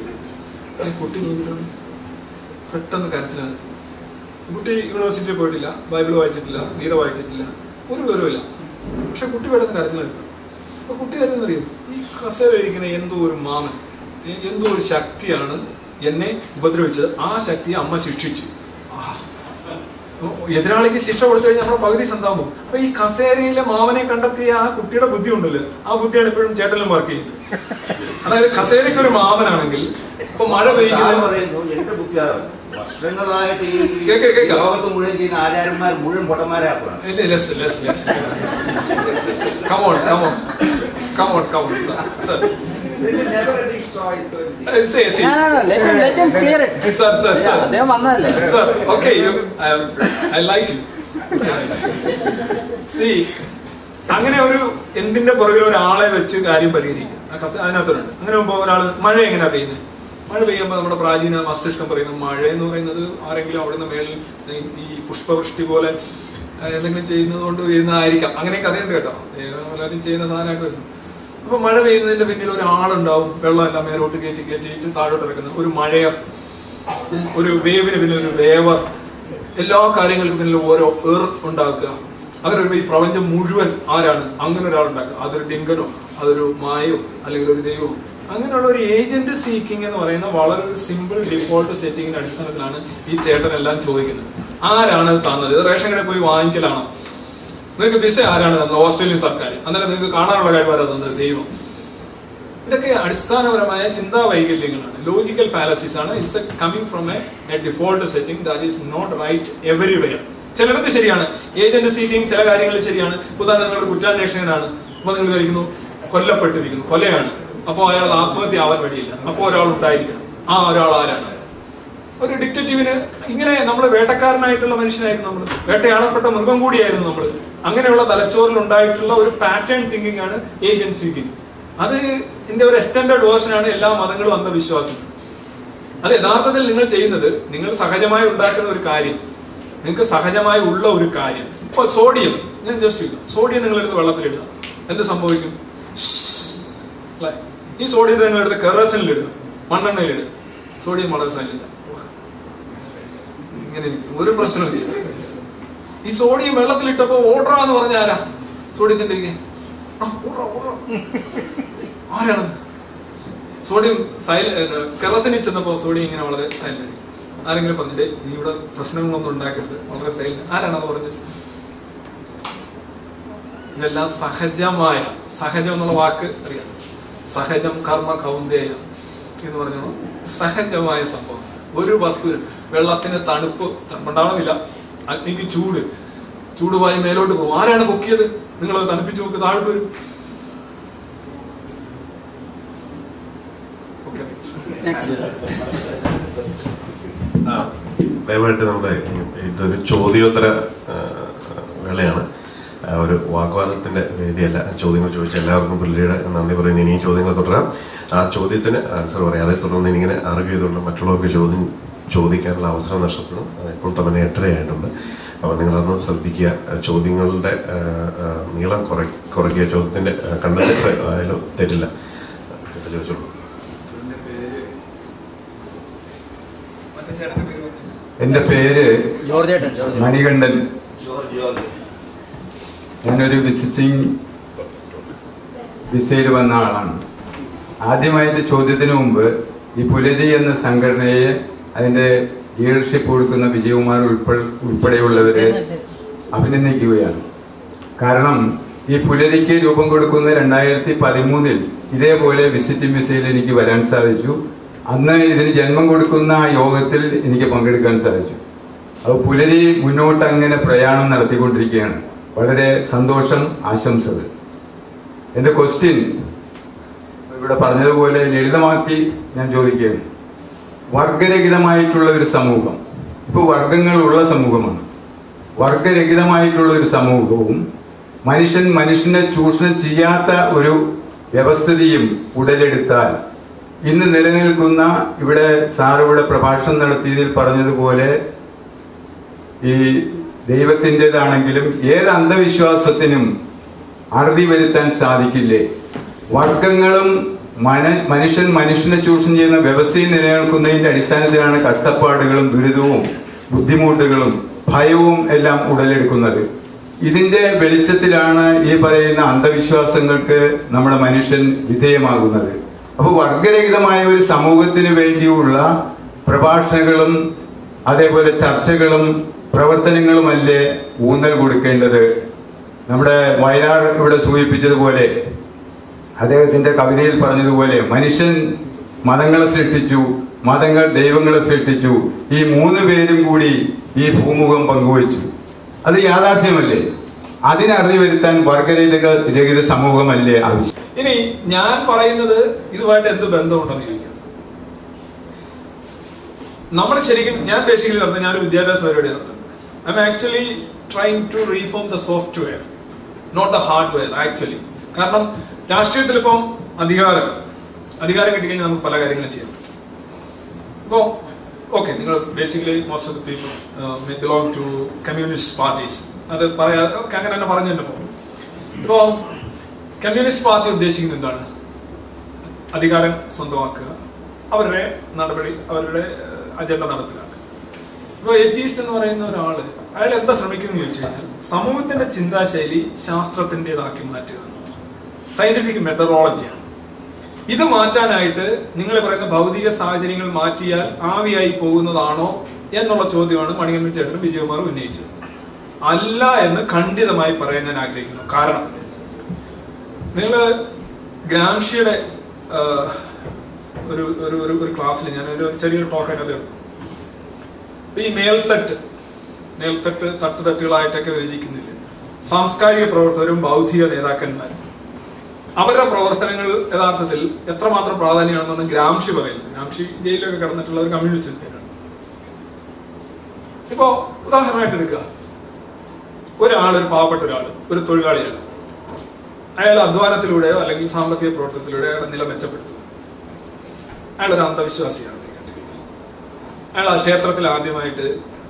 ഈ കുട്ടി നോക്കിയിട്ടാണ് പെട്ടെന്ന് കരച്ചിലാണ് കുട്ടി യൂണിവേഴ്സിറ്റിയിൽ പോയിട്ടില്ല ബൈബിൾ വായിച്ചിട്ടില്ല ഗീത വായിച്ചിട്ടില്ല ഒരു വിവരമില്ല പക്ഷെ കുട്ടി പെട്ടെന്ന് കരച്ചിലെടുക്കും അപ്പൊ കുട്ടി കാര്യം അറിയും ഈ കസേര ഇരിക്കുന്ന എന്തോ ഒരു മാമൻ എ- എന്തോ ഒരു ശക്തിയാണ് എന്നെ ഉപദ്രവിച്ചത് ആ ശക്തിയെ അമ്മ ശിക്ഷിച്ചു ആഹാ. എതിരാളിക്ക് ശിക്ഷ കൊടുത്തു കഴിഞ്ഞാൽ നമ്മുടെ പകുതി സന്താവും അപ്പൊ ഈ കസേരയിലെ മാമനെ കണ്ടെത്തിയ ആ കുട്ടിയുടെ ബുദ്ധി ഉണ്ടല്ലോ ആ ബുദ്ധിയാണ് ഇപ്പോഴും ചേട്ടനും വർക്ക് ചെയ്യുന്നത് അതായത് കസേരയ്ക്ക് ഒരു മാമനാണെങ്കിൽ ഇപ്പൊ മഴ സാറ് പെയ്യുന്നത് പറയുന്നു എന്റെ ബുദ്ധി അതാണ്. വർഷങ്ങളായിട്ട് ഈ ഈ കേക്ക്, കേക്ക്. ലോകത്ത് മുഴുവൻ ചെയ്യുന്ന ആചാര്യന്മാർ മുഴുവൻ പൊട്ടന്മാരാക്കുകയാണ് ഇല്ല, less, less, less, less. Come on, come on. Come on, come on, sir. Sir. Uh, say, say. No, no, no, let him, let him clear it. Sir, sir, sir. അദ്ദേഹം വന്നതല്ലേ Sir, okay, you, um, I like you. See, അങ്ങനെ ഒരു എന്തിന്റെ പുറകിൽ ഒരാളെ വെച്ച് കാര്യം പരിഹരിക്കും ആ കസ- അതിനകത്തുണ്ട് അങ്ങനെ മുമ്പ് ഒരാൾ മഴ എങ്ങനെയാ പെയ്യുന്നത് മഴ പെയ്യുമ്പോൾ നമ്മുടെ പ്രാചീന മസ്തിഷ്കം പറയുന്നത് മഴ എന്ന് പറയുന്നത് ആരെങ്കിലും അവിടെ നിന്ന് മേളിൽ ഈ- ഈ പുഷ്പവൃഷ്ടി പോലെ ആ, എന്തെങ്കിലും ചെയ്യുന്നത് കൊണ്ട് വരുന്നതായിരിക്കാം അങ്ങനെ കഥയുണ്ട് കേട്ടോ ദൈവം എല്ലാവരും ചെയ്യുന്ന സാധനമൊക്കെ വരുന്നു അപ്പൊ മഴ പെയ്യുന്നതിന്റെ പിന്നിൽ ഒരാളുണ്ടാവും വെള്ളം എല്ലാം മേലോട്ട് കയറ്റി കയറ്റിയിട്ട് താഴോട്ട് ഇറക്കുന്ന ഒരു മഴയർ ഒരു വേവിന് പിന്നിൽ ഒരു വേവർ എല്ലാ കാര്യങ്ങൾക്കും പിന്നിൽ ഓരോ ഏർ ഉണ്ടാക്കുക അങ്ങനെ ഒരു ഈ പ്രപഞ്ചം മുഴുവൻ ആരാണ് അങ്ങനെ ഒരാൾ ഉണ്ടാക്കുക അതൊരു ഡിങ്കനോ അതൊരു മായോ അല്ലെങ്കിൽ ഒരു ദൈവമോ അങ്ങനെയുള്ള ഒരു ഏജന്റ് സീക്കിംഗ് എന്ന് പറയുന്ന വളരെ സിമ്പിൾ ഡിഫോൾട്ട് സെറ്റിംഗിന്റെ അടിസ്ഥാനത്തിലാണ് ഈ ചേട്ടൻ എല്ലാം ചോദിക്കുന്നത് ആരാണ് ഇത് തന്നത് ഇത് റേഷൻ കടയിൽ പോയി വാങ്ങിക്കലാണോ നിങ്ങൾക്ക് വിസ ആരാണ് തന്നത് ഓസ്ട്രേലിയൻ സർക്കാർ അന്നേരം നിങ്ങൾക്ക് കാണാനുള്ള കഴിവാരാ തന്നത് ദൈവം ഇതൊക്കെ അടിസ്ഥാനപരമായ ചിന്താ വൈകല്യങ്ങളാണ് ലോജിക്കൽ പാലസീസ് ആണ് it's coming from a default setting that is not right everywhere ചിലർക്ക് ശരിയാണ് ഏജന്റ് സീറ്റിംഗ് ചില കാര്യങ്ങളിൽ ശരിയാണ് ഉദാഹരണം നിങ്ങൾ കുറ്റാന്വേഷകനാണ് അപ്പൊ നിങ്ങൾ കഴിക്കുന്നു കൊല്ലപ്പെട്ടിരിക്കുന്നു കൊലയാണ് അപ്പോൾ അയാൾ ആത്മഹത്യ ആവാൻ വഴിയില്ല അപ്പോൾ ഒരാൾ ഉണ്ടായിരിക്കണം ആ ഒരാൾ ആരാണ് ഒരു ഡിക്റ്റേറ്റീവിന് ഇങ്ങനെ നമ്മൾ വേട്ടക്കാരനായിട്ടുള്ള മനുഷ്യനായിരുന്നു നമ്മൾ വേട്ടയാടപ്പെട്ട മൃഗം കൂടിയായിരുന്നു നമ്മൾ അങ്ങനെയുള്ള തലച്ചോറിൽ ഉണ്ടായിട്ടുള്ള ഒരു പാറ്റേൺ തിങ്കിങ് ആണ് ഏജൻസി തിങ്കിങ് അത് ഇതിന്റെ ഒരു എക്സ്റ്റൻഡഡ് വേർഷൻ ആണ് എല്ലാ മതങ്ങളും അന്ധവിശ്വാസം അത് യഥാർത്ഥത്തിൽ നിങ്ങൾ ചെയ്യുന്നത് നിങ്ങൾ സഹജമായി ഉണ്ടാക്കുന്ന ഒരു കാര്യം നിങ്ങൾക്ക് സഹജമായി ഉള്ള ഒരു കാര്യം ഇപ്പോൾ സോഡിയം ഞാൻ ജസ്റ്റ് സോഡിയം നിങ്ങളെടുത്ത് വെള്ളത്തിലിടുക എന്ത് സംഭവിക്കും അല്ലേ? ഈ സോഡിയം നിങ്ങളെടുത്ത് കെറോസിനിലിടുക മണ്ണെണ്ണയിലിടുക സോഡിയം വളരെ സൈലന്റ് ഇങ്ങനെ ഇരിക്കും. ഒരു പ്രശ്നമില്ല ഈ സോഡിയം വെള്ളത്തിലിട്ടപ്പോ ഓർഡർ എന്ന് പറഞ്ഞ ആരാ സോഡിയത്തിന്റെ ഇരിക്കെ? ആ, ഓർഡർ, ഓർഡർ. ആരാണ് സോഡിയം സൈല കെറസിനിൽ ചെന്നപ്പോ സോഡിയം ഇങ്ങനെ വളരെ സൈലന്റ് ആരെങ്കിലും പറഞ്ഞിട്ട് നീ ഇവിടെ പ്രശ്നങ്ങളൊന്നും ഉണ്ടാക്കരുത് വളരെ സൈലന്റ് ആരാണത് പറഞ്ഞത് ഇതെല്ലാം സഹജമായ സഹജം എന്നുള്ള വാക്ക് അറിയാം സഹജം കർമ്മ കൗന്ദേയ എന്ന് പറഞ്ഞു സഹജമായ സംഭവം ഒരു വസ്തു വെള്ളത്തിന് തണുപ്പ് തണുപ്പുണ്ടാവണമെന്നില്ല അഗ്നിക്ക് ചൂട് ചൂടുമായി മേലോട്ട് പോകും ആരാണ് പൊക്കിയത് നിങ്ങൾ അത് തണുപ്പിച്ച് നോക്ക് താഴോട്ട് വരും ഓക്കെ ആ, ദയവായിട്ട് നമ്മുടെ ഇതൊരു ചോദ്യോത്തര ആ, വേളയാണ് ആ, ഒരു വാഗ്വാദത്തിന്റെ വേദിയല്ല ചോദ്യങ്ങൾ ചോദിച്ച എല്ലാവർക്കും പുള്ളിയുടെ നന്ദി പറയുന്നു ഇനിയും ചോദ്യങ്ങൾ തുടരാം ആ ചോദ്യത്തിന് ആൻസർ പറയാം അതേ തുടർന്ന് ഇങ്ങനെ അറിവ് ചെയ്തുകൊണ്ട് മറ്റുള്ളവർക്ക് ചോദ്യം ചോദിക്കാനുള്ള അവസരം നഷ്ടപ്പെടും അത് ഇപ്പോൾ തന്നെ എട്ടരയായിട്ടുണ്ട് അപ്പോൾ നിങ്ങളതൊന്ന് ശ്രദ്ധിക്കുക ആ, ചോദ്യങ്ങളുടെ ആ, ആ, നീളം കുറ കുറയ്ക്കുക ചോദ്യത്തിന്റെ കണ്ടന്റ് ആയാലും തെറ്റില്ല ചോദിച്ചോളൂ മറ്റേ ചേട്ടന്റെ പേര് പറഞ്ഞു എൻ്റെ പേര് ജോർജ് ഏട്ടൻ ജോർജ് മണികണ്ഠൻ ജോർജ് ജോർജ് ഞാനൊരു വിസിറ്റിംഗ് വിസയിൽ വന്ന ആളാണ് ആദ്യമായിട്ട് ചോദ്യത്തിന് മുമ്പ് ഈ പുലരി എന്ന സംഘടനയെ അതിന്റെ ലീഡർഷിപ്പ് കൊടുക്കുന്ന വിജയകുമാർ ഉൾപ്പെടെ ഉൾപ്പെടെയുള്ളവരെ അഭിനന്ദിക്കുകയാണ് കാരണം ഈ പുലരിക്ക് രൂപം കൊടുക്കുന്ന രണ്ടായിരത്തി പതിമൂന്നിൽ ഇതേപോലെ വിസിറ്റിംഗ് വിസയിൽ എനിക്ക് വരാൻ സാധിച്ചു അന്ന് ഇതിന് ജന്മം കൊടുക്കുന്ന ആ യോഗത്തിൽ എനിക്ക് പങ്കെടുക്കാൻ സാധിച്ചു അപ്പോൾ പുലരി മുന്നോട്ട് അങ്ങനെ പ്രയാണം നടത്തിക്കൊണ്ടിരിക്കുകയാണ് വളരെ സന്തോഷം ആശംസകൾ എൻ്റെ ക്വസ്റ്റ്യൻ ഇവിടെ പറഞ്ഞതുപോലെ ലളിതമാക്കി ഞാൻ ചോദിക്കുകയാണ് വർഗരഹിതമായിട്ടുള്ള ഒരു സമൂഹം ഇപ്പോൾ വർഗങ്ങളുള്ള സമൂഹമാണ് വർഗരഹിതമായിട്ടുള്ള ഒരു സമൂഹവും മനുഷ്യൻ മനുഷ്യനെ ചൂഷണം ചെയ്യാത്ത ഒരു വ്യവസ്ഥിതിയും ഉടലെടുത്താൽ ഇന്ന് നിലനിൽക്കുന്ന ഇവിടെ സാർ ഇവിടെ പ്രഭാഷണം നടത്തിയതിൽ പറഞ്ഞതുപോലെ ഈ ദൈവത്തിൻ്റെതാണെങ്കിലും ഏത് അന്ധവിശ്വാസത്തിനും അറുതി വരുത്താൻ സാധിക്കില്ലേ വർഗങ്ങളും മന മനുഷ്യൻ മനുഷ്യനെ ചൂഷണം ചെയ്യുന്ന വ്യവസ്ഥയും നിലനിൽക്കുന്നതിന്റെ അടിസ്ഥാനത്തിലാണ് കഷ്ടപ്പാടുകളും ദുരിതവും ബുദ്ധിമുട്ടുകളും ഭയവും എല്ലാം ഉടലെടുക്കുന്നത് ഇതിന്റെ വെളിച്ചത്തിലാണ് ഈ പറയുന്ന അന്ധവിശ്വാസങ്ങൾക്ക് നമ്മുടെ മനുഷ്യൻ വിധേയമാകുന്നത് അപ്പോൾ വർഗരഹിതമായ ഒരു സമൂഹത്തിന് വേണ്ടിയുള്ള പ്രഭാഷണങ്ങളും അതേപോലെ ചർച്ചകളും പ്രവർത്തനങ്ങളുമല്ലേ ഊന്നൽ കൊടുക്കേണ്ടത് നമ്മുടെ വയനാട് ഇവിടെ സൂചിപ്പിച്ചതുപോലെ അദ്ദേഹത്തിന്റെ കവിതയിൽ പറഞ്ഞതുപോലെ മനുഷ്യൻ മതങ്ങളെ സൃഷ്ടിച്ചു മതങ്ങൾ ദൈവങ്ങളെ സൃഷ്ടിച്ചു ഈ മൂന്ന് പേരും കൂടി ഈ ഭൂമുഖം പങ്കുവച്ചു അത് യാഥാർത്ഥ്യമല്ലേ അതിനെ അറിഞ്ഞു വരുത്താൻ വർഗരഹിത രഹിത സമൂഹമല്ലേ ആവശ്യം ഇനി ഞാൻ പറയുന്നത് ഇതുമായിട്ട് എന്ത് ബന്ധമുണ്ടെന്ന് ചോദിക്കാം നമ്മൾ ശരിക്കും ഞാൻ ബേസിക്കലി നടത്തുന്നത് ഞാനൊരു വിദ്യാഭ്യാസ പരിപാടി നടത്തുന്നത് I'm actually trying to reform the software not the hardware actually കാരണം രാഷ്ട്രീയത്തിൽ ഇപ്പം അധികാരം അധികാരം കിട്ടിക്കഴിഞ്ഞാൽ നമുക്ക് പല കാര്യങ്ങളും ചെയ്യാം ഇപ്പോ ഓക്കെ നിങ്ങൾ basically most of the people belong to communist parties അത് പറയാ ഒക്കെ അങ്ങനെ തന്നെ പറഞ്ഞു തന്നെ പോകും ഇപ്പോ കമ്മ്യൂണിസ്റ്റ് പാർട്ടി ഉദ്ദേശിക്കുന്നത് എന്താണ് അധികാരം സ്വന്തമാക്കുക അവരുടെ നടപടി അവരുടെ അജണ്ട നടപ്പിലാക്കുക ഇപ്പൊ എത്തീസ്റ്റ് എന്ന് പറയുന്ന ഒരാള് അയാൾ എന്താ ശ്രമിക്കുന്നു ചോദിച്ചു കഴിഞ്ഞാൽ സമൂഹത്തിന്റെ ചിന്താശൈലി ശാസ്ത്രത്തിൻ്റെതാക്കി മാറ്റുക സയന്റിഫിക് മെത്തഡോളജിയാണ് ഇത് മാറ്റാനായിട്ട് നിങ്ങൾ പറയുന്ന ഭൗതിക സാഹചര്യങ്ങൾ മാറ്റിയാൽ ആവിയായി പോകുന്നതാണോ എന്നുള്ള ചോദ്യമാണ് മണികണ്ഠൻ ചേട്ടനും വിജയകുമാർ ഉന്നയിച്ചത് അല്ല എന്ന് ഖണ്ഡിതമായി പറയാൻ ഞാൻ ആഗ്രഹിക്കുന്നു കാരണം നിങ്ങൾ ഗ്രാംഷിയുടെ ആ, ഒരു ഒരു ഒരു ഒരു ക്ലാസ്സിൽ ഞാൻ ഒരു ചെറിയൊരു ടോക്ക് അതിനകത്ത് എടുത്തു ഇപ്പൊ ഈ മേൽത്തട്ട് മേൽത്തട്ട് തട്ട് തട്ടുകളായിട്ടൊക്കെ വിഭജിക്കുന്നില്ല സാംസ്കാരിക പ്രവർത്തകരും ബൗദ്ധിക നേതാക്കന്മാരും അവരുടെ പ്രവർത്തനങ്ങൾ യഥാർത്ഥത്തിൽ എത്രമാത്രം പ്രാധാന്യമാണെന്നാണ് ഗ്രാംഷി പറയുന്നത് ഗ്രാംഷി ജയിലിലൊക്കെ കിടന്നിട്ടുള്ള ഒരു കമ്മ്യൂണിസ്റ്റ് ചിന്തയാണ് ഇപ്പോ ഉദാഹരണമായിട്ട് എടുക്കുക ഒരാൾ ഒരു പാവപ്പെട്ട ഒരാൾ ഒരു തൊഴിലാളിയാണ് അയാൾ അധ്വാനത്തിലൂടെയോ അല്ലെങ്കിൽ സാമ്പത്തിക പ്രവർത്തനത്തിലൂടെയോ അയാളുടെ നില മെച്ചപ്പെടുത്തും അയാൾ ഒരു അന്ധവിശ്വാസിയാണ് അയാൾ ആ ക്ഷേത്രത്തിൽ ആദ്യമായിട്ട്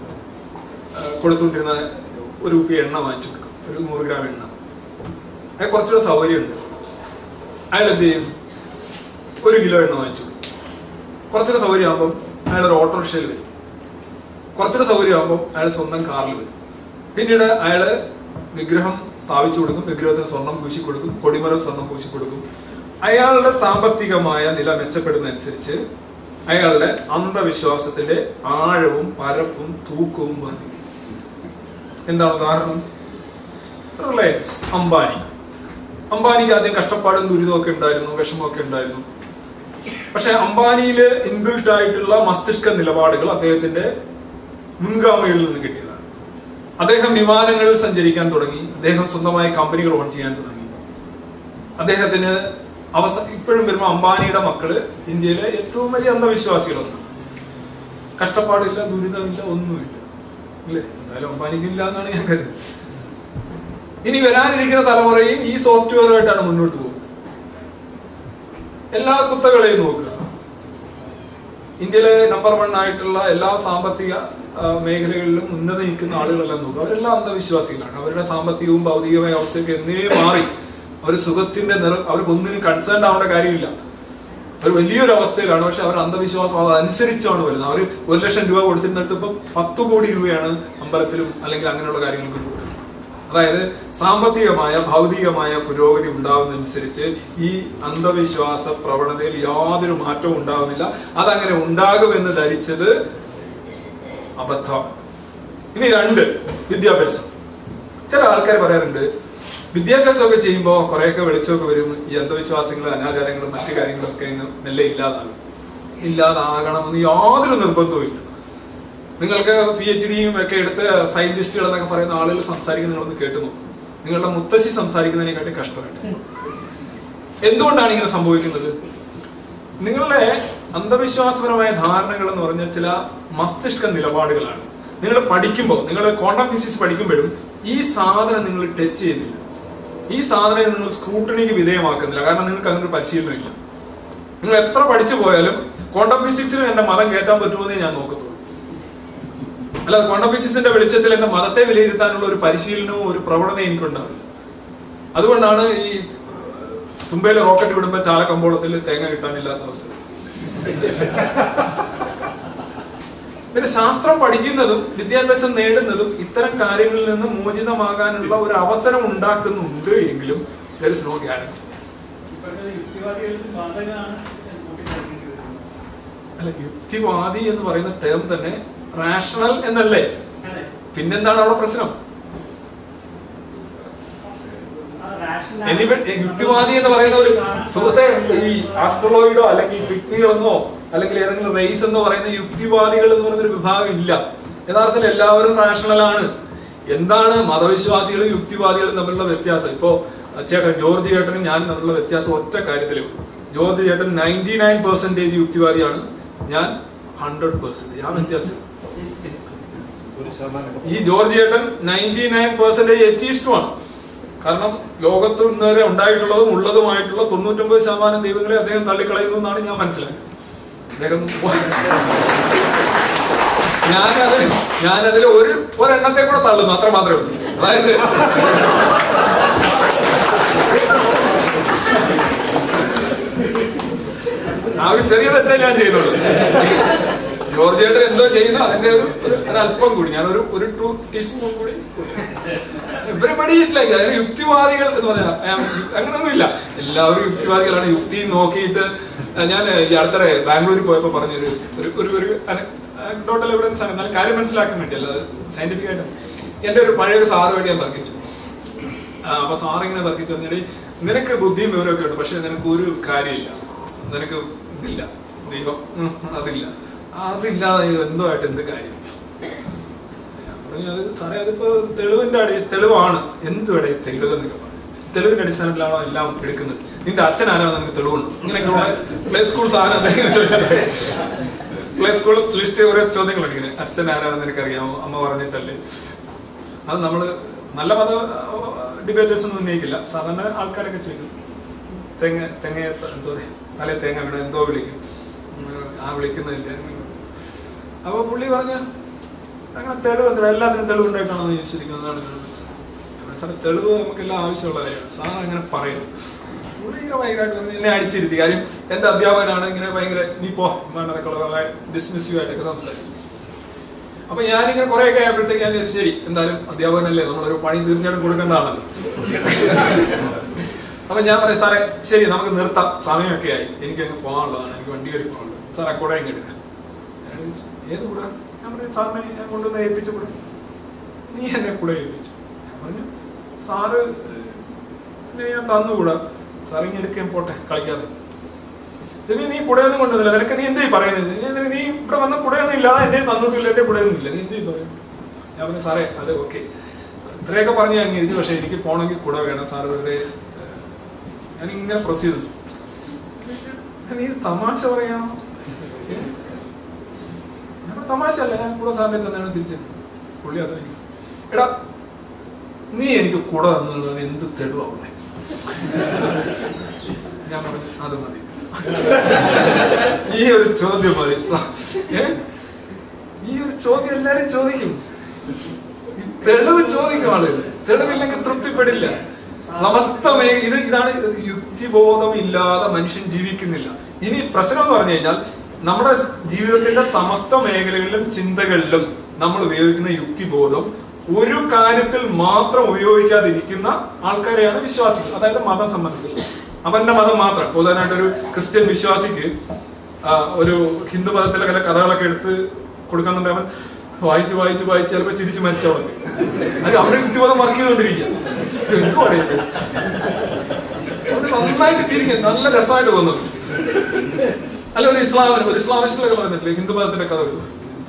ആ, കൊടുത്തുകൊണ്ടിരുന്ന ഒരു കുപ്പി എണ്ണ വാങ്ങിച്ചു കൊടുക്കും ഒരു നൂറ് ഗ്രാം എണ്ണ അയാൾ കുറച്ചുകൂടെ സൗകര്യമുണ്ട് അയാൾ എന്ത് ചെയ്യും ഒരു കിലോ എണ്ണ വാങ്ങിച്ചു കൊടുക്കും. കുറച്ചുകൂടെ സൗകര്യമാകുമ്പോൾ അയാൾ ഒരു ഓട്ടോറിക്ഷയിൽ വരും കുറച്ചുകൂടെ സൗകര്യമാകുമ്പോൾ അയാൾ സ്വന്തം കാറിൽ വരും പിന്നീട് അയാള് വിഗ്രഹം സ്ഥാപിച്ചു കൊടുക്കും വിഗ്രഹത്തിന് സ്വർണം പൂശി കൊടുക്കും കൊടിമരം സ്വർണം പൂശി കൊടുക്കും അയാളുടെ സാമ്പത്തികമായ നില മെച്ചപ്പെടുന്നതനുസരിച്ച് അയാളുടെ അന്ധവിശ്വാസത്തിന്റെ ആഴവും പരപ്പും തൂക്കവും വർദ്ധിക്കും എന്താണ് ഉദാഹരണം റിലയൻസ് അംബാനി അംബാനിക്ക് ആദ്യം കഷ്ടപ്പാടും ദുരിതമൊക്കെ ഉണ്ടായിരുന്നു വിഷമമൊക്കെ ഉണ്ടായിരുന്നു പക്ഷെ അംബാനിയില് ഇൻബിൽട്ട് ആയിട്ടുള്ള മസ്തിഷ്ക നിലപാടുകൾ അദ്ദേഹത്തിന്റെ മുൻഗാമികളിൽ നിന്ന് കിട്ടിയതാണ് അദ്ദേഹം വിമാനങ്ങളിൽ സഞ്ചരിക്കാൻ തുടങ്ങി അദ്ദേഹം സ്വന്തമായി കമ്പനികൾ ഓൺ ചെയ്യാൻ തുടങ്ങി അദ്ദേഹത്തിന് അവസ ഇപ്പോഴും വരുമ്പോൾ അംബാനിയുടെ മക്കള് ഇന്ത്യയിലെ ഏറ്റവും വലിയ അന്ധവിശ്വാസികളൊന്നും കഷ്ടപ്പാടില്ല ദുരിതമില്ല ഒന്നുമില്ല അല്ലേ എന്തായാലും അംബാനിക്കില്ല എന്നാണ് ഞാൻ കരുതുന്നത് ഇനി വരാനിരിക്കുന്ന തലമുറയും ഈ സോഫ്റ്റ്വെയറുമായിട്ടാണ് മുന്നോട്ട് പോകുന്നത് എല്ലാ കുത്തകളെയും നോക്കുക ഇന്ത്യയിലെ നമ്പർ വൺ ആയിട്ടുള്ള എല്ലാ സാമ്പത്തിക ആ, മേഖലകളിലും ഉന്നത നിൽക്കുന്ന ആളുകളെല്ലാം നോക്കുക അവരെല്ലാം അന്ധവിശ്വാസികളാണ് അവരുടെ സാമ്പത്തികവും ഭൗതികമായ അവസ്ഥയൊക്കെ എന്നേ മാറി അവർ സുഖത്തിന്റെ നിറ അവർക്ക് ഒന്നിനും കൺസേൺ ആവേണ്ട കാര്യമില്ല അവർ വലിയൊരു അവസ്ഥയിലാണ് പക്ഷെ അവർ അന്ധവിശ്വാസം അതനുസരിച്ചാണ് വരുന്നത് അവർ ഒരു ലക്ഷം രൂപ കൊടുത്തിരുന്നിടത്ത് ഇപ്പൊ പത്ത് കോടി രൂപയാണ് അമ്പലത്തിലും അല്ലെങ്കിൽ അങ്ങനെയുള്ള കാര്യങ്ങൾക്ക് കൊടുക്കുന്നത് അതായത് സാമ്പത്തികമായ ഭൗതികമായ പുരോഗതി ഉണ്ടാവുന്നതനുസരിച്ച് ഈ അന്ധവിശ്വാസ പ്രവണതയിൽ യാതൊരു മാറ്റവും ഉണ്ടാവുന്നില്ല അതങ്ങനെ ഉണ്ടാകുമെന്ന് ധരിച്ചത് അബദ്ധം ഇനി രണ്ട് വിദ്യാഭ്യാസം ചില ആൾക്കാർ പറയാറുണ്ട് വിദ്യാഭ്യാസമൊക്കെ ചെയ്യുമ്പോൾ കുറെയൊക്കെ വെളിച്ചമൊക്കെ വരും ഈ അന്ധവിശ്വാസങ്ങളും അനാചാരങ്ങളും മറ്റു കാര്യങ്ങളും ഒക്കെ ഇങ്ങ് മെല്ലെ ഇല്ലാതാകും ഇല്ലാതാകണമെന്ന് യാതൊരു നിർബന്ധവും ഇല്ല നിങ്ങൾക്ക് പി എച്ച് ഡിയും ഒക്കെ എടുത്ത് സയന്റിസ്റ്റുകൾ എന്നൊക്കെ പറയുന്ന ആളുകൾ സംസാരിക്കുന്ന നിങ്ങളൊന്ന് കേട്ടു നോക്കും നിങ്ങളുടെ മുത്തശ്ശി സംസാരിക്കുന്നതിനെക്കാട്ടി കഷ്ടമായിട്ട് എന്തുകൊണ്ടാണ് ഇങ്ങനെ സംഭവിക്കുന്നത് നിങ്ങളുടെ അന്ധവിശ്വാസപരമായ ധാരണകൾ എന്ന് പറഞ്ഞ ചില മസ്തിഷ്ക നിലപാടുകളാണ് നിങ്ങൾ പഠിക്കുമ്പോൾ നിങ്ങൾ ക്വാണ്ടം ഫിസിക്സ് പഠിക്കുമ്പോഴും ഈ സാധനം നിങ്ങൾ ടച്ച് ചെയ്യുന്നില്ല ഈ സാധനം നിങ്ങൾ സ്ക്രൂട്ടണിക്ക് വിധേയമാക്കുന്നില്ല കാരണം നിങ്ങൾക്ക് അങ്ങനെ ഒരു പരിശീലനമില്ല നിങ്ങൾ എത്ര പഠിച്ചു പോയാലും ക്വാണ്ടം ഫിസിക്സിന് എന്റെ മതം കേട്ടാൻ പറ്റുമെന്നേ ഞാൻ നോക്കത്തുള്ളൂ അല്ലാതെ ക്വാണ്ടം ഫിസിക്സിന്റെ വെളിച്ചത്തിൽ എന്റെ മതത്തെ വിലയിരുത്താനുള്ള ഒരു പരിശീലനവും ഒരു പ്രവണതയും എനിക്കുണ്ടാവില്ല അതുകൊണ്ടാണ് ഈ തുമ്പയിലെ റോക്കറ്റ് വിടുമ്പോൾ ചാലക്കമ്പോളത്തിൽ തേങ്ങ കിട്ടാനില്ലാത്ത അവസ്ഥ പിന്നെ ശാസ്ത്രം പഠിക്കുന്നതും വിദ്യാഭ്യാസം നേടുന്നതും ഇത്തരം കാര്യങ്ങളിൽ നിന്ന് മോചിതമാകാനുള്ള ഒരു അവസരം ഉണ്ടാക്കുന്നുണ്ട് എങ്കിലും ദർ ഇസ് നോ ഗ്യാരണ്ടി അല്ല യുക്തിവാദി എന്ന് പറയുന്ന ടേം തന്നെ റാഷണൽ എന്നല്ലേ പിന്നെന്താണ് അവിടെ പ്രശ്നം Anybody- യുക്തിവാദി എന്ന് പറയുന്ന ഒരു സുഹൃത്തെ ഈ ആസ്ട്രോളോയിഡോ അല്ലെങ്കിൽ പിക്നികളെന്നോ അല്ലെങ്കിൽ ഏതെങ്കിലും റേസ് എന്ന് പറയുന്ന യുക്തിവാദികൾ എന്ന് പറയുന്ന ഒരു വിഭാഗം ഇല്ല യഥാർത്ഥത്തിൽ എല്ലാവരും റാഷണൽ ആണ് എന്താണ് മതവിശ്വാസികളും യുക്തിവാദികളും തമ്മിലുള്ള വ്യത്യാസം ഇപ്പോ ചേട്ടൻ ജോർജ് ചേട്ടനും ഞാനും തമ്മിലുള്ള വ്യത്യാസം ഒറ്റ കാര്യത്തിലും ജോർജ് ചേട്ടൻ നയൻറ്റി നയൻ പെർസെന്റേജ് യുക്തിവാദിയാണ് ഞാൻ ഹൺഡ്രഡ് പെർസെന്റേജ് ആ വ്യത്യാസം ഈ ജോർജ് ചേട്ടൻ നയൻറ്റി നയൻ പെർസെന്റേജ് എത്തിയിഷ്ടമാണ് കാരണം ലോകത്ത് ഇന്ന് വരെ ഉണ്ടായിട്ടുള്ളതും ഉള്ളതുമായിട്ടുള്ള തൊണ്ണൂറ്റൊമ്പത് ശതമാനം ദൈവങ്ങളെ അദ്ദേഹം തള്ളിക്കളയുന്നു എന്നാണ് ഞാൻ മനസ്സിലാക്കുന്നത് അദ്ദേഹം ഞാനത് ഞാനതിൽ ഒരു ഒരെണ്ണത്തെ കൂടെ തള്ളുന്നു അത്ര മാത്രമേ ഉള്ളൂ അതായത് ആ ഒരു ചെറിയ തെറ്റേ ഞാൻ ചെയ്യുന്നുള്ളൂ ജോർജ് ചേട്ടൻ എന്തോ ചെയ്യുന്നു അതിന്റെ ഒരു ഒരു- ഒരു അല്പം കൂടി ഞാൻ ഒരു ഒരു ടു ടീസ്പൂൺ കൂടി എവരിബഡി ഈസ് ലൈക്ക് അതായത് യുക്തിവാദികൾ എന്ന് പറഞ്ഞാൽ അങ്ങനൊന്നും ഇല്ല എല്ലാവരും യുക്തിവാദികളാണ് യുക്തി നോക്കിയിട്ട് ആ, ഞാൻ ഈ അടുത്തിടെ ബാംഗ്ലൂരിൽ പോയപ്പോ പറഞ്ഞൊരു ഒരു ഒരു ഒരു ടോട്ടൽ എവിഡൻസ് ആണ് എന്നാലും കാര്യം മനസ്സിലാക്കാൻ വേണ്ടി അല്ലാതെ സയന്റിഫിക് ആയിട്ട് എന്റെ ഒരു പഴയ ഒരു സാറുമായിട്ട് ഞാൻ തർക്കിച്ചു ആ, അപ്പൊ സാർ ഇങ്ങനെ തർക്കിച്ചു പറഞ്ഞാൽ നിനക്ക് ബുദ്ധിയും വിവരമൊക്കെ ഉണ്ട് പക്ഷെ നിനക്ക് ഒരു കാര്യമില്ല നിനക്ക് ഇതില്ല ദൈവം ഉം, അതില്ല അതില്ലാതെ എന്തോ ആയിട്ട് എന്ത് കാര്യം ഞാൻ പറഞ്ഞു, അത് സാറേ അതിപ്പോ തെളിവിന്റെ അടി തെളിവാണ് എന്തുവിടെ ഈ തെളിവ് എന്നൊക്കെ പറഞ്ഞു തെളിവിന്റെ അടിസ്ഥാനത്തിലാണോ എല്ലാം എടുക്കുന്നത് നിന്റെ അച്ഛൻ ആരാന്ന് നിനക്ക് തെളിവുണ്ട് ഇങ്ങനെയൊക്കെയുള്ള പ്ലേ സ്കൂൾ സാധനം പ്ലേ സ്കൂൾ ലിസ്റ്റ് ഓരോ ചോദ്യങ്ങളുണ്ട് ഇങ്ങനെ അച്ഛൻ ആരാണെന്ന് നിനക്കറിയാമോ അമ്മ പറഞ്ഞിട്ടല്ലേ അത് നമ്മള് നല്ല മത ഡിബേറ്റേഴ്സ് ഒന്നും ഉന്നയിക്കില്ല സാധാരണ ആൾക്കാരൊക്കെ ചോദിക്കും തെങ്ങ തെങ്ങ എന്തോ തലേ തേങ്ങ ഇവിടെ എന്തോ വിളിക്കും ഉം, ആ വിളിക്കുന്നില്ല അപ്പൊ പുള്ളി പറഞ്ഞ അങ്ങനെ തെളിവ് എന്താ എല്ലാത്തിനും തെളിവുണ്ടായിട്ടാണോ നീ വിശ്വസിക്കുന്നതാണ് സാറേ തെളിവ് നമുക്കെല്ലാം ആവശ്യമുള്ള കാര്യമാണ് സാർ അങ്ങനെ പറയും പുള്ളി ഇങ്ങനെ ഭയങ്കരമായിട്ട് വന്ന് എന്നെ അടിച്ചിരുത്തി കാര്യം എന്റെ അധ്യാപകനാണ് ഇങ്ങനെ ഭയങ്കര നീ പോ വേണ്ടതൊക്കെ ഡിസ്മിസീവ് ആയിട്ടൊക്കെ സംസാരിച്ചു അപ്പൊ ഞാനിങ്ങനെ കുറെ ഒക്കെ ആയപ്പോഴത്തേക്ക് ഞാൻ വിചാരിച്ചു, ശരി എന്തായാലും അധ്യാപകനല്ലേ നമ്മളൊരു പണി തീർച്ചയായിട്ടും കൊടുക്കേണ്ടതാണല്ലോ അപ്പൊ ഞാൻ പറയാം സാറേ ശരി നമുക്ക് നിർത്താം സമയമൊക്കെ ആയി എനിക്ക് അങ്ങ് പോകാനുള്ളതാണ് എനിക്ക് വണ്ടി കയറി പോകാനുള്ളത് സാർ ആ കുട ഇങ്ങ് എടുക്കാം ഞാൻ ചോദിച്ചു, ഏത് കൂടെ ഞാൻ പറഞ്ഞു സാറിനെ ഞാൻ കൊണ്ടുവന്ന് ഏൽപ്പിച്ച കൂടെ നീ എന്നെ കൂടെ ഏൽപ്പിച്ചു ഞാൻ പറഞ്ഞു സാറ് എന്നെ ഞാൻ തന്നുകൂടാ സാർ ഇങ്ങനെ എടുക്കാൻ പോട്ടെ കളിക്കാതെ ഇനി നീ കുടയൊന്നും കൊണ്ടുവന്നില്ല നിനക്ക് നീ എന്തേ പറയുന്നത് ഞാൻ പറഞ്ഞു, നീ ഇവിടെ വന്ന കുടയൊന്നും ഇല്ലാതെ എന്റെ തന്നിട്ടില്ല എന്റെ കുടയൊന്നും ഇല്ല നീ എന്തേ പറയുന്നത് ഞാൻ പറഞ്ഞു സാറേ അത് ഓക്കെ ഇത്രയൊക്കെ പറഞ്ഞ് ഞാൻ അംഗീകരിച്ചു പക്ഷെ എനിക്ക് പോണെങ്കിൽ കുട വേണം സാർ വെറുതെ ഏഹ്, ഞാൻ ഇങ്ങനെ പ്രസ് ചെയ്തു നീ തമാശ പറയാണോ ഏ? ഞാൻ പറഞ്ഞു, തമാശ അല്ല ഞാൻ കൂടെ സാറിനെ തന്നെയാണ് തിരിച്ചു പുള്ളി ആശ്രയിക്കും എടാ നീ എനിക്ക് കുട തന്നത് എന്ത് തെളിവാണ് ഞാൻ പറഞ്ഞു അത് മതി ഈ ഒരു ചോദ്യം മതി സ- ഏ? ഈ ഒരു ചോദ്യം എല്ലാരും ചോദിക്കും ഈ തെളിവ് ചോദിക്കും ആളുകൾ തെളിവില്ലെങ്കിൽ തൃപ്തിപ്പെടില്ല സമസ്ത മേ ഇത് ഇതാണ് യുക്തിബോധം ഇല്ലാതെ മനുഷ്യൻ ജീവിക്കുന്നില്ല ഇനി പ്രശ്നം എന്ന് പറഞ്ഞു കഴിഞ്ഞാൽ നമ്മുടെ ജീവിതത്തിന്റെ സമസ്ത മേഖലകളിലും ചിന്തകളിലും നമ്മൾ ഉപയോഗിക്കുന്ന യുക്തിബോധം ഒരു കാര്യത്തിൽ മാത്രം ഉപയോഗിക്കാതിരിക്കുന്ന ആൾക്കാരെയാണ് വിശ്വാസികൾ അതായത് മതം സംബന്ധിക്കുന്നത് അവന്റെ മതം മാത്രം ഇപ്പൊ ഉദാഹരണമായിട്ട് ഒരു ക്രിസ്ത്യൻ വിശ്വാസിക്ക് ആ, ഒരു ഹിന്ദു മതത്തിലെ ചില കഥകളൊക്കെ എടുത്ത് കൊടുക്കുന്നുണ്ട് അവൻ വായിച്ച് വായിച്ച് വായിച്ച് ചിലപ്പോ ചിരിച്ച് മരിച്ചവൻ അത് അവരുടെ യുക്തിബോധം വർക്ക് ചെയ്തുകൊണ്ടിരിക്കുക ഇത് എന്തുവാണ് ഇത്? അവന് നന്നായിട്ട് ചിരിക്കും നല്ല രസമായിട്ട് തോന്നും അല്ല ഒരു ഇസ്ലാമിന് ഒരു ഇസ്ലാമിസ്റ്റിലൊക്കെ പറഞ്ഞിട്ടില്ലേ ഹിന്ദു മതത്തിന്റെ കഥ ഒരു-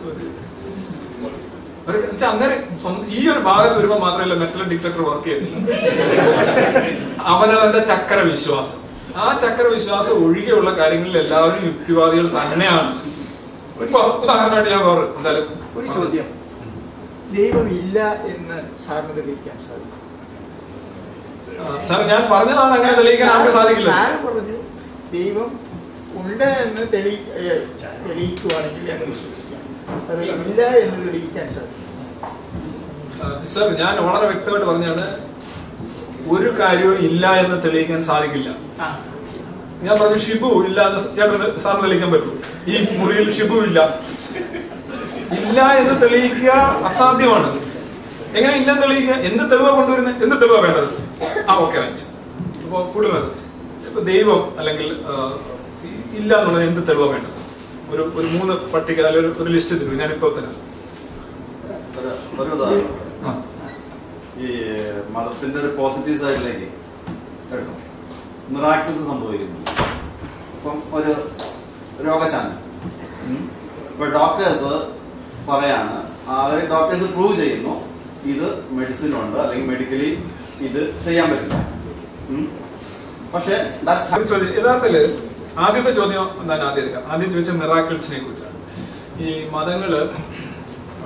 ഒരു എന്നുവെച്ചാ അന്നേരം സ്വന്തം- ഈ ഒരു ഭാഗത്ത് വരുമ്പോൾ മാത്രമല്ല മെറ്റൽ ഡിക്റ്റർ വർക്ക് ചെയ്യുന്നില്ല അവനവന്റെ ചക്ര വിശ്വാസം ആ ചക്ര വിശ്വാസം ഒഴികെയുള്ള കാര്യങ്ങളിൽ എല്ലാവരും യുക്തിവാദികൾ തന്നെയാണ് ഇപ്പൊ ഉദാഹരണമായിട്ട് ഞാൻ വേറെ എന്തായാലും ഒരു ചോദ്യം ദൈവമില്ല എന്ന് സാറിന് തെളിയിക്കാൻ സാധിക്കും ആ, സാർ ഞാൻ പറഞ്ഞതാണ് അങ്ങനെ തെളിയിക്കാൻ ആർക്ക് സാധിക്കില്ല സാറ് പറഞ്ഞു ദൈവം ഉണ്ട് എന്ന് തെളി ഏ, തെളിയിക്കുവാണെങ്കിൽ എന്ന് വിശ്വസിക്കാം അത് ഇല്ല എന്ന് തെളിയിക്കാൻ സാധിക്കും ആ, സർ ഞാൻ വളരെ വ്യക്തമായിട്ട് പറഞ്ഞാണ് ഒരു കാര്യവും ഇല്ല എന്ന് തെളിയിക്കാൻ സാധിക്കില്ല ആ ഞാൻ പറഞ്ഞു ഷിബു ഇല്ല എന്ന് ചേട്ടൻ സാറിന് തെളിയിക്കാൻ പറ്റും ഈ മുറിയിൽ ഷിബു ഇല്ല ഇല്ല എന്ന് തെളിയിക്കുക അസാധ്യമാണ് എങ്ങനെ ഇല്ലെന്ന് തെളിയിക്കുക എന്ത് തെളിവാ കൊണ്ടുവരുന്നത് എന്ത് തെളിവാ വേണ്ടത് ആ ഓക്കെ റൈറ്റ് അപ്പൊ കൂടുതൽ ഇപ്പൊ ദൈവം അല്ലെങ്കിൽ ആ, ഇ- ഇല്ല എന്നുള്ളത് എന്ത് തെളിവാ വേണ്ടത് ഒരു ഒരു മൂന്ന് പട്ടിക അല്ലെങ്കിൽ ഒരു- ഒരു ലിസ്റ്റ് തരും ഞാനിപ്പോ തരാം ഒരു- ഒരു ഉദാഹരണം ആ. ഈ മതത്തിന്റെ ഒരു പോസിറ്റീവ് സൈഡിലേക്ക് എടുക്കും മിറാക്കിൾസ് സംഭവിക്കുന്നു ഇപ്പം ഒരു രോഗശാന്തി ഇപ്പൊ ഡോക്ടേഴ്സ് പറയാണ് അതായത് ഡോക്ടേഴ്സ് പ്രൂവ് ചെയ്യുന്നു ഇത് മെഡിസിൻ ഉണ്ട് അല്ലെങ്കിൽ മെഡിക്കലി ഇത് ചെയ്യാൻ പറ്റില്ല ഉം. പക്ഷേ that's ഒരു ചോദ്യം യഥാർത്ഥത്തില് ആദ്യത്തെ ചോദ്യം എന്താണ് ആദ്യം എടുക്കാം ആദ്യം ചോദിച്ച മിറാക്കിൾസിനെ കുറിച്ചാണ് ഈ മതങ്ങള് ആ,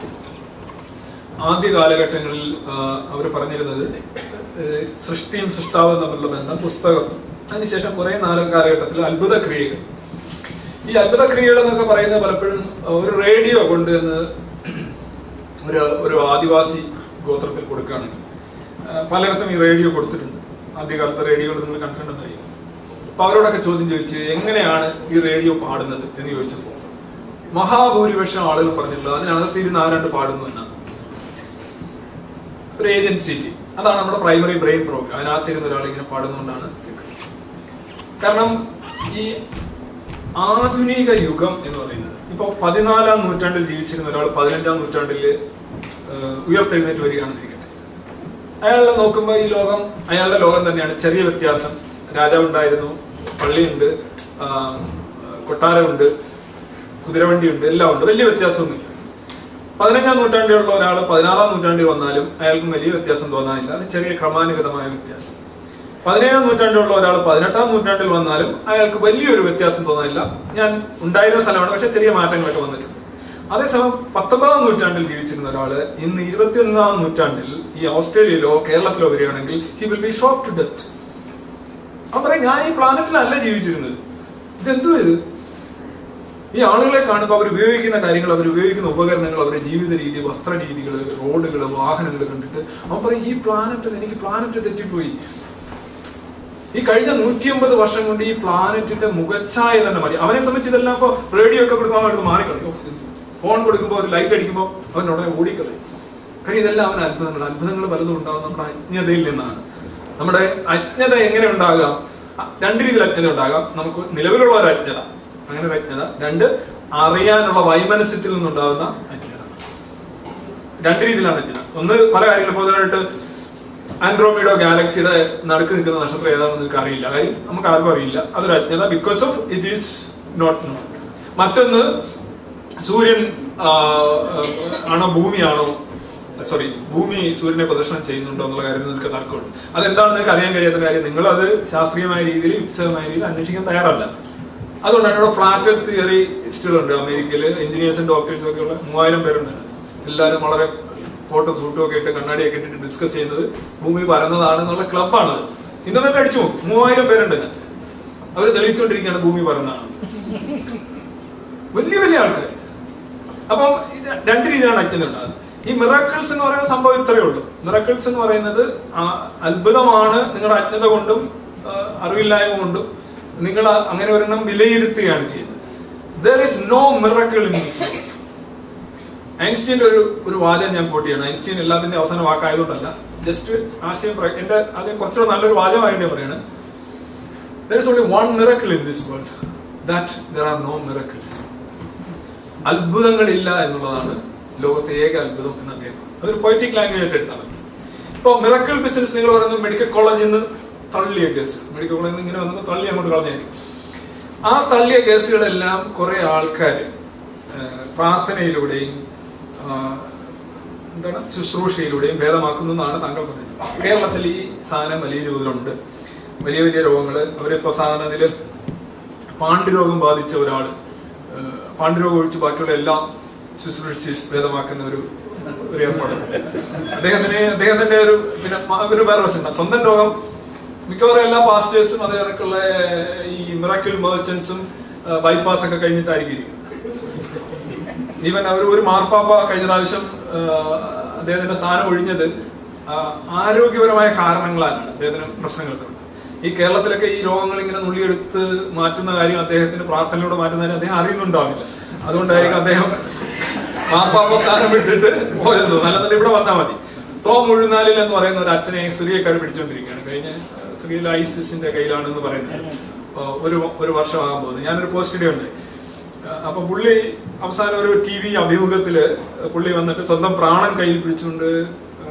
ആദ്യ കാലഘട്ടങ്ങളിൽ അവർ പറഞ്ഞിരുന്നത് ഏഹ്, സൃഷ്ടിയും സൃഷ്ടാവും തമ്മിലുള്ള ബന്ധം പുസ്തകം അതിനുശേഷം കുറെ നാല് കാലഘട്ടത്തിൽ അത്ഭുത ക്രിയകൾ ഈ അത്ഭുത ക്രിയകൾ എന്നൊക്കെ പറയുന്നത് പലപ്പോഴും ഒരു റേഡിയോ കൊണ്ടുവന്ന് ഒരു ഒരു ആദിവാസി ഗോത്രത്തിൽ കൊടുക്കുകയാണെങ്കിൽ ആ, പലയിടത്തും ഈ റേഡിയോ കൊടുത്തിട്ടുണ്ട് ആദ്യകാലത്തെ റേഡിയോകൾ നിങ്ങൾ കണ്ടിട്ടുണ്ടെന്നറിയാം അപ്പൊ അവരോടൊക്കെ ചോദ്യം ചോദിച്ച് എങ്ങനെയാണ് ഈ റേഡിയോ പാടുന്നത് എന്ന് ചോദിച്ചപ്പോൾ മഹാഭൂരിപക്ഷം ആളുകൾ പറഞ്ഞിട്ടുള്ളത് അതിനകത്ത് ഇരുന്ന് ആരാണ്ട് പാടുന്നു എന്നാണ് ഒരു ഏജൻസിക്ക് അതാണ് നമ്മുടെ പ്രൈമറി ബ്രെയിൻ പ്രോഗ്രാം അതിനകത്തിരുന്ന ഒരാൾ ഇങ്ങനെ പാടുന്നുകൊണ്ടാണ് കാരണം ഈ ആധുനിക യുഗം എന്ന് പറയുന്നത് ഇപ്പൊ പതിനാലാം നൂറ്റാണ്ടിൽ ജീവിച്ചിരുന്ന ഒരാൾ പതിനഞ്ചാം നൂറ്റാണ്ടിൽ ഏഹ്, ഉയർത്തെഴുന്നേറ്റ് വരികയാണെന്ന് ഇരിക്കട്ടെ അയാളെ നോക്കുമ്പോൾ ഈ ലോകം അയാളുടെ ലോകം തന്നെയാണ് ചെറിയ വ്യത്യാസം രാജാവുണ്ടായിരുന്നു പള്ളിയുണ്ട് ആ, കൊട്ടാരമുണ്ട് കുതിരവണ്ടിയുണ്ട് എല്ലാം ഉണ്ട് വലിയ വ്യത്യാസമൊന്നുമില്ല പതിനഞ്ചാം നൂറ്റാണ്ടിലുള്ള ഒരാൾ പതിനാറാം നൂറ്റാണ്ടിൽ വന്നാലും അയാൾക്കും വലിയ വ്യത്യാസം തോന്നാനില്ല അത് ചെറിയ ക്രമാനുഗതമായ വ്യത്യാസം പതിനേഴാം നൂറ്റാണ്ടിലുള്ള ഒരാൾ പതിനെട്ടാം നൂറ്റാണ്ടിൽ വന്നാലും അയാൾക്ക് വലിയൊരു വ്യത്യാസം തോന്നാനില്ല ഞാൻ ഉണ്ടായിരുന്ന സ്ഥലമാണ് പക്ഷെ ചെറിയ മാറ്റങ്ങളൊക്കെ വന്നിട്ടുണ്ട് അതേസമയം പത്തൊമ്പതാം നൂറ്റാണ്ടിൽ ജീവിച്ചിരുന്ന ഒരാള് ഇന്ന് ഇരുപത്തിയൊന്നാം നൂറ്റാണ്ടിൽ ഈ ഓസ്ട്രേലിയയിലോ കേരളത്തിലോ വരികയാണെങ്കിൽ he will be shock to death അവൻ പറയും ഞാൻ ഈ പ്ലാനറ്റിലല്ല ജീവിച്ചിരുന്നത് ഇതെന്തോ ഇത് ഈ ആളുകളെ കാണുമ്പോൾ അവർ ഉപയോഗിക്കുന്ന കാര്യങ്ങൾ അവർ ഉപയോഗിക്കുന്ന ഉപകരണങ്ങൾ അവരുടെ ജീവിത രീതി വസ്ത്ര രീതികൾ റോഡുകൾ വാഹനങ്ങൾ കണ്ടിട്ട് അവൻ പറയും ഈ പ്ലാനറ്റ് എനിക്ക് പ്ലാനറ്റ് തെറ്റിപ്പോയി ഈ കഴിഞ്ഞ നൂറ്റിയമ്പത് വർഷം കൊണ്ട് ഈ പ്ലാനറ്റിന്റെ മുഖച്ഛായ തന്നെ മാറി അവനെ സംബന്ധിച്ച് ഇതെല്ലാം ഇപ്പൊ റേഡിയോ ഒക്കെ കൊടുക്കുമ്പോൾ അവൻ എടുത്ത് മാറിക്കളയും ഓ, എന്ത്? ഫോൺ കൊടുക്കുമ്പോൾ ഒരു ലൈറ്റ് അടിക്കുമ്പോൾ അവൻ ഉടനെ ഓടിക്കളയും കാര്യം ഇതെല്ലാം അവൻ അത്ഭുതങ്ങൾ അത്ഭുതങ്ങൾ പലതും ഉണ്ടാകും നമ്മുടെ അജ്ഞതയിൽ നിന്നാണ് നമ്മുടെ അജ്ഞത എങ്ങനെ ഉണ്ടാകാം അ- രണ്ട് രീതിയിൽ അജ്ഞത ഉണ്ടാകാം നമുക്ക് നിലവിലുള്ള ഒരു അജ്ഞത അങ്ങനെ ഒരു അജ്ഞത രണ്ട് അറിയാനുള്ള വൈമനസ്യത്തിൽ നിന്നുണ്ടാകുന്ന അജ്ഞത രണ്ട് രീതിയിലാണ് അജ്ഞത ഒന്ന് പല കാര്യങ്ങളും ഇപ്പോൾ ഉദാഹരണമായിട്ട് ആൻഡ്രോമീഡോ ഗാലക്സിയുടെ നടുക്ക് നിൽക്കുന്ന നക്ഷത്രം ഏതാണെന്ന് നിങ്ങൾക്ക് അറിയില്ല കാര്യം നമുക്ക് ആർക്കും അറിയില്ല അതൊരു അജ്ഞത because of it is not known മറ്റൊന്ന് സൂര്യൻ ആ, ആ, ആണോ ഭൂമിയാണോ സോറി ഭൂമി സൂര്യനെ പ്രദർശനം ചെയ്യുന്നുണ്ടോ എന്നുള്ള കാര്യം നിങ്ങൾക്ക് തർക്കമുണ്ട് അതെന്താണെന്ന് നിങ്ങൾക്ക് അറിയാൻ കഴിയാത്ത കാര്യം നിങ്ങൾ അത് ശാസ്ത്രീയമായ രീതിയിൽ യുക്തിസഹമായ രീതിയിൽ അന്വേഷിക്കാൻ തയ്യാറല്ല അതുകൊണ്ടാണ് ഇവിടെ ഫ്ലാറ്റ് തിയറി സ്റ്റിൽ ഉണ്ട് അമേരിക്കയിൽ എഞ്ചിനീയേഴ്സും ഡോക്ടേഴ്സും ഒക്കെ ഉള്ള മൂവായിരം പേരുണ്ട് എല്ലാവരും വളരെ കോട്ടും സൂട്ടും ഒക്കെ ഇട്ട് കണ്ണാടിയൊക്കെ ഇട്ടിട്ട് ഡിസ്കസ് ചെയ്യുന്നത് ഭൂമി പരന്നതാണെന്നുള്ള ക്ലബാണ് ഇന്റർനെറ്റ് അടിച്ചു നോക്കും മൂവായിരം പേരുണ്ട് ഇതിനകത്ത്. അവർ തെളിയിച്ചുകൊണ്ടിരിക്കുകയാണ് ഭൂമി പരന്നതാണ് വലിയ വലിയ ആൾക്കാർ അപ്പം ഇത് രണ്ട് രീതിയിലാണ് അജ്ഞത ഉണ്ടാകുന്നത് ഈ മിറാക്കിൾസ് എന്ന് പറയുന്ന സംഭവം ഇത്രയേ ഉള്ളൂ മിറാക്കിൾസ് എന്ന് പറയുന്നത് ആ അത്ഭുതമാണ് നിങ്ങളുടെ അജ്ഞത കൊണ്ടും ആ, അറിവില്ലായ്മ കൊണ്ടും നിങ്ങൾ ആ- അങ്ങനെ ഒരെണ്ണം വിലയിരുത്തുകയാണ് ചെയ്യുന്നത് there is no miracle in this ഐൻസ്റ്റീന്റെ ഒരു ഒരു വാചകം ഞാൻ കോട്ട് ചെയ്യണം ഐൻസ്റ്റീൻ എല്ലാത്തിന്റെ അവസാന വാക്കായതുകൊണ്ടല്ല ജസ്റ്റ് ആശയം പ്ര- എന്റെ അത് കുറച്ചുകൂടെ നല്ലൊരു വാചകമായിട്ട് ഞാൻ പറയാണ് there is only one miracle in this world that there are no miracles അത്ഭുതങ്ങളില്ല എന്നുള്ളതാണ് ലോകത്തെ ഏക അത്ഭുതം എന്ന് അദ്ദേഹം പറഞ്ഞു. അതൊരു പൊയറ്റിക് ലാംഗ്വേജ് ആയിട്ട് എടുത്താൽ മതി ഇപ്പൊ മിറക്കിൾ ബിസിനസ് നിങ്ങൾ പറയുന്നത് മെഡിക്കൽ കോളേജിൽ നിന്ന് തള്ളിയ കേസ് മെഡിക്കൽ കോളേജിൽ നിന്ന് ഇങ്ങനെ വന്നപ്പോൾ തള്ളി അങ്ങോട്ട് കളഞ്ഞായിരിക്കും ആ തള്ളിയ കേസുകളെല്ലാം കുറെ ആൾക്കാർ പ്രാർത്ഥനയിലൂടെയും ആ, എന്താണ് ശുശ്രൂഷയിലൂടെയും ഭേദമാക്കുന്നു എന്നാണ് താങ്കൾ പറഞ്ഞത് കേരളത്തിൽ ഈ സാധനം വലിയ തോതിലുണ്ട് വലിയ വലിയ രോഗങ്ങൾ അവരിപ്പോ സാധാരണത്തിൽ പാണ്ഡുരോഗം ബാധിച്ച ഒരാൾ പാണ്ഡുരോഗം ഒഴിച്ച് ബാക്കിയുള്ള എല്ലാം ശുശ്രൂഷിച്ച് ഭേദമാക്കുന്ന ഒരു ഒരു ഏർപ്പാടാണ് അദ്ദേഹത്തിന് അദ്ദേഹത്തിന്റെ ഒരു പിന്നെ മ- ഒരു വേറെ വശമുണ്ട് സ്വന്തം രോഗം മിക്കവാറും എല്ലാ പാസ്റ്റേഴ്സും അതേ കണക്കുള്ള ഈ മിറാക്കിൾ മെർച്ചൻസും ബൈപ്പാസ് ഒക്കെ കഴിഞ്ഞിട്ടായിരിക്കും ഇരിക്കുന്നത് ഈവൻ അവർ ഒരു മാർപ്പാപ്പ കഴിഞ്ഞ പ്രാവശ്യം ആ, അദ്ദേഹത്തിന്റെ സ്ഥാനം ഒഴിഞ്ഞത് ആ, ആരോഗ്യപരമായ കാരണങ്ങളാലാണ് അദ്ദേഹത്തിന് പ്രശ്നങ്ങൾക്ക് ഈ കേരളത്തിലൊക്കെ ഈ രോഗങ്ങൾ ഇങ്ങനെ നുള്ളിയെടുത്ത് മാറ്റുന്ന കാര്യം അദ്ദേഹത്തിന്റെ പ്രാർത്ഥനയിലൂടെ മാറ്റുന്ന കാര്യം അദ്ദേഹം അറിയുന്നുണ്ടാവില്ല അതുകൊണ്ടായിരിക്കും അദ്ദേഹം മാർപ്പാപ്പ സ്ഥാനം വിട്ടിട്ട് പോയത് നല്ല ഇവിടെ വന്നാൽ മതി തോ മുഴുനാലിൽ എന്ന് പറയുന്ന ഒരു അച്ഛനെ സിറിയക്കാർ പിടിച്ചുകൊണ്ടിരിക്കുകയാണ് കഴിഞ്ഞ സിറിയയിൽ ഐസിസിന്റെ കയ്യിലാണെന്ന് പറയുന്നത് അപ്പൊ ഒരു ഒരു വർഷമാകാൻ പോകുന്നത് ഞാനൊരു പോസ്റ്റ് ഇടുകയുണ്ട് അപ്പൊ പുള്ളി അവസാനം ഒരു ടി വി അഭിമുഖത്തില് പുള്ളി വന്നിട്ട് സ്വന്തം പ്രാണൻ കയ്യിൽ പിടിച്ചുകൊണ്ട് ആ,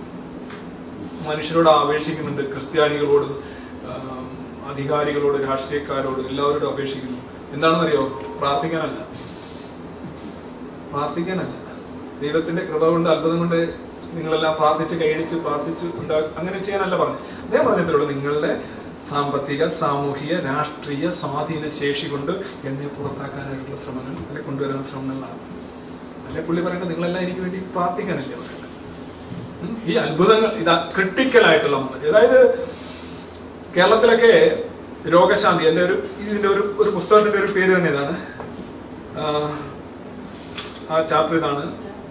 മനുഷ്യരോട് അപേക്ഷിക്കുന്നുണ്ട് ക്രിസ്ത്യാനികളോട് ആ, അധികാരികളോട് രാഷ്ട്രീയക്കാരോട് എല്ലാവരോടും അപേക്ഷിക്കുന്നു എന്താണെന്നറിയോ പ്രാർത്ഥിക്കാനല്ല പ്രാർത്ഥിക്കാനല്ല ദൈവത്തിന്റെ കൃപ കൊണ്ട് അത്ഭുതം കൊണ്ട് നിങ്ങളെല്ലാം പ്രാർത്ഥിച്ച് കൈയടിച്ച് പ്രാർത്ഥിച്ച് ഉണ്ടാ അങ്ങനെ ചെയ്യാനല്ല പറഞ്ഞു അദ്ദേഹം പറഞ്ഞിട്ടുള്ളൂ നിങ്ങളുടെ സാമ്പത്തിക സാമൂഹിക രാഷ്ട്രീയ സ്വാധീന ശേഷി കൊണ്ട് എന്നെ പുറത്താക്കാനായിട്ടുള്ള ശ്രമങ്ങൾ അല്ലെ കൊണ്ടുവരാൻ ശ്രമങ്ങളാണ് അല്ലെ പുള്ളി പറയുന്നത് നിങ്ങളെല്ലാം എനിക്ക് വേണ്ടി പ്രാർത്ഥിക്കാനല്ലേ പറയുന്നത് ഉം? ഈ അത്ഭുതങ്ങൾ ഇതാ ക്രിട്ടിക്കൽ ആയിട്ടുള്ള moment. അതായത് കേരളത്തിലൊക്കെ രോഗശാന്തി എന്റെ ഒരു ഇതിന്റെ ഒരു ഒരു പുസ്തകത്തിന്റെ ഒരു പേര് തന്നെ ഇതാണ് ആ, ആ ചാപ്റ്റർ ഇതാണ്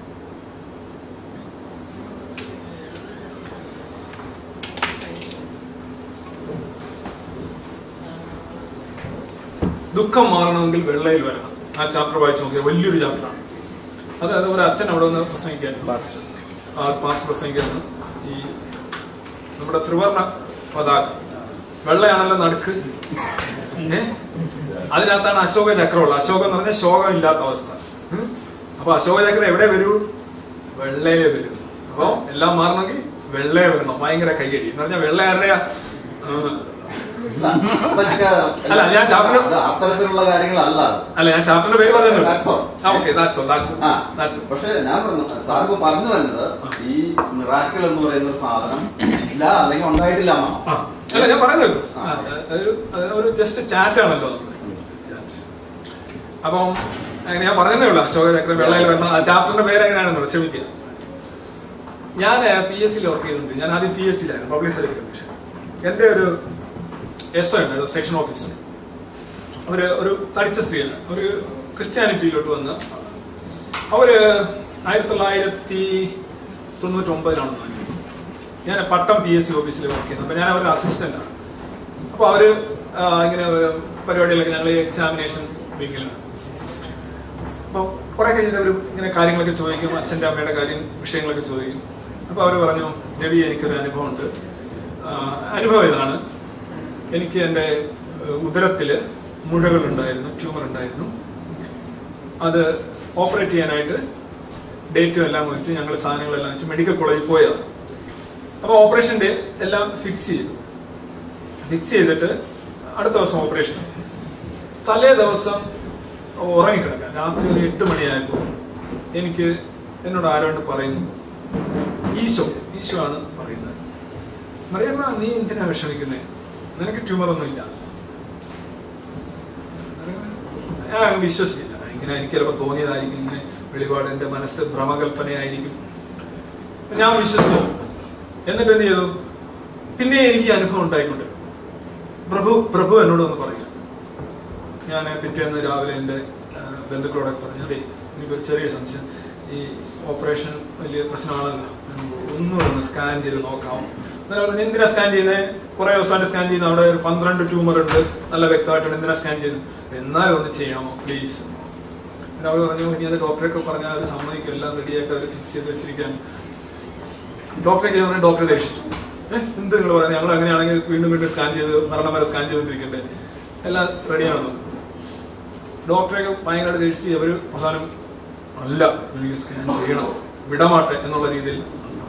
ദുഃഖം മാറണമെങ്കിൽ വെള്ളയിൽ വരണം ആ ചാപ്റ്റർ വായിച്ചു നോക്കിയ വലിയൊരു ചാപ്റ്ററാണ് അതായത് ഒരു അച്ഛൻ അവിടെ നിന്ന് പ്രസംഗിക്കാൻ ആ പാസ് പ്രസംഗിക്കാണ് ഈ നമ്മുടെ ത്രിവർണ പതാക വെള്ളയാണല്ലോ നടുക്ക് ഏ അതിനകത്താണ് അശോക ചക്രമുള്ളത് അശോകം എന്ന് പറഞ്ഞാൽ ശോകം ഇല്ലാത്ത അവസ്ഥ ഉം? അപ്പൊ അശോക ചക്രം എവിടെ വരൂ വെള്ളയിലേ വരൂ അപ്പൊ എല്ലാം മാറണമെങ്കിൽ വെള്ളയെ വരണം ഭയങ്കര കയ്യടി എന്ന് പറഞ്ഞാൽ വെള്ള ആരുടെയാ ആ. അതൊക്കെ അല്ല, ഞാൻ ചാപ്റ്റർ- അത് അത്തരത്തിലുള്ള കാര്യങ്ങളല്ല അല്ല ഞാൻ ചാപ്റ്ററിന്റെ പേര് പറഞ്ഞു That's all. Okay that's that's ആ, ദാറ്റ്സ് പക്ഷെ ഞാൻ പറഞ്ഞു സാർ ഇപ്പൊ പറഞ്ഞു വരുന്നത് ഈ മിറാക്കിൾ എന്ന് പറയുന്ന ഒരു സാധനം ഇല്ല അല്ലെങ്കിൽ ഉണ്ടായിട്ടില്ല എന്നാണ് ആ അല്ല ഞാൻ പറയുന്നത് അതൊരു ഒരു ജസ്റ്റ് ചാറ്റ് ആണല്ലോ അപ്പം അങ്ങനെ ഞാൻ പറയുന്നേ ഉള്ളൂ അശോക ചക്രം വെള്ളയിൽ വരണം ആ ചാപ്റ്ററിന്റെ പേര് എങ്ങനെയാണെന്ന് ക്ഷമിക്കുക ഞാൻ പി എസ് സിയിൽ വർക്ക് ചെയ്തിട്ടുണ്ട് ഞാൻ ആദ്യം പി എസ് സിയിലായിരുന്നു പബ്ലിക് സർവീസ് കമ്മീഷൻ എന്റെ ഒരു എസ് ഉണ്ട് സെക്ഷൻ ഓഫീസർ അവര് ഒരു തടിച്ച സ്ത്രീയാണ് ഒരു ക്രിസ്ത്യാനിറ്റിയിലോട്ട് വന്ന് അവര് ആയിരത്തി തൊള്ളായിരത്തി തൊണ്ണൂറ്റി ഒമ്പതിലാണ് ഞാൻ Pattom P S C office work ചെയ്യുന്നത് അപ്പൊ ഞാൻ അവരുടെ അസിസ്റ്റന്റ് ആണ് അപ്പൊ അവര് ആ, ഇങ്ങനെ പരിപാടികളൊക്കെ ഞങ്ങൾ എക്സാമിനേഷൻ വിങ്ങിലാണ് അപ്പൊ കുറെ കഴിഞ്ഞിട്ട് അവർ ഇങ്ങനെ കാര്യങ്ങളൊക്കെ ചോദിക്കും അച്ഛന്റെ അമ്മയുടെ കാര്യം വിഷയങ്ങളൊക്കെ ചോദിക്കും അപ്പൊ അവർ പറഞ്ഞു രവി എനിക്കൊരു അനുഭവമുണ്ട് ആ, അനുഭവം ഇതാണ് എനിക്ക് എൻ്റെ ഉദരത്തില് മുഴകൾ ഉണ്ടായിരുന്നു ട്യൂമർ ഉണ്ടായിരുന്നു അത് ഓപ്പറേറ്റ് ചെയ്യാനായിട്ട് ഡേറ്റും എല്ലാം വെച്ച് ഞങ്ങൾ സാധനങ്ങളെല്ലാം വെച്ച് മെഡിക്കൽ കോളേജിൽ പോയതാണ് അപ്പൊ ഓപ്പറേഷന്റെ എല്ലാം ഫിക്സ് ചെയ്തു ഫിക്സ് ചെയ്തിട്ട് അടുത്ത ദിവസം ഓപ്പറേഷൻ തലേ ദിവസം ഉറങ്ങിക്കിടക്കാം രാത്രി ഒരു എട്ട് മണിയായപ്പോൾ എനിക്ക് എന്നോട് ആരോണ്ട് പറയുന്നു ഈശോ ഈശോ ആണ് പറയുന്നത് മറിയമ്മ നീ എന്തിനാ വിഷമിക്കുന്നേ നിനക്ക് ട്യൂമർ ഒന്നും ഇല്ല ഞാൻ വിശ്വസിക്കില്ല ഇങ്ങനെ എനിക്ക് ചിലപ്പോൾ തോന്നിയതായിരിക്കും ഇങ്ങനെ വെളിപാട് എന്റെ മനസ്സ് ഭ്രമകൽപ്പനയായിരിക്കും ഞാൻ വിശ്വസിച്ചു എന്നിട്ട് എന്ത് ചെയ്തു പിന്നെ എനിക്ക് ഈ അനുഭവം ഉണ്ടായിക്കൊണ്ട് പ്രഭു പ്രഭു എന്നോട് ഒന്ന് പറയുക ഞാൻ പിറ്റേന്ന് രാവിലെ എൻ്റെ ആ, ബന്ധുക്കളോടൊക്കെ പറഞ്ഞു അതെ എനിക്കൊരു ചെറിയ സംശയം ഈ ഓപ്പറേഷൻ വലിയ പ്രശ്നമാണല്ലോ ഒന്നുകൂടെ ഒന്ന് സ്കാൻ ചെയ്ത് നോക്കാം അന്നേരം പറഞ്ഞു എന്തിനാ സ്കാൻ ചെയ്യുന്നത് കുറെ ദിവസമായിട്ട് സ്കാൻ ചെയ്യുന്നത് അവിടെ ഒരു പന്ത്രണ്ട് ട്യൂമർ ഉണ്ട് നല്ല വ്യക്തമായിട്ടുണ്ട് എന്തിനാ സ്കാൻ ചെയ്യുന്നത് എന്നാലും ഒന്ന് ചെയ്യാമോ പ്ലീസ് അവർ പറഞ്ഞു ഇനി അത് ഡോക്ടറൊക്കെ പറഞ്ഞാൽ അത് സമ്മതിക്കും എല്ലാം റെഡിയാക്കി അവർ ഫിക്സ് ചെയ്ത് വെച്ചിരിക്കാൻ ഡോക്ടറെ ചെയ്ത് ഡോക്ടറെ രക്ഷിച്ചു ഏഹ് എന്ത് നിങ്ങൾ പറയുന്നത് ഞങ്ങൾ അങ്ങനെയാണെങ്കിൽ വീണ്ടും വീണ്ടും സ്കാൻ ചെയ്ത് മരണം വരെ സ്കാൻ ചെയ്തുകൊണ്ടിരിക്കണ്ടേ എല്ലാം റെഡിയാണെന്ന് ഡോക്ടറെയൊക്കെ ഭയങ്കരമായിട്ട് രക്ഷിച്ച് അവർ അവസാനം അല്ല എനിക്ക് സ്കാൻ ചെയ്യണം വിടമാട്ടെ എന്നുള്ള രീതിയിൽ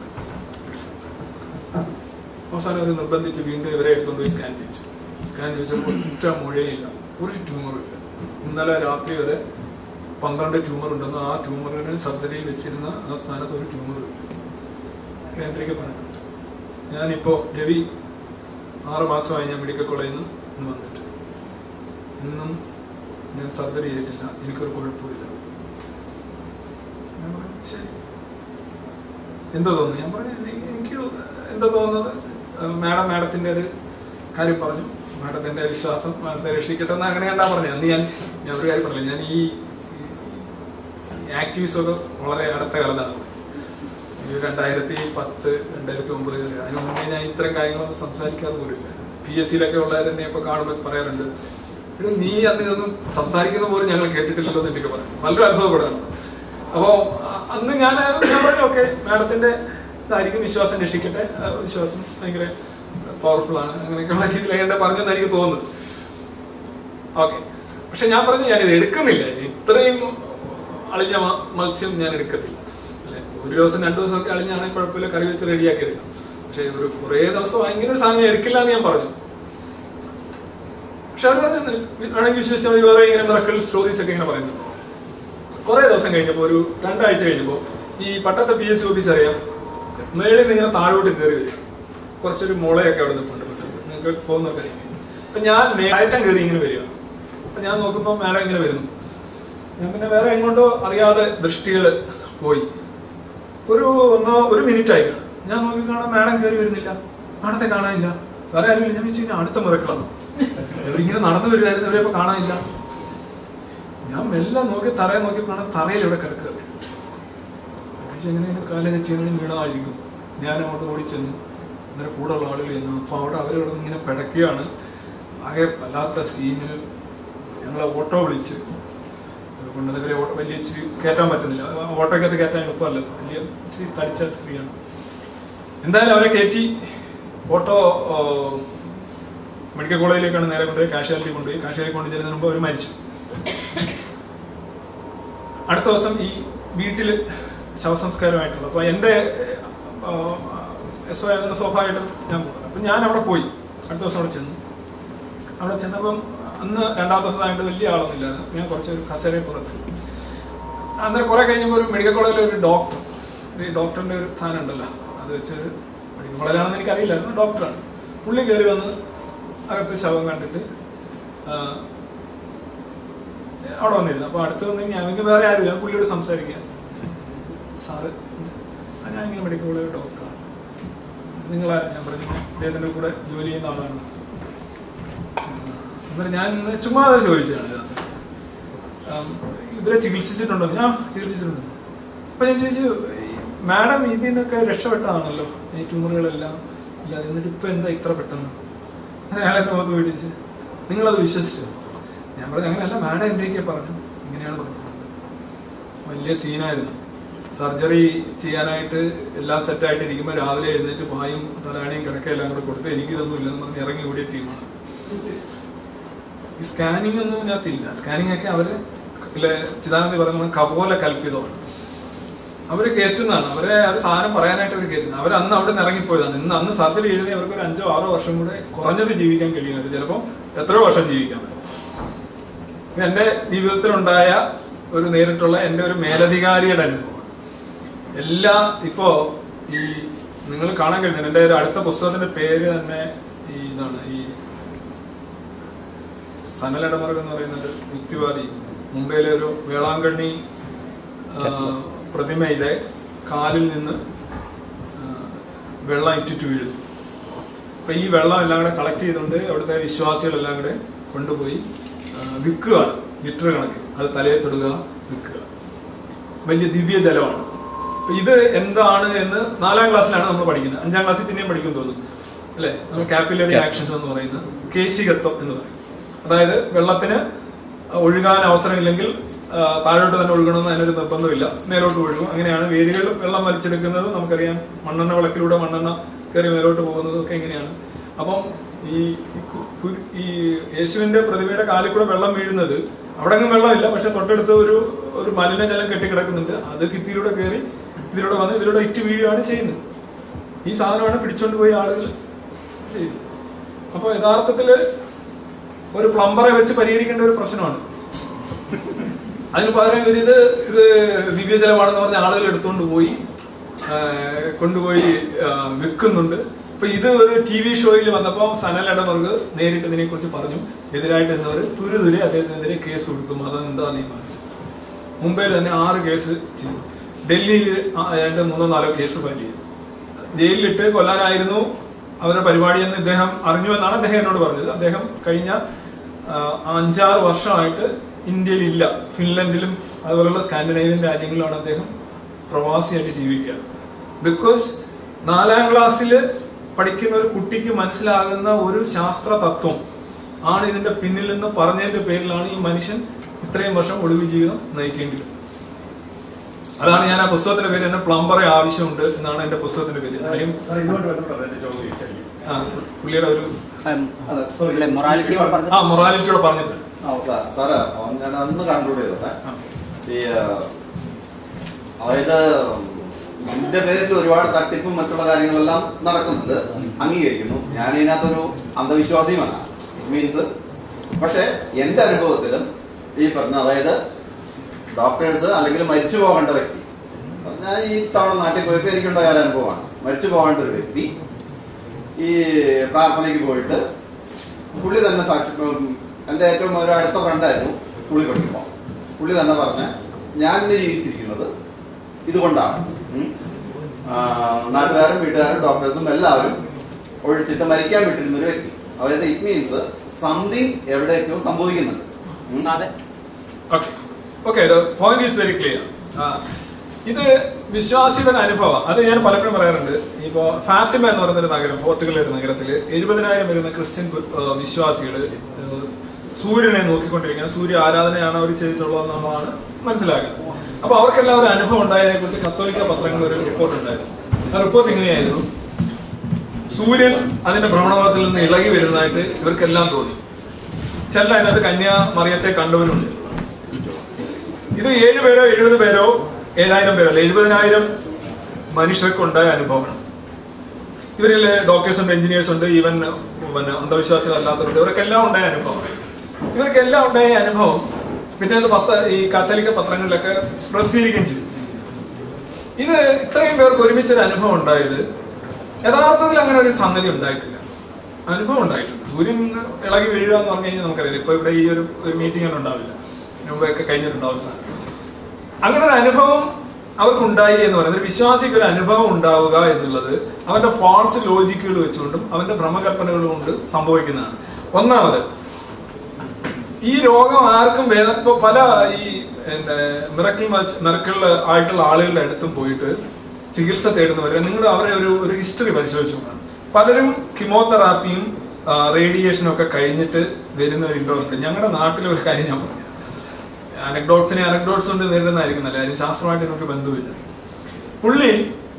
അവസാനം അവർ നിർബന്ധിച്ച് വീണ്ടും ഇവരെ എടുത്തുകൊണ്ട് പോയി സ്കാൻ ചെയ്യിച്ചു സ്കാൻ ചെയ്യിച്ചപ്പോൾ ഒറ്റ മുഴയില്ല ഒരു ട്യൂമറും ഇല്ല ഇന്നലെ രാത്രി വരെ പന്ത്രണ്ട് ട്യൂമർ ഉണ്ടെന്ന് ആ ട്യൂമറിന് സർജറി വെച്ചിരുന്ന ആ സ്ഥാനത്ത് ഒരു ട്യൂമറും ഇല്ല കേന്ദ്രീക പറഞ്ഞു ഞാനിപ്പോ രവി ആറ് മാസമായി ഞാൻ മെഡിക്കൽ കോളേജിൽ നിന്ന് ഇന്ന് വന്നിട്ട് ഇന്നും ഞാൻ സർജറി ചെയ്തിട്ടില്ല എനിക്കൊരു കുഴപ്പമില്ല ഞാൻ പറഞ്ഞു, ശരി എന്തോ തോന്നുന്നു ഞാൻ പറഞ്ഞു "എനി- എനിക്ക് എന്താ തോന്നുന്നത് ഏഹ് മാഡം മാഡത്തിന്റെ ഒരു കാര്യം പറഞ്ഞു മാഡത്തിന്റെ വിശ്വാസം മാഡത്തെ രക്ഷിക്കട്ടെ എന്ന് അങ്ങനെ കണ്ടാ പറഞ്ഞു അന്ന് ഞാൻ ഞാൻ ഒരു കാര്യം പറഞ്ഞില്ല ഞാൻ ഈ ആക്ടിവിസ്റ്റ് ഒക്കെ വളരെ അടുത്ത കാലത്താണ് ഈ രണ്ടായിരത്തി പത്ത് രണ്ടായിരത്തി ഒമ്പത് അതിന് മുന്നേ ഞാൻ ഇത്തരം കാര്യങ്ങളൊന്നും സംസാരിക്കാതെ പോലില്ല പി എസ് സിയിലൊക്കെ ഉള്ളവർ എന്നെ ഇപ്പൊ കാണുമ്പോൾ പറയാറുണ്ട് "എടോ, നീ അന്ന് ഇതൊന്നും സംസാരിക്കുന്ന പോലും ഞങ്ങൾ കേട്ടിട്ടില്ലല്ലോ എന്ന് എനിക്ക് പറയാം വളരെ അത്ഭുതപ്പെടാണ് അപ്പോ അ- അന്ന് ഞാൻ ഞാൻ പറഞ്ഞു ഓക്കെ മാഡത്തിന്റെ ഇതായിരിക്കും വിശ്വാസം രക്ഷിക്കട്ടെ ആ, വിശ്വാസം ഭയങ്കര പവർഫുൾ ആണ് അങ്ങനെയൊക്കെയുള്ള രീതിയിൽ എന്നെ പറഞ്ഞെന്ന് എനിക്ക് തോന്നുന്നു ഓക്കെ പക്ഷെ ഞാൻ പറഞ്ഞു ഞാൻ ഇത് എടുക്കുന്നില്ല ഇത്രയും അളിഞ്ഞ മ- മത്സ്യം ഞാൻ എടുക്കത്തില്ല അല്ലെ ഒരു ദിവസം രണ്ടു ദിവസം ഒക്കെ അളിഞ്ഞാണെങ്കിൽ കുഴപ്പമില്ല കറി വെച്ച് റെഡിയാക്കി എടുക്കാം പക്ഷെ ഒരു കുറേ ദിവസം ഇങ്ങനെ ഒരു സാധനം ഞാൻ എടുക്കില്ല എന്ന് ഞാൻ പറഞ്ഞു പക്ഷെ അത് വേണമെങ്കിൽ വിശ്വസിച്ചാൽ മതി വേറെ ഇങ്ങനെ മിറക്കൽ സ്റ്റോറീസ് ഒക്കെ ഇങ്ങനെ പറയുന്നു കുറെ ദിവസം കഴിഞ്ഞപ്പോൾ ഒരു രണ്ടാഴ്ച കഴിഞ്ഞപ്പോൾ ഈ പട്ടത്തെ പി എസ് സി ഓഫീസ് അറിയാം മേളിൽ നിന്ന് ഇങ്ങനെ താഴോട്ട് കയറി വരും കുറച്ചൊരു മുളയൊക്കെ അവിടെ നിൽപ്പുണ്ട് പെട്ടെന്ന് നിങ്ങൾക്ക് പോകുന്നൊക്കെ അപ്പൊ ഞാൻ കയറ്റം കയറി ഇങ്ങനെ വരിക അപ്പൊ ഞാൻ നോക്കുമ്പോൾ മേലെ ഇങ്ങനെ വരുന്നു ഞാൻ പിന്നെ വേറെ എങ്ങോട്ടോ അറിയാതെ ദൃഷ്ടികൾ പോയി ഒരു ഒന്നോ ഒരു മിനിറ്റ് ആയി കാണും ഞാൻ നോക്കി കാണാൻ മാഡം കയറി വരുന്നില്ല മാഡത്തെ കാണാനില്ല വേറെ ആരുമില്ല ഞാൻ വെച്ചു അടുത്ത മിറക്കളാണ് ഇവരിങ്ങനെ നടന്നു വരുമായിരുന്നു ഇവരെ കാണാനില്ല ഞാൻ മെല്ലെ നോക്കി തറയെ നോക്കി കാണാൻ തറയിൽ ഇവിടെ കിടക്കുക പക്ഷെ എങ്ങനെ കാല തെറ്റി അങ്ങനെ വീണതായിരിക്കും ഞാൻ അങ്ങോട്ട് ഓടി ചെന്നു അന്നേരം കൂടെ ഉള്ള ആളുകൾ ചെന്നു അപ്പൊ അവിടെ അവരോട് ഇങ്ങനെ പിടക്കുകയാണ് ആകെ വല്ലാത്ത സീനിൽ ഞങ്ങളെ ഓട്ടോ വിളിച്ച് കൊണ്ടുവന്ന് ഇവരെ ഓട്ടോ വലിയ ഇച്ചിരി കയറ്റാൻ പറ്റുന്നില്ല ഓട്ടോക്കകത്ത് കയറ്റാൻ എളുപ്പമല്ല വലിയ ഇച്ചിരി തടിച്ച സ്ത്രീയാണ് എന്തായാലും അവരെ കയറ്റി ഓട്ടോ ആ, മെഡിക്കൽ കോളേജിലേക്കാണ് നേരെ കൊണ്ടുപോയി കാഷ്വാലിറ്റി കൊണ്ടുപോയി കാഷ്വാലിറ്റി കൊണ്ടുചെല്ലുന്നതിന് മുമ്പ് അവർ മരിച്ചു അടുത്ത ദിവസം ഈ വീട്ടിൽ ശവസംസ്കാരമായിട്ടുള്ള അപ്പൊ എന്റെ എസ് ഒ ആയതുകൊണ്ട് സ്വാഭാവികമായിട്ടും ഞാൻ പോകും അപ്പൊ ഞാൻ അവിടെ പോയി അടുത്ത ദിവസം അവിടെ ചെന്നു അവിടെ ചെന്നപ്പം അന്ന് രണ്ടാമത്തെ ദിവസമായിട്ട് വലിയ ആളൊന്നും ഇല്ലായിരുന്നു ഞാൻ കുറച്ചൊരു കസേരയിൽ പുറത്ത് അന്നേരം കുറെ കഴിഞ്ഞപ്പോൾ ഒരു മെഡിക്കൽ കോളേജിലെ ഒരു ഡോക്ടർ ഈ ഡോക്ടറിന്റെ ഒരു സാധനം ഉണ്ടല്ലോ അത് വെച്ച് മെഡിക്കൽ കോളേജാണെന്ന് എനിക്കറിയില്ലായിരുന്നു ഡോക്ടറാണ് പുള്ളി കയറി വന്ന് അകത്ത് ശവം കണ്ടിട്ട് ആ, അവിടെ വന്നിരുന്നു അപ്പൊ അടുത്ത് വന്ന് ഞാൻ എനിക്ക് വേറെ ആരുമില്ല പുള്ളിയോട് സംസാരിക്കാൻ സാറ് ആ, ഞാൻ ഇങ്ങനെ മെഡിക്കൽ കോളേജ് ഡോക്ടറാണ് നിങ്ങളാ ഞാൻ പറഞ്ഞു അദ്ദേഹത്തിന്റെ കൂടെ ജോലി ചെയ്യുന്ന ആളാണ് എന്നിട്ട് ഞാൻ ഇന്ന് ചുമ്മാ അത് ചോദിച്ചതാണ് ഇതിനകത്ത് ആം, ഇവരെ ചികിത്സിച്ചിട്ടുണ്ടോ ഞാൻ ചികിത്സിച്ചിട്ടുണ്ട് അപ്പൊ ഞാൻ ചോദിച്ചു മാഡം ഇതിനൊക്കെ രക്ഷപ്പെട്ടതാണല്ലോ ഈ ട്യൂമറുകളെല്ലാം ഇല്ല എന്നിട്ട് ഇപ്പൊ എന്താ ഇത്ര പെട്ടെന്ന് അയാളെ മുഖത്ത് പിടിച്ച് നിങ്ങളത് വിശ്വസിച്ചു ഞാൻ പറഞ്ഞു അങ്ങനെയല്ല മാഡം എന്റെയൊക്കെ പറഞ്ഞു ഇങ്ങനെയാണ് പറഞ്ഞത് വലിയ സീനായിരുന്നു സർജറി ചെയ്യാനായിട്ട് എല്ലാം സെറ്റായിട്ട് ഇരിക്കുമ്പോൾ രാവിലെ എഴുന്നേറ്റ് പായും തലാണിയും കിടക്കയെല്ലാം കൂടെ കൊടുത്ത് എനിക്കിതൊന്നും ഇല്ലെന്ന് പറഞ്ഞ് ഇറങ്ങി ഓടിയ ടീമാണ് ഈ സ്കാനിങ് ഒന്നും ഇതിനകത്തില്ല സ്കാനിങ് ഒക്കെ അവര് ഇല്ലേ, ചിദാനന്ദി പറയുന്നത് കപോല കൽപ്പിതമാണ് അവര് കയറ്റുന്നതാണ് അവരെ അത് സാധനം പറയാനായിട്ട് അവർ കയറ്റുന്നത് അവർ അന്ന് അവിടെ നിന്ന് ഇറങ്ങിപ്പോയതാണ് ഇന്ന് അന്ന് സർജറി ചെയ്ത് അവർക്ക് ഒരു അഞ്ചോ ആറോ വർഷം കൂടെ കുറഞ്ഞത് ജീവിക്കാൻ കഴിയുന്നത് ചിലപ്പോൾ എത്രയോ വർഷം ജീവിക്കാൻ പറ്റും ഇത് എന്റെ ജീവിതത്തിലുണ്ടായ ഒരു നേരിട്ടുള്ള എന്റെ ഒരു മേലധികാരിയുടെ അനുഭവം എല്ലാ ഇപ്പോ ഈ നിങ്ങൾ കാണാൻ കഴിയുന്നത് എന്റെ ഒരു അടുത്ത പുസ്തകത്തിന്റെ പേര് തന്നെ ഈ ഇതാണ് ഈ സനൽ ഇടമറുക എന്ന് പറയുന്ന ഒരു യുക്തിവാദി മുംബൈയിലെ ഒരു വേളാങ്കണ്ണി ആ, പ്രതിമയിലെ കാലിൽ നിന്ന് ആ, വെള്ളം ഇറ്റിറ്റ് വീഴുന്നു അപ്പൊ ഈ വെള്ളം എല്ലാം കൂടെ കളക്ട് ചെയ്തുകൊണ്ട് അവിടുത്തെ വിശ്വാസികളെല്ലാം കൂടെ കൊണ്ടുപോയി ആ, വിൽക്കുകയാണ് ലിറ്റർ കണക്ക് അത് തലയെ തൊടുക വിൽക്കുക വലിയ ദിവ്യ ജലമാണ് അപ്പൊ ഇത് എന്താണ് എന്ന് നാലാം ക്ലാസ്സിലാണ് നമ്മൾ പഠിക്കുന്നത് അഞ്ചാം ക്ലാസ്സിൽ പിന്നെയും പഠിക്കും തോന്നുന്നു അല്ലെ നമ്മൾ കാപ്പിലറി ആക്ഷൻസ് എന്ന് പറയുന്ന കേശികത്വം എന്ന് പറയും അതായത് വെള്ളത്തിന് ഒഴുകാൻ അവസരമില്ലെങ്കിൽ ആ, താഴോട്ട് തന്നെ ഒഴുകണമെന്ന് അതിനൊരു നിർബന്ധമില്ല മേലോട്ട് ഒഴുകും അങ്ങനെയാണ് വേരുകൾ വെള്ളം വലിച്ചെടുക്കുന്നത് നമുക്കറിയാം മണ്ണെണ്ണ വിളക്കിലൂടെ മണ്ണെണ്ണ കയറി മേലോട്ട് പോകുന്നതും ഒക്കെ എങ്ങനെയാണ് അപ്പം ഈ കു- കു- ഈ യേശുവിന്റെ പ്രതിമയുടെ കാലിൽ കൂടെ വെള്ളം വീഴുന്നത് അവിടെ അങ്ങ് വെള്ളമില്ല പക്ഷെ തൊട്ടടുത്ത് ഒരു ഒരു മലിനജലം കെട്ടിക്കിടക്കുന്നുണ്ട് അത് ഭിത്തിയിലൂടെ കയറി ഇതിലൂടെ വന്ന് ഇതിലൂടെ ഇറ്റ് വീഴുകയാണ് ചെയ്യുന്നത് ഈ സാധനമാണ് പിടിച്ചോണ്ട് പോയി ആളുകൾ ചെയ്തത് അപ്പൊ യഥാർത്ഥത്തില് ഒരു പ്ലംബറെ വെച്ച് പരിഹരിക്കേണ്ട ഒരു പ്രശ്നമാണ് അതിന് പകരം ഇവർ ഇത് ഇത് ദിവ്യജലമാണെന്ന് പറഞ്ഞ ആളുകൾ എടുത്തുകൊണ്ട് പോയി ആ, കൊണ്ടുപോയി ആ, വിൽക്കുന്നുണ്ട് അപ്പൊ ഇത് ഒരു ടി വി ഷോയിൽ വന്നപ്പോൾ സനൽ ഇടമർക്ക് നേരിട്ട് ഇതിനെ കുറിച്ച് പറഞ്ഞു എതിരായിട്ട് നിന്നവർ തുരുതുരെ അദ്ദേഹത്തിനെതിരെ കേസ് കൊടുത്തു മതനിന്ദാ നിയമം അനുസരിച്ച് മുംബൈയിൽ തന്നെ ആറ് കേസ് ചെയ്തു ഡൽഹിയിൽ ആ, രണ്ട് മൂന്നോ നാലോ കേസ് ഫയൽ ചെയ്തു ജയിലിലിട്ട് കൊല്ലാനായിരുന്നു അവരുടെ പരിപാടി എന്ന് ഇദ്ദേഹം അറിഞ്ഞു എന്നാണ് അദ്ദേഹം എന്നോട് പറഞ്ഞത് അദ്ദേഹം കഴിഞ്ഞ ആ, അഞ്ചാറ് വർഷമായിട്ട് ഇന്ത്യയിൽ ഇല്ല ഫിൻലൻഡിലും അതുപോലുള്ള സ്കാൻഡിനേവിയൻ രാജ്യങ്ങളിലാണ് അദ്ദേഹം പ്രവാസിയായിട്ട് ജീവിക്കുക ബിക്കോസ് നാലാം ക്ലാസ്സിൽ പഠിക്കുന്ന ഒരു കുട്ടിക്ക് മനസ്സിലാകുന്ന ഒരു ശാസ്ത്ര തത്വം ആണ് ഇതിന്റെ പിന്നിൽ നിന്ന് പറഞ്ഞതിന്റെ പേരിലാണ് ഈ മനുഷ്യൻ ഇത്രയും വർഷം ഒളിവ് ജീവിതം നയിക്കേണ്ടി വരുന്നത് അതാണ് ഞാൻ ആ പുസ്തകത്തിന്റെ പേര് തന്നെ പ്ലംബറെ ആവശ്യമുണ്ട് എന്നാണ് എന്റെ പുസ്തകത്തിന്റെ പേര് അല്ലെങ്കിൽ ഇതുകൊണ്ട് ബന്ധപ്പെട്ട എന്റെ ചോദ്യം ചോദിച്ചാൽ ആ, പുള്ളിയുടെ ഒരു മൊറാലിറ്റി ആ മൊറാലിറ്റിയോടെ പറഞ്ഞിട്ട് സാറ് ഞാൻ അന്ന് കൺക്ലൂഡ് ചെയ്തോട്ടെ ഈ ആ, അതായത് ഇതിന്റെ പേരിൽ ഒരുപാട് തട്ടിപ്പും മറ്റുള്ള കാര്യങ്ങളെല്ലാം നടക്കുന്നുണ്ട് അംഗീകരിക്കുന്നു ഞാൻ ഇതിനകത്തൊരു അന്ധവിശ്വാസിയുമല്ല മീൻസ് പക്ഷെ എൻ്റെ അനുഭവത്തിലും ഈ പറഞ്ഞ അതായത് ഡോക്ടേഴ്സ് അല്ലെങ്കിൽ മരിച്ചു പോകേണ്ട വ്യക്തി ഞാൻ ഈ തവണ നാട്ടിൽ പോയപ്പോൾ എനിക്കുണ്ടായ ഒരു അനുഭവമാണ് മരിച്ചു പോകേണ്ട ഒരു വ്യക്തി ഈ പ്രാർത്ഥനയ്ക്ക് പോയിട്ട് പുള്ളി തന്നെ സാക്ഷി ഉം, എൻ്റെ ഏറ്റവും ഒരു അടുത്ത ഫ്രണ്ടായിരുന്നു സ്കൂളിൽ പഠിക്കുമ്പോൾ പുള്ളി തന്നെ പറഞ്ഞ ഞാൻ ഇന്ന് ജീവിച്ചിരിക്കുന്നത് ഇതുകൊണ്ടാണ് ഉം. ആ, നാട്ടുകാരും വീട്ടുകാരും ഡോക്ടേഴ്സും എല്ലാവരും ഒഴിച്ചിട്ട് മരിക്കാൻ വിട്ടിരുന്ന ഒരു വ്യക്തി അതായത് ഇറ്റ് മീൻസ് സംതിങ് എവിടെയൊക്കെയോ സംഭവിക്കുന്നുണ്ട് ഉം. Okay okay point is very clear ഇത് വിശ്വാസിയുടെ അനുഭവം അത് ഞാൻ പലപ്പോഴും പറയാറുണ്ട് ഇപ്പോ ഫാത്തിമ എന്ന് പറയുന്ന ഒരു നഗരം പോർട്ടുഗൽ ഒരു നഗരത്തില് എഴുപതിനായിരം വരുന്ന ക്രിസ്ത്യൻ വിശ്വാസികൾ സൂര്യനെ നോക്കിക്കൊണ്ടിരിക്കുന്ന സൂര്യ ആരാധനയാണ് അവർ ചെയ്തിട്ടുള്ളതെന്നുള്ളതാണ് മനസ്സിലാക്കുന്നത് അപ്പൊ അവർക്കെല്ലാം ഒരു അനുഭവം ഉണ്ടായതിനെ കുറിച്ച് കത്തോലിക്ക പത്രങ്ങളിൽ ഒരു റിപ്പോർട്ട് ഉണ്ടായിരുന്നു ആ റിപ്പോർട്ട് ഇങ്ങനെയായിരുന്നു സൂര്യൻ അതിന്റെ ഭ്രമണപഥത്തിൽ നിന്ന് ഇളകി വരുന്നതായിട്ട് ഇവർക്കെല്ലാം തോന്നി ചില അതിനകത്ത് കന്യാ മറിയത്തെ കണ്ടവരുണ്ട് ഇത് ഏഴ് പേരോ എഴുപത് പേരോ ഏഴായിരം പേരോ അല്ല എഴുപതിനായിരം മനുഷ്യർക്കുണ്ടായ അനുഭവമാണ് ഇവരിൽ ഡോക്ടേഴ്സ് ഉണ്ട് എഞ്ചിനീയേഴ്സ് ഉണ്ട് ഈവൻ പിന്നെ അന്ധവിശ്വാസികളല്ലാത്തവരുണ്ട് ഇവർക്കെല്ലാം ഉണ്ടായ അനുഭവം ഇവർക്കെല്ലാം ഉണ്ടായ അനുഭവം പിന്നെ അത് പത്ര ഈ കാത്തലിക്ക പത്രങ്ങളിലൊക്കെ പ്രസിദ്ധീകരിക്കുകയും ചെയ്തു ഇത് ഇത്രയും പേർക്ക് ഒരുമിച്ചൊരു അനുഭവം ഉണ്ടായത് യഥാർത്ഥത്തിൽ അങ്ങനെ ഒരു സംഗതി ഉണ്ടായിട്ടില്ല അനുഭവം ഉണ്ടായിട്ടുണ്ട് സൂര്യൻ ഇളകി വീഴുക എന്ന് പറഞ്ഞു കഴിഞ്ഞാൽ നമുക്കറിയാം ഇപ്പൊ ഇവിടെ ഈ ഒരു മീറ്റിംഗ് ഒന്നും ഉണ്ടാവില്ല മുമ്പൊക്കെ കഴിഞ്ഞിട്ടുണ്ടാവും സാധനം അങ്ങനെ ഒരു അനുഭവം അവർക്കുണ്ടായി എന്ന് പറയുന്നത് ഒരു വിശ്വാസിക്ക് ഒരു അനുഭവം ഉണ്ടാവുക എന്നുള്ളത് അവന്റെ ഫാൾസ് ലോജിക്കുകൾ വെച്ചുകൊണ്ടും അവന്റെ ഭ്രമകൽപ്പനകൾ കൊണ്ട് സംഭവിക്കുന്നതാണ് ഒന്നാമത് ഈ രോഗം ആർക്കും വേദ ഇപ്പൊ പല ഈ മിറക്കിൾ മിറക്കിൾ ആയിട്ടുള്ള ആളുകളുടെ അടുത്തും പോയിട്ട് ചികിത്സ തേടുന്നവരെ നിങ്ങൾ അവരെ ഒരു ഒരു ഹിസ്റ്ററി പരിശോധിച്ചു നോക്കണം പലരും കിമോതെറാപ്പിയും റേഡിയേഷനും ഒക്കെ കഴിഞ്ഞിട്ട് വരുന്നവരുണ്ടോന്നുണ്ട് ഞങ്ങളുടെ നാട്ടിലെ ഒരു കാര്യം ഞാൻ പറഞ്ഞു അനക്ഡോട്ട്സിനെ അനക്ഡോട്ട്സ് കൊണ്ട് നേരിടുന്നതായിരിക്കും നല്ല കാര്യം ശാസ്ത്രമായിട്ട് നമുക്ക് ബന്ധമില്ല പുള്ളി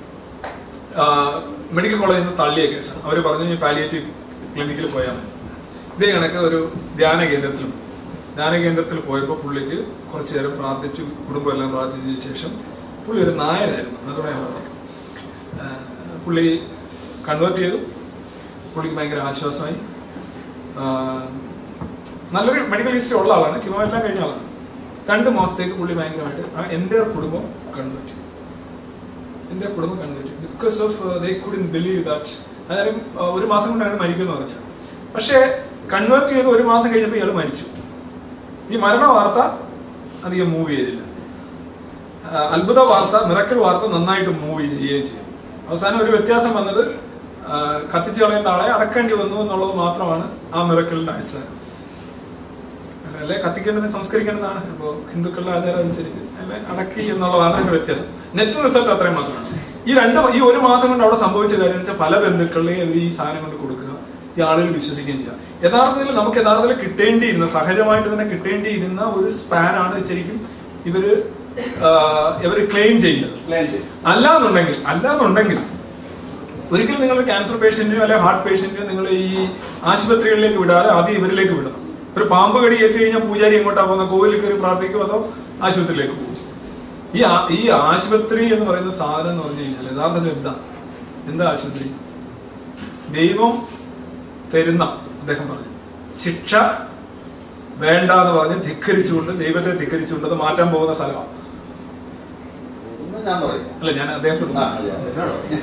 മെഡിക്കൽ കോളേജിൽ നിന്ന് തള്ളിയ കേസാണ് അവർ പറഞ്ഞു പാലിയേറ്റീവ് ക്ലിനിക്കിൽ പോയാൽ മതി ഇതേ കണക്ക് ഒരു ധ്യാന കേന്ദ്രത്തിൽ പോയി. ധ്യാന കേന്ദ്രത്തിൽ പോയപ്പോൾ പുള്ളിക്ക് കുറച്ചു നേരം പ്രാർത്ഥിച്ചു കുടുംബം എല്ലാം പ്രാർത്ഥിച്ചതിന് ശേഷം പുള്ളി ഒരു നായരായിരുന്നു അതോടെ ഞാൻ പറഞ്ഞു ആ, പുള്ളി കൺവേർട്ട് ചെയ്തു പുള്ളിക്ക് ഭയങ്കര ആശ്വാസമായി ആ, നല്ലൊരു മെഡിക്കൽ ഹിസ്റ്ററി ഉള്ള ആളാണ് കിമോ എല്ലാം കഴിഞ്ഞ ആളാണ് രണ്ട് മാസത്തേക്ക് പുള്ളി ഭയങ്കരമായിട്ട് ആ എൻ്റെ കുടുംബം കൺവേർട്ട് ചെയ്തു എൻ്റെ കുടുംബം കൺവേർട്ട് ചെയ്തു because of they couldn't believe that അതായത് ആ, ഒരു മാസം കൊണ്ടാണ് മരിക്കുമെന്ന് പറഞ്ഞത് പക്ഷേ കൺവേർട്ട് ചെയ്ത് ഒരു മാസം കഴിഞ്ഞപ്പോൾ ഇയാൾ മരിച്ചു ഈ മരണ വാർത്ത അധികം മൂവ് ചെയ്തില്ല ആ, അത്ഭുത വാർത്ത മിറക്കൽ വാർത്ത നന്നായിട്ട് മൂവ് ചെയ്യുകയും ചെയ്തു അവസാനം ഒരു വ്യത്യാസം വന്നത് ആ, കത്തിച്ചു കളയേണ്ട ആളെ അടക്കേണ്ടി വന്നു എന്നുള്ളത് മാത്രമാണ് ആ മിറക്കലിന്റെ അടിസ്ഥാനം അല്ലെ കത്തിക്കേണ്ടത് സംസ്കരിക്കേണ്ടതാണ് ഇപ്പോ ഹിന്ദുക്കളുടെ ആചാരം അനുസരിച്ച് അല്ലെ അടക്കി എന്നുള്ളതാണ് അതിന്റെ വ്യത്യാസം നെറ്റ് റിസൾട്ട് അത്രയും മാത്രമാണ് ഈ രണ്ട് ഈ ഒരു മാസം കൊണ്ട് അവിടെ സംഭവിച്ച കാര്യം വെച്ചാൽ പല ബന്ധുക്കളെയും ഇവർ ഈ സാധനം കൊണ്ട് കൊടുക്കുക ഈ ആളുകൾ വിശ്വസിക്കുകയും ചെയ്യുക യഥാർത്ഥത്തിൽ നമുക്ക് യഥാർത്ഥത്തിൽ കിട്ടേണ്ടിയിരുന്ന സഹജമായിട്ട് തന്നെ കിട്ടേണ്ടിയിരുന്ന ഒരു സ്പാൻ ആണ് ശരിക്കും ഇവര് ആ, ഇവര് ക്ലെയിം ചെയ്യുന്നത് അല്ലാന്നുണ്ടെങ്കിൽ അല്ലാന്നുണ്ടെങ്കിൽ ഒരിക്കലും നിങ്ങൾ ക്യാൻസർ പേഷ്യന്റിനോ അല്ലെ ഹാർട്ട് പേഷ്യന്റിനോ നിങ്ങൾ ഈ ആശുപത്രികളിലേക്ക് വിടാതെ ആദ്യം ഇവരിലേക്ക് വിടണം ഒരു പാമ്പ് കടി ഏറ്റു കഴിഞ്ഞാൽ പൂജാരി എങ്ങോട്ടാ പോകുന്ന കോവിലിൽ കയറി പ്രാർത്ഥിക്കുമോ അതോ ആശുപത്രിയിലേക്ക് പോകും ഈ ആ- ഈ ആശുപത്രി എന്ന് പറയുന്ന സാധനം എന്ന് പറഞ്ഞു കഴിഞ്ഞാൽ യഥാർത്ഥത്തിൽ എന്താ എന്താ ആശുപത്രി ദൈവം തരുന്ന അദ്ദേഹം പറഞ്ഞു ശിക്ഷ വേണ്ട എന്ന് പറഞ്ഞ് ധിക്കരിച്ചുകൊണ്ട് ദൈവത്തെ ധിക്കരിച്ചുകൊണ്ട് അത് മാറ്റാൻ പോകുന്ന സ്ഥലമാണ് ഒന്ന് ഞാൻ പറയും അല്ല ഞാൻ അദ്ദേഹത്തോട് ആ, അതെ, അതെ.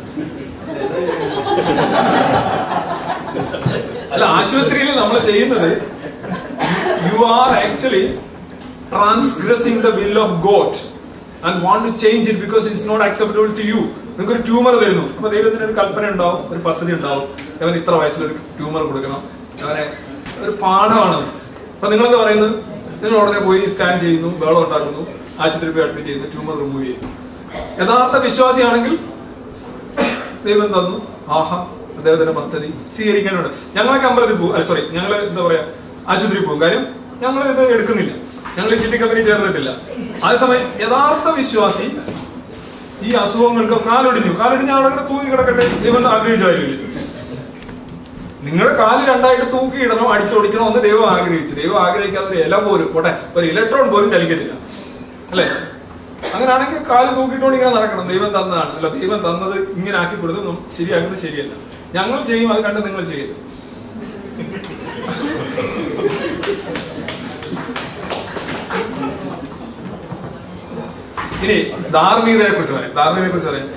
അല്ല ആശുപത്രിയിൽ നമ്മൾ ചെയ്യുന്നത് you are actually transgressing the will of God and want to change it because it's not acceptable to you നിങ്ങൾക്ക് ഒരു ട്യൂമർ തരുന്നു അപ്പൊ ദൈവത്തിന് ഒരു കൽപ്പന ഉണ്ടാവും ഒരു പദ്ധതി ഉണ്ടാവും അവൻ ഇത്ര വയസ്സിൽ ഒരു ട്യൂമർ കൊടുക്കണം അവനെ ഒരു പാഠമാണ് അപ്പൊ നിങ്ങൾ എന്താ പറയുന്നത് നിങ്ങൾ ഉടനെ പോയി സ്കാൻ ചെയ്യുന്നു വെള്ളം ഉണ്ടാക്കുന്നു ആശുപത്രി പോയി അഡ്മിറ്റ് ചെയ്യുന്നു ട്യൂമർ റിമൂവ് ചെയ്യുന്നു യഥാർത്ഥ വിശ്വാസിയാണെങ്കിൽ ദൈവം തന്നു ആഹാ അദ്ദേഹത്തിന്റെ പദ്ധതി സ്വീകരിക്കാനുണ്ട് ഞങ്ങളൊക്കെ അമ്പലത്തിൽ പോകും സോറി ഞങ്ങൾ എന്താ പറയാ ആശുപത്രിയിൽ പോകും കാര്യം ഞങ്ങൾ ഇത് എടുക്കുന്നില്ല ഞങ്ങൾ ഈ ചിട്ടി കമ്പനി ചേർന്നിട്ടില്ല അതേസമയം യഥാർത്ഥ വിശ്വാസി ഈ അസുഖങ്ങൾക്ക് കാലൊടിഞ്ഞു കാലൊടിഞ്ഞ അവിടെ തൂങ്ങി കിടക്കട്ടെ ദൈവം ആഗ്രഹിച്ചായിരിക്കും നിങ്ങളുടെ കാല് രണ്ടായിട്ട് തൂക്കിയിടണോ അടിച്ചോടിക്കണോ എന്ന് ദൈവം ആഗ്രഹിച്ചു ദൈവം ആഗ്രഹിക്കാത്ത ഒരു ഇല പോലും പോട്ടെ ഒരു ഇലക്ട്രോൺ പോലും ചലിക്കത്തില്ല അല്ലേ അങ്ങനെയാണെങ്കിൽ കാല് തൂക്കിയിട്ടോണ്ട് ഇങ്ങനെ നടക്കണം ദൈവം തന്നതാണ് അല്ല ദൈവം തന്നത് ഇങ്ങനെ ആക്കി കൊടുത്ത് ശരിയാക്കുന്നത് ശരിയല്ല ഞങ്ങൾ ചെയ്യും അത് കണ്ട് നിങ്ങൾ ചെയ്യരുത് ഇനി ധാർമ്മികതയെ കുറിച്ച് പറയാം ധാർമ്മികതയെ കുറിച്ച് പറയാം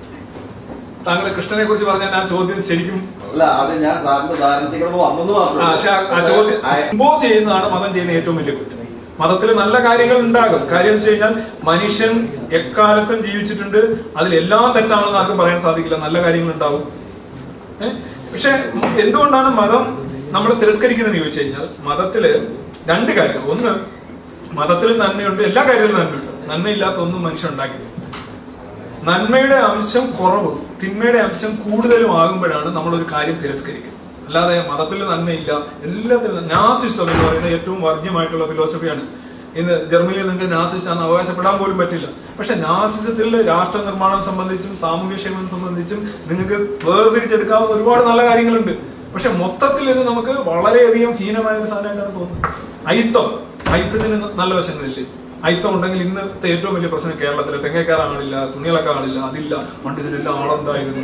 താങ്കൾ കൃഷ്ണനെ കുറിച്ച് പറഞ്ഞാൽ ആ ചോദ്യം ശരിക്കും അല്ല അത് ഞാൻ സാറിന്റെ ധാരണത്തിൽ കിടന്ന് വന്നെന്ന് ആ, പക്ഷെ ആ- ആ ചോദ്യം മാത്രമേ ഇമ്പോസ് ചെയ്യുന്നതാണ് മതം ചെയ്യുന്ന ഏറ്റവും വലിയ കുറ്റം മതത്തിൽ നല്ല കാര്യങ്ങൾ ഉണ്ടാകും കാര്യം എന്ന് വെച്ച് കഴിഞ്ഞാൽ മനുഷ്യൻ എക്കാലത്തും ജീവിച്ചിട്ടുണ്ട് അതിലെല്ലാം തെറ്റാണെന്ന് ആർക്കും പറയാൻ സാധിക്കില്ല നല്ല കാര്യങ്ങൾ ഉണ്ടാവും ഏ? പക്ഷെ എന്തുകൊണ്ടാണ് മതം നമ്മൾ തിരസ്കരിക്കുന്നത് ചോദിച്ചു കഴിഞ്ഞാൽ മതത്തില് രണ്ട് കാര്യങ്ങൾ ഒന്ന് മതത്തിൽ നന്മയുണ്ട് എല്ലാ കാര്യത്തിലും നന്മയുണ്ട് നന്മയില്ലാത്ത ഒന്നും മനുഷ്യൻ ഉണ്ടാക്കിയില്ല നന്മയുടെ അംശം കുറവും തിന്മയുടെ അംശം കൂടുതലും ആകുമ്പോഴാണ് നമ്മൾ ഒരു കാര്യം തിരസ്കരിക്കുന്നത് അല്ലാതെ മതത്തിൽ നന്മയില്ല എല്ലാത്തിലും നാസിസം എന്ന് പറയുന്ന ഏറ്റവും വർജ്യമായിട്ടുള്ള ഫിലോസഫിയാണ് ഇന്ന് ജർമ്മനിയിൽ നിങ്ങൾക്ക് നാസിസ്റ്റ് ആണെന്ന് അവകാശപ്പെടാൻ പോലും പറ്റില്ല പക്ഷെ നാസിസത്തിൽ രാഷ്ട്ര നിർമ്മാണം സംബന്ധിച്ചും സാമൂഹ്യക്ഷേമം സംബന്ധിച്ചും നിങ്ങൾക്ക് വേർതിരിച്ചെടുക്കാവുന്ന ഒരുപാട് നല്ല കാര്യങ്ങളുണ്ട് പക്ഷെ മൊത്തത്തിൽ ഇത് നമുക്ക് വളരെയധികം ഹീനമായ ഒരു സാധനമായിട്ടാണ് തോന്നുന്നത് അയിത്തം അയിത്തത്തിന് നല്ല വശങ്ങളില്ലേ അയിത്തം ഉണ്ടെങ്കിൽ ഇന്നത്തെ ഏറ്റവും വലിയ പ്രശ്നം കേരളത്തിലെ തെങ്ങേക്കാർ ആളില്ല തുണികളൊക്കെ ആളില്ല അതില്ല പണ്ട് ഇതിലെല്ലാം ആളുണ്ടായിരുന്നു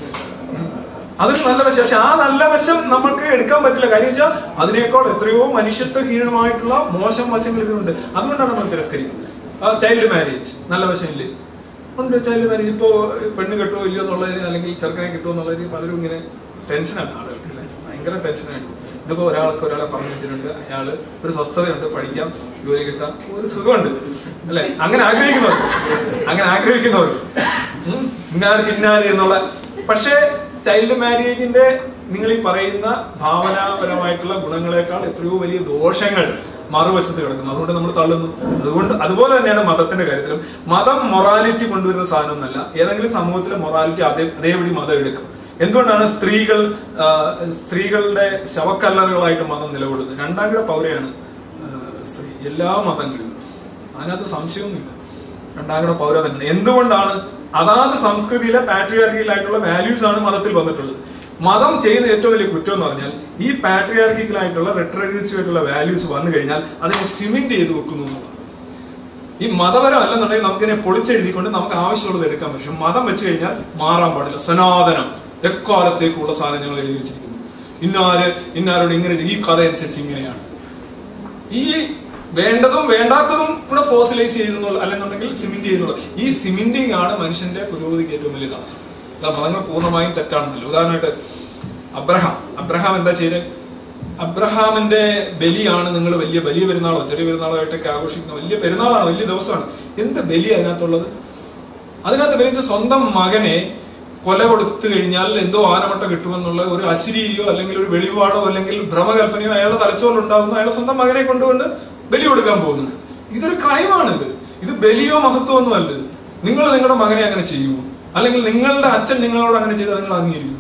അതൊരു നല്ല വശം പക്ഷെ ആ നല്ല വശം നമുക്ക് എടുക്കാൻ പറ്റില്ല കാര്യം വെച്ചാൽ അതിനേക്കാൾ എത്രയോ മനുഷ്യത്വഹീനമായിട്ടുള്ള മോശം വശങ്ങൾ ഇതിനുണ്ട് അതുകൊണ്ടാണ് നമ്മൾ തിരസ്കരിക്കുന്നത് ചൈൽഡ് മാരേജ് നല്ല വശമില്ലേ ഉണ്ട് ചൈൽഡ് മാരേജ് ഇപ്പോ പെണ്ണ് കിട്ടുമോ ഇല്ലയോ എന്നുള്ളതിന് അല്ലെങ്കിൽ ചെറുക്കനെ കിട്ടുമോ എന്നുള്ളതിന് പലരും ഇങ്ങനെ ടെൻഷനാണ് ആളുകൾക്ക് അല്ലേ ഭയങ്കര ടെൻഷനായിട്ട് ഇതിപ്പോ ഒരാൾക്ക് ഒരാളെ പറഞ്ഞു വെച്ചിട്ടുണ്ട് അയാള് ഒരു സ്വസ്ഥതയുണ്ട് പഠിക്കാം ജോലി കിട്ടാം ഒരു സുഖമുണ്ട് അല്ലെ അങ്ങനെ ആഗ്രഹിക്കുന്നവർ അങ്ങനെ ആഗ്രഹിക്കുന്നവർ ഉം, ഇന്നാർക്ക് ഇന്നാര് എന്നുള്ള പക്ഷേ ചൈൽഡ് മാരേജിന്റെ നിങ്ങൾ ഈ പറയുന്ന ഭാവനാപരമായിട്ടുള്ള ഗുണങ്ങളെക്കാൾ എത്രയോ വലിയ ദോഷങ്ങൾ മറുവശത്ത് കിടക്കുന്നു അതുകൊണ്ട് നമ്മൾ തള്ളുന്നു അതുകൊണ്ട് അതുപോലെ തന്നെയാണ് മതത്തിന്റെ കാര്യത്തിലും മതം മൊറാലിറ്റി കൊണ്ടുവരുന്ന സാധനമൊന്നല്ല ഏതെങ്കിലും സമൂഹത്തിലെ മൊറാലിറ്റി അതേ അതേപടി മതം എടുക്കും എന്തുകൊണ്ടാണ് സ്ത്രീകൾ ആ, സ്ത്രീകളുടെ ശവക്കല്ലറുകളായിട്ട് മതം നിലകൊള്ളുന്നത് രണ്ടാം കിട പൗരയാണ് ആ, സ്ത്രീ എല്ലാ മതങ്ങളിലും അതിനകത്ത് സംശയമൊന്നുമില്ല രണ്ടാം പൗര തന്നെ എന്തുകൊണ്ടാണ് അതാത് സംസ്കൃതിയിലെ പാട്രിയാർക്കിയിലായിട്ടുള്ള വാല്യൂസ് ആണ് മതത്തിൽ വന്നിട്ടുള്ളത് മതം ചെയ്യുന്ന ഏറ്റവും വലിയ കുറ്റം എന്ന് പറഞ്ഞാൽ ഈ പാട്രിയാർക്കിക്കലായിട്ടുള്ള റെട്രഡിച്ച് ആയിട്ടുള്ള വാല്യൂസ് വന്നു കഴിഞ്ഞാൽ അതിനെ സിമെന്റ് ചെയ്ത് വെക്കുന്നു എന്നുള്ളതാണ് ഈ മതപരം അല്ലെന്നുണ്ടെങ്കിൽ നമുക്കിതിനെ പൊളിച്ചെഴുതിക്കൊണ്ട് നമുക്ക് ആവശ്യമുള്ളത് എടുക്കാൻ പറ്റും മതം വെച്ച് കഴിഞ്ഞാൽ മാറാൻ പാടില്ല സനാതനം എക്കാലത്തേക്കുള്ള സാധനം ഞങ്ങൾ എഴുതി വെച്ചിരിക്കുന്നു ഇന്നാര് ഇന്നാരോട് ഇങ്ങനെ ഈ കഥ അനുസരിച്ച് ഇങ്ങനെയാണ് ഈ വേണ്ടതും വേണ്ടാത്തതും കൂടെ ഫോസിലൈസ് ചെയ്യുന്നുള്ള അല്ലെന്നുണ്ടെങ്കിൽ സിമെന്റ് ചെയ്യുന്നത് ഈ സിമെന്റിങ് ആണ് മനുഷ്യന്റെ പുരോഗതിക്ക് ഏറ്റവും വലിയ തടസ്സം അല്ല മതങ്ങൾ പൂർണ്ണമായും തെറ്റാണെന്നല്ല ഉദാഹരണമായിട്ട് അബ്രഹാം അബ്രഹാം എന്താ ചെയ്തത് അബ്രഹാമിന്റെ ബലിയാണ് നിങ്ങൾ വലിയ വലിയ പെരുന്നാളോ ചെറിയ പെരുന്നാളോ ആയിട്ടൊക്കെ ആഘോഷിക്കുന്ന വലിയ പെരുന്നാളാണ് വലിയ ദിവസമാണ് എന്ത് ബലി അതിനകത്തുള്ളത് അതിനകത്ത് ബലിച്ച സ്വന്തം മകനെ കൊല കൊടുത്തു കഴിഞ്ഞാൽ എന്തോ ആനമട്ട കിട്ടുമെന്നുള്ള ഒരു അശരീരിയോ അല്ലെങ്കിൽ ഒരു വെളിപാടോ അല്ലെങ്കിൽ ഭ്രമകൽപ്പനയോ അയാളുടെ തലച്ചോറിലുണ്ടാകുന്നു അയാളെ സ്വന്തം മകനെ കൊണ്ടുകൊണ്ട് ബലി കൊടുക്കാൻ പോകുന്നുണ്ട് ഇതൊരു ക്രൈമാണിത് ഇത് ബലിയോ മഹത്വമോ ഒന്നും അല്ല ഇത്. നിങ്ങൾ നിങ്ങളുടെ മകനെ അങ്ങനെ ചെയ്യുമോ അല്ലെങ്കിൽ നിങ്ങളുടെ അച്ഛൻ നിങ്ങളോട് അങ്ങനെ ചെയ്താൽ നിങ്ങൾ അംഗീകരിക്കുമോ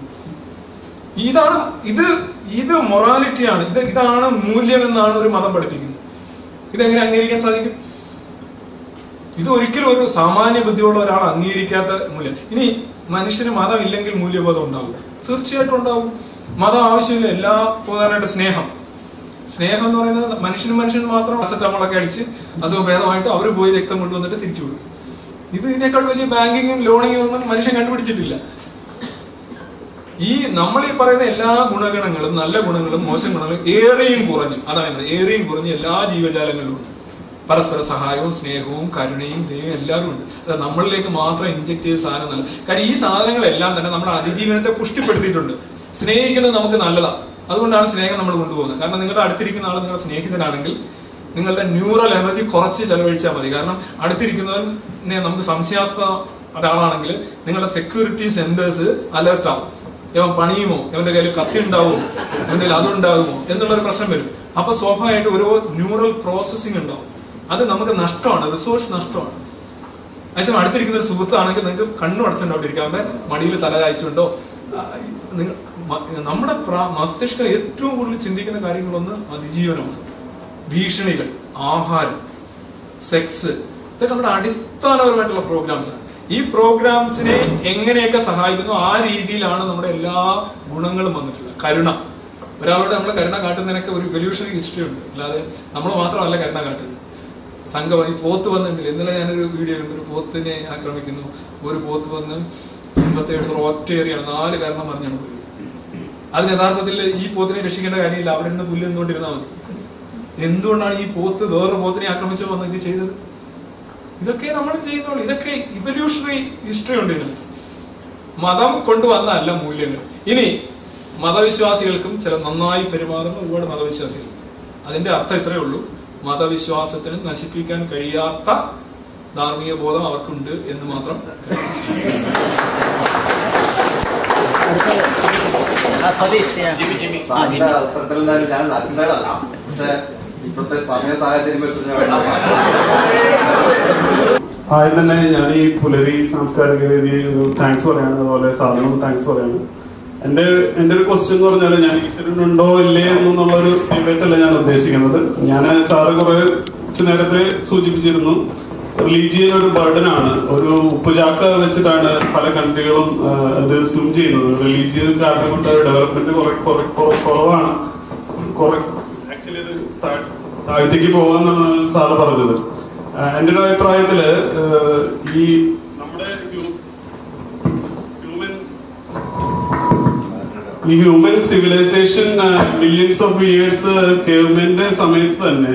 ഇതാണ് ഇത് ഇത് മൊറാലിറ്റിയാണ് ഇത് ഇതാണ് മൂല്യം എന്നാണ് ഒരു മതം പഠിപ്പിക്കുന്നത് ഇതെങ്ങനെ അംഗീകരിക്കാൻ സാധിക്കും ഇത് ഒരിക്കലും ഒരു സാമാന്യ ബുദ്ധിയുള്ള ഒരാൾ അംഗീകരിക്കാത്ത മൂല്യം ഇനി മനുഷ്യന് മതം ഇല്ലെങ്കിൽ മൂല്യബോധം ഉണ്ടാവും തീർച്ചയായിട്ടും ഉണ്ടാവും മതം ആവശ്യമില്ല എല്ലാ പ്രധാനമായിട്ട് സ്നേഹം സ്നേഹം എന്ന് പറയുന്നത് മനുഷ്യനും മനുഷ്യനും മാത്രം അസറ്റമോളൊക്കെ അടിച്ച് അസുഖം ഭേദമായിട്ട് അവർ പോയി രക്തം കൊണ്ടുവന്നിട്ട് തിരിച്ചു വിടും ഇത് ഇതിനേക്കാൾ വലിയ ബാങ്കിങ്ങും ലോണിങ്ങും ഒന്നും മനുഷ്യൻ കണ്ടുപിടിച്ചിട്ടില്ല ഈ നമ്മൾ ഈ പറയുന്ന എല്ലാ ഗുണഗണങ്ങളും നല്ല ഗുണങ്ങളും മോശം ഗുണങ്ങളും ഏറെയും കുറഞ്ഞു അതാണ് ഞാൻ പറയുന്നത്. ഏറെയും കുറഞ്ഞ് എല്ലാ ജീവജാലങ്ങളിലും ഉണ്ട് പരസ്പര സഹായവും സ്നേഹവും കരുണയും ദൈവം എല്ലാവരും ഉണ്ട് അത് നമ്മളിലേക്ക് മാത്രം ഇഞ്ചക്ട് ചെയ്ത സാധനമല്ല കാര്യം ഈ സാധനങ്ങളെല്ലാം തന്നെ നമ്മുടെ അതിജീവനത്തെ പുഷ്ടിപ്പെടുത്തിയിട്ടുണ്ട് സ്നേഹിക്കുന്നത് നമുക്ക് നല്ലതാണ് അതുകൊണ്ടാണ് സ്നേഹം നമ്മൾ കൊണ്ടുപോകുന്നത് കാരണം നിങ്ങളുടെ അടുത്തിരിക്കുന്ന ആൾ നിങ്ങളുടെ സ്നേഹിതനാണെങ്കിൽ നിങ്ങളുടെ ന്യൂറൽ എനർജി കുറച്ച് ചെലവഴിച്ചാൽ മതി കാരണം അടുത്തിരിക്കുന്നവനെ നമുക്ക് സംശയാസ്പദ ഒരാളാണെങ്കിൽ നിങ്ങളുടെ സെക്യൂരിറ്റി സെന്റേഴ്സ് അലേർട്ട് ആവും ഇവൻ പണിയുമോ ഇവന്റെ കയ്യിൽ കത്തി ഉണ്ടാവുമോ എന്തെങ്കിലും അതുണ്ടാകുമോ എന്നുള്ളൊരു പ്രശ്നം വരും അപ്പൊ സ്വാഭാവികമായിട്ട് ഒരു ന്യൂറൽ പ്രോസസ്സിംഗ് ഉണ്ടാവും അത് നമുക്ക് നഷ്ടമാണ് റിസോഴ്സ് നഷ്ടമാണ് അതേസമയം അടുത്തിരിക്കുന്ന ഒരു സുഹൃത്താണെങ്കിൽ നിങ്ങൾക്ക് കണ്ണു അടച്ചുണ്ടാവിട്ടിരിക്കാതെ മടിയിൽ തല കായ്ച്ചുണ്ടോ നിങ്ങൾ നമ്മുടെ പ്ര- മസ്തിഷ്കം ഏറ്റവും കൂടുതൽ ചിന്തിക്കുന്ന കാര്യങ്ങളൊന്ന് അതിജീവനമാണ് ഭീഷണികൾ ആഹാരം സെക്സ് ഇതൊക്കെ നമ്മുടെ അടിസ്ഥാനപരമായിട്ടുള്ള പ്രോഗ്രാംസ് ആണ് ഈ പ്രോഗ്രാംസിനെ എങ്ങനെയൊക്കെ സഹായിക്കുന്നു ആ രീതിയിലാണ് നമ്മുടെ എല്ലാ ഗുണങ്ങളും വന്നിട്ടുള്ളത് കരുണ ഒരാളോട് നമ്മൾ കരുണ കാട്ടുന്നതിനൊക്കെ ഒരു എവല്യൂഷണറി ഹിസ്റ്ററി ഉണ്ട് അല്ലാതെ നമ്മൾ മാത്രമല്ല കരുണ കാട്ടുന്നത് സംഘം ഈ പോത്ത് വന്നിട്ടില്ല ഇന്നലെ ഞാനൊരു വീഡിയോ കണ്ടു ഒരു പോത്തിനെ ആക്രമിക്കുന്നു ഒരു പോത്ത് വന്ന് സിംഹത്തെ എടുത്ത് ഒറ്റയേറിയാണ് നാല് കാരണം പറഞ്ഞാണ് പോയത് അതിന് യഥാർത്ഥത്തിൽ ഈ പോത്തിനെ രക്ഷിക്കേണ്ട കാര്യമില്ല അവിടെ നിന്ന് പുല്ല് നിന്നുകൊണ്ടിരുന്നാൽ മതി എന്തുകൊണ്ടാണ് ഈ പോത്ത് വേറൊരു പോത്തിനെ ആക്രമിച്ചു വന്ന് ഇത് ചെയ്തത് ഇതൊക്കെ നമ്മൾ ചെയ്യുന്നുള്ളൂ ഇതൊക്കെ ഇവല്യൂഷണറി ഹിസ്റ്ററി ഉണ്ട് ഇതിന് മതം കൊണ്ടുവന്നല്ല മൂല്യങ്ങൾ ഇനി മതവിശ്വാസികൾക്കും ചില നന്നായി പെരുമാറുന്ന ഒരുപാട് മതവിശ്വാസികൾ അതിന്റെ അർത്ഥം ഇത്രയേ ഉള്ളൂ മതവിശ്വാസത്തിന് നശിപ്പിക്കാൻ കഴിയാത്ത ധാർമ്മിക ബോധം അവർക്കുണ്ട് എന്ന് മാത്രം സാറിന്റെ ഉത്തരത്തിൽ നിന്നാലും ഞാൻ നരേന്ദ്രനല്ല പക്ഷെ ഇപ്പോഴത്തെ സമയ സാഹചര്യം വെച്ച് ഞാൻ ആദ്യം തന്നെ ഞാൻ ഈ പുലരി സാംസ്കാരിക വേദിയിൽ ഒരു താങ്ക്സ് പറയാണ് അതുപോലെ സാറിനും താങ്ക്സ് പറയാണ് എന്റെ എന്റെ ഒരു ക്വസ്റ്റ്യൻ എന്ന് പറഞ്ഞാൽ ഞാൻ ഇൻസിഡന്റ് ഉണ്ടോ ഇല്ലേ എന്നുള്ള ഒരു ഡിബേറ്റ് അല്ല ഞാൻ ഉദ്ദേശിക്കുന്നത് ഞാൻ സാറ് കുറെ കുറച്ച് നേരത്തെ സൂചിപ്പിച്ചിരുന്നു റിലീജിയൻ ഒരു ബർഡൻ ആണ് ഒരു ഉപ്പുചാക്ക വെച്ചിട്ടാണ് പല കൺട്രികളും ഇത് സ്വിം ചെയ്യുന്നത് റിലീജിയൻ കാരണം കൊണ്ട് ഡെവലപ്മെന്റ് കുറെ കുറെ കുറെ കുറവാണ് കുറെ ആക്ച്വലി ഇത് താഴ്- താഴ്ത്തേക്ക് പോകാന്നാണ് സാറ് പറഞ്ഞത് ആ, എൻ്റെ ഒരു അഭിപ്രായത്തില് ഏഹ്, ഈ നമ്മുടെ ഹ്യൂ- ഹ്യൂമൻ ഈ human civilisation millions of years cavemen സമയത്ത് തന്നെ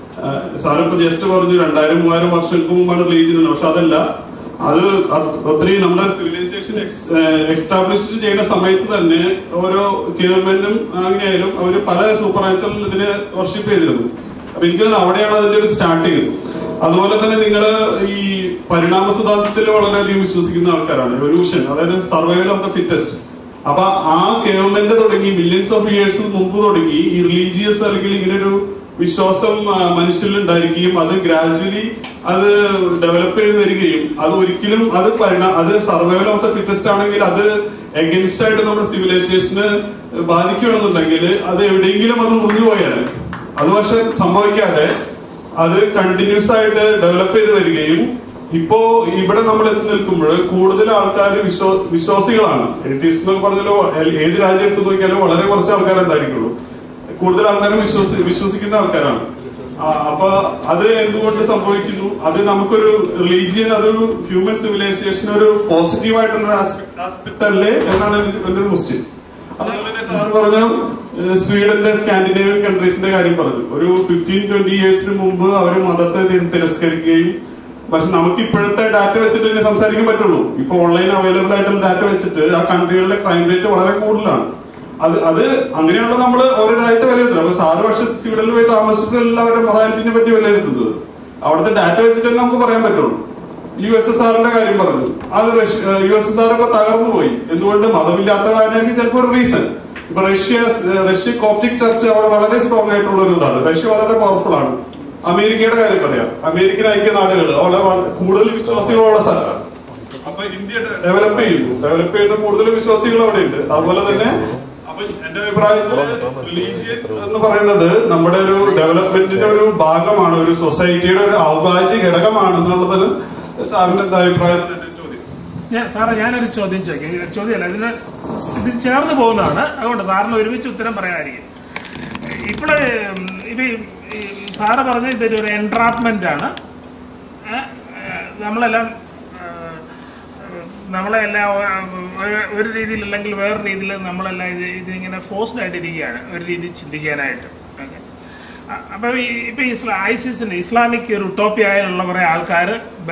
സാർ ഇപ്പൊ ജസ്റ്റ് പറഞ്ഞു രണ്ടായിരം മൂവായിരം വർഷങ്ങൾക്ക് മുമ്പാണ് റിലീജിയൻ പക്ഷെ അതല്ല അത് അത് ഒത്തിരി നമ്മുടെ സിവിലൈസേഷൻ എക്സ്റ്റാബ്ലിഷ് ചെയ്യുന്ന സമയത്ത് തന്നെ ഓരോ കേവ്മെന്റും അങ്ങനെയായാലും അവർ പല സൂപ്പർ നാച്ചുറൽ ഇതിനെ വർഷിപ്പ് ചെയ്തിരുന്നു അപ്പൊ എനിക്ക് തോന്നുന്നു അവിടെയാണ് അതിന്റെ ഒരു സ്റ്റാർട്ടിങ് അതുപോലെ തന്നെ നിങ്ങൾ ഈ പരിണാമ സിദ്ധാന്തത്തിൽ വളരെയധികം വിശ്വസിക്കുന്ന ആൾക്കാരാണ് എവല്യൂഷൻ അതായത് സർവൈവൽ ഓഫ് ദ ഫിറ്റസ്റ്റ് അപ്പൊ ആ ഗവൺമെന്റ് തുടങ്ങി മില്യൺസ് ഓഫ് ഇയേഴ്സ് മുമ്പ് തുടങ്ങി ഈ റിലീജിയസ് അല്ലെങ്കിൽ ഇങ്ങനെ ഒരു വിശ്വാസം ആ, മനുഷ്യരിൽ ഉണ്ടായിരിക്കുകയും അത് ഗ്രാജുവലി അത് ഡെവലപ്പ് ചെയ്ത് വരികയും അത് ഒരിക്കലും അത് പരിണാ അത് സർവൈവൽ ഓഫ് ദ ഫിറ്റസ്റ്റ് ആണെങ്കിൽ അത് എഗൻസ്റ്റ് ആയിട്ട് നമ്മുടെ സിവിലൈസേഷന് ബാധിക്കുകയാണെന്നുണ്ടെങ്കിൽ അത് എവിടെയെങ്കിലും അത് മുറിഞ്ഞു പോയാൽ അത് പക്ഷെ സംഭവിക്കാതെ അത് കണ്ടിന്യൂസ് ആയിട്ട് ഡെവലപ്പ് ചെയ്ത് വരികയും ഇപ്പോ ഇവിടെ നമ്മൾ എത്തി നിൽക്കുമ്പോൾ കൂടുതൽ ആൾക്കാർ വിശ്വാ വിശ്വാസികളാണ് എയ്റ്റീസ് എന്നൊക്കെ പറഞ്ഞാലോ എൽ- ഏത് രാജ്യം എടുത്തു നോക്കിയാലും വളരെ കുറച്ച് ആൾക്കാരുണ്ടായിരിക്കുള്ളൂ കൂടുതൽ ആൾക്കാരും വിശ്വസി വിശ്വസിക്കുന്ന ആൾക്കാരാണ് ആ, അപ്പൊ അത് എന്തുകൊണ്ട് സംഭവിക്കുന്നു അത് നമുക്കൊരു റിലീജിയൻ അതൊരു ഹ്യൂമൻ സിവിലൈസേഷൻ ഒരു പോസിറ്റീവ് ആയിട്ടുള്ള ആസ്പെക്ട് അല്ലേ എന്നാണ് എന്റെ എന്റെ ഒരു ക്വസ്റ്റ്യൻ അതുപോലെ തന്നെ സാർ പറഞ്ഞ ഏഹ്, സ്വീഡന്റെ സ്കാൻഡിനേവിയൻ കൺട്രീസിന്റെ കാര്യം പറഞ്ഞു ഒരു ഫിഫ്റ്റീൻ ട്വന്റി ഇയേഴ്സിന് മുമ്പ് അവർ മതത്തെ തി- തിരസ്കരിക്കുകയും പക്ഷെ നമുക്ക് ഇപ്പോഴത്തെ ഡാറ്റ വെച്ചിട്ട് തന്നെ സംസാരിക്കാൻ പറ്റുള്ളൂ ഇപ്പൊ ഓൺലൈൻ അവൈലബിൾ ആയിട്ടുള്ള ഡാറ്റ വെച്ചിട്ട് ആ കൺട്രികളിലെ ക്രൈം റേറ്റ് വളരെ കൂടുതലാണ് അത് അത് അങ്ങനെയുള്ള നമ്മൾ ഓരോ രാജ്യത്തെ വിലയിരുത്തുന്നത് അപ്പൊ സാറ് പക്ഷെ സ്വീഡനിൽ പോയി താമസിച്ചിട്ട് എല്ലാവരും മൊറാലിറ്റിനെ പറ്റി വിലയിരുത്തുന്നത് അവിടുത്തെ ഡാറ്റ വെച്ചിട്ട് തന്നെ നമുക്ക് പറയാൻ പറ്റുള്ളൂ യു എസ് എസ് ആറിന്റെ കാര്യം പറഞ്ഞു അത് യു എസ് എസ് ആർ ഇപ്പൊ തകർന്നു പോയി എന്തുകൊണ്ട് മതമില്ലാത്ത കാര്യമാണെങ്കിൽ ചിലപ്പോൾ ഒരു റീസൺ ഇപ്പൊ റഷ്യ റഷ്യ കോപ്റ്റിക് ചർച്ച് അവിടെ വളരെ സ്ട്രോങ് ആയിട്ടുള്ള ഒരു ഇതാണ് റഷ്യ വളരെ പവർഫുൾ ആണ് അമേരിക്കയുടെ കാര്യം പറയാം അമേരിക്കൻ ഐക്യ നാടുകൾ അവിടെ വള- കൂടുതൽ വിശ്വാസികളുള്ള സ്ഥലമാണ് അപ്പൊ ഇന്ത്യ ഡെവലപ്പ് ചെയ്യുന്നു ഡെവലപ്പ് ചെയ്യുന്ന കൂടുതൽ വിശ്വാസികൾ അവിടെ ഉണ്ട് അതുപോലെ തന്നെ അപ്പൊ എന്റെ അഭിപ്രായത്തില് റിലീജിയൻ എന്ന് പറയുന്നത് നമ്മുടെ ഒരു ഡെവലപ്മെന്റിന്റെ ഒരു ഭാഗമാണ് ഒരു സൊസൈറ്റിയുടെ ഒരു അവിഭാജ്യ ഘടകമാണെന്നുള്ളതിൽ സാറിന്റെ എന്താ അഭിപ്രായം എന്ന് എന്റെ ചോദ്യം ഞാൻ സാറേ ഞാനൊരു ചോദ്യം ചോദിക്കാം ഇത് ചോദ്യമല്ല ഇതിന് ഇത് ചേർന്ന് പോകുന്നതാണ് അതുകൊണ്ട് സാറിന് ഒരുമിച്ച് ഉത്തരം പറയാതിരിക്കും ഇപ്പോഴേ ഇപ്പൊ ഈ- ഈ സാറ് പറഞ്ഞ ഇതൊരു ഒരു എൻട്രാപ്മെന്റ് ആണ് ഏ, ഏ, നമ്മളെല്ലാം ഏ, നമ്മളെല്ലാം ഒരു- ഒരു രീതിയിൽ അല്ലെങ്കിൽ വേറെ രീതിയിൽ നമ്മളെല്ലാം ഇത് ഇതിങ്ങനെ ഫോഴ്സ്ഡ് ആയിട്ടിരിക്കുകയാണ് ഒരു രീതി ചിന്തിക്കാനായിട്ട് ഓക്കെ അപ്പൊ ഈ ഇപ്പൊ ഇസ്ലാ ഐസിസിന്റെ ഇസ്ലാമിക് ഒരു ഉട്ടോപ്പിയായുള്ള കുറെ ആൾക്കാർ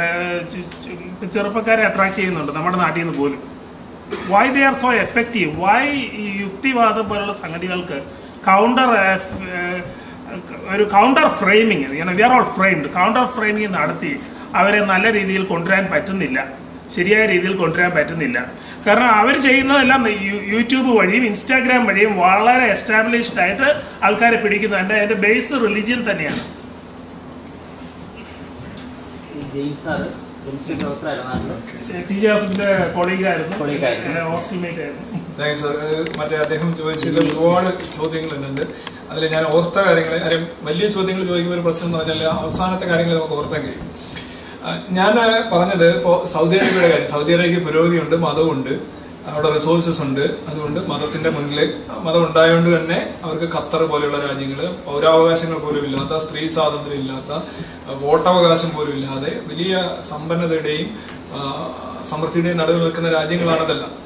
ചെറുപ്പക്കാരെ അട്രാക്ട് ചെയ്യുന്നുണ്ട് നമ്മുടെ നാട്ടിൽ നിന്ന് പോലും why they are so effective why ഈ യുക്തിവാദം പോലുള്ള സംഗതികൾക്ക് കൗണ്ടർ ഒരു counter framing we are all framed counter framing നടത്തി അവരെ നല്ല രീതിയിൽ കൊണ്ടുവരാൻ പറ്റുന്നില്ല ശരിയായ രീതിയിൽ കൊണ്ടുവരാൻ പറ്റുന്നില്ല കാരണം അവർ ചെയ്യുന്നതെല്ലാം യു- യൂട്യൂബ് വഴിയും ഇൻസ്റ്റാഗ്രാം വഴിയും വളരെ എസ്റ്റാബ്ലിഷ്ഡ് ആയിട്ട് ആൾക്കാരെ പിടിക്കുന്നു എൻ്റെ അതിന്റെ ബേസ് റിലിജിയൻ തന്നെയാണ് ജെയിംസ് സാറ് കെമിസ്ട്രി പ്രൊഫസറായിരുന്നു നാട്ടില് ടി ജാസിന്റെ കൊളീഗായിരുന്നു കൊളീഗായിരുന്നു. ഹോസ്റ്റൽമേറ്റ് ആയിരുന്നു താങ്ക്സ് സാർ അത് മറ്റേ അദ്ദേഹം ചോദിച്ചതിൽ ഒരുപാട് ചോദ്യങ്ങളുണ്ട് അതിൽ ഞാൻ ഓർത്ത കാര്യങ്ങൾ കാര്യം വലിയ ചോദ്യങ്ങൾ ചോദിക്കുമ്പോൾ ഒരു പ്രശ്നം എന്ന് പറഞ്ഞാൽ അവസാനത്തെ കാര്യങ്ങൾ നമുക്ക് ഓർത്താൻ കഴിയും ആ, ഞാൻ പറഞ്ഞത് ഇപ്പോൾ സൗദി അറേബ്യയുടെ കാര്യം സൗദി അറേബ്യ പുരോഗതിയുണ്ട് മതമുണ്ട് അവിടെ റിസോഴ്സസ് ഉണ്ട് അതുകൊണ്ട് മതത്തിന്റെ മുന്നിൽ മതം ഉണ്ടായതുകൊണ്ട് തന്നെ അവർക്ക് ഖത്തർ പോലെയുള്ള രാജ്യങ്ങൾ പൗരാവകാശങ്ങൾ പോലും ഇല്ലാത്ത സ്ത്രീ സ്വാതന്ത്ര്യം ഇല്ലാത്ത വോട്ടവകാശം പോലും ഇല്ലാതെ വലിയ സമ്പന്നതയുടെയും ആ, സമൃദ്ധിയുടെയും നടുവിൽ നിൽക്കുന്ന രാജ്യങ്ങളാണതെല്ലാം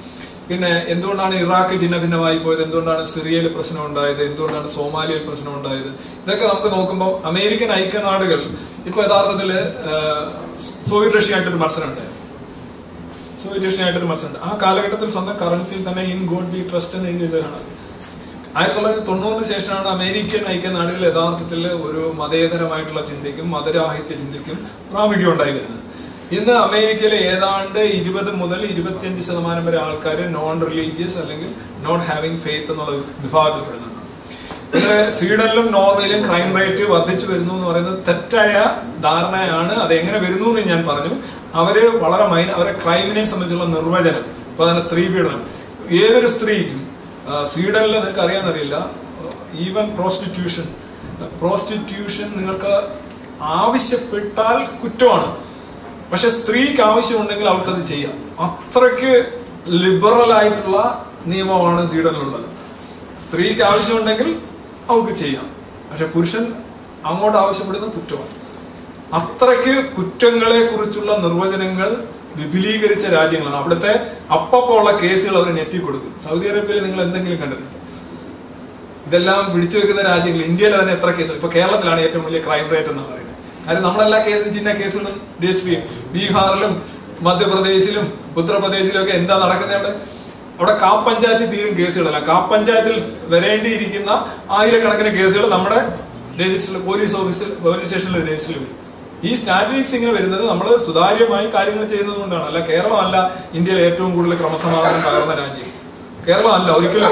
പിന്നെ എന്തുകൊണ്ടാണ് ഇറാഖ് ഭിന്ന ഭിന്നമായി പോയത് എന്തുകൊണ്ടാണ് സിറിയയിൽ പ്രശ്നം ഉണ്ടായത് എന്തുകൊണ്ടാണ് സോമാലിയയിൽ പ്രശ്നം ഉണ്ടായത് ഇതൊക്കെ നമുക്ക് നോക്കുമ്പോൾ അമേരിക്കൻ ഐക്യനാടുകൾ ഇപ്പൊ യഥാർത്ഥത്തില് ആഹ്, സോവിയറ്റ് റഷ്യയായിട്ടൊരു മത്സരം ഉണ്ടായിരുന്നു സോവിയറ്റ് റഷ്യയായിട്ടൊരു മത്സരം ഉണ്ട് ആ കാലഘട്ടത്തിൽ സ്വന്തം കറൻസിയിൽ തന്നെ ഇൻ ഗോഡ് ബി ട്രസ്റ്റ് എന്ന് എഴുതി വെച്ചതാണ് ആയിരത്തി തൊള്ളായിരത്തി തൊണ്ണൂറിന് ശേഷമാണ് അമേരിക്കൻ ഐക്യനാടുകൾ യഥാർത്ഥത്തിൽ ഒരു മതേതരമായിട്ടുള്ള ചിന്തയ്ക്കും മതരാഹിത്യ ചിന്തയ്ക്കും പ്രാമുഖ്യം ഉണ്ടായി വരുന്നത് ഇന്ന് അമേരിക്കയിലെ ഏതാണ്ട് ഇരുപത് മുതൽ ഇരുപത്തിയഞ്ച് ശതമാനം വരെ ആൾക്കാർ നോൺ റിലീജിയസ് അല്ലെങ്കിൽ നോട്ട് ഹാവിംഗ് ഫെയ്ത്ത് എന്നുള്ള വിഭാഗത്തിൽപ്പെടുന്നുണ്ട് ഇതില് സ്വീഡനിലും നോർവേയിലും ക്രൈം റേറ്റ് വർദ്ധിച്ചു വരുന്നു എന്ന് പറയുന്നത് തെറ്റായ ധാരണയാണ് അത് എങ്ങനെ വരുന്നു എന്ന് ഞാൻ പറഞ്ഞു അവര് വളരെ മൈന അവരെ ക്രൈമിനെ സംബന്ധിച്ചുള്ള നിർവചനം ഇപ്പൊ തന്നെ സ്ത്രീ പീഡനം ഏതൊരു സ്ത്രീക്കും ആ, സ്വീഡനിൽ നിങ്ങൾക്ക് അറിയാന്നറിയില്ല ഈവൻ പ്രോസ്റ്റിറ്റ്യൂഷൻ പ്രോസ്റ്റിറ്റ്യൂഷൻ നിങ്ങൾക്ക് ആവശ്യപ്പെട്ടാൽ കുറ്റമാണ് പക്ഷെ സ്ത്രീക്ക് ആവശ്യമുണ്ടെങ്കിൽ അവൾക്കത് ചെയ്യാം അത്രയ്ക്ക് ലിബറൽ ആയിട്ടുള്ള നിയമമാണ് സ്വീഡനിലുള്ളത് സ്ത്രീക്ക് ആവശ്യമുണ്ടെങ്കിൽ അവൾക്ക് ചെയ്യാം പക്ഷെ പുരുഷൻ അങ്ങോട്ട് ആവശ്യപ്പെടുന്ന കുറ്റമാണ് അത്രയ്ക്ക് കുറ്റങ്ങളെ കുറിച്ചുള്ള നിർവചനങ്ങൾ വിപുലീകരിച്ച രാജ്യങ്ങളാണ് അവിടുത്തെ അപ്പപ്പോ ഉള്ള കേസുകൾ അവർ നെറ്റി കൊടുക്കും സൗദി അറേബ്യയിൽ നിങ്ങൾ എന്തെങ്കിലും കണ്ടിട്ടുണ്ട് ഇതെല്ലാം പിടിച്ചു വെക്കുന്ന രാജ്യങ്ങൾ ഇന്ത്യയിൽ തന്നെ എത്ര കേസുകൾ ഇപ്പൊ കേരളത്തിലാണ് ഏറ്റവും വലിയ ക്രൈം റേറ്റ് എന്ന് പറയുന്നത് കാര്യം നമ്മളെല്ലാ കേസും ചിന്ന കേസുകളും രജിസ്റ്റർ ചെയ്യും ബീഹാറിലും മധ്യപ്രദേശിലും ഉത്തർപ്രദേശിലും ഒക്കെ എന്താ നടക്കുന്നത് അവിടെ അവിടെ കാപ്പ് പഞ്ചായത്തിൽ തീരും കേസുകളല്ല കാപ്പ് പഞ്ചായത്തിൽ വരേണ്ടിയിരിക്കുന്ന ആയിരക്കണക്കിന് കേസുകൾ നമ്മുടെ രജിസ്റ്ററിൽ പോലീസ് ഓഫീസിൽ പോലീസ് സ്റ്റേഷനിൽ രജിസ്റ്ററിൽ വരും ഈ സ്റ്റാറ്റിസ്റ്റിക്സ് ഇങ്ങനെ വരുന്നത് നമ്മൾ സുതാര്യമായി കാര്യങ്ങൾ ചെയ്യുന്നത് കൊണ്ടാണ് അല്ല കേരളമല്ല ഇന്ത്യയിലെ ഏറ്റവും കൂടുതൽ ക്രമസമാധാനം തകർന്ന രാജ്യം കേരളമല്ല ഒരിക്കലും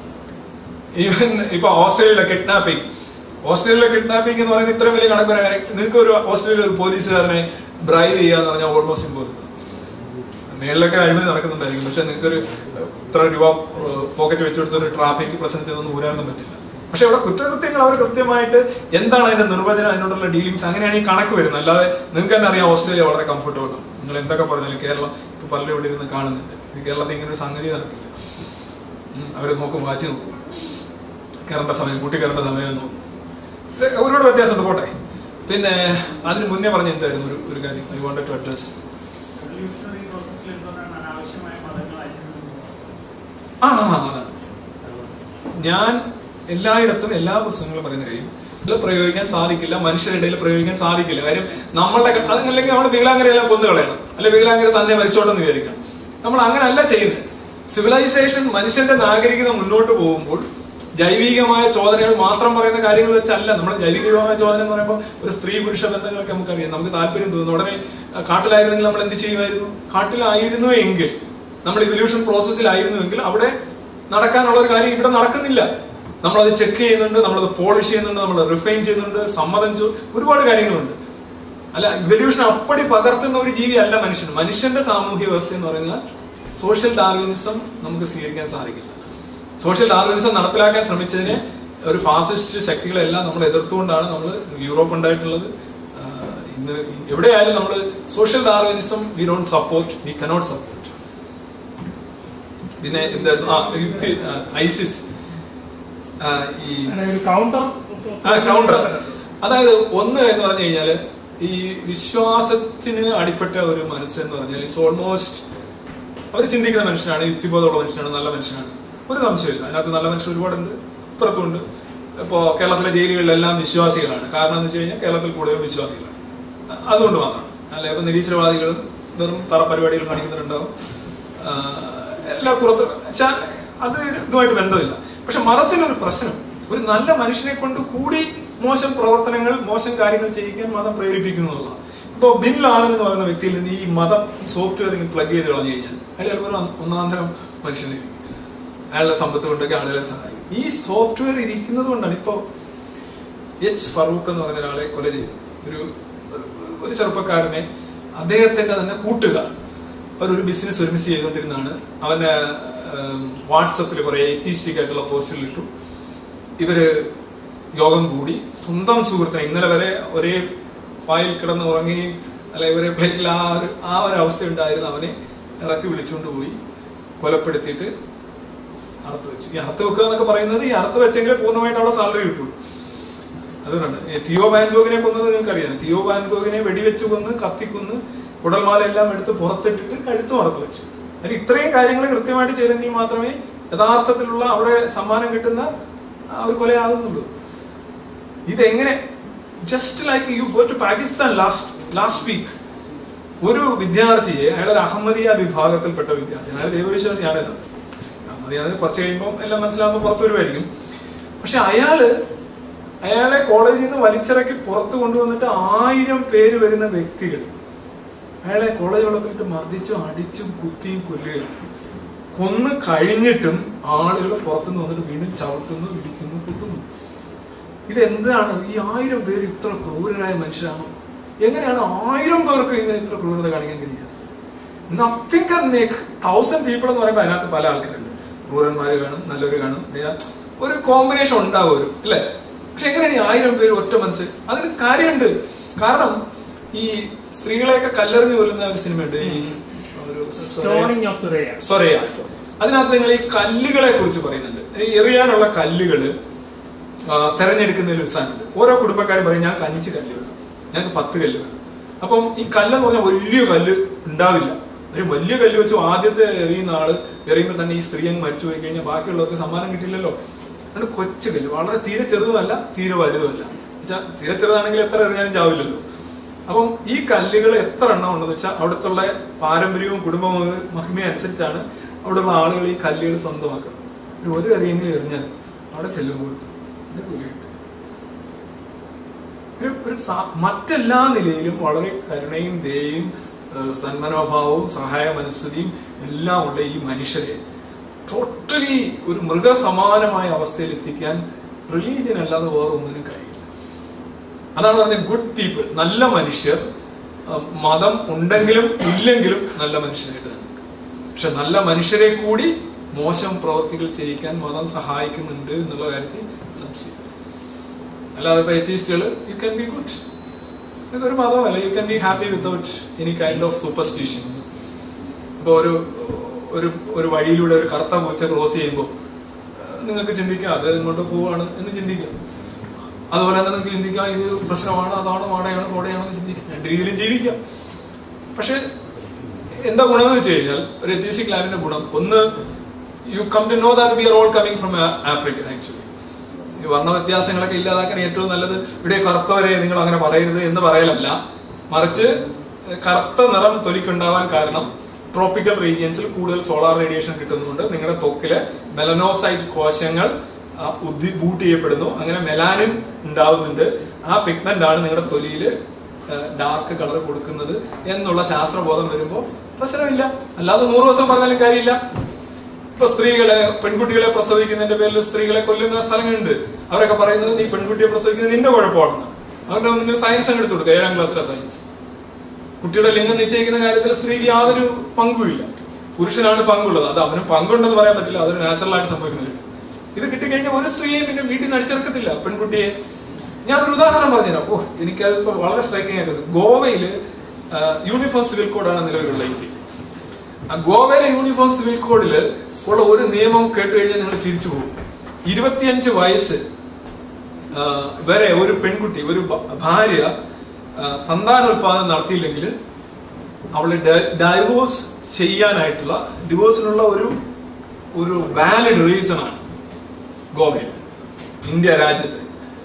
ഈവൻ ഇപ്പൊ ഓസ്ട്രേലിയയിലെ കിഡ്നാപ്പിംഗ് ഓസ്ട്രേലിയയിലെ കിഡ്നാപ്പിംഗ് എന്ന് പറയുന്നത് ഇത്രയും വലിയ കണക്ക് വരാൻ നിങ്ങൾക്ക് ഒരു ഓസ്ട്രേലിയ ഒരു പോലീസുകാരനെ ബ്രൈവ് ചെയ്യാന്ന് പറഞ്ഞാൽ ഓൾമോസ്റ്റ് ഇമ്പോസിബിൾ മേളിലൊക്കെ അഴിമതി നടക്കുന്നുണ്ടായിരിക്കും പക്ഷെ നിങ്ങൾക്ക് ഒരു ഇത്ര രൂപ പോക്കറ്റ് വെച്ചെടുത്ത ഒരു ട്രാഫിക് പ്രശ്നത്തിൽ ഒന്നും ഊരാനൊന്നും പറ്റില്ല പക്ഷെ ഇവിടെ കുറ്റകൃത്യങ്ങൾ അവർ കൃത്യമായിട്ട് എന്താണ് അതിന്റെ നിർവചനം അതിനോടുള്ള ഡീലിങ്സ് അങ്ങനെയാണ് ഈ കണക്ക് വരുന്നത് അല്ലാതെ നിങ്ങൾക്ക് തന്നെ അറിയാം ഓസ്ട്രേലിയ വളരെ കംഫർട്ടബിൾ ആണ് നിങ്ങൾ എന്തൊക്കെ പറഞ്ഞാലും കേരളം ഇപ്പൊ പലരും ഇവിടെ ഇരുന്ന് കാണുന്നുണ്ട് ഈ കേരളത്തിൽ ഇങ്ങനെ ഒരു സംഗതി നടക്കില്ല ഉം, അവര് നോക്കും വാച്ച് നോക്കും കയറേണ്ട സമയം കൂട്ടി കയറേണ്ട സമയം നോക്കും ഇത് ഒരുപാട് വ്യത്യാസമുണ്ട് പോട്ടെ പിന്നെ അതിന് മുന്നേ പറഞ്ഞ എന്തായിരുന്നു ഒരു ഒരു കാര്യം I wanted to address Evolutionary process ൽ എന്തുകൊണ്ടാണ് അനാവശ്യമായ മതങ്ങളായിരുന്നത് ആ ആ, അതാണ്. ഞാൻ എല്ലായിടത്തും എല്ലാ പുസ്തകങ്ങളും പറയുന്ന കാര്യം ഇതിൽ പ്രയോഗിക്കാൻ സാധിക്കില്ല മനുഷ്യരുടെ ഇടയിൽ പ്രയോഗിക്കാൻ സാധിക്കില്ല കാര്യം നമ്മളുടെ അതല്ലെങ്കിൽ നമ്മൾ വികലാംഗരെല്ലാം കൊന്നു കളയണം അല്ലെ വികലാംഗരെ തന്നെ മരിച്ചോട്ടെന്ന് വിചാരിക്കണം നമ്മൾ അങ്ങനല്ല ചെയ്യുന്നത് സിവിലൈസേഷൻ മനുഷ്യന്റെ നാഗരികത മുന്നോട്ട് പോകുമ്പോൾ ജൈവികമായ ചോദനകൾ മാത്രം പറയുന്ന കാര്യങ്ങൾ വെച്ചല്ല നമ്മൾ ജൈവികമായ ചോദന എന്ന് പറയുമ്പോൾ ഒരു സ്ത്രീ പുരുഷ ബന്ധങ്ങളൊക്കെ നമുക്കറിയാം നമുക്ക് താല്പര്യം തോന്നുന്നു ഉടനെ അഹ് കാട്ടിലായിരുന്നെങ്കിൽ നമ്മൾ എന്ത് ചെയ്യുമായിരുന്നു കാട്ടിലായിരുന്നു എങ്കിൽ നമ്മൾ ഇവല്യൂഷൻ പ്രോസസ്സിലായിരുന്നുവെങ്കിൽ അവിടെ നടക്കാനുള്ള ഒരു കാര്യം ഇവിടെ നടക്കുന്നില്ല നമ്മളത് ചെക്ക് ചെയ്യുന്നുണ്ട് നമ്മളത് പോളിഷ് ചെയ്യുന്നുണ്ട് നമ്മൾ റിഫൈൻ ചെയ്യുന്നുണ്ട് സമ്മതം ചോ- ഒരുപാട് കാര്യങ്ങളുണ്ട് അല്ല ഇവല്യൂഷൻ അപ്പടി പകർത്തുന്ന ഒരു ജീവി അല്ല മനുഷ്യൻ മനുഷ്യന്റെ സാമൂഹ്യ വ്യവസ്ഥ എന്ന് പറയുന്നത് സോഷ്യൽ ഡാർവിനിസം നമുക്ക് സ്വീകരിക്കാൻ സാധിക്കില്ല സോഷ്യൽ ഡാർവിനിസം നടപ്പിലാക്കാൻ ശ്രമിച്ചതിനെ ഒരു ഫാസിസ്റ്റ് ശക്തികളെല്ലാം നമ്മൾ എതിർത്തുകൊണ്ടാണ് നമ്മൾ യൂറോപ്പ് ഉണ്ടായിട്ടുള്ളത് ആഹ് ഇന്ന് എവിടെയായാലും നമ്മൾ social Darwinism we don't support we cannot support പിന്നെ എന്താ ആ യുക്തി ആ, ഐസിസ് ആ, ഈ കൗണ്ടർ ആ കൗണ്ടർ അതായത് ഒന്ന് എന്ന് പറഞ്ഞു കഴിഞ്ഞാല് ഈ വിശ്വാസത്തിന് അടിപ്പെട്ട ഒരു മനസ്സ് എന്ന് പറഞ്ഞാൽ ഇറ്റ്സ് ഓൾമോസ്റ്റ് അവർ ചിന്തിക്കുന്ന മനുഷ്യനാണ് യുക്തിബോധമുള്ള മനുഷ്യനാണ് നല്ല മനുഷ്യനാണ് ഒരു സംശയമില്ല അതിനകത്ത് നല്ല മനുഷ്യർ ഒരുപാടുണ്ട് ഇപ്പുറത്തുണ്ട് ഇപ്പോ കേരളത്തിലെ ജയിലുകളിലെല്ലാം വിശ്വാസികളാണ് കാരണം എന്ന് വെച്ച് കഴിഞ്ഞാൽ കേരളത്തിൽ കൂടുതലും വിശ്വാസികളാണ് അ- അതുകൊണ്ട് മാത്രം അല്ല ഇപ്പൊ നിരീശ്വരവാദികളും വെറും തറ പരിപാടികൾ കാണിക്കുന്നുണ്ടാവും ആ, എല്ലാ പുറത്ത് ചാ- അത് ഇതുമായിട്ട് ബന്ധമില്ല പക്ഷെ മതത്തിനൊരു പ്രശ്നം ഒരു നല്ല മനുഷ്യനെ കൊണ്ട് കൂടി മോശം പ്രവർത്തനങ്ങൾ മോശം കാര്യങ്ങൾ ചെയ്യിക്കാൻ മതം പ്രേരിപ്പിക്കുന്നു എന്നുള്ളതാണ് ഇപ്പൊ ബിൻ ലാദൻ എന്ന് പറയുന്ന വ്യക്തിയിൽ നിന്ന് ഈ മതം ഈ സോഫ്റ്റ്വെയർ ഇങ്ങനെ പ്ലഗ് ചെയ്ത് കളഞ്ഞു കഴിഞ്ഞാൽ അയാൾ ചിലപ്പോൾ ഒരു ഒന്നാം തരം മനുഷ്യനായിരിക്കും അയാളുടെ സമ്പത്ത് കൊണ്ടൊക്കെ ആളുകളെ സഹായിക്കും ഈ സോഫ്റ്റ്വെയർ ഇരിക്കുന്നത് കൊണ്ടാണ് ഇപ്പോ എച്ച് ഫറൂഖ് എന്ന് പറയുന്ന ഒരാളെ കൊല ചെയ്തു ഒരു ഒരു- ഒരു ചെറുപ്പക്കാരനെ അദ്ദേഹത്തിന്റെ തന്നെ കൂട്ടുകാർ അവരൊരു ബിസിനസ് ഒരുമിച്ച് ചെയ്തുകൊണ്ടിരുന്നാണ് അവന് വാട്സപ്പിൽ കുറെ എത്തീസ്റ്റിക് ആയിട്ടുള്ള പോസ്റ്റുകൾ ഇട്ടു ഇവര് യോഗം കൂടി സ്വന്തം സുഹൃത്തിനെ ഇന്നലെ വരെ ഒരേ പായിൽ കിടന്ന് ഉറങ്ങുകയും അല്ലെ ഒരേ പ്ലേറ്റിൽ ആ ഒരു ആ ഒരു അവസ്ഥ ഉണ്ടായിരുന്ന അവനെ ഇറക്കി വിളിച്ചുകൊണ്ട് പോയി കൊലപ്പെടുത്തിയിട്ട് അറുത്ത് വെച്ചു ഈ അറുത്ത് വെക്കുക എന്നൊക്കെ പറയുന്നത് ഈ അറുത്ത് വെച്ചെങ്കിലേ പൂർണ്ണമായിട്ട് അവിടെ സാലറി കിട്ടുള്ളൂ അതുകൊണ്ടാണ് ഈ തിയോ ബാൻഗോഗിനെ കൊന്നത് നിങ്ങൾക്ക് അറിയാം തിയോ ബാൻഗോഗിനെ വെടിവെച്ച് കൊന്ന് കത്തിക്കൊന്ന് കുടൽമാല എല്ലാം എടുത്ത് പുറത്തിട്ടിട്ട് കഴുത്ത് മറത്ത് വെച്ചു അതിന് ഇത്രയും കാര്യങ്ങൾ കൃത്യമായിട്ട് ചെയ്തെങ്കിൽ മാത്രമേ യഥാർത്ഥത്തിലുള്ള അവിടെ സമ്മാനം കിട്ടുന്ന ആ ഒരു കൊലയാകുന്നുള്ളൂ ഇതെങ്ങനെ just like you go to Pakistan last last week ഒരു വിദ്യാർത്ഥിയെ അയാൾ ഒരു അഹമ്മദിയ വിഭാഗത്തിൽപ്പെട്ട വിദ്യാർത്ഥി അയാൾ ദൈവവിശ്വാസിയാണ് ഇത്. അഹമ്മദിയ അത് കുറച്ച് കഴിയുമ്പോൾ എല്ലാം മനസ്സിലാകുമ്പോൾ പുറത്തു വരുമായിരിക്കും പക്ഷെ അയാള് അയാളെ കോളേജിൽ നിന്ന് വലിച്ചിറക്കി പുറത്തു കൊണ്ടുവന്നിട്ട് ആയിരം പേര് വരുന്ന വ്യക്തികൾ അയാളെ കോളേജുകളൊക്കെ ഇട്ട് മർദ്ദിച്ചും അടിച്ചും കുത്തിയും കൊല്ലുകയാണ് കൊന്ന് കഴിഞ്ഞിട്ടും ആളുകൾ പുറത്തുനിന്ന് വന്നിട്ട് വീണ്ടും ചവിട്ടുന്നു ഇടിക്കുന്നു കുത്തുന്നു ഇതെന്താണ് ഈ ആയിരം പേര് ഇത്ര ക്രൂരരായ മനുഷ്യരാണോ എങ്ങനെയാണ് ആയിരം പേർക്ക് ഇങ്ങനെ ഇത്ര ക്രൂരത കാണിക്കാൻ കഴിയുക nothing can make thousand people എന്ന് പറയുമ്പോൾ അതിനകത്ത് പല ആൾക്കാരുണ്ട് ക്രൂരന്മാര് കാണും നല്ലവര് കാണും they are- ഒരു കോമ്പിനേഷൻ ഉണ്ടാവും ഒരു അല്ലേ പക്ഷെ എങ്ങനെയാണ് ഈ ആയിരം പേര് ഒറ്റ മനസ്സ് അതിന് കാര്യമുണ്ട് കാരണം ഈ സ്ത്രീകളെയൊക്കെ കല്ലെറിഞ്ഞ് കൊല്ലുന്ന ഒരു സിനിമയുണ്ട് ഈ ഒരു Stoning of Suraya. സൊറയ അതിനകത്ത് നിങ്ങൾ ഈ കല്ലുകളെ കുറിച്ച് പറയുന്നുണ്ട് ഈ എറിയാനുള്ള കല്ലുകള് ആ, തെരഞ്ഞെടുക്കുന്നതിൽ ഒരു സാധനമുണ്ട് ഓരോ കുടുംബക്കാരും പറയും ഞങ്ങൾക്ക് അഞ്ച് കല്ല് വേണം ഞങ്ങൾക്ക് പത്ത് കല്ല് വേണം അപ്പം ഈ കല്ലെന്ന് പറഞ്ഞാൽ വലിയ കല്ല് ഉണ്ടാവില്ല ഒരു വലിയ കല്ല് വെച്ചു ആദ്യത്തെ എറിയുന്ന ആള് എറിയുമ്പോൾ തന്നെ ഈ സ്ത്രീ അങ്ങ് മരിച്ചു പോയി കഴിഞ്ഞാൽ ബാക്കിയുള്ളവർക്ക് സമ്മാനം കിട്ടില്ലല്ലോ അതുകൊണ്ട് കൊച്ചു കല്ല് വളരെ തീരെ ചെറുതുമല്ല തീരെ വലുതുമല്ല വെച്ചാൽ തീരെ ചെറുതാണെങ്കിൽ എത്ര എറിഞ്ഞാലും ചാവില്ലല്ലോ അപ്പം ഈ കല്ലുകൾ എത്ര എണ്ണം ഉണ്ടെന്ന് വെച്ചാൽ അവിടുത്തെ പാരമ്പര്യവും കുടുംബ മഹിമയും അനുസരിച്ചാണ് അവിടെയുള്ള ആളുകൾ ഈ കല്ലുകൾ സ്വന്തമാക്കുന്നത് ഒരു ഒരു എറിയെങ്കിലും എറിഞ്ഞാൽ അവിടെ ചെല്ലുമ്പോൾ ഇത് കൂലി കിട്ടും. ഒരു ഒരു സാ- മറ്റെല്ലാ നിലയിലും വളരെ കരുണയും ദയയും ഏഹ് സന്മനോഭാവവും സഹായ മനസ്ഥിതിയും എല്ലാം ഉള്ള ഈ മനുഷ്യരെ ടോട്ടലി ഒരു മൃഗസമാനമായ അവസ്ഥയിൽ എത്തിക്കാൻ റിലീജിയൻ അല്ലാതെ വേറെ ഒന്നിനും കഴിയില്ല അതാണ് പറഞ്ഞ ഗുഡ് പീപ്പിൾ നല്ല മനുഷ്യർ അഹ് മതം ഉണ്ടെങ്കിലും ഇല്ലെങ്കിലും നല്ല മനുഷ്യരായിട്ട് തന്നെ പക്ഷെ നല്ല മനുഷ്യരെ കൂടി മോശം പ്രവർത്തികൾ ചെയ്യിക്കാൻ മതം സഹായിക്കുന്നുണ്ട് എന്നുള്ള കാര്യത്തിൽ സംശയം അല്ലാതെ ഇപ്പൊ എത്തീസ്റ്റുകൾ യു ക്യാൻ ബി ഗുഡ് ഇതൊരു മതമല്ല you can be happy without any kind of superstitions ഇപ്പൊ ഒരു ഒരു ഒരു വഴിയിലൂടെ ഒരു കറുത്ത പൂച്ച ക്രോസ് ചെയ്യുമ്പോൾ നിങ്ങൾക്ക് ചിന്തിക്കാം അത് ഇങ്ങോട്ട് പോവാണ് എന്ന് ചിന്തിക്കാം അതുപോലെ തന്നെ നിങ്ങൾക്ക് ചിന്തിക്കാം ഇത് പ്രശ്നമാണ് അതാണ് വാടകയാണ് കോടയാണെന്ന് ചിന്തിക്കാം രണ്ട് രീതിയിലും ജീവിക്കാം പക്ഷെ എന്താ ഗുണം എന്ന് വെച്ച് കഴിഞ്ഞാൽ ഒരു എത്തീസിക് ലാൻഡിന്റെ ഗുണം ഒന്ന് you come to know that we are all coming from Africa actually ഈ വർണ്ണ വ്യത്യാസങ്ങളൊക്കെ ഇല്ലാതാക്കാൻ ഏറ്റവും നല്ലത് ഇവിടെ കറുത്തവരെ നിങ്ങൾ അങ്ങനെ പറയരുത് എന്ന് പറയലല്ല മറിച്ച് കറുത്ത നിറം തൊലിക്കുണ്ടാവാൻ കാരണം ട്രോപ്പിക്കൽ റീജിയൻസിൽ കൂടുതൽ സോളാർ റേഡിയേഷൻ കിട്ടുന്നതുകൊണ്ട് നിങ്ങളുടെ ത്വക്കിലെ മെലനോസൈറ്റ് കോശങ്ങൾ ആ, ഉദ്ദി ബൂട്ട് ചെയ്യപ്പെടുന്നു അങ്ങനെ മെലാനിൻ ഉണ്ടാവുന്നുണ്ട് ആ പിഗ്മെന്റ് ആണ് നിങ്ങളുടെ തൊലിയിൽ ഡാർക്ക് കളർ കൊടുക്കുന്നത് എന്നുള്ള ശാസ്ത്രബോധം വരുമ്പോൾ പ്രശ്നമില്ല അല്ലാതെ നൂറ് ദിവസം പറഞ്ഞാലും കാര്യമില്ല ഇപ്പൊ സ്ത്രീകളെ പെൺകുട്ടികളെ പ്രസവിക്കുന്നതിന്റെ പേരിൽ സ്ത്രീകളെ കൊല്ലുന്ന സ്ഥലങ്ങളുണ്ട് അവരൊക്കെ പറയുന്നത് നീ പെൺകുട്ടിയെ പ്രസവിക്കുന്നത് നിന്റെ കുഴപ്പമാണെന്ന് അവരുടെ മുന്നിൽ സയൻസ് അങ്ങ് എടുത്തു കൊടുക്കുക ഏഴാം ക്ലാസ്സിലെ സയൻസ് കുട്ടിയുടെ ലിംഗം നിശ്ചയിക്കുന്ന കാര്യത്തിൽ സ്ത്രീക്ക് യാതൊരു പങ്കുമില്ല പുരുഷനാണ് പങ്കുള്ളത് അത് അവന് പങ്കുണ്ടെന്ന് പറയാൻ പറ്റില്ല അതൊരു നാച്ചുറൽ ആയിട്ട് സംഭവിക്കുന്നില്ല ഇത് കിട്ടിക്കഴിഞ്ഞാൽ ഒരു സ്ത്രീയെ പിന്നെ വീട്ടിൽ നിന്ന് അടിച്ചെടുക്കത്തില്ല പെൺകുട്ടിയെ ഞാൻ ഒരു ഉദാഹരണം പറഞ്ഞുതരാം ഓ എനിക്കത് ഇപ്പൊ വളരെ സ്ട്രൈക്കിംഗ് ആയിട്ട് ഗോവയില് യൂണിഫോം സിവിൽ കോഡാണ് നിലവിലുള്ള ഇന്ത്യ ആ ഗോവയിലെ യൂണിഫോം സിവിൽ കോഡില് ഉള്ള ഒരു നിയമം കേട്ട് കഴിഞ്ഞാൽ നിങ്ങൾ ചിരിച്ചു പോകും ഇരുപത്തിയഞ്ച് വയസ്സ് ആ, വരെ ഒരു പെൺകുട്ടി ഒരു ഭ- ഭാര്യ ആ, സന്താനോത്പാദനം നടത്തിയില്ലെങ്കിൽ അവളെ ഡൈവോഴ്സ് ചെയ്യാനായിട്ടുള്ള ഡിവോഴ്സിനുള്ള ഒരു ഒരു വാലിഡ് റീസൺ ആണ് ഗോവയിൽ ഇന്ത്യ രാജ്യത്ത്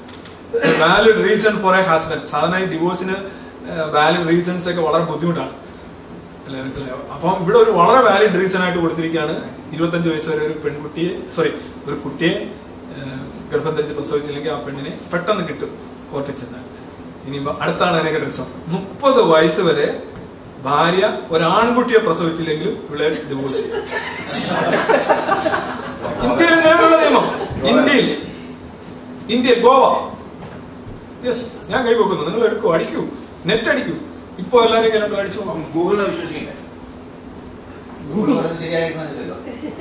valid reason for a husband സാധാരണ ഈ ഡിവോഴ്സിന് വാലിഡ് റീസൺസ് ഒക്കെ വളരെ ബുദ്ധിമുട്ടാണ് അല്ലേ, മനസ്സിലായോ? അപ്പം ഇവിടെ ഒരു വളരെ വാലിഡ് റീസൺ ആയിട്ട് കൊടുത്തിരിക്കുകയാണ് ഇരുപത്തഞ്ച് വയസ്സ് വരെ ഒരു പെൺകുട്ടിയെ സോറി ഒരു കുട്ടിയെ ഏഹ്, ഗർഭം ധരിച്ച് പ്രസവിച്ചില്ലെങ്കിൽ ആ പെണ്ണിനെ പെട്ടെന്ന് കിട്ടും കോർട്ടിൽ ചെന്നാൽ ഇനിയിപ്പോ അടുത്താണ് അതിനൊക്കെ രസം മുപ്പത് വയസ്സ് വരെ ഭാര്യ ഒരു ആൺകുട്ടിയെ പ്രസവിച്ചില്ലെങ്കിലും ഇവിടെ ഡിവോഴ്സ് ഇന്ത്യയിൽ നിലവിലുള്ള നിയമം ഇന്ത്യയിൽ ഇന്ത്യയിൽ ഗോവ യെസ് ഞാൻ കൈവക്കുന്നു നിങ്ങൾ എടുക്കൂ അടിക്കൂ നെറ്റ് അടിക്കൂ ഇപ്പൊ എല്ലാരും കയ്യിലുണ്ടോ അടിച്ചു ഗൂഗിളിനെ വിശ്വസിക്കില്ല ഗൂഗിൾ പറഞ്ഞത് ശരിയായിരുന്നില്ലല്ലോ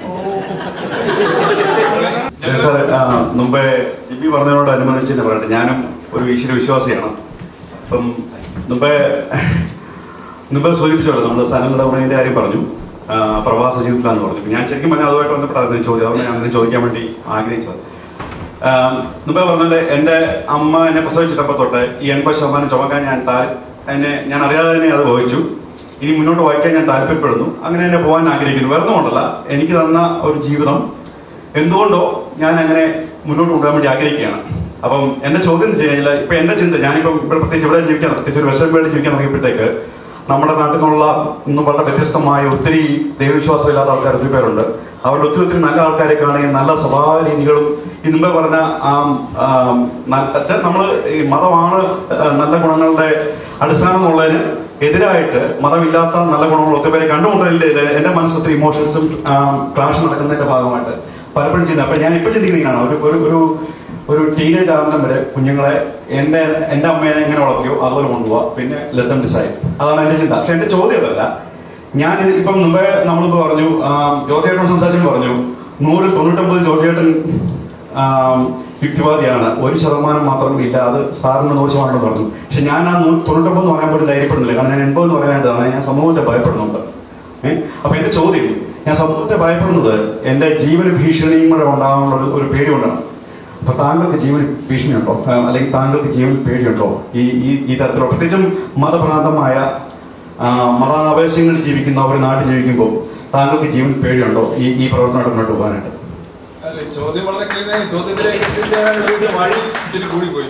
സാറേ ആ, മുമ്പേ ജിബി പറഞ്ഞതിനോടനുബന്ധിച്ച് തന്നെ പറയട്ടെ ഞാനും ഒരു ഈശ്വര വിശ്വാസിയാണ് അപ്പം മുമ്പേ മുമ്പേ സൂചിപ്പിച്ചോളൂ നമ്മൾ സ്ഥലങ്ങളുടെ ഉടനെ കാര്യം പറഞ്ഞു ആ, പ്രവാസ ജീവിതത്തിലാന്ന് പറഞ്ഞു ഞാൻ ശരിക്കും പറഞ്ഞാൽ അതുമായിട്ട് ബന്ധപ്പെട്ടായിരുന്നു ഈ ചോദ്യം അതുകൊണ്ട് ഞാൻ അതിനെ ചോദിക്കാൻ വേണ്ടി ആഗ്രഹിച്ചത് ആ, മുമ്പേ പറഞ്ഞാൽ എൻ്റെ അമ്മ എന്നെ പ്രസവിച്ചിട്ടപ്പോൾ തൊട്ട് ഈ എൺപത് ശതമാനം ചുമക്കാൻ ഞാൻ താ എന്നെ ഞാൻ അറിയാതെ തന്നെ അത് വഹിച്ചു ഇനി മുന്നോട്ട് വായിക്കാൻ ഞാൻ താല്പര്യപ്പെടുന്നു അങ്ങനെ തന്നെ പോകാൻ ആഗ്രഹിക്കുന്നു വേറെ കൊണ്ടല്ല എനിക്ക് തന്ന ഒരു ജീവിതം എന്തുകൊണ്ടോ ഞാൻ അങ്ങനെ മുന്നോട്ട് കൊണ്ടുപോകാൻ വേണ്ടി ആഗ്രഹിക്കുകയാണ് അപ്പം എന്റെ ചോദ്യം എന്ന് വെച്ച് കഴിഞ്ഞാൽ ഇപ്പൊ എന്റെ ചിന്ത ഞാനിപ്പം ഇവിടെ പ്രത്യേകിച്ച് ഇവിടെ ജീവിക്കാൻ പ്രത്യേകിച്ച് ഒരു വെസ്റ്റേൺ വേൾഡ് ജീവിക്കാൻ തുടങ്ങിയപ്പോഴത്തേക്ക് നമ്മുടെ നാട്ടിൽ നിന്നുള്ള ഇന്നും വളരെ വ്യത്യസ്തമായ ഒത്തിരി ദൈവവിശ്വാസം ഇല്ലാത്ത ആൾക്കാർ ഒത്തിരി പേരുണ്ട് അവരുടെ ഒത്തിരി ഒത്തിരി നല്ല ആൾക്കാരെ കാണുകയും നല്ല സ്വഭാവ രീതികളും ഈ മുമ്പേ പറഞ്ഞ ആ നമ്മൾ ഈ മതമാണ് ആ, നല്ല ഗുണങ്ങളുടെ അടിസ്ഥാനം എന്നുള്ളതിന് എതിരായിട്ട് മതമില്ലാത്ത നല്ല ഗുണങ്ങൾ ഒത്തിരി പേരെ കണ്ടുകൊണ്ടല്ലേ ഇത് എന്റെ മനസ്സിൽ ഒത്തിരി ഇമോഷൻസും ക്ലാഷ് നടക്കുന്നതിന്റെ ഭാഗമായിട്ട് പലപ്പോഴും ചെയ്യുന്നത് അപ്പൊ ഞാൻ ഇപ്പൊ ചിന്തിക്കുന്നതാണ് ഒരു ഒരു ഒരു ഒരു ടീനേജ് ആകുന്നതും വരെ കുഞ്ഞുങ്ങളെ എന്റെ എന്റെ അമ്മേനെ എങ്ങനെ വളർത്തിയോ അതുപോലെ കൊണ്ടുപോവാ പിന്നെ ലത്തം ഡിസൈഡ് അതാണ് എന്റെ ചിന്ത പക്ഷെ എന്റെ ചോദ്യം അതല്ല ഞാൻ ഇത് ഇപ്പം മുമ്പേ നമ്മളിപ്പോ പറഞ്ഞു ജോർജേട്ടൻ സംസാരിച്ചു പറഞ്ഞു നൂറിൽ തൊണ്ണൂറ്റൊമ്പത് ജോർജേട്ടൻ ആം, യുക്തിവാദിയാണ് ഒരു ശതമാനം മാത്രം ഇല്ല അത് സാറിന് നൂറ് ശതമാനം പറഞ്ഞു പക്ഷെ ഞാൻ ആ നൂ- തൊണ്ണൂറ്റൊമ്പത് എന്ന് പറയാൻ പോലും ധൈര്യപ്പെടുന്നില്ല കാരണം ഞാൻ എൺപത് എന്ന് പറയാനായിട്ടാണ് ഞാൻ സമൂഹത്തെ ഭയപ്പെടുന്നുണ്ട് ഏഹ് അപ്പൊ എന്റെ ചോദ്യം ഞാൻ സമൂഹത്തെ ഭയപ്പെടുന്നത് എന്റെ ജീവന് ഭീഷണിയും കൂടെ ഉണ്ടാകാനുള്ള ഒരു- ഒരു പേടി കൊണ്ടാണ് അപ്പൊ താങ്കൾക്ക് ജീവൻ ഭീഷണിയുണ്ടോ ആ, അല്ലെങ്കിൽ താങ്കൾക്ക് ജീവൻ പേടിയുണ്ടോ ഈ ഈ ഈ തരത്തിലുള്ള പ്രത്യേകിച്ചും മതഭ്രാന്തമായ ആ, മതാവേശങ്ങളിൽ ജീവിക്കുന്ന ഒരു നാട്ടിൽ ജീവിക്കുമ്പോൾ താങ്കൾക്ക് ജീവൻ പേടിയുണ്ടോ ഈ ഈ പ്രവർത്തനമായിട്ട് മുന്നോട്ട് പോകാനായിട്ട് അല്ല, ഈ ചോദ്യം വളരെ ക്ലിയർ ചോദ്യത്തിലേക്ക് എത്തിച്ചേരാനുള്ള ഒരു വഴി ഇച്ചിരി കൂടി പോയി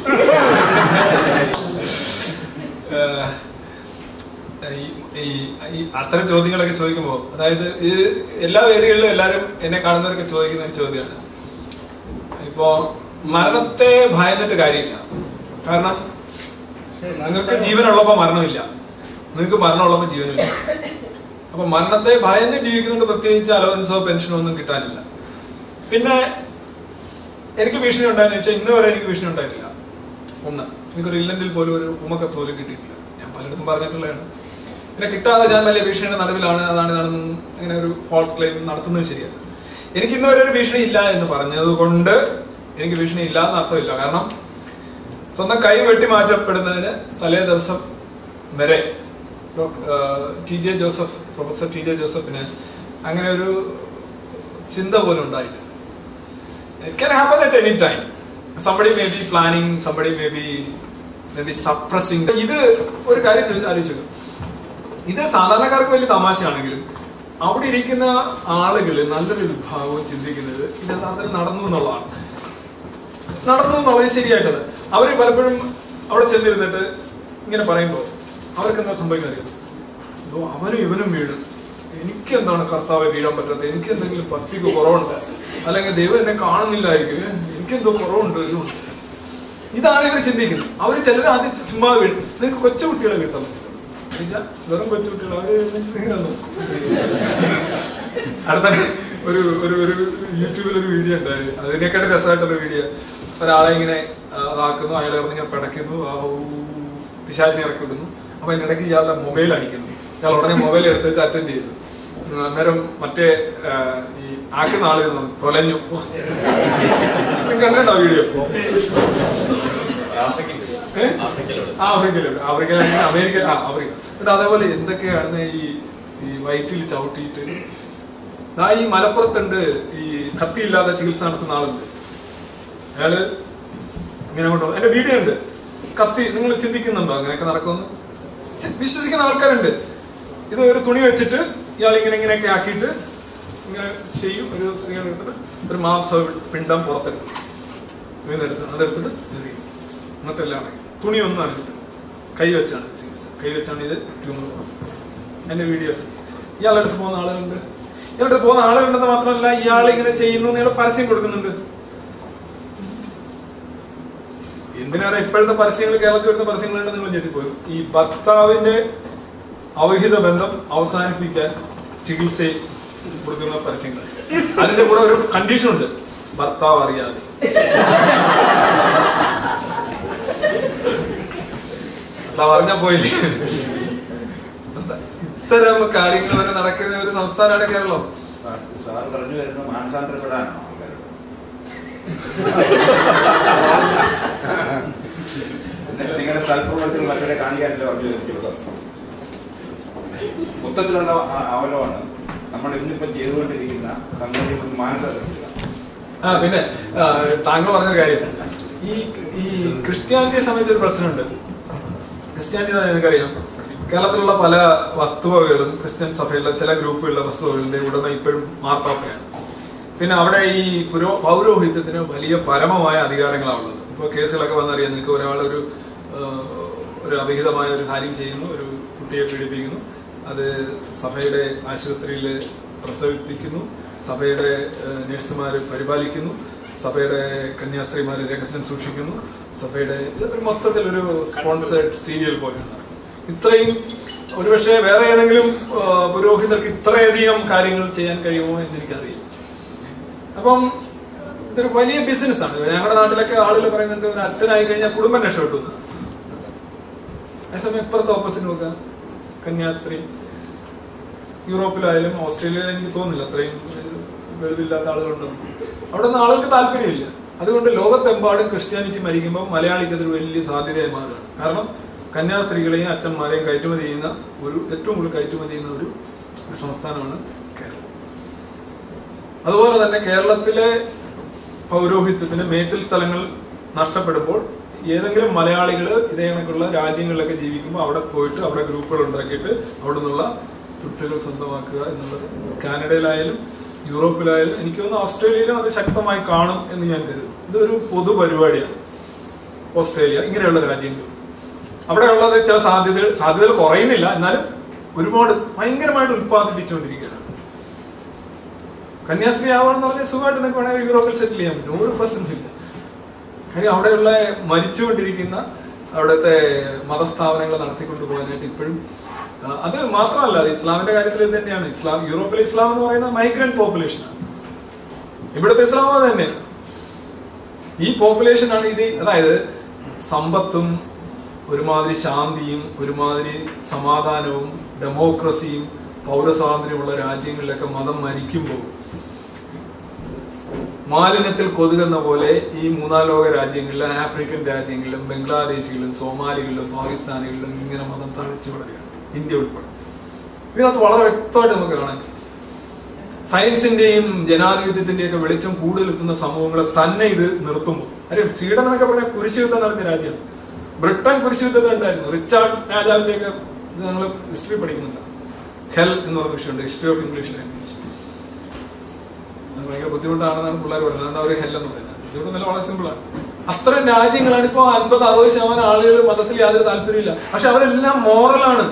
ഏഹ്, ഈ- ഈ- ഈ അത്തരം ചോദ്യങ്ങളൊക്കെ ചോദിക്കുമ്പോൾ അതായത് ഈ എല്ലാ വേദികളിലും എല്ലാവരും എന്നെ കാണുന്നവരൊക്കെ ചോദിക്കുന്ന ഒരു ചോദ്യമാണ് ഇപ്പോ മരണത്തെ ഭയന്നിട്ട് കാര്യമില്ല കാരണം നിങ്ങൾക്ക് ജീവനുള്ളപ്പോ മരണമില്ല നിങ്ങൾക്ക് മരണമുള്ളപ്പോ ജീവനുമില്ല അപ്പൊ മരണത്തെ ഭയന്ന് ജീവിക്കുന്നുണ്ട് പ്രത്യേകിച്ച് അലവൻസോ പെൻഷനോ ഒന്നും കിട്ടാനില്ല പിന്നെ എനിക്ക് ഭീഷണി ഉണ്ടായെന്ന് വെച്ചാൽ ഇന്ന് വരെ എനിക്ക് ഭീഷണി ഉണ്ടായിട്ടില്ല ഒന്ന് എനിക്കൊരു ഇല്ലന്റിൽ പോലും ഒരു ഉമക്കത്ത് പോലും കിട്ടിയിട്ടില്ല ഞാൻ പലയിടത്തും പറഞ്ഞിട്ടുള്ളതാണ് പിന്നെ കിട്ടാതെ ഞാൻ വലിയ ഭീഷണിയുടെ നടുവിലാണ് അതാണ് ഇതാണ് അങ്ങനെ ഒരു ഫോൾസ് ക്ലെയിം നടത്തുന്നത് ശരിയല്ല എനിക്ക് ഇന്ന് വരെ ഒരു ഭീഷണി ഇല്ല എന്ന് പറഞ്ഞത് കൊണ്ട് എനിക്ക് ഭീഷണി ഇല്ല എന്ന് അർത്ഥമില്ല കാരണം സ്വന്തം കൈ വെട്ടി മാറ്റപ്പെടുന്നതിന് തലേ ദിവസം വരെ doctor T J Joseph professor T J ജോസഫിന് അങ്ങനെ ഒരു ചിന്ത പോലും ഉണ്ടായില്ല It can happen at any time. Somebody may be planning, somebody may be maybe suppressing. ഇത് ഒരു കാര്യം ചോ- ആലോചിച്ചു ഇത് സാധാരണക്കാർക്ക് വലിയ തമാശയാണെങ്കിലും അവിടെ ഇരിക്കുന്ന ആളുകൾ നല്ലൊരു വിഭാഗവും ചിന്തിക്കുന്നത് ഇത് യഥാർത്ഥത്തിൽ നടന്നു എന്നുള്ളതാണ് നടന്നു എന്നുള്ളത് ശരിയായിട്ടത് അവര് പലപ്പോഴും അവിടെ ചെന്നിരുന്നിട്ട് ഇങ്ങനെ പറയുമ്പോൾ അവർക്ക് എന്താ സംഭവിക്കുന്നത് ഇതോ അവനും ഇവനും വീഴും എനിക്ക് എന്താണ് കർത്താവെ വീഴാൻ പറ്റാത്തത് എനിക്ക് എന്തെങ്കിലും പത്തിക്ക് കുറവുണ്ട് അല്ലെങ്കിൽ ദൈവം എന്നെ കാണുന്നില്ലായിരിക്കും എനിക്കെന്തോ കുറവുണ്ട് അയ്യോ. ഇതാണ് ഇവർ ചിന്തിക്കുന്നത് അവർ ചിലർ ആദ്യം ചുമ്മാ വീഴും നിങ്ങൾക്ക് കൊച്ചു കുട്ടികളെ കിട്ടാൻ പറ്റും വെറും കൊച്ചു കുട്ടികൾ അവര് ഇങ്ങനെ നോക്കും. അടുത്ത ഒരു ഒരു ഒരു യൂട്യൂബിൽ ഒരു വീഡിയോ ഉണ്ടായി അതിനേക്കാട്ട് രസമായിട്ടുള്ള വീഡിയോ ഒരാളെ ഇങ്ങനെ ആ, അതാക്കുന്നു അയാളെ ഇറങ്ങി പിടയ്ക്കുന്നു ആ, ഊ, പിശാചിനെ ഇറക്കി വിടുന്നു അപ്പൊ അതിനിടയ്ക്ക് ഇയാളുടെ മൊബൈൽ അടിക്കുന്നു ഇയാൾ ഉടനെ മൊബൈൽ എടുത്ത് വെച്ച് അറ്റൻഡ് ചെയ്തു ഉം, അന്നേരം മറ്റേ ആ, ഈ ആക്കുന്ന ആള് ഇരുന്നു, തൊലഞ്ഞു നിങ്ങൾ കണ്ടിട്ടുണ്ടോ വീഡിയോ ഏ? ആ ആഫ്രിക്കയിലുണ്ട് ആഫ്രിക്കയിലാണെങ്കിൽ അമേരിക്ക ആ ആഫ്രിക്ക എന്നിട്ട് അതേപോലെ എന്തൊക്കെയാണ് ഈ ഈ വയറ്റിൽ ചവിട്ടിയിട്ട് ദാ ഈ മലപ്പുറത്തുണ്ട് ഈ കത്തിയില്ലാതെ ചികിത്സ നടത്തുന്ന ആളുണ്ട് അയാള് ഇങ്ങനെ കൊണ്ടു എന്റെ വീഡിയോ ഉണ്ട് കത്തി നിങ്ങൾ ചിന്തിക്കുന്നുണ്ടോ അങ്ങനെയൊക്കെ നടക്കുമെന്ന് ചി- വിശ്വസിക്കുന്ന ആൾക്കാരുണ്ട് ഇത് ഒരു തുണി വെച്ചിട്ട് ഇയാൾ ഇങ്ങനെ ഇങ്ങനെയൊക്കെ ആക്കിയിട്ട് ഇങ്ങനെ ചെയ്യും ഒരു സ്ത്രീ എടുത്തിട്ട് ഒരു മാംസ പിണ്ടം പുറത്തെടുക്കും വീണെടുത്ത് അതെടുത്തിട്ട് എറിയും എന്നിട്ടെല്ലാം അടയ്ക്കും തുണിയൊന്നും അണിഞ്ഞിട്ട് കൈ വെച്ചാണ് ചികിത്സ കൈ വെച്ചാണ് ഇത് ട്യൂമർ എന്റെ വീഡിയോസ് ഇയാളുടെ അടുത്ത് പോകുന്ന ആളുകളുണ്ട് ഇയാളുടെ അടുത്ത് പോകുന്ന ആളുകളുണ്ടെന്ന് മാത്രമല്ല ഇയാൾ ഇങ്ങനെ ചെയ്യുന്നു എന്ന് ഇയാൾ പരസ്യം കൊടുക്കുന്നുണ്ട് എന്തിനാണ് ഇപ്പോഴത്തെ പരസ്യങ്ങൾ കേരളത്തിൽ വരുന്ന പരസ്യങ്ങളുണ്ട് നിങ്ങൾ ഞെട്ടിപ്പോയി ഈ ഭർത്താവിന്റെ അവഹിത ബന്ധം അവസാനിപ്പിക്കാൻ ചികിത്സ കൊടുക്കുന്ന പരസ്യങ്ങൾ അതിന്റെ കൂടെ ഒരു കണ്ടീഷൻ ഉണ്ട് ഭർത്താവ് അറിയാതെ ഭർത്താവ് അറിഞ്ഞാ പോയില്ലേ എന്താ ഇത്തരം കാര്യങ്ങൾ വരെ നടക്കുന്ന ഒരു സംസ്ഥാനമാണ് കേരളം സാർ പറഞ്ഞു വരുന്നത് മാനസാന്തരപ്പെടാനാണോ ആൾക്കാരോട് എന്നിട്ട് നിങ്ങളുടെ സൽപ്രവർത്തനം മറ്റവരെ കാണിക്കാനല്ലോ പറഞ്ഞു ചോദിച്ചുള്ളത് മൊത്തത്തിലുള്ള ആ- അവലോകനം നമ്മൾ ഇന്നിപ്പം ചെയ്തുകൊണ്ടിരിക്കുന്ന സംഗതി മാനസാന്തരപ്പെടുക ആ പിന്നെ ആ, താങ്കൾ പറഞ്ഞൊരു കാര്യം ഈ ഈ ക്രിസ്ത്യാനിറ്റിയെ സംബന്ധിച്ച ഒരു പ്രശ്നമുണ്ട് ക്രിസ്ത്യാനിറ്റി എന്ന് നിങ്ങൾക്കറിയാം കേരളത്തിലുള്ള പല വസ്തുവകകളും ക്രിസ്ത്യൻ സഭയിലെ ചില ഗ്രൂപ്പുകളിലെ വസ്തുവകളുടെ ഉടമ ഇപ്പോഴും മാർപ്പാപ്പയാണ് പിന്നെ അവിടെ ഈ പുരോ പൗരോഹിത്യത്തിന് വലിയ പരമമായ അധികാരങ്ങളാണ് ഉള്ളത് ഇപ്പോൾ കേസുകളൊക്കെ വന്നറിയാം നിങ്ങൾക്ക് ഒരാൾ ഒരു ആഹ്, ഒരു അവിഹിതമായ ഒരു കാര്യം ചെയ്യുന്നു ഒരു കുട്ടിയെ പീഡിപ്പിക്കുന്നു അത് സഭയുടെ ആശുപത്രിയിൽ പ്രസവിപ്പിക്കുന്നു സഭയുടെ നഴ്സുമാർ പരിപാലിക്കുന്നു സഭയുടെ കന്യാസ്ത്രീമാർ രഹസ്യം സൂക്ഷിക്കുന്നു സഭയുടെ ഇതൊരു മൊത്തത്തിലൊരു സ്പോൺസേഡ് സീരിയൽ പോലെയാണ് ഇത്രയും ഒരുപക്ഷെ വേറെ ഏതെങ്കിലും ആ, പുരോഹിതർക്ക് ഇത്രയധികം കാര്യങ്ങൾ ചെയ്യാൻ കഴിയുമോ എന്ന് എനിക്കറിയില്ല അപ്പം ഇതൊരു വലിയ ബിസിനസ്സാണ് ഞങ്ങളുടെ നാട്ടിലൊക്കെ ആളുകൾ പറയുന്നുണ്ട് ഒരു അച്ഛനായി കഴിഞ്ഞാൽ കുടുംബം രക്ഷപ്പെട്ടു എന്ന്. അതേസമയം ഇപ്പുറത്തെ ഓപ്പോസിറ്റ് നോക്കുക കന്യാസ്ത്രീ യൂറോപ്പിലായാലും ഓസ്ട്രേലിയയിലും എനിക്ക് തോന്നുന്നില്ല അത്രയും വെളിവില്ലാത്ത ആളുകളുണ്ടോ അവിടെ നിന്ന് ആളുകൾക്ക് താല്പര്യമില്ല അതുകൊണ്ട് ലോകത്തെമ്പാടും ക്രിസ്ത്യാനിറ്റി മരിക്കുമ്പോൾ മലയാളിക്ക് അതൊരു വലിയ സാധ്യതയായി മാറുകയാണ് കാരണം കന്യാസ്ത്രീകളെയും അച്ഛന്മാരെയും കയറ്റുമതി ചെയ്യുന്ന ഒരു ഏറ്റവും കൂടുതൽ കയറ്റുമതി ചെയ്യുന്ന ഒരു ഒരു സംസ്ഥാനമാണ് കേരളം അതുപോലെ തന്നെ കേരളത്തിലെ പൗരോഹിത്യത്തിന് മേച്ചിൽ സ്ഥലങ്ങൾ നഷ്ടപ്പെടുമ്പോൾ ഏതെങ്കിലും മലയാളികൾ ഇതേ കണക്കുള്ള രാജ്യങ്ങളിലൊക്കെ ജീവിക്കുമ്പോൾ അവിടെ പോയിട്ട് അവിടെ ഗ്രൂപ്പുകൾ ഉണ്ടാക്കിയിട്ട് അവിടെ നിന്നുള്ള തുട്ടുകൾ സ്വന്തമാക്കുക എന്നുള്ളത് കാനഡയിലായാലും യൂറോപ്പിലായാലും എനിക്ക് തോന്നുന്നു ഓസ്ട്രേലിയയിലും അത് ശക്തമായി കാണും എന്ന് ഞാൻ കരുതുന്നു ഇതൊരു പൊതു പരിപാടിയാണ് ഓസ്ട്രേലിയ ഇങ്ങനെയുള്ള രാജ്യങ്ങൾ അവിടെയുള്ളത് ചില സാധ്യതകൾ സാധ്യതകൾ കുറയുന്നില്ല എന്നാലും ഒരുപാട് ഭയങ്കരമായിട്ട് ഉത്പാദിപ്പിച്ചുകൊണ്ടിരിക്കുകയാണ് കന്യാസ്ത്രീ ആവണമെന്ന് പറഞ്ഞാൽ സുഖമായിട്ട് നിങ്ങൾക്ക് വേണമെങ്കിൽ യൂറോപ്പിൽ സെറ്റിൽ ചെയ്യാൻ പറ്റും ഒരു പ്രശ്നമില്ല കാര്യം അവിടെയുള്ള മരിച്ചുകൊണ്ടിരിക്കുന്ന അവിടുത്തെ മതസ്ഥാപനങ്ങൾ നടത്തിക്കൊണ്ടു പോകാനായിട്ട് ഇപ്പോഴും ആ, അത് മാത്രമല്ല അത് ഇസ്ലാമിന്റെ കാര്യത്തിൽ ഇത് തന്നെയാണ് ഇസ്ലാം യൂറോപ്പിലെ ഇസ്ലാം എന്ന് പറയുന്ന മൈഗ്രന്റ് പോപ്പുലേഷനാണ് ഇവിടുത്തെ ഇസ്ലാം അത് തന്നെയാണ് ഈ പോപ്പുലേഷൻ ആണ് ഇത് അതായത് സമ്പത്തും ഒരുമാതിരി ശാന്തിയും ഒരുമാതിരി സമാധാനവും ഡെമോക്രസിയും പൗരസ്വാതന്ത്ര്യമുള്ള രാജ്യങ്ങളിലൊക്കെ മതം മരിക്കുമ്പോൾ മാലിന്യത്തിൽ കൊതുകുന്ന പോലെ ഈ മൂന്നാം ലോക രാജ്യങ്ങളിലും ആഫ്രിക്കൻ രാജ്യങ്ങളിലും ബംഗ്ലാദേശികളിലും സോമാലികളിലും പാകിസ്ഥാനികളിലും ഇങ്ങനെ മതം തഴച്ചു വളരുകയാണ് ഇന്ത്യ ഉൾപ്പെടെ ഇതിനകത്ത് വളരെ വ്യക്തമായിട്ട് നമുക്ക് കാണാൻ കഴിയും സയൻസിന്റെയും ജനാധിപത്യത്തിന്റെയും ഒക്കെ വെളിച്ചം കൂടുതലെത്തുന്ന സമൂഹങ്ങളെ തന്നെ ഇത് നിർത്തുമ്പോൾ അറിയാം സ്വീഡൻ എന്നൊക്കെ പറഞ്ഞാൽ കുരിശുയുദ്ധം നടത്തിയ രാജ്യമാണ് ബ്രിട്ടൻ കുരിശുയുദ്ധത്തിൽ ഉണ്ടായിരുന്നു റിച്ചാർഡ് രാജാവിന്റെ ഒക്കെ ഇത് നമ്മൾ ഹിസ്റ്ററി പഠിക്കുന്നുണ്ട് ഹെൽ എന്ന് പറഞ്ഞ വിഷയമുണ്ട് ഹിസ്റ്ററി ഓഫ് ഇംഗ്ലീഷ് ലാംഗ്വേജ് അത് ഭയങ്കര ബുദ്ധിമുട്ടാണെന്നാണ് പിള്ളേർ പറയുന്നത് അതുകൊണ്ട് അവർ ഹെൽ എന്ന് പറയുന്നത് ബുദ്ധിമുട്ട് നല്ല വളരെ സിമ്പിളാണ് അത്തരം രാജ്യങ്ങളാണ് ഇപ്പൊ അൻപത് അറുപത് ശതമാനം ആളുകൾ മതത്തിൽ യാതൊരു താല്പര്യമില്ല പക്ഷെ അവരെല്ലാം മോറലാണ്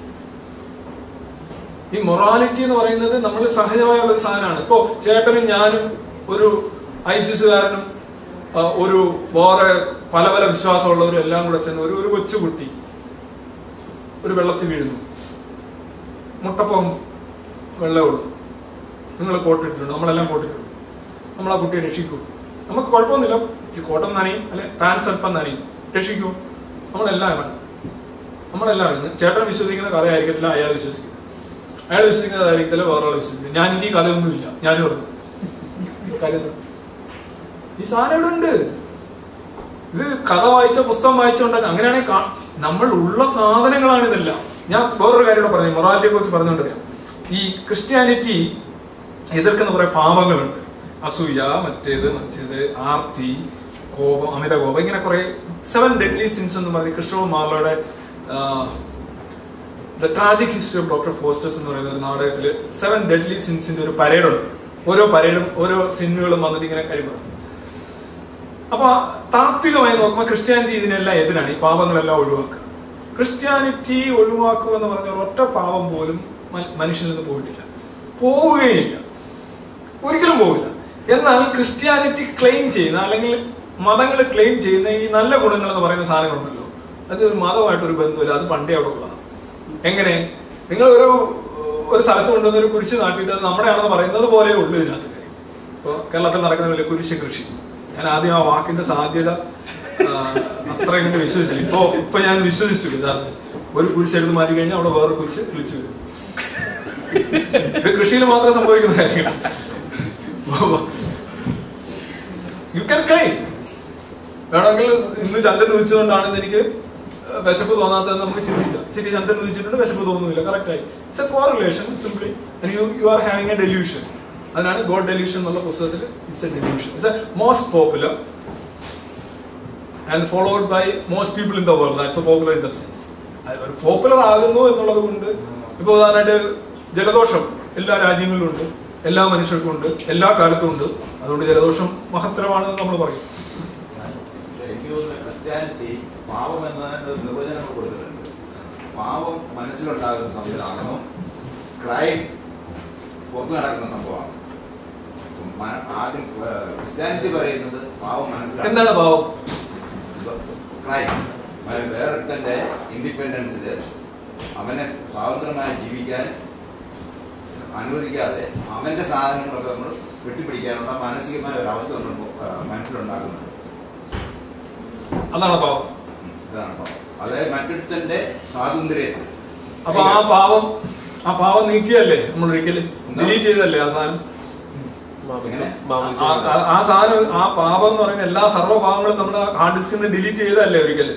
ഈ മൊറാലിറ്റി എന്ന് പറയുന്നത് നമ്മൾ സഹജമായ ഒരു സാധനമാണ് ഇപ്പോ ചേട്ടനും ഞാനും ഒരു ഐസിസുകാരനും ആ, ഒരു വേറെ പല പല വിശ്വാസമുള്ളവരും എല്ലാം കൂടെ ചെന്ന് ഒരു ഒരു കൊച്ചുകുട്ടി ഒരു വെള്ളത്തിൽ വീഴുന്നു മുട്ടപ്പം വെള്ളമേ ഉള്ളൂ നിങ്ങൾ കോട്ടിട്ടുണ്ട് നമ്മളെല്ലാം കോട്ടിട്ടുണ്ട് നമ്മൾ ആ കുട്ടിയെ രക്ഷിക്കൂ നമുക്ക് കുഴപ്പമൊന്നുമില്ല ഇച്ചിരി കോട്ടം നനയും അല്ലെ പാൻസ് അല്പം നനയും രക്ഷിക്കൂ നമ്മളെല്ലാം ഇറങ്ങും നമ്മളെല്ലാം ഇറങ്ങും ചേട്ടൻ വിശ്വസിക്കുന്ന കഥയായിരിക്കത്തില്ല അയാൾ വിശ്വസിക്കുന്നത് അയാൾ വിശ്വസിക്കുന്നതായിരിക്കത്തില്ല വേറൊരാൾ വിശ്വസിക്കുന്നത് ഞാൻ എനിക്ക് ഈ കഥയൊന്നുമില്ല ഞാനും പറഞ്ഞു കാര്യം എന്താ? ഈ സാധനം ഇവിടെ ഉണ്ട് ഇത് കഥ വായിച്ച പുസ്തകം വായിച്ചുകൊണ്ട് അങ്ങനെയാണെങ്കിൽ കാ- നമ്മൾ ഉള്ള സാധനങ്ങളാണ് ഇതെല്ലാം ഞാൻ വേറൊരു കാര്യം കൂടെ പറഞ്ഞു മൊറാലിറ്റിയെ കുറിച്ച് പറഞ്ഞുകൊണ്ടറിയാം ഈ ക്രിസ്ത്യാനിറ്റി എതിർക്കുന്ന കുറെ പാപങ്ങളുണ്ട് അസൂയ മറ്റേത് മറ്റേത് ആർത്തി കോപം അമിത കോപം ഇങ്ങനെ കുറെ സെവൻ ഡെഡ്ലി സിൻസ് എന്ന് പറഞ്ഞ് ക്രിസ്റ്റോ മാർലോയുടെ the tragic history of doctor Faustus എന്ന് പറയുന്ന ഒരു നാടകത്തില് സെവൻ ഡെഡ്ലി സിൻസിന്റെ ഒരു പരേഡുണ്ട് ഓരോ പരേഡും ഓരോ സിന്നുകളും വന്നിട്ട് ഇങ്ങനെ കഴിയും അപ്പൊ താത്വികമായി നോക്കുമ്പോൾ ക്രിസ്ത്യാനിറ്റി ഇതിനെല്ലാം എതിരാണ് ഈ പാപങ്ങളെല്ലാം ഒഴിവാക്കുക ക്രിസ്ത്യാനിറ്റി ഒഴിവാക്കുക എന്ന് പറഞ്ഞ ഒറ്റ പാപം പോലും മ- മനുഷ്യനിൽ നിന്ന് പോയിട്ടില്ല പോവുകയില്ല ഒരിക്കലും പോവില്ല എന്നാൽ ക്രിസ്ത്യാനിറ്റി ക്ലെയിം ചെയ്യുന്ന അല്ലെങ്കിൽ മതങ്ങൾ ക്ലെയിം ചെയ്യുന്ന ഈ നല്ല ഗുണങ്ങൾ എന്ന് പറയുന്ന സാധനങ്ങളുണ്ടല്ലോ അത് ഒരു മതമായിട്ട് ഒരു ബന്ധമില്ല അത് പണ്ടേ അവിടെ ഉള്ളതാണ് എങ്ങനെ നിങ്ങൾ ഒരു ഒരു സ്ഥലത്ത് കൊണ്ടുവന്ന ഒരു കുരിശ് നാട്ടിയിട്ട് അത് നമ്മുടെയാണെന്ന് പറയുന്നത് പോലെ ഉള്ളൂ ഇതിനകത്ത് കാര്യം ഇപ്പൊ കേരളത്തിൽ നടക്കുന്ന വലിയ കുരിശ് കൃഷി ഞാൻ ആദ്യം ആ വാക്കിന്റെ സാധ്യത ആ, അത്ര കണ്ട് വിശ്വസിച്ചില്ല ഇപ്പൊ ഇപ്പൊ ഞാൻ വിശ്വസിച്ചു യഥാർത്ഥത്തിൽ ഒരു കുരിശ് എടുത്ത് മാറ്റി കഴിഞ്ഞാൽ അവിടെ വേറെ കുരിശ് വിളിച്ചു വരും ഇത് കൃഷിയിൽ മാത്രം സംഭവിക്കുന്ന കാര്യങ്ങൾ യു ക്യാൻ ക്ലെയിം വേണമെങ്കിൽ ഇന്ന് ചന്ദ്രൻ ഉദിച്ചുകൊണ്ടാണെന്ന് എനിക്ക് വിശപ്പ് തോന്നാത്തതെന്ന് നമുക്ക് ചിന്തിക്കാം ശരി ചന്ദ്രൻ ഉദിച്ചിട്ടുണ്ട് വിശപ്പ് തോന്നുന്നില്ല കറക്റ്റ് ആയി it's a correlation simply you you are having a delusion അതിനാണ് ഗോഡ് ഡെല്യൂഷൻ എന്നുള്ള പുസ്തകത്തിൽ it's a delusion it's a most popular and followed by most people in the world that's a popular in the sense അത് ഒരു popular ആകുന്നു എന്നുള്ളത് കൊണ്ട് ഇപ്പൊ ഉദാഹരണമായിട്ട് ജലദോഷം എല്ലാ രാജ്യങ്ങളിലും ഉണ്ട് എല്ലാ മനുഷ്യർക്കും ഉണ്ട് എല്ലാ കാലത്തും ഉണ്ട് അതുകൊണ്ട് ജലദോഷം മഹത്തരമാണെന്ന് നമ്മൾ പറയും എനിക്ക് തോന്നുന്നു ക്രിസ്ത്യാനിറ്റി പാവം എന്നതിന്റെ ഒരു നിർവചനം കൊടുത്തിട്ടുണ്ട് പാവം മനസ്സിലുണ്ടാകുന്ന സംഭവമാണോ ക്രൈം പുറത്തു നടക്കുന്ന സംഭവമാണ് മ- ആദ്യം ഏഹ്, ക്രിസ്ത്യാനിറ്റി പറയുന്നത് പാവം മനസ്സിലാക്കും എന്താണ് പാവം ക്രൈം വേറൊരുത്തന്റെ ഇൻഡിപെൻഡൻസിൽ അവനെ സ്വാതന്ത്ര്യമായി ജീവിക്കാൻ അനുവദിക്കാതെ അവന്റെ സാധനങ്ങളൊക്കെ നമ്മൾ വെട്ടിപ്പിടിക്കാനുള്ള മാനസികമായ ഒരു അവസ്ഥ നമ്മൾ ഏഹ്, മനസ്സിലുണ്ടാക്കുന്നുണ്ട് അതാണ് പാവം ഇതാണ് പാവം അതായത് മറ്റൊരുത്തന്റെ സ്വാതന്ത്ര്യത്തിൽ അപ്പൊ ആ പാവം ആ പാവം നീക്കിയല്ലേ നമ്മൾ ഒരിക്കലും ഡിലീറ്റ് ചെയ്തല്ലേ ആ സാധനം ആ- ആ- ആ സാധനം ആ പാപം എന്ന് പറയുന്ന എല്ലാ സർവ്വ പാവങ്ങളും നമ്മുടെ ഹാർഡ് ഡിസ്കിൽ നിന്ന് ഡിലീറ്റ് ചെയ്തല്ലേ ഒരിക്കലും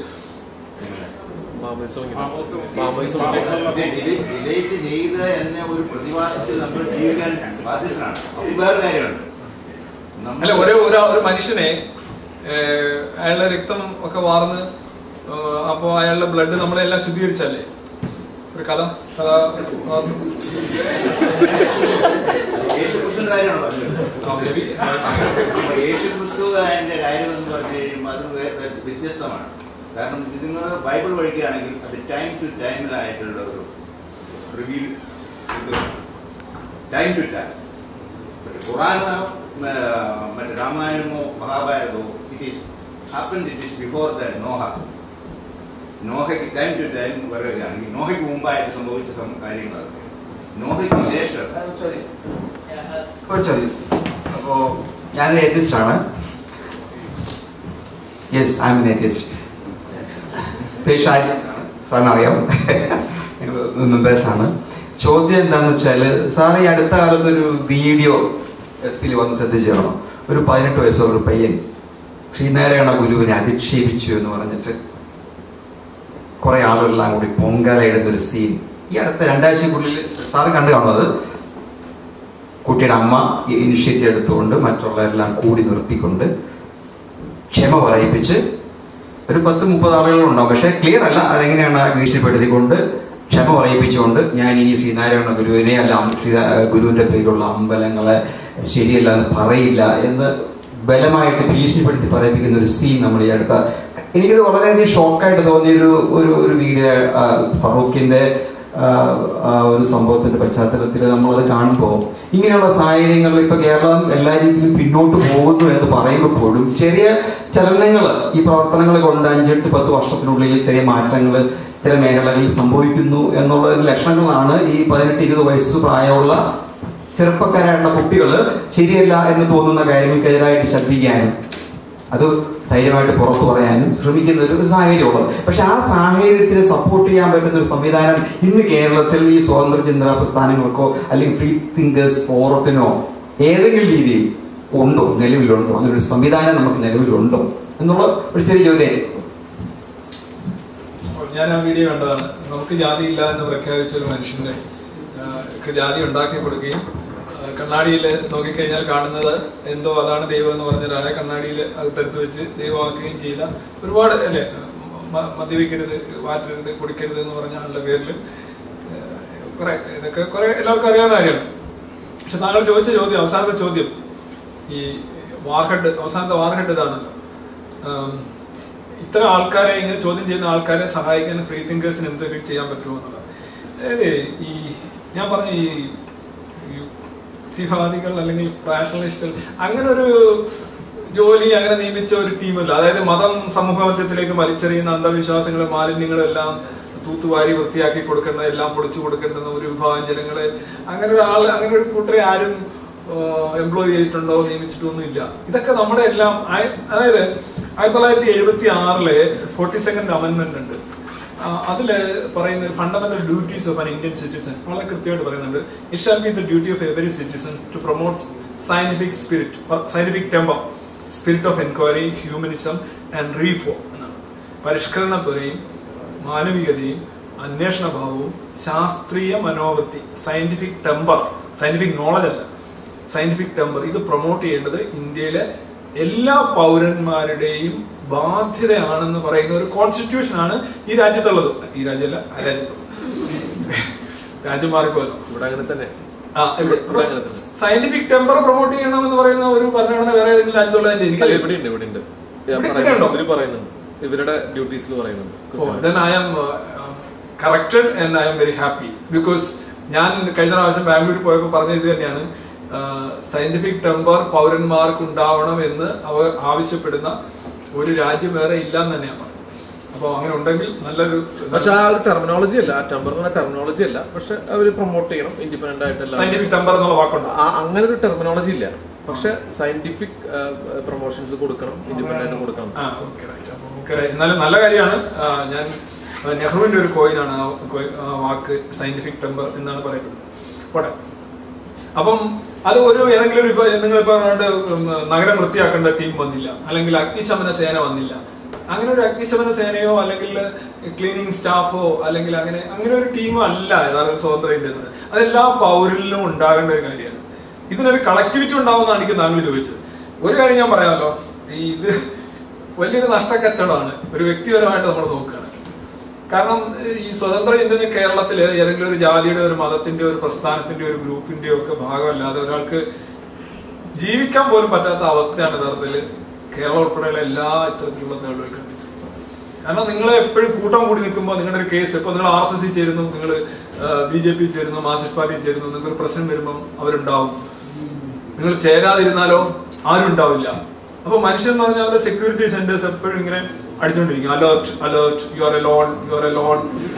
ഡിലേറ്റ് ചെയ്ത് എന്നെ ഒരു പ്രതിഭാസത്തിൽ നമ്മൾ ജീവിക്കാൻ ബാധ്യസ്ഥനാണ് അത് വേറെ കാര്യമുണ്ട് അല്ല ഒരു ഒരു ഒരു മനുഷ്യനെ ഏഹ്, അയാളുടെ രക്തം ഒക്കെ വാർന്ന് ഏഹ്, അപ്പൊ അയാളുടെ ബ്ലഡ് നമ്മളെല്ലാം ശുദ്ധീകരിച്ചല്ലേ ഒരു കഥ കഥ യേശുക്രിസ്തുവിന്റെ കാര്യമാണോ അപ്പൊ യേശുക്രിസ്തു അതിന്റെ കാര്യം എന്ന് പറഞ്ഞു കഴിയുമ്പോൾ അത് വേ- വേ- വ്യത്യസ്തമാണ് കാരണം ഇത് നിങ്ങൾ ബൈബിൾ പഠിക്കുകയാണെങ്കിൽ അത് ടൈം ടു ടൈമിലായിട്ടുള്ള ഒരു റിവ്യൂ ടൈം ടു ടൈം ഖുറാനോ മ- മറ്റേ രാമായണമോ മഹാഭാരതമോ it is happen it is before the Noah നോഹയ്ക്ക് ടൈം ടു ടൈം പറയുകയാണെങ്കിൽ നോഹയ്ക്ക് മുമ്പായിട്ട് സംഭവിച്ച സം- കാര്യങ്ങളൊക്കെ നോഹയ്ക്ക് ശേഷം ഒരു ചോദ്യം അപ്പോൾ ഞാനൊരു എത്തിസ്റ്റ് ആണ് യെസ് ഐ എം എത്തിസ്റ്റ് പേഷാജ് സാറിന് അറിയാം മെമ്പേഴ്സാണ് ചോദ്യം എന്താണെന്ന് വെച്ചാൽ സാർ ഈ അടുത്ത കാലത്ത് ഒരു വീഡിയോ ത്തിൽ വന്ന് ശ്രദ്ധിച്ചു ഒരു പതിനെട്ട് വയസ്സുള്ള ഒരു പയ്യൻ ശ്രീനാരായണ ഗുരുവിനെ അധിക്ഷേപിച്ചു എന്ന് പറഞ്ഞിട്ട് കുറെ ആളുകളെല്ലാം കൂടി പൊങ്കാല ഇടുന്ന ഒരു സീൻ ഈ അടുത്ത രണ്ടാഴ്ചക്കുള്ളിൽ സാറ് കണ്ടു കാണും അത് കുട്ടിയുടെ അമ്മ ഇനിഷ്യേറ്റീവ് എടുത്തുകൊണ്ട് മറ്റുള്ളവരെല്ലാം കൂടി നിർത്തിക്കൊണ്ട് ക്ഷമ പറയിപ്പിച്ച് ഒരു പത്ത് മുപ്പത് ആളുകളുണ്ടാവും പക്ഷേ ക്ലിയർ അല്ല അതെങ്ങനെയാണ് ഭീഷണിപ്പെടുത്തിക്കൊണ്ട് ക്ഷമ പറയിപ്പിച്ചുകൊണ്ട് ഞാൻ ഇനി ശ്രീനാരായണ ഗുരുവിനെ അല്ല അം- ശ്രീ ഗുരുവിന്റെ പേരിലുള്ള അമ്പലങ്ങളെ ശരിയല്ല എന്ന് പറയില്ല എന്ന് ബലമായിട്ട് ഭീഷണിപ്പെടുത്തി പറയിപ്പിക്കുന്ന ഒരു സീൻ നമ്മൾ ഈ അടുത്ത എനിക്കിത് വളരെയധികം ഷോക്കായിട്ട് തോന്നിയ ഒരു ഒരു ഒരു വീഡിയോ ആ, ഫറൂഖിന്റെ ആ, ആ ഒരു സംഭവത്തിന്റെ പശ്ചാത്തലത്തിൽ നമ്മളത് കാണുമ്പോൾ ഇങ്ങനെയുള്ള സാഹചര്യങ്ങളിൽ ഇപ്പൊ കേരളം എല്ലാ രീതിയിലും പിന്നോട്ട് പോകുന്നു എന്ന് പറയുമ്പോൾ പോലും ചെറിയ ചലനങ്ങൾ ഈ പ്രവർത്തനങ്ങൾ കൊണ്ട് അഞ്ചെട്ട് പത്ത് വർഷത്തിനുള്ളിൽ ചെറിയ മാറ്റങ്ങൾ ചില മേഖലകളിൽ സംഭവിക്കുന്നു എന്നുള്ളതിന്റെ ലക്ഷണങ്ങളാണ് ഈ പതിനെട്ട് ഇരുപത് വയസ്സ് പ്രായമുള്ള ചെറുപ്പക്കാരായിട്ടുള്ള കുട്ടികൾ ശരിയല്ല എന്ന് തോന്നുന്ന കാര്യങ്ങൾക്കെതിരായിട്ട് ശബ്ദിക്കാനും അത് ധൈര്യമായിട്ട് പുറത്തു പറയാനും ശ്രമിക്കുന്ന ഒരു സാഹചര്യമുള്ളത് പക്ഷെ ആ സാഹചര്യത്തിന് സപ്പോർട്ട് ചെയ്യാൻ പറ്റുന്ന ഒരു സംവിധാനം ഇന്ന് കേരളത്തിൽ ഈ സ്വാതന്ത്ര്യ ചിന്തന പ്രസ്ഥാനങ്ങൾക്കോ അല്ലെങ്കിൽ ഫ്രീ തിങ്കേഴ്സ് ഫോറത്തിനോ ഏതെങ്കിലും രീതിയിൽ ഉണ്ടോ നിലവിലുണ്ടോ അങ്ങനെ ഒരു സംവിധാനം നമുക്ക് നിലവിലുണ്ടോ എന്നുള്ള ഒരു ചെറിയ ചോദ്യം ഞാൻ ആ വീഡിയോ കണ്ടതാണ് നമുക്ക് ജാതി ഇല്ല എന്ന് പ്രഖ്യാപിച്ച ഒരു മനുഷ്യന്റെ ആ, ക്ക് ജാതി ഉണ്ടാക്കി കൊടുക്കുകയും ആ, കണ്ണാടിയിൽ നോക്കിക്കഴിഞ്ഞാൽ കാണുന്നത് എന്തോ അതാണ് ദൈവം എന്ന് പറഞ്ഞ ഒരാളെ കണ്ണാടിയിൽ അകത്തെടുത്ത് വെച്ച് ദൈവമാക്കുകയും ചെയ്ത ഒരുപാട് അല്ലെ മ- മദ്യപിക്കരുത് വാറ്റരുത് കുടിക്കരുത് എന്ന് പറഞ്ഞ ആളുടെ പേരിൽ കുറെ ഇതൊക്കെ കുറെ എല്ലാവർക്കും അറിയാവുന്ന കാര്യമാണ് പക്ഷെ താങ്കൾ ചോദിച്ച ചോദ്യം അവസാനത്തെ ചോദ്യം ഈ വാർഹെഡ് അവസാനത്തെ വാർഹെഡ് ഇതാണല്ലോ ആം, ഇത്തരം ആൾക്കാരെ ഇങ്ങനെ ചോദ്യം ചെയ്യുന്ന ആൾക്കാരെ സഹായിക്കാൻ ഫ്രീ തിങ്കേഴ്സിന് എന്തൊക്കെ ചെയ്യാൻ പറ്റുമോ എന്നുള്ളത് അതായത് ഈ ഞാൻ പറഞ്ഞ ഈ യുക്തിവാദികൾ അല്ലെങ്കിൽ റാഷണലിസ്റ്റുകൾ അങ്ങനെ ഒരു ജോലി അങ്ങനെ നിയമിച്ച ഒരു ടീമല്ല അതായത് മതം സമൂഹമധ്യത്തിലേക്ക് വലിച്ചെറിയുന്ന അന്ധവിശ്വാസങ്ങളും മാലിന്യങ്ങളും എല്ലാം തൂത്തുവാരി വൃത്തിയാക്കി കൊടുക്കേണ്ട എല്ലാം പൊളിച്ചു കൊടുക്കേണ്ടുന്ന ഒരു വിഭാഗം ജനങ്ങളെ അങ്ങനെ ഒരാൾ അങ്ങനെ ഒരു കൂട്ടരെ ആരും എംപ്ലോയ് ചെയ്തിട്ടുണ്ടോ നിയമിച്ചിട്ടൊന്നും ഇല്ല ഇതൊക്കെ നമ്മുടെ എല്ലാം ആയ- അതായത് ആയിരത്തി തൊള്ളായിരത്തി എഴുപത്തി ആറിലെ ഫോർട്ടി സെക്കൻഡ് അമെന്റ്മെന്റ് ഉണ്ട് ആ, അതില് പറയുന്ന fundamental duties of an Indian citizen വളരെ കൃത്യമായിട്ട് പറയുന്നുണ്ട് it shall be the duty of every citizen to promote scientific spirit scientific temper spirit of enquiry humanism and reform എന്നാണ് പരിഷ്കരണത്വരയും മാനവികതയും അന്വേഷണഭാവവും ശാസ്ത്രീയ മനോവൃത്തി സയന്റിഫിക് ടെമ്പർ സയന്റിഫിക് നോളജ് അല്ല സയന്റിഫിക് ടെമ്പർ ഇത് പ്രൊമോട്ട് ചെയ്യേണ്ടത് ഇന്ത്യയിലെ എല്ലാ പൗരന്മാരുടെയും ബാധ്യതയാണെന്ന് പറയുന്ന ഒരു കോൺസ്റ്റിറ്റ്യൂഷൻ ആണ് ഈ രാജ്യത്തുള്ളത് ഈ രാജ്യമല്ല ആ രാജ്യത്തുള്ളത് രാജ്യം മാറിപ്പോയല്ലോ ഇവിടെ അങ്ങനെ തന്നെ ആ ഇവിടെ സയന്റിഫിക് ടെമ്പർ പ്രൊമോട്ട് ചെയ്യണം എന്ന് പറയുന്ന ഒരു ഭരണഘടന വേറെ ഏതെങ്കിലും രാജ്യത്തുള്ളതിന്റെ അല്ല, എനിക്ക് ഇവിടെ ഉണ്ട് ഇവിടെ ഉണ്ട് ഇവിടെ- ഇവിടെ ഉണ്ടോ? ഇവര് പറയുന്നുണ്ട് ഇവരുടെ ഡ്യൂട്ടീസിൽ പറയുന്നുണ്ട് then I am corrected and I am very happy because ഞാൻ കഴിഞ്ഞ പ്രാവശ്യം ബാംഗ്ലൂർ പോയപ്പോൾ പറഞ്ഞത് ഇത് തന്നെയാണ് സയന്റിഫിക് ടെമ്പർ പൗരന്മാർക്ക് ഉണ്ടാവണം എന്ന് അവ ആവശ്യപ്പെടുന്ന ഒരു രാജ്യം വേറെ ഇല്ല എന്ന് തന്നെയാണ് പറഞ്ഞത് അപ്പൊ അങ്ങനെ ഉണ്ടെങ്കിൽ നല്ലൊരു പക്ഷെ ആ ഒരു ടെർമിനോളജി അല്ല ആ ടെമ്പർ എന്ന ടെർമിനോളജി അല്ല പക്ഷെ അവർ പ്രൊമോട്ട് ചെയ്യണം ഇൻഡിപെൻഡന്റ് ആയിട്ടല്ല Scientific temper എന്നുള്ള വാക്കുണ്ട് അങ്ങനെ ഒരു ടെർമിനോളജി ഇല്ല പക്ഷെ സയന്റിഫിക് പ്രൊമോഷൻസ് കൊടുക്കണം ഇൻഡിപെൻഡന്റ് ആയിട്ട് കൊടുക്കണം ആ ഓക്കെ ഓക്കെ എന്നാലും നല്ല കാര്യമാണ് ആ, ഞാൻ ആ, നെഹ്റുവിന്റെ ഒരു കോയിനാണ് ആ coin- ആ വാക്ക് സയന്റിഫിക് ടെമ്പർ എന്നാണ് പറയുന്നത് പോട്ടെ അപ്പം അത് ഒരു ഏതെങ്കിലും ഒരു ഇപ്പൊ നിങ്ങൾ ഇപ്പൊ പറഞ്ഞിട്ട് ഉം, നഗരം വൃത്തിയാക്കേണ്ട ടീം വന്നില്ല അല്ലെങ്കിൽ അഗ്നിശമന സേന വന്നില്ല അങ്ങനെ ഒരു അഗ്നിശമന സേനയോ അല്ലെങ്കിൽ ക്ലീനിങ് സ്റ്റാഫോ അല്ലെങ്കിൽ അങ്ങനെ അങ്ങനെ ഒരു ടീമോ അല്ല യഥാർത്ഥ സ്വതന്ത്ര ഇന്ത്യ എന്നത് അതെല്ലാ പൗരനിലും ഉണ്ടാകേണ്ട ഒരു കാര്യമാണ് ഇതിനൊരു കളക്ടിവിറ്റി ഉണ്ടാവുമെന്നാണ് എനിക്ക് താങ്കൾ ചോദിച്ചത് ഒരു കാര്യം ഞാൻ പറയാമല്ലോ ഈ ഇത് വലിയൊരു നഷ്ടക്കച്ചവടമാണ് ഒരു വ്യക്തിപരമായിട്ട് നമ്മൾ നോക്കുകയാണ് കാരണം ഈ സ്വതന്ത്ര ഇന്ത്യ കേരളത്തില് ഏതെങ്കിലും ഒരു ജാതിയുടെ ഒരു മതത്തിന്റെ ഒരു പ്രസ്ഥാനത്തിന്റെ ഒരു ഗ്രൂപ്പിന്റെയോ ഒക്കെ ഭാഗമല്ലാതെ ഒരാൾക്ക് ജീവിക്കാൻ പോലും പറ്റാത്ത അവസ്ഥയാണ് യഥാർത്ഥത്തിൽ കേരളം ഉൾപ്പെടെയുള്ള എല്ലാ ഇത്തരത്തിലുള്ള തേർഡ് വേൾഡ് കൺട്രീസ് കാരണം നിങ്ങൾ എപ്പോഴും കൂട്ടം കൂടി നിൽക്കുമ്പോൾ നിങ്ങളുടെ ഒരു കേസ് ഇപ്പൊ നിങ്ങൾ ആർ എസ് എസ് ചേരുന്നു നിങ്ങൾ ബി ജെ പി ചേരുന്നു മാർക്സിസ്റ്റ് പാർട്ടി ചേരുന്നു നിങ്ങൾക്ക് ഒരു പ്രശ്നം വരുമ്പം അവരുണ്ടാവും നിങ്ങൾ ചേരാതിരുന്നാലോ ആരും ഉണ്ടാവില്ല അപ്പൊ മനുഷ്യൻ എന്ന് പറഞ്ഞാൽ അവരുടെ സെക്യൂരിറ്റി സെന്റേഴ്സ് എപ്പോഴും ഇങ്ങനെ അടിച്ചുകൊണ്ടിരിക്കും alert alert you are a lone you are a lone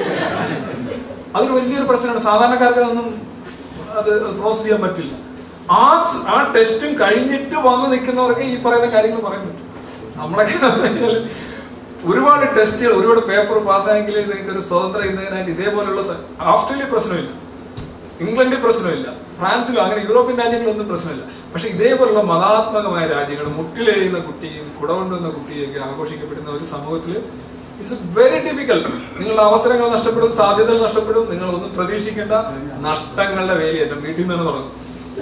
അതൊരു വലിയൊരു പ്രശ്നമാണ് സാധാരണക്കാർക്ക് അതൊന്നും അത് പ്രോസസ് ചെയ്യാൻ പറ്റില്ല ആ സ്- ആ ടെസ്റ്റും കഴിഞ്ഞിട്ട് വന്ന് നിൽക്കുന്നവർക്ക് ഈ പറയുന്ന കാര്യങ്ങൾ പറയാൻ പറ്റും നമ്മളൊക്കെ എന്ന് പറഞ്ഞാല് ഒരുപാട് ടെസ്റ്റുകൾ ഒരുപാട് പേപ്പർ പാസ്സായെങ്കിൽ നിങ്ങൾക്ക് ഒരു സ്വതന്ത്ര ഇന്ത്യനായിട്ട് ഇതേപോലുള്ള സ- ഓസ്ട്രേലിയ പ്രശ്നമില്ല ഇംഗ്ലണ്ടിൽ പ്രശ്നമില്ല ഫ്രാൻസിലോ അങ്ങനെ യൂറോപ്യൻ രാജ്യങ്ങളൊന്നും പ്രശ്നമില്ല പക്ഷെ ഇതേപോലുള്ള മതാത്മകമായ രാജ്യങ്ങൾ മുട്ടിലെഴുന്ന കുട്ടിയും കുടകൊണ്ടുവന്ന കുട്ടിയൊക്കെ ആഘോഷിക്കപ്പെടുന്ന ഒരു സമൂഹത്തിൽ ഇറ്റ്സ് വെരി ഡിഫിക്കൽട്ട് നിങ്ങളുടെ അവസരങ്ങൾ നഷ്ടപ്പെടും സാധ്യതകൾ നഷ്ടപ്പെടും നിങ്ങൾ ഒന്നും പ്രതീക്ഷിക്കേണ്ട നഷ്ടങ്ങളുടെ വേലിയേറ്റം വീട്ടിൽ നിന്ന് തന്നെ തുടങ്ങും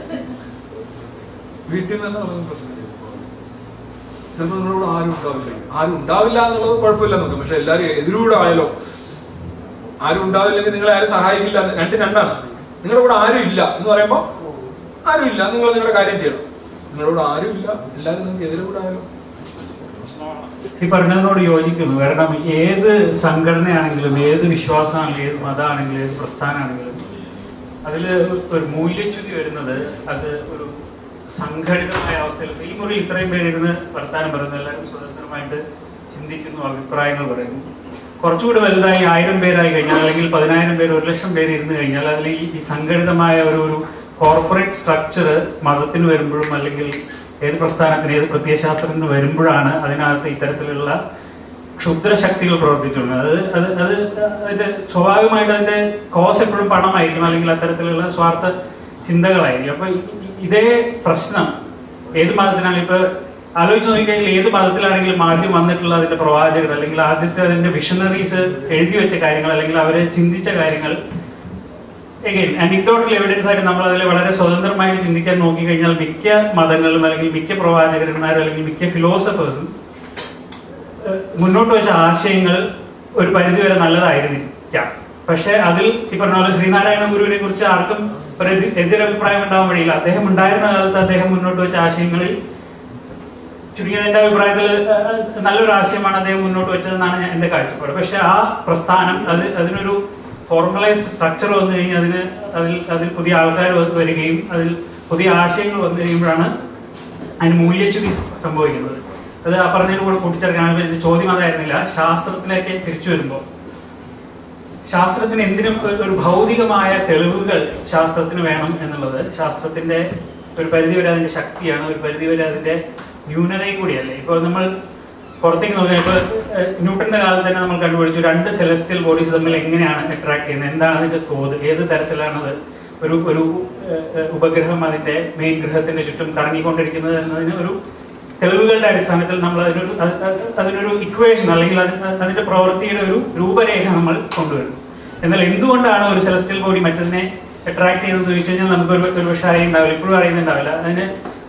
വീട്ടിൽ നിന്ന് തുടങ്ങും പ്രശ്നം ചിലപ്പോൾ നിങ്ങളോട് ആരും ഉണ്ടാവില്ല ആരും ഉണ്ടാവില്ല എന്നുള്ളത് കുഴപ്പമില്ല നോക്കാം പക്ഷെ എല്ലാവരും എതിരൂടെ ആയാലോ ആരും ഉണ്ടാവില്ലെങ്കിൽ നിങ്ങളെ ആരും സഹായിക്കില്ല എന്ന് രണ്ട് രണ്ടാണ് നിങ്ങളുടെ കൂടെ ആരും ഇല്ല എന്ന് പറയുമ്പോൾ ആരും ഇല്ല നിങ്ങൾ നിങ്ങളുടെ കാര്യം ചെയ്യണം നിങ്ങളോട് ആരും ഇല്ല എല്ലാവരും നിങ്ങൾക്ക് എതിരൂടെ ആയാലോ ഈ പറഞ്ഞതിനോട് യോജിക്കുന്നു കാരണം ഏത് സംഘടനയാണെങ്കിലും ഏത് വിശ്വാസമാണെങ്കിലും ഏത് മതമാണെങ്കിലും ഏത് പ്രസ്ഥാനമാണെങ്കിലും അതിൽ ഒരു മൂല്യച്യുതി വരുന്നത് അത് ഒരു സംഘടിതമായ അവസ്ഥയിൽ ഈ മുറിയിൽ ഇത്രയും പേര് ഇരുന്ന് വർത്താനം പറയുന്നു എല്ലാവരും സ്വതന്ത്രമായിട്ട് ചിന്തിക്കുന്നു അഭിപ്രായങ്ങൾ പറയുന്നു കുറച്ചുകൂടി വലുതായി ആയിരം പേരായി കഴിഞ്ഞാൽ അല്ലെങ്കിൽ പതിനായിരം പേര് ഒരു ലക്ഷം പേര് ഇരുന്ന് കഴിഞ്ഞാൽ അതിൽ ഈ ഈ സംഘടിതമായ ഒരു ഒരു കോർപ്പറേറ്റ് സ്ട്രക്ചർ മതത്തിന് വരുമ്പോഴും അല്ലെങ്കിൽ ഏത് പ്രസ്ഥാനത്തിന് ഏത് പ്രത്യയശാസ്ത്രത്തിന് വരുമ്പോഴാണ് അതിനകത്ത് ഇത്തരത്തിലുള്ള ക്ഷുദ്രശക്തികൾ പ്രവർത്തിച്ചുകൊണ്ടിരുന്നത് അത് അത് അത് അതിന്റെ സ്വാഭാവികമായിട്ട് അതിന്റെ കോസ് എപ്പോഴും പണമായിരിക്കും അല്ലെങ്കിൽ അത്തരത്തിലുള്ള സ്വാർത്ഥ ചിന്തകളായിരിക്കും അപ്പൊ ഈ- ഈ- ഇതേ പ്രശ്നം ഏത് മതത്തിനാണെങ്കിലും ഇപ്പൊ ആലോചിച്ച് നോക്കിക്കഴിഞ്ഞാൽ ഏത് മതത്തിലാണെങ്കിലും ആദ്യം വന്നിട്ടുള്ള അതിന്റെ പ്രവാചകർ അല്ലെങ്കിൽ ആദ്യത്തെ അതിന്റെ വിഷണറീസ് എഴുതി വെച്ച കാര്യങ്ങൾ അല്ലെങ്കിൽ അവര് ചിന്തിച്ച കാര്യങ്ങൾ എഗൈൻ അനിക്ടോട്ടൽ എവിഡൻസ് ആയിട്ട് നമ്മൾ അതിൽ വളരെ സ്വതന്ത്രമായിട്ട് ചിന്തിക്കാൻ നോക്കിക്കഴിഞ്ഞാൽ മിക്ക മതങ്ങളും അല്ലെങ്കിൽ മിക്ക പ്രവാചകന്മാരും അല്ലെങ്കിൽ മിക്ക ഫിലോസഫേഴ്സും മുന്നോട്ട് വെച്ച ആശയങ്ങൾ ഒരു പരിധിവരെ നല്ലതായിരുന്നിരിക്കാം പക്ഷെ അതിൽ ഈ പറഞ്ഞ പോലെ ശ്രീനാരായണ ഗുരുവിനെ കുറിച്ച് ആർക്കും ഒരു എതി- എതിരഭിപ്രായം ഉണ്ടാവാൻ വഴിയില്ല അദ്ദേഹം ഉണ്ടായിരുന്ന കാലത്ത് അദ്ദേഹം മുന്നോട്ട് വെച്ച ആശയങ്ങളിൽ ചുരുങ്ങിയത് എന്റെ അഭിപ്രായത്തിൽ ഏഹ്, നല്ലൊരു ആശയമാണ് അദ്ദേഹം മുന്നോട്ട് വെച്ചതെന്നാണ് ഞാൻ എന്റെ കാഴ്ചപ്പാട് പക്ഷെ ആ പ്രസ്ഥാനം അത് അതിനൊരു ഫോർമലൈസ് സ്ട്രക്ചർ വന്നു കഴിഞ്ഞാൽ അതിന് അതിൽ അതിൽ പുതിയ ആൾക്കാർ വരികയും അതിൽ പുതിയ ആശയങ്ങൾ വന്നു കഴിയുമ്പോഴാണ് അതിന് മൂല്യച്യുതി സംഭവിക്കുന്നത് അത് ആ പറഞ്ഞതിന് കൂടെ കൂട്ടിച്ചേർക്കാൻ എന്റെ ചോദ്യം അതായിരുന്നില്ല ശാസ്ത്രത്തിലേക്ക് തിരിച്ചു വരുമ്പോൾ ശാസ്ത്രത്തിന് എന്തിനും ഒരു- ഒരു ഭൗതികമായ തെളിവുകൾ ശാസ്ത്രത്തിന് വേണം എന്നുള്ളത് ശാസ്ത്രത്തിന്റെ ഒരു പരിധിവരെ അതിന്റെ ശക്തിയാണ് ഒരു പരിധിവരെ അതിന്റെ ന്യൂനതയും കൂടിയല്ലേ ഇപ്പോൾ നമ്മൾ പുറത്തേക്ക് നോക്കിയാൽ ഇപ്പോൾ ഏഹ്, ന്യൂട്ടന്റെ കാലത്ത് തന്നെ നമ്മൾ കണ്ടുപിടിച്ചു രണ്ട് സെലസ്റ്റിയൽ ബോഡീസ് തമ്മിൽ എങ്ങനെയാണ് അട്രാക്ട് ചെയ്യുന്നത് എന്താണ് അതിന്റെ തോത് ഏത് തരത്തിലാണത് ഒരു ഒരു ഏഹ്, ഏഹ്, ഉപഗ്രഹം അതിന്റെ മെയിൻ ഗ്രഹത്തിന്റെ ചുറ്റും കറങ്ങിക്കൊണ്ടിരിക്കുന്നത് എന്നതിന് ഒരു തെളിവുകളുടെ അടിസ്ഥാനത്തിൽ നമ്മൾ അതിനൊരു അത് അത് അതിനൊരു ഇക്വേഷൻ അല്ലെങ്കിൽ അത് അതിന്റെ പ്രവൃത്തിയുടെ ഒരു രൂപരേഖ നമ്മൾ കൊണ്ടുവരും എന്നാൽ എന്തുകൊണ്ടാണ് ഒരു സെലസ്റ്റിയൽ ബോഡി മറ്റതിനെ അട്രാക്ട് ചെയ്തതെന്ന് ചോദിച്ചു കഴിഞ്ഞാൽ നമുക്ക് ഒരു ഒരു പക്ഷേ അറിയുന്നുണ്ടാവില്ല ഇപ്പോഴും അറിയുന്നുണ്ടാവില്ല അതിന്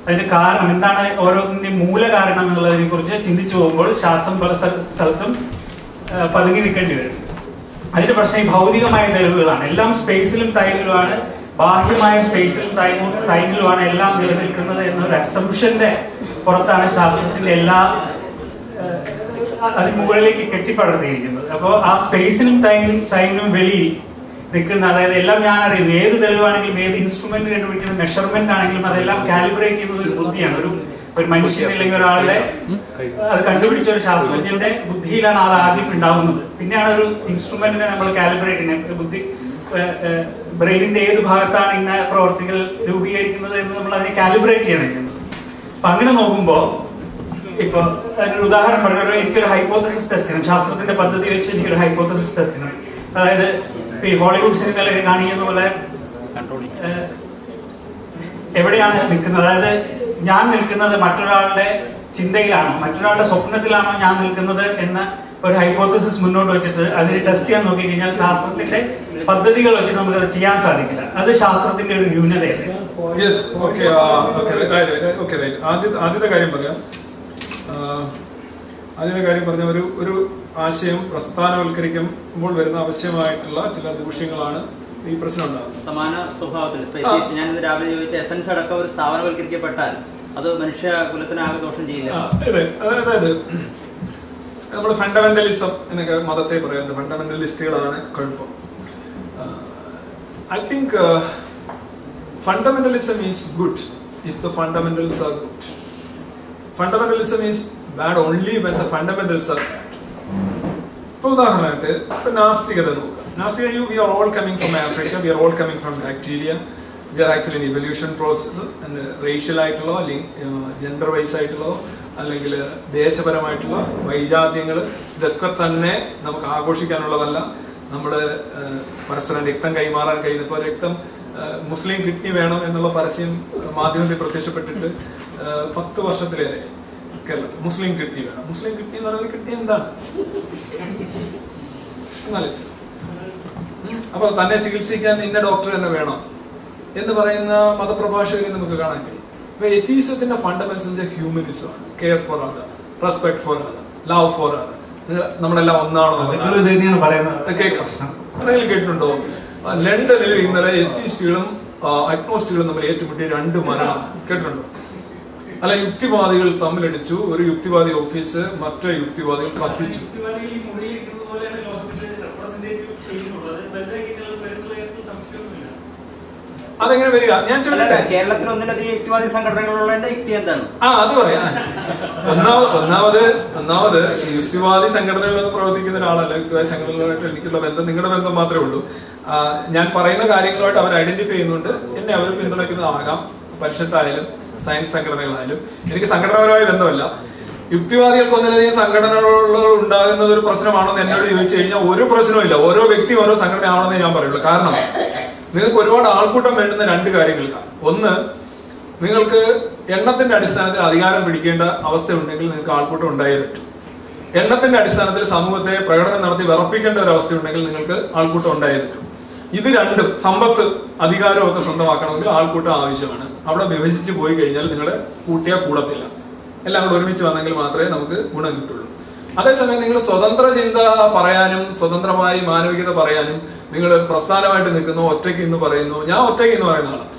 അതിന്റെ കാരണം എന്താണ് ഓരോന്നിന്റെയും മൂല കാരണം എന്നുള്ളതിനെ കുറിച്ച് ചിന്തിച്ചു പോകുമ്പോൾ ശാസ്ത്രം പല സ്ഥല- സ്ഥലത്തും ആ, പതുങ്ങി നിൽക്കേണ്ടി വരും അതിന്റെ പ്രശ്നം ഈ ഭൗതികമായ തെളിവുകളാണ് എല്ലാം സ്പേസിലും ടൈമിലുമാണ് ബാഹ്യമായ സ്പേസിലും ടൈമും ടൈമിലുമാണ് എല്ലാം നിലനിൽക്കുന്നത് എന്നൊരു അസംഷന്റെ പുറത്താണ് ശാസ്ത്രത്തിന്റെ എല്ലാ ഏഹ്, അതിന് മുകളിലേക്ക് കെട്ടിപ്പടുത്തിയിരിക്കുന്നത് അപ്പോൾ ആ സ്പേസിനും ടൈമിനും ടൈമിനും വെളിയിൽ നിൽക്കുന്ന അതായത് എല്ലാം ഞാൻ അറിയുന്നു ഏത് തെളിവാണെങ്കിലും ഏത് ഇൻസ്ട്രുമെന്റ് കണ്ടുപിടിക്കുന്ന മെഷർമെന്റ് ആണെങ്കിലും അതെല്ലാം കാലിബ്രേറ്റ് ചെയ്യുന്നത് ഒരു ബുദ്ധിയാണ് ഒരു ഒരു മനുഷ്യൻ അല്ലെങ്കിൽ ഒരാളുടെ അത് കണ്ടുപിടിച്ച ഒരു ശാസ്ത്രജ്ഞന്റെ ബുദ്ധിയിലാണ് അത് ആദ്യം ഉണ്ടാവുന്നത് പിന്നെയാണ് ഒരു ഇൻസ്ട്രുമെന്റിനെ നമ്മൾ കാലിബ്രേറ്റ് ചെയ്യുന്നത് ബുദ്ധി ബ്രെയിനിന്റെ ഏത് ഭാഗത്താണ് ഇന്ന പ്രവർത്തികൾ രൂപീകരിക്കുന്നത് എന്ന് നമ്മൾ അതിനെ കാലിബ്രേറ്റ് ചെയ്യണം ചെയ്യുന്നത് അപ്പൊ അങ്ങനെ നോക്കുമ്പോ ഇപ്പൊ അതിനൊരു ഉദാഹരണം പറഞ്ഞ ഒരു എനിക്കൊരു ഹൈപ്പോത്തസിസ് ടെസ്റ്റ് ചെയ്യണം ശാസ്ത്രത്തിന്റെ പദ്ധതി വെച്ച് എനിക്കൊരു ഹൈപ്പോത്തസിസ് ടെസ്റ്റ് ചെയ്യണം അതായത് ഇപ്പൊ ഈ ഹോളിവുഡ് സിനിമയിലൊക്കെ കാണിക്കുന്ന പോലെ ഏഹ്, എവിടെയാണ് നിൽക്കുന്നത് അതായത് ഞാൻ നിൽക്കുന്നത് മറ്റൊരാളുടെ ചിന്തയിലാണോ മറ്റൊരാളുടെ സ്വപ്നത്തിലാണോ ഞാൻ നിൽക്കുന്നത് എന്ന ഒരു ഹൈപ്പോത്തസിസ് മുന്നോട്ട് വെച്ചിട്ട് അതിനെ ടെസ്റ്റ് ചെയ്യാൻ നോക്കിക്കഴിഞ്ഞാൽ ശാസ്ത്രത്തിന്റെ പദ്ധതികൾ വെച്ച് നമുക്ക് അത് ചെയ്യാൻ സാധിക്കില്ല അത് ശാസ്ത്രത്തിന്റെ ഒരു ന്യൂനതയല്ലേ യെസ് ഓക്കെ ഓക്കെ റൈറ്റ് ആദ്യ ആദ്യത്തെ കാര്യം പറയാം ആ, ആദ്യത്തെ കാര്യം പറഞ്ഞ ഒരു ഒരു ആശയം പ്രസ്ഥാനവൽക്കരിക്കുമ്പോൾ വരുന്ന ആവശ്യമായിട്ടുള്ള ചില ദൂഷ്യങ്ങളാണ് ഈ പ്രശ്നം ഉണ്ടാകുന്നത് സമാന സ്വഭാവത്തിൽ ഇപ്പൊ ആ. ഈ ഞാനിത് രാവിലെ ചോദിച്ച എസൻസ് അടക്കം ഒരു സ്ഥാപനവൽക്കരിക്കപ്പെട്ടാൽ അത് മനുഷ്യ കുലത്തിനാകെ ദോഷം ചെയ്യില്ല ആ, അതെ അതായത് നമ്മൾ ഫണ്ടമെന്റലിസം എന്നൊക്കെ മതത്തെ പറയാറുണ്ട് ഫണ്ടമെന്റലിസ്റ്റുകളാണ് കുഴപ്പം I think fundamentalism is good if the fundamentals are good fundamentalism is bad only when the fundamentals are bad ഇപ്പൊ ഉദാഹരണമായിട്ട് ഇപ്പൊ നാസ്തികത നോക്കുക നാസ്തിക you we are all coming from Africa we are all coming from bacteria we are actually in evolution process racial ആയിട്ടുള്ളതോ അല്ലെങ്കിൽ gender vice ആയിട്ടുള്ളതോ അല്ലെങ്കിൽ ദേശപരമായിട്ടുള്ള വൈജാത്യങ്ങൾ ഇതൊക്കെ തന്നെ നമുക്ക് ആഘോഷിക്കാനുള്ളതല്ല നമ്മുടെ ഏഹ്, പരസ്പരം രക്തം കൈമാറാൻ കഴിയുന്ന ഇപ്പോൾ രക്തം ഏഹ്, മുസ്ലിം കിഡ്നി വേണം എന്നുള്ള പരസ്യം മാധ്യമത്തിൽ പ്രത്യക്ഷപ്പെട്ടിട്ട് ഏഹ്, പത്ത് വർഷത്തിലേറെ കേരളത്തിൽ മുസ്ലിം കിഡ്നി വേണം മുസ്ലിം കിഡ്നി എന്ന് പറയുന്നത് കിഡ്നി എന്താണ് എന്നാലോചിച്ച്. അപ്പൊ തന്നെ ചികിത്സിക്കാൻ ഇന്ന ഡോക്ടർ തന്നെ വേണം എന്ന് പറയുന്ന മതപ്രഭാഷകരെ നമുക്ക് കാണാൻ കഴിയും അപ്പൊ എത്തീസത്തിന്റെ ഫണ്ടമെന്റ്സ് ഹ്യൂമനിസം ആണ് care for other respect for other love for other നമ്മളെല്ലാം ഒന്നാണോ അതൊക്കെ ഇത് തന്നെയാണ് പറയുന്നത് കേൾക്കാം എന്തെങ്കിലും കേട്ടിട്ടുണ്ടോ ആ, ലണ്ടനിൽ ഇന്നലെ എത്തീസ്റ്റുകളും അഗ്നോസ്റ്റുകളും തമ്മിൽ ഏറ്റുമുട്ടിയ രണ്ട് മരണം കേട്ടിട്ടുണ്ടോ അല്ല യുക്തിവാദികൾ തമ്മിലടിച്ചു ഒരു യുക്തിവാദി ഓഫീസ് മറ്റേ യുക്തിവാദികൾ കത്തിച്ചു അതെങ്ങനെ വരിക ഞാൻ ചോദിക്കട്ടെ കേരളത്തിൽ ഒന്നിലധികം യുക്തിവാദി സംഘടനകളുള്ളതിന്റെ യുക്തി എന്താണ് ആ അത് പറയാം ഒന്നാമത് ഒന്നാമത് ഒന്നാമത് ഈ യുക്തിവാദി സംഘടനകളിലൊന്നും പ്രവർത്തിക്കുന്ന ഒരാളല്ല യുക്തിവാദി സംഘടനകളുമായിട്ട് എനിക്കുള്ള ബന്ധം നിങ്ങളുടെ ബന്ധം മാത്രമേ ഉള്ളൂ ആ, ഞാൻ പറയുന്ന കാര്യങ്ങളുമായിട്ട് അവർ ഐഡന്റിഫൈ ചെയ്യുന്നുണ്ട് എന്നെ അവർ പിന്തുണയ്ക്കുന്നതാകാം പരിഷത്തായാലും സയൻസ് സംഘടനകളായാലും എനിക്ക് സംഘടനാപരമായ ബന്ധമല്ല യുക്തിവാദികൾക്ക് ഒന്നിലധികം സംഘടനകൾ ഉണ്ടാകുന്നത് ഒരു പ്രശ്നമാണോ എന്ന് എന്നോട് ചോദിച്ചു കഴിഞ്ഞാൽ ഒരു പ്രശ്നവുമില്ല ഓരോ വ്യക്തി ഓരോ സംഘടന ആവണമെന്നേ ഞാൻ പറയുള്ളൂ കാരണം നിങ്ങൾക്ക് ഒരുപാട് ആൾക്കൂട്ടം വേണ്ടുന്ന രണ്ട് കാര്യങ്ങൾക്കാണ് ഒന്ന് നിങ്ങൾക്ക് എണ്ണത്തിന്റെ അടിസ്ഥാനത്തിൽ അധികാരം പിടിക്കേണ്ട അവസ്ഥ ഉണ്ടെങ്കിൽ നിങ്ങൾക്ക് ആൾക്കൂട്ടം ഉണ്ടായേ പറ്റും എണ്ണത്തിന്റെ അടിസ്ഥാനത്തിൽ സമൂഹത്തെ പ്രകടനം നടത്തി വിറപ്പിക്കേണ്ട ഒരു അവസ്ഥ ഉണ്ടെങ്കിൽ നിങ്ങൾക്ക് ആൾക്കൂട്ടം ഉണ്ടായേ പറ്റും ഇത് രണ്ടും സമ്പത്ത് അധികാരവും ഒക്കെ സ്വന്തമാക്കണമെങ്കിൽ ആൾക്കൂട്ടം ആവശ്യമാണ് അവിടെ വിഭജിച്ച് പോയി കഴിഞ്ഞാൽ നിങ്ങളെ കൂട്ടിയാൽ കൂടത്തില്ല എല്ലാം കൂടെ ഒരുമിച്ച് വന്നെങ്കിൽ മാത്രമേ നമുക്ക് ഗുണം കിട്ടുള്ളൂ അതേസമയം നിങ്ങൾ സ്വതന്ത്ര ചിന്ത പറയാനും സ്വതന്ത്രമായി മാനവികത പറയാനും നിങ്ങൾ പ്രസ്ഥാനമായിട്ട് നിൽക്കുന്നു ഒറ്റയ്ക്ക് ഇന്ന് പറയുന്നു ഞാൻ ഒറ്റയ്ക്ക് എന്ന് പറയുന്ന ആളാണ്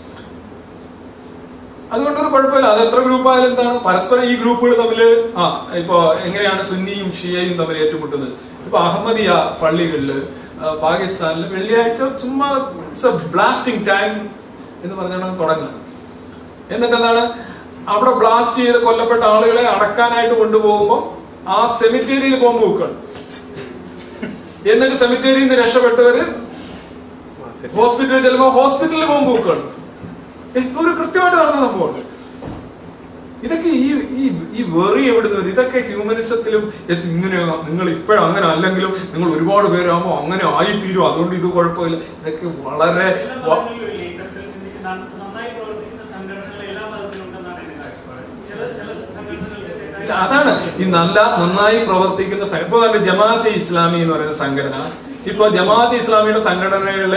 അതുകൊണ്ടൊരു കുഴപ്പമില്ല അത് എത്ര ഗ്രൂപ്പ് ആയാലും എന്താണ് പരസ്പരം ഈ ഗ്രൂപ്പുകൾ തമ്മിൽ ആ ഇപ്പൊ എങ്ങനെയാണ് സുന്നിയും ഷിയയും തമ്മിൽ ഏറ്റുമുട്ടുന്നത് ഇപ്പൊ അഹമ്മദിയ പള്ളികളില് ആ, പാകിസ്ഥാനിൽ വെള്ളിയാഴ്ച ചുമ്മാ ബ്ലാസ്റ്റിംഗ് ടൈം എന്ന് പറഞ്ഞാണ് തുടങ്ങുക എന്നിട്ട് എന്താണ് അവിടെ ബ്ലാസ്റ്റ് ചെയ്ത് കൊല്ലപ്പെട്ട ആളുകളെ അടക്കാനായിട്ട് കൊണ്ടുപോകുമ്പോൾ ആ സെമിറ്റേരിയിൽ ബോംബ് വെക്കുകയാണ് എന്നിട്ട് സെമിറ്റേരിയിൽ നിന്ന് രക്ഷപ്പെട്ടവര് ഹോസ്പിറ്റലിൽ ചെല്ലുമ്പോൾ ഹോസ്പിറ്റലിൽ ബോംബ് വെക്കുകയാണ് ഇപ്പൊ ഒരു കൃത്യമായിട്ട് നടന്ന സംഭവമാണ് ഇതൊക്കെ ഈ ഈ ഈ വെറി എവിടുന്ന് വരും ഇതൊക്കെ ഹ്യൂമനിസത്തിലും എത്തി ഇങ്ങനെ നിങ്ങൾ ഇപ്പോഴും അങ്ങനെ അല്ലെങ്കിലും നിങ്ങൾ ഒരുപാട് പേരാകുമ്പോൾ അങ്ങനെ ആയിത്തീരും അതുകൊണ്ട് ഇത് കുഴപ്പമില്ല ഇതൊക്കെ വളരെ വ- നന്നായി പ്രവർത്തിക്കുന്ന സംഘടനകൾ എല്ലാ മതത്തിലുണ്ടെന്നാണ് എന്റെ കാഴ്ചപ്പാട് ചില ചില സംഘടനകൾക്ക് ഇല്ല, അതാണ് ഈ നല്ല നന്നായി പ്രവർത്തിക്കുന്ന സംഘ- ഇപ്പൊ തന്നെ ജമാഅത്തെ ഇസ്ലാമി എന്ന് പറയുന്ന സംഘടന ഇപ്പൊ ജമാഅത്തെ ഇസ്ലാമിയുടെ സംഘടനകളെ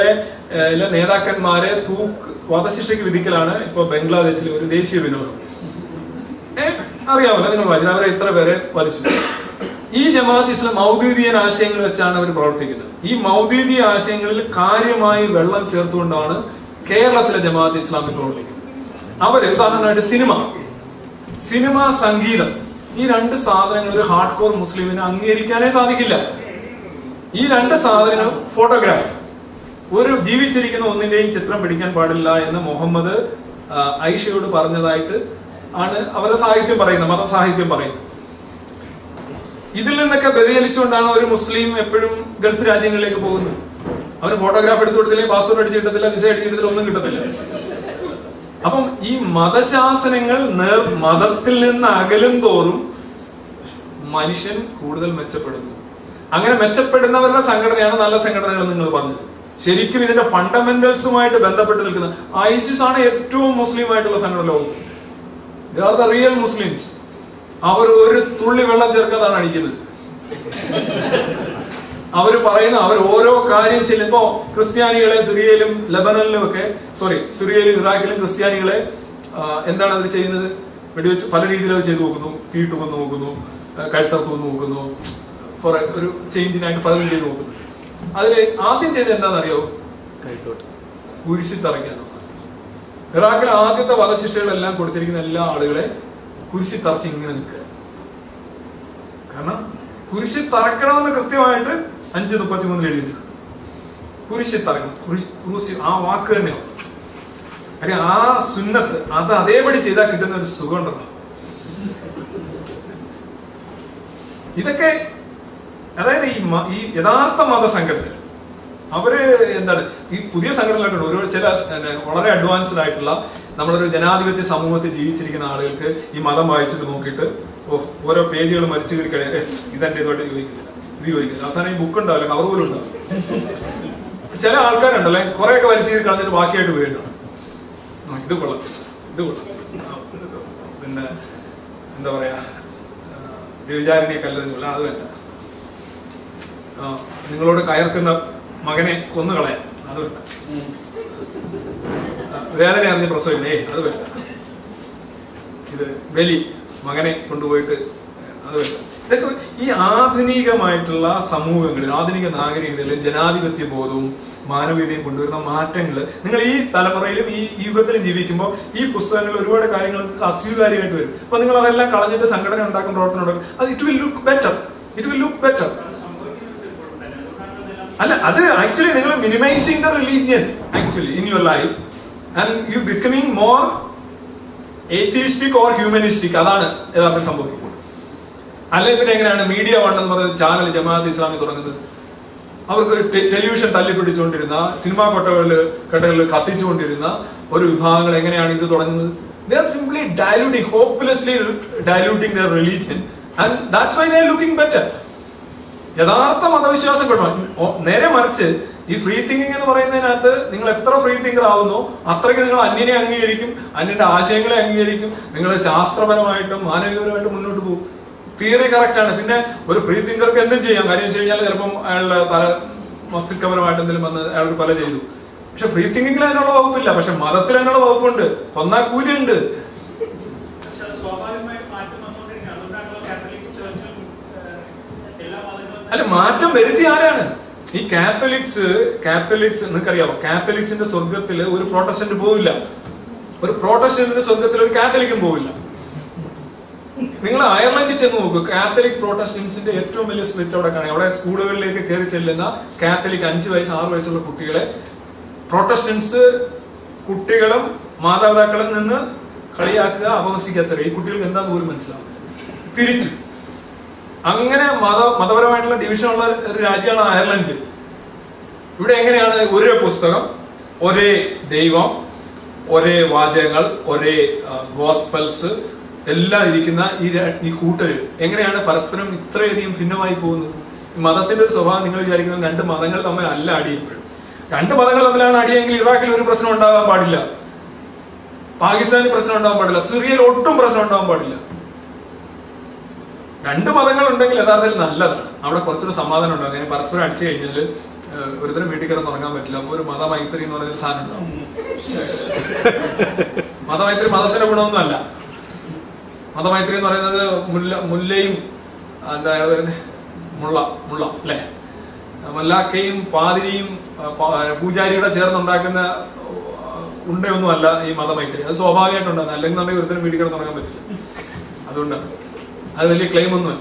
ഏഹ്, ലെ നേതാക്കന്മാരെ തൂക്ക് വധശിക്ഷയ്ക്ക് വിധിക്കലാണ് ഇപ്പൊ ബംഗ്ലാദേശിലെ ഒരു ദേശീയ വിനോദം ഏഹ്, അറിയാമല്ലോ നിങ്ങൾ വായിച്ചു അവരെ ഇത്ര പേരെ വധിച്ചു ഈ ജമാഅത്ത് ഇസ്ലാം മൗദൂദിയൻ ആശയങ്ങൾ വെച്ചാണ് അവർ പ്രവർത്തിക്കുന്നത് ഈ മൗദൂദിയ ആശയങ്ങളിൽ കാര്യമായി വെള്ളം ചേർത്തുകൊണ്ടാണ് കേരളത്തിലെ ജമാഅത്ത് ഇസ്ലാമിൽ പ്രവർത്തിക്കുന്നത് അവര് ഉദാഹരണമായിട്ട് സിനിമ സിനിമ സംഗീതം ഈ രണ്ട് സാധനങ്ങൾ ഒരു ഹാർഡ് കോർ മുസ്ലിമിന് അംഗീകരിക്കാനേ സാധിക്കില്ല ഈ രണ്ട് സാധനങ്ങളും ഫോട്ടോഗ്രാഫ് ഒരു ജീവിച്ചിരിക്കുന്ന ഒന്നിന്റെയും ചിത്രം പിടിക്കാൻ പാടില്ല എന്ന് മുഹമ്മദ് ആ, ഐഷയോട് പറഞ്ഞതായിട്ട് ആണ് അവരുടെ സാഹിത്യം പറയുന്നത് മതസാഹിത്യം പറയുന്നത് ഇതിൽ നിന്നൊക്കെ വ്യതിചലിച്ചുകൊണ്ടാണ് ഒരു മുസ്ലിം എപ്പോഴും ഗൾഫ് രാജ്യങ്ങളിലേക്ക് പോകുന്നത് അവന് ഫോട്ടോഗ്രാഫ് എടുത്തു കൊടുത്തില്ലെങ്കിൽ പാസ്പോർട്ട് അടിച്ച് കിട്ടത്തില്ല വിസ അടിച്ച് കിട്ടത്തില്ല ഒന്നും കിട്ടത്തില്ല അപ്പം ഈ മതശാസനങ്ങൾ നേർ മതത്തിൽ നിന്ന് അകലും തോറും മനുഷ്യൻ കൂടുതൽ മെച്ചപ്പെടുന്നു അങ്ങനെ മെച്ചപ്പെടുന്നവരുടെ സംഘടനയാണ് നല്ല സംഘടനകൾ എന്ന് നിങ്ങൾ പറഞ്ഞത് ശരിക്കും ഇതിന്റെ ഫണ്ടമെന്റൽസുമായിട്ട് ബന്ധപ്പെട്ട് നിൽക്കുന്ന ഐസിസ് ആണ് ഏറ്റവും മുസ്ലിം ആയിട്ടുള്ള സംഘടന ലോകത്ത് They are the real Muslims അവർ ഒരു തുള്ളി വെള്ളം ചേർക്കാതാണ് അടിക്കുന്നത് അവർ പറയുന്ന അവർ ഓരോ കാര്യം ചെല്ലുമ്പോ ക്രിസ്ത്യാനികളെ സിറിയയിലും ലബനനിലും ഒക്കെ സോറി സിറിയയിലും ഇറാഖിലും ക്രിസ്ത്യാനികളെ ആ, എന്താണ് അവർ ചെയ്യുന്നത് വെടിവെച്ച് പല രീതിയിൽ അത് ചെയ്തു നോക്കുന്നു തീട്ട് കൊന്നു നോക്കുന്നു ആ, കഴുത്തറുത്ത് കൊന്നു നോക്കുന്നു ഫോർ ഒരു ചേഞ്ചിനായിട്ട് പലതും ചെയ്ത് നോക്കുന്നു അതിൽ ആദ്യം ചെയ്തത് എന്താണെന്നറിയോ കൈത്തോട്ട് കുരിശി തറയ്ക്കാണ് ഇറാഖിൽ ആദ്യത്തെ വധശിക്ഷകളെല്ലാം കൊടുത്തിരിക്കുന്ന എല്ലാ ആളുകളെ കുരിശി തറച്ച് ഇങ്ങനെ നിൽക്കുക കാരണം കുരിശി തറക്കണമെന്ന് കൃത്യമായിട്ട് അഞ്ച് മുപ്പത്തി മൂന്നിൽ എഴുതി വെച്ചിട്ടുണ്ട് കുരിശി തറക്കണം കുരിശ് ക്രൂശി ആ വാക്ക് തന്നെയാണ് കാര്യം ആ സുന്നത്ത് അത് അതേപടി ചെയ്താൽ കിട്ടുന്ന ഒരു സുഖം ഉണ്ടല്ലോ ഇതൊക്കെ അതായത് ഈ മ- ഈ യഥാർത്ഥ മതസംഘടനകൾ അവര് എന്താണ് ഈ പുതിയ സംഘടനകളൊക്കെ ഒരു ചില പിന്നെ വളരെ അഡ്വാൻസ്ഡ് ആയിട്ടുള്ള നമ്മളൊരു ജനാധിപത്യ സമൂഹത്തിൽ ജീവിച്ചിരിക്കുന്ന ആളുകൾക്ക് ഈ മതം വായിച്ചിട്ട് നോക്കിയിട്ട് ഓ ഓരോ പേജുകൾ മരിച്ചു കയറി കഴിയാൻ ഇതെന്റെ ഇതുമായിട്ട് ചോദിക്കുന്നില്ല ഇത് ചോദിക്കില്ല അവസാനം ഈ ബുക്ക് ഉണ്ടാവില്ല കവർ പോലും ഉണ്ടാവും ചില ആൾക്കാരുണ്ടല്ലേ കുറെയൊക്കെ വലിച്ചു കയറി കളഞ്ഞിട്ട് ബാക്കിയായിട്ട് പോയിട്ടുണ്ട് ആ, ഇത് കൊള്ളാം ഇത് കൊള്ളാം ആ, ഇത് പിന്നെ എന്താ പറയാ വ്യവിചാരണിയെ കല്ലെറിഞ്ഞില്ല അത് വേണ്ട ആ, നിങ്ങളോട് കയർക്കുന്ന മകനെ കൊന്നു കളയാൻ അത് വേണ്ട ആ, വേദന അറിഞ്ഞ് പ്രസവിക്കണേ അത് വേണ്ട ഇത് ബലി മകനെ കൊണ്ടുപോയിട്ട് അത് വേണ്ട ഇതൊക്കെ ഈ ആധുനികമായിട്ടുള്ള സമൂഹങ്ങളിൽ ആധുനിക നാഗരികതയിലും ജനാധിപത്യ ബോധവും മാനവീയതയും കൊണ്ടുവരുന്ന മാറ്റങ്ങൾ നിങ്ങൾ ഈ തലമുറയിലും ഈ യുഗത്തിലും ജീവിക്കുമ്പോൾ ഈ പുസ്തകങ്ങളിൽ ഒരുപാട് കാര്യങ്ങൾ നിങ്ങൾക്ക് അസ്വീകാര്യമായിട്ട് വരും അപ്പൊ നിങ്ങൾ അതെല്ലാം കളഞ്ഞിട്ട് സംഘടന ഉണ്ടാക്കും പ്രവർത്തനം ഉണ്ടാക്കും അത് it will look better it will look better അല്ല അത് ആക്ച്വലി നിങ്ങൾ minimising the religion actually in your life and you becoming more atheistic or humanistic അതാണ് യഥാർത്ഥത്തിൽ സംഭവിക്കുന്നത് അല്ലെ പിന്നെ എങ്ങനെയാണ് മീഡിയ വൺ എന്ന് പറയുന്ന ചാനൽ ജമാഅത്ത് ഇസ്ലാമി തുടങ്ങുന്നത് അവർക്ക് ടെ- ടെലിവിഷൻ തല്ലിപ്പിടിച്ചുകൊണ്ടിരുന്ന സിനിമാ കൊട്ടകളിൽ കട്ടകളിൽ കത്തിച്ചുകൊണ്ടിരുന്ന ഒരു വിഭാഗങ്ങൾ എങ്ങനെയാണ് ഇത് തുടങ്ങുന്നത് they are simply diluting hopelessly diluting their religion and that's why they looking better യഥാർത്ഥ മതവിശ്വാസം കൊണ്ടുപോകാൻ ഓ- നേരെ മറിച്ച് ഈ ഫ്രീ തിങ്കിങ് എന്ന് പറയുന്നതിനകത്ത് നിങ്ങൾ എത്ര ഫ്രീ തിങ്കർ ആവുന്നോ അത്രയ്ക്ക് നിങ്ങൾ അന്യനെ അംഗീകരിക്കും അന്യന്റെ ആശയങ്ങളെ അംഗീകരിക്കും നിങ്ങൾ ശാസ്ത്രപരമായിട്ടും മാനവികപരമായിട്ടും മുന്നോട്ട് പോകും തിയറി കറക്റ്റ് ആണ് പിന്നെ ഒരു ഫ്രീ തിങ്കർക്ക് എന്തും ചെയ്യാം കാര്യം വെച്ച് കഴിഞ്ഞാൽ ചിലപ്പം അയാളുടെ തല മസ്തിഷ്കപരമായിട്ട് എന്തെങ്കിലും വന്ന് അയാൾക്ക് പല ചെയ്തു പക്ഷെ ഫ്രീ തിങ്കിങ്ങിൽ അതിനുള്ള വകുപ്പില്ല പക്ഷെ മതത്തിൽ അതിനുള്ള വകുപ്പുണ്ട് കൊന്നാ കൂലിയുണ്ട് അല്ല മാറ്റം വരുത്തി ആരാണ് ഈ കാത്തലിക്സ് കാത്തലിക്സ് നിങ്ങൾക്കറിയാമോ കാത്തലിക്സിന്റെ സ്വർഗത്തിൽ ഒരു പ്രോട്ടസ്റ്റന്റ് പോവില്ല ഒരു പ്രോട്ടസ്റ്റന്റിന്റെ സ്വർഗത്തിൽ ഒരു കാത്തലിക്കും പോവില്ല നിങ്ങൾ അയർലൻഡിൽ ചെന്ന് നോക്കൂ കാത്തലിക് പ്രോട്ടസ്റ്റന്റ്സിന്റെ ഏറ്റവും വലിയ സ്പ്ലിറ്റ് അവിടെ കാണാം അവിടെ സ്കൂളുകളിലേക്ക് കയറി ചെല്ലുന്ന കാത്തലിക് അഞ്ച് വയസ്സ് ആറ് വയസ്സുള്ള കുട്ടികളെ പ്രോട്ടസ്റ്റന്റ്സ് കുട്ടികളും മാതാപിതാക്കളിൽ നിന്ന് കളിയാക്കുക അപവസിക്കാത്ത ഈ കുട്ടികൾക്ക് എന്താന്ന് പോലും മനസ്സിലാവും തിരിച്ചു അങ്ങനെ മത മതപരമായിട്ടുള്ള ഡിവിഷൻ ഉള്ള ഒരു രാജ്യമാണ് അയർലൻഡ് ഇവിടെ എങ്ങനെയാണ് ഒരേ പുസ്തകം ഒരേ ദൈവം ഒരേ വാചകങ്ങൾ ഒരേ ഗോസ്പൽസ് എല്ലാം ഇരിക്കുന്ന ഈ ര- ഈ കൂട്ടര് എങ്ങനെയാണ് പരസ്പരം ഇത്രയധികം ഭിന്നമായി പോകുന്നത് ഈ മതത്തിന്റെ ഒരു സ്വഭാവം നിങ്ങൾ വിചാരിക്കുന്നത് രണ്ട് മതങ്ങൾ തമ്മിൽ അല്ല അടിയപ്പോഴും രണ്ട് മതങ്ങൾ തമ്മിലാണ് അടിയെങ്കിൽ ഇറാഖിൽ ഒരു പ്രശ്നം ഉണ്ടാകാൻ പാടില്ല പാകിസ്ഥാനിൽ പ്രശ്നം ഉണ്ടാകാൻ പാടില്ല സിറിയയിൽ ഒട്ടും പ്രശ്നം ഉണ്ടാകാൻ പാടില്ല രണ്ട് മതങ്ങൾ ഉണ്ടെങ്കിൽ യഥാർത്ഥത്തിൽ നല്ലതാണ് അവിടെ കുറച്ചുകൂടെ സമാധാനം ഉണ്ടാകും അങ്ങനെ പരസ്പരം അടിച്ചു കഴിഞ്ഞാൽ ഏഹ്, ഒരുത്തരം വീട്ടിൽ കിടന്ന് ഉറങ്ങാൻ പറ്റില്ല അപ്പൊ ഒരു മതമൈത്രി എന്ന് പറയുന്ന ഒരു സാധനം ഉണ്ടാവും മതമൈത്രി മതത്തിന്റെ ഗുണമൊന്നും അല്ല മതമൈത്രി എന്ന് പറയുന്നത് മുല്ല മുല്ലയും ആ, എന്താ പറയുന്നത് മുള്ള മുള്ള അല്ലേ മല്ലാക്കയും പാതിരിയും ആ, പ- പൂജാരിയുടെ ചേർന്നുണ്ടാക്കുന്ന ആ, ഉണ്ടയൊന്നും അല്ല ഈ മതമൈത്രി അത് സ്വാഭാവികമായിട്ടുണ്ടാകും അല്ലെങ്കിൽ നമ്മുടെ ഒരുത്തരം വീട്ടിൽ കിടന്ന് ഉറങ്ങാൻ പറ്റില്ല അതുകൊണ്ടാണ് അത് വലിയ ക്ലെയിം ഒന്നുമല്ല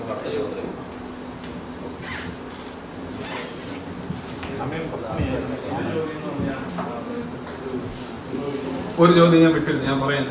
ഒരു ചോദ്യം ഞാൻ വിട്ടിരുന്നു ഞാൻ പറയാൻ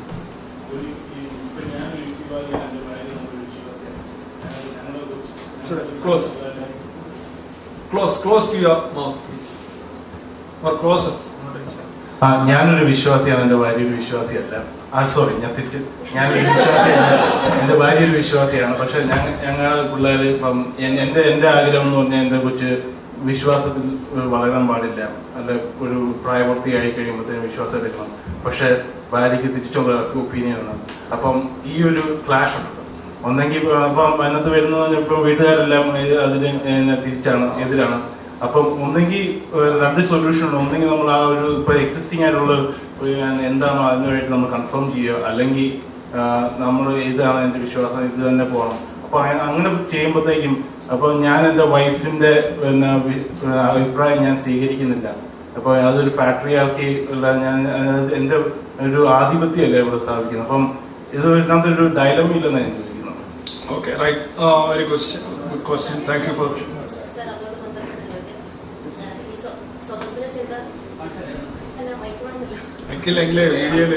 close close close to your mouth please or close ആ ഞാനൊരു വിശ്വാസിയാണ് എൻ്റെ ഭാര്യ ഒരു വിശ്വാസിയല്ല ആ സോറി ഞാൻ തെറ്റ് ഞാനൊരു വിശ്വാസിയല്ല എൻ്റെ ഭാര്യ ഒരു വിശ്വാസിയാണ് പക്ഷെ ഞങ്ങൾ ഞങ്ങൾ പിള്ളേർ ഇപ്പം എൻ- എൻ്റെ എൻ്റെ ആഗ്രഹം എന്ന് പറഞ്ഞാൽ എൻ്റെ കൊച്ച് വിശ്വാസത്തിൽ വളരാൻ പാടില്ല അല്ല ഒരു പ്രായപൂർത്തിയായി കഴിയുമ്പോഴത്തേനും വിശ്വാസം എടുക്കണം പക്ഷെ ഭാര്യയ്ക്ക് തിരിച്ചുള്ള ഒപ്പീനിയനാണ് അപ്പം ഈ ഒരു ക്ലാഷ് ഉണ്ട് ഒന്നെങ്കിൽ അപ്പം അതിനകത്ത് വരുന്നത് ഇപ്പം വീട്ടുകാരെല്ലാം ഇത് അതിന് എന്നെ തിരിച്ചാണ് എതിരാണ് അപ്പം ഒന്നെങ്കിൽ ഏഹ്, രണ്ട് സൊല്യൂഷൻ ഉണ്ട് ഒന്നെങ്കിൽ നമ്മൾ ആ ഒരു ഇപ്പൊ എക്സിസ്റ്റിംഗ് ആയിട്ടുള്ള ഒരു എന്താണോ അതിനുവേണ്ടി നമ്മൾ കൺഫേം ചെയ്യുക അല്ലെങ്കിൽ നമ്മൾ ഇതാണ് എൻ്റെ വിശ്വാസം ഇത് തന്നെ പോകണം അപ്പൊ അ- അങ്ങനെ ചെയ്യുമ്പോഴത്തേക്കും അപ്പൊ ഞാൻ എൻ്റെ വൈഫിന്റെ പിന്നെ വി- പിന്നെ അഭിപ്രായം ഞാൻ സ്വീകരിക്കുന്നില്ല അപ്പൊ അതൊരു പാട്രിയാർക്കി ഉള്ള ഞാൻ അത് എൻ്റെ ഒരു ആധിപത്യമല്ലേ ഇവിടെ സ്ഥാപിക്കുന്നത് അപ്പം ഇത് ഇതിനകത്ത് ഒരു ഡയലമ ഇല്ലെന്ന് ഞാൻ ചോദിക്കുന്നത് okay right very question good question thank you for sir അതോട് ബന്ധപ്പെട്ട ചോദ്യം ഏഹ് ഈ സ്വ- സ്വതന്ത്ര ചിന്ത അല്ല മൈക്രോണില്ല എനിക്കില്ലെങ്കിലേ വീഡിയോയില്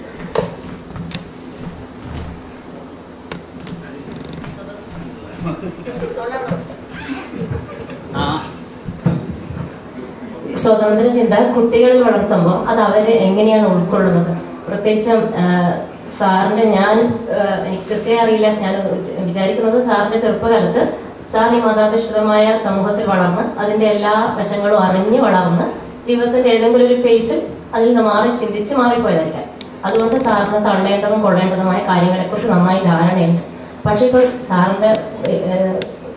സ്വതന്ത്ര ചിന്ത കുട്ടികളിൽ വളർത്തുമ്പോൾ അത് അവര് എങ്ങനെയാണ് ഉൾക്കൊള്ളുന്നത് പ്രത്യേകിച്ചും ആഹ്, സാറിന്റെ ഞാൻ ആഹ്, എനിക്ക് കൃത്യം അറിയില്ല ഞാൻ വിചാരിക്കുന്നത് സാറിന്റെ ചെറുപ്പകാലത്ത് സാർ ഈ മതാധിഷ്ഠിതമായ സമൂഹത്തിൽ വളർന്ന് അതിന്റെ എല്ലാ വശങ്ങളും അറിഞ്ഞ് വളർന്ന് ജീവിതത്തിന്റെ ഏതെങ്കിലും ഒരു ഫേസിൽ അതിൽ നിന്ന് മാറി ചിന്തിച്ച് മാറിപ്പോയതായിരിക്കാം അതുകൊണ്ട് സാറിന് തള്ളേണ്ടതും കൊള്ളേണ്ടതുമായ കാര്യങ്ങളെക്കുറിച്ച് നന്നായി ധാരണയുണ്ട് പക്ഷെ ഇപ്പോൾ സാറിന്റെ ഏഹ്,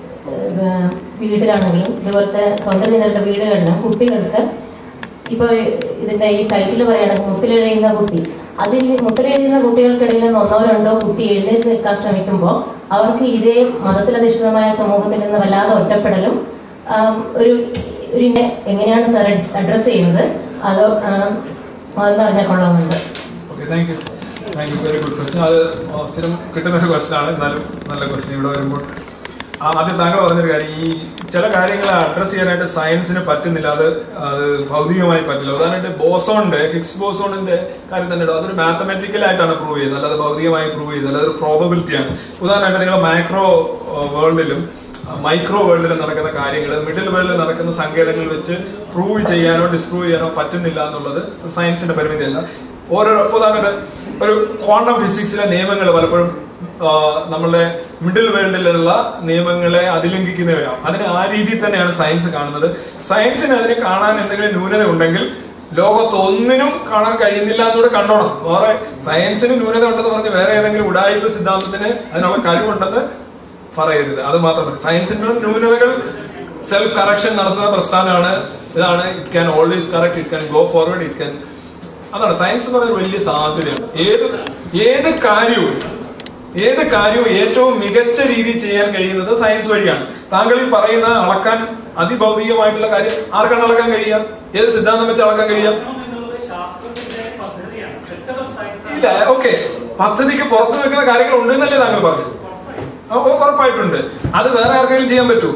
ഏഹ്, വീട്ടിലാണെങ്കിലും ഇതുപോലത്തെ സ്വന്തം നിങ്ങളുടെ വീടുകളിലും കുട്ടികൾക്ക് ഇപ്പൊ ഇതിന്റെ ഈ ടൈറ്റിൽ പറയുകയാണെങ്കിൽ മുട്ടിലെഴുതുന്ന കുട്ടി അതിൽ മുട്ടിലെഴുതുന്ന കുട്ടികൾക്കിടയിൽ നിന്ന് ഒന്നോ രണ്ടോ കുട്ടി എഴുന്നേറ്റ് നിൽക്കാൻ ശ്രമിക്കുമ്പോൾ അവർക്ക് ഇതേ മതത്തിലധിഷ്ഠിതമായ സമൂഹത്തിൽ നിന്ന് വല്ലാതെ ഒറ്റപ്പെടലും ആം, ഒരു ഒരു ഇനെ എങ്ങനെയാണ് സാർ അഡ്രസ് ചെയ്യുന്നത് അതോ ആം, അതെന്ന് പറഞ്ഞാൽ കൊള്ളാമെന്നുണ്ട് okay thank you thank you very good question അത് സ്ഥിരം കിട്ടുന്ന ഒരു ക്വസ്റ്റ്യൻ ആണ് എന്നാലും നല്ല ക്വസ്റ്റ്യൻ ഇവിടെ വരുമ്പോൾ ആ, ആദ്യം താങ്കൾ പറഞ്ഞൊരു കാര്യം ഈ ചില കാര്യങ്ങൾ അഡ്രസ് ചെയ്യാനായിട്ട് സയൻസിന് പറ്റുന്നില്ല അത് അത് ഭൗതികമായി പറ്റില്ല ഉദാഹരണമായിട്ട് ബോസോണിന്റെ ഹിഗ്സ് ബോസോണിന്റെ കാര്യം തന്നെ എടുക്കാം. അതൊരു മാത്തമാറ്റിക്കൽ ആയിട്ടാണ് പ്രൂവ് ചെയ്തത് അല്ലാതെ ഭൗതികമായി പ്രൂവ് ചെയ്തത് അല്ലാതെ ഒരു പ്രോബബിലിറ്റി ആണ് ഉദാഹരണമായിട്ട് നിങ്ങൾ മൈക്രോ വേൾഡിലും മൈക്രോ വേൾഡിൽ നടക്കുന്ന കാര്യങ്ങൾ മിഡിൽ വേൾഡിൽ നടക്കുന്ന സങ്കേതങ്ങൾ വെച്ച് പ്രൂവ് ചെയ്യാനോ ഡിസ്പ്രൂവ് ചെയ്യാനോ പറ്റുന്നില്ല എന്നുള്ളത് സയൻസിന്റെ പരിമിതിയല്ല ഓരോ ഉദാഹരണമായിട്ട് ഒരു ക്വാണ്ടം ഫിസിക്സിലെ നിയമങ്ങൾ പലപ്പോഴും ആ, നമ്മളുടെ മിഡിൽ വേൾഡിലുള്ള നിയമങ്ങളെ അതിലംഘിക്കുന്നവയാണ് അതിന് ആ രീതിയിൽ തന്നെയാണ് സയൻസ് കാണുന്നത് സയൻസിന് അതിനെ കാണാൻ എന്തെങ്കിലും ന്യൂനത ഉണ്ടെങ്കിൽ ലോകത്ത് ഒന്നിനും കാണാൻ കഴിയുന്നില്ല എന്നൂടെ കണ്ടോണം വേറെ സയൻസിന് ന്യൂനത ഉണ്ടെന്ന് പറഞ്ഞ് വേറെ ഏതെങ്കിലും ഉടായ്പ സിദ്ധാന്തത്തിന് അതിനുള്ള കഴിവുണ്ടെന്ന് പറയരുത് അത് മാത്രം മതി സയൻസിന്റെ ന്യൂനതകൾ സെൽഫ് കറക്ഷൻ നടത്തുന്ന പ്രസ്ഥാനമാണ് ഇതാണ് it can always correct it can go forward it can അതാണ് സയൻസ് എന്ന് പറയുന്നത് വലിയ സാധ്യതയാണ് ഏത് ഏത് കാര്യവും ഏത് കാര്യവും ഏറ്റവും മികച്ച രീതിയിൽ ചെയ്യാൻ കഴിയുന്നത് സയൻസ് വഴിയാണ് താങ്കൾ ഈ പറയുന്ന അളക്കാൻ അതിഭൗതികമായിട്ടുള്ള കാര്യം ആർക്കാണ് അളക്കാൻ കഴിയുക ഏത് സിദ്ധാന്തം വെച്ച് അളക്കാൻ കഴിയാം ഇല്ല ഓക്കെ പദ്ധതിക്ക് പുറത്തു നിൽക്കുന്ന കാര്യങ്ങൾ ഉണ്ടെന്നല്ലേ താങ്കൾ പറഞ്ഞു ആ, ഓ, ഉറപ്പായിട്ടുണ്ട് അത് വേറെ ആർക്കെങ്കിലും ചെയ്യാൻ പറ്റുമോ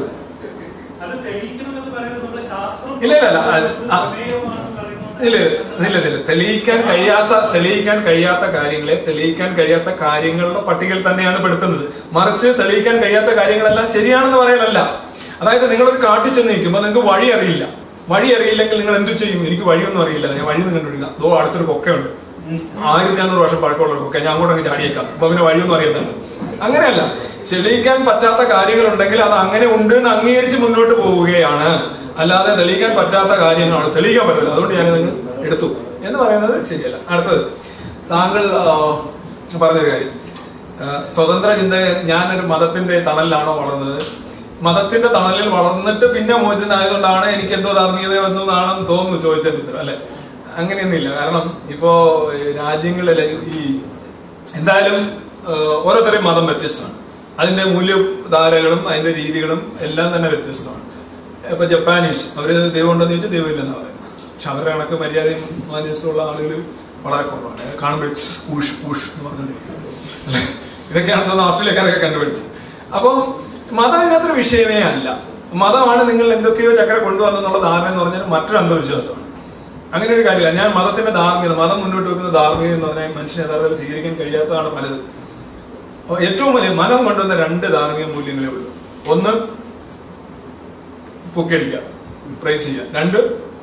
ഇല്ല ഇല്ല ഇല്ല ആ, ആ, ഇല്ല ഇല്ല ഇല്ല തെളിയിക്കാൻ കഴിയാത്ത തെളിയിക്കാൻ കഴിയാത്ത കാര്യങ്ങളെ തെളിയിക്കാൻ കഴിയാത്ത കാര്യങ്ങളുടെ പട്ടികയിൽ തന്നെയാണ് പെടുത്തുന്നത് മറിച്ച് തെളിയിക്കാൻ കഴിയാത്ത കാര്യങ്ങളെല്ലാം ശരിയാണെന്ന് പറയലല്ല അതായത് നിങ്ങളൊരു കാട്ടിൽ ചെന്ന് നിൽക്കുമ്പോൾ നിങ്ങൾക്ക് വഴി അറിയില്ല വഴി അറിയില്ലെങ്കിൽ നിങ്ങൾ എന്ത് ചെയ്യും എനിക്ക് വഴിയൊന്നും അറിയില്ല ഞാൻ വഴി നിന്ന് കണ്ടുപിടിക്കാം അതോ അടുത്തൊരു കൊക്കയുണ്ട് ആയിരത്തി അഞ്ഞൂറ് വർഷം പഴക്കമുള്ള ഒരു കൊക്ക ഞാൻ അങ്ങോട്ട് അങ്ങ് ചാടിയേക്കാം അപ്പൊ പിന്നെ വഴിയൊന്നും അറിയണ്ടല്ലോ അങ്ങനെയല്ല തെളിയിക്കാൻ പറ്റാത്ത കാര്യങ്ങളുണ്ടെങ്കിൽ അത് അങ്ങനെ ഉണ്ട് എന്ന് അംഗീകരിച്ച് മുന്നോട്ട് പോവുകയാണ് അല്ലാതെ തെളിയിക്കാൻ പറ്റാത്ത കാര്യങ്ങളാണ് തെളിയിക്കാൻ പറ്റില്ല അതുകൊണ്ട് ഞാൻ നിങ്ങൾ എടുത്തു എന്ന് പറയുന്നത് ശരിയല്ല അടുത്തത് താങ്കൾ ആ, പറഞ്ഞൊരു കാര്യം ആ, സ്വതന്ത്ര ചിന്ത ഞാനൊരു മതത്തിന്റെ തണലിലാണോ വളർന്നത് മതത്തിന്റെ തണലിൽ വളർന്നിട്ട് പിന്നെ മോചിതനായതുകൊണ്ടാണ് എനിക്ക് എന്തോ ധാർമ്മികത വന്നതാണെന്ന് തോന്നുന്നു ചോദിച്ചതിന് ഉത്തരം അല്ലെ അങ്ങനെയൊന്നുമില്ല കാരണം ഇപ്പോ ഈ രാജ്യങ്ങളിലെ ഈ എന്തായാലും ഏഹ്, ഓരോരുത്തരെയും മതം വ്യത്യസ്തമാണ് അതിന്റെ മൂല്യധാരകളും അതിന്റെ രീതികളും എല്ലാം തന്നെ വ്യത്യസ്തമാണ് ഇപ്പൊ ജപ്പാനീസ് അവര് ദൈവം ഉണ്ടെന്ന് ചോദിച്ചാൽ ദൈവമില്ലെന്ന് പറയുന്നത് പക്ഷെ അവരുടെ കണക്ക് മര്യാദയും മാന്യസുള്ള ആളുകൾ വളരെ കുറവാണ് കാണുമ്പോൾ ഊഷ് ഊഷ് എന്ന് പറഞ്ഞുകൊണ്ടിരിക്കുന്നത് അല്ലേ? ഇതൊക്കെയാണ് തോന്നുന്നു ഓസ്ട്രേലിയക്കാരൊക്കെ കണ്ടുപിടിച്ചത് അപ്പം മതം ഇതിനകത്തൊരു വിഷയമേ അല്ല മതമാണ് നിങ്ങൾ എന്തൊക്കെയോ ചക്കര കൊണ്ടുവന്നെന്നുള്ള ധാരണ എന്ന് പറഞ്ഞാൽ മറ്റൊരു അന്ധവിശ്വാസമാണ് അങ്ങനെ ഒരു കാര്യമില്ല ഞാൻ മതത്തിന്റെ ധാർമ്മികത മതം മുന്നോട്ട് വെക്കുന്ന ധാർമ്മികത എന്ന് പറഞ്ഞാൽ മനുഷ്യൻ യഥാർത്ഥത്തിൽ സ്വീകരിക്കാൻ കഴിയാത്തതാണ് പലത് അപ്പൊ ഏറ്റവും വലിയ മനം കൊണ്ടുവന്ന രണ്ട് ധാർമ്മിക മൂല്യങ്ങളേ ഉള്ളൂ ഒന്ന് പൊക്കിയടിക്കുക പ്രൈസ് ചെയ്യുക രണ്ട്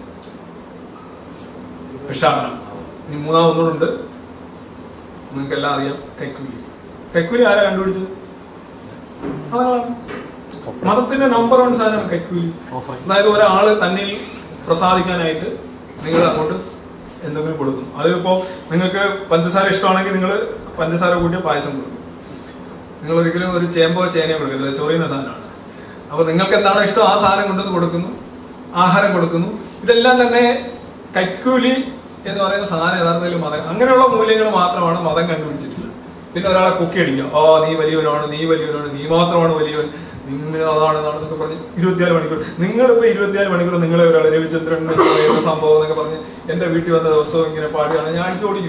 ഭിക്ഷാടനം ഇനി മൂന്നാമതൊന്നുണ്ട് നിങ്ങൾക്ക് എല്ലാം അറിയാം കൈക്കൂലി കൈക്കൂലി ആരാ കണ്ടുപിടിച്ചത് അതാണ് മതത്തിന്റെ നമ്പർ വൺ സാധനം കൈക്കൂലി അതായത് ഒരാള് തന്നിൽ പ്രസാദിക്കാനായിട്ട് നിങ്ങൾ അങ്ങോട്ട് എന്തെങ്കിലും കൊടുക്കും അതിപ്പോ നിങ്ങൾക്ക് പഞ്ചസാര ഇഷ്ടമാണെങ്കിൽ നിങ്ങൾ പഞ്ചസാര കൂട്ടിയ പായസം കൊടുക്കും നിങ്ങൾ ഒരിക്കലും ഒരു ചേമ്പോ ചേനയോ കൊടുക്കില്ല ചൊറിയുന്ന സാധനമാണ് അപ്പൊ നിങ്ങൾക്ക് എന്താണോ ഇഷ്ടം ആ സാധനം കൊണ്ടുവന്ന് കൊടുക്കുന്നു ആഹാരം കൊടുക്കുന്നു ഇതെല്ലാം തന്നെ കൈക്കൂലി എന്ന് പറയുന്ന സാധനം യഥാർത്ഥത്തിൽ മതം അങ്ങനെയുള്ള മൂല്യങ്ങൾ മാത്രമാണ് മതം കണ്ടുപിടിച്ചിട്ടുള്ളത് പിന്നെ ഒരാളെ കുക്കി അടിക്കുക ഓ നീ വലിയവനാണ് നീ വലിയവനാണ് നീ മാത്രമാണ് വലിയവൻ നിങ്ങൾ അതാണ് ഇതാണ് എന്നൊക്കെ പറഞ്ഞ് ഇരുപത്തിനാല് മണിക്കൂർ നിങ്ങളിപ്പോ ഇരുപത്തിനാല് മണിക്കൂർ നിങ്ങളെ ഒരാൾ രവിചന്ദ്രൻ എന്ന് പറയുന്ന സംഭവം എന്നൊക്കെ പറഞ്ഞ് എന്റെ വീട്ടിൽ വന്ന ദിവസവും ഇങ്ങനെ പാടുകയാണ് ഞാൻ അടിച്ചു ഓടിക്കും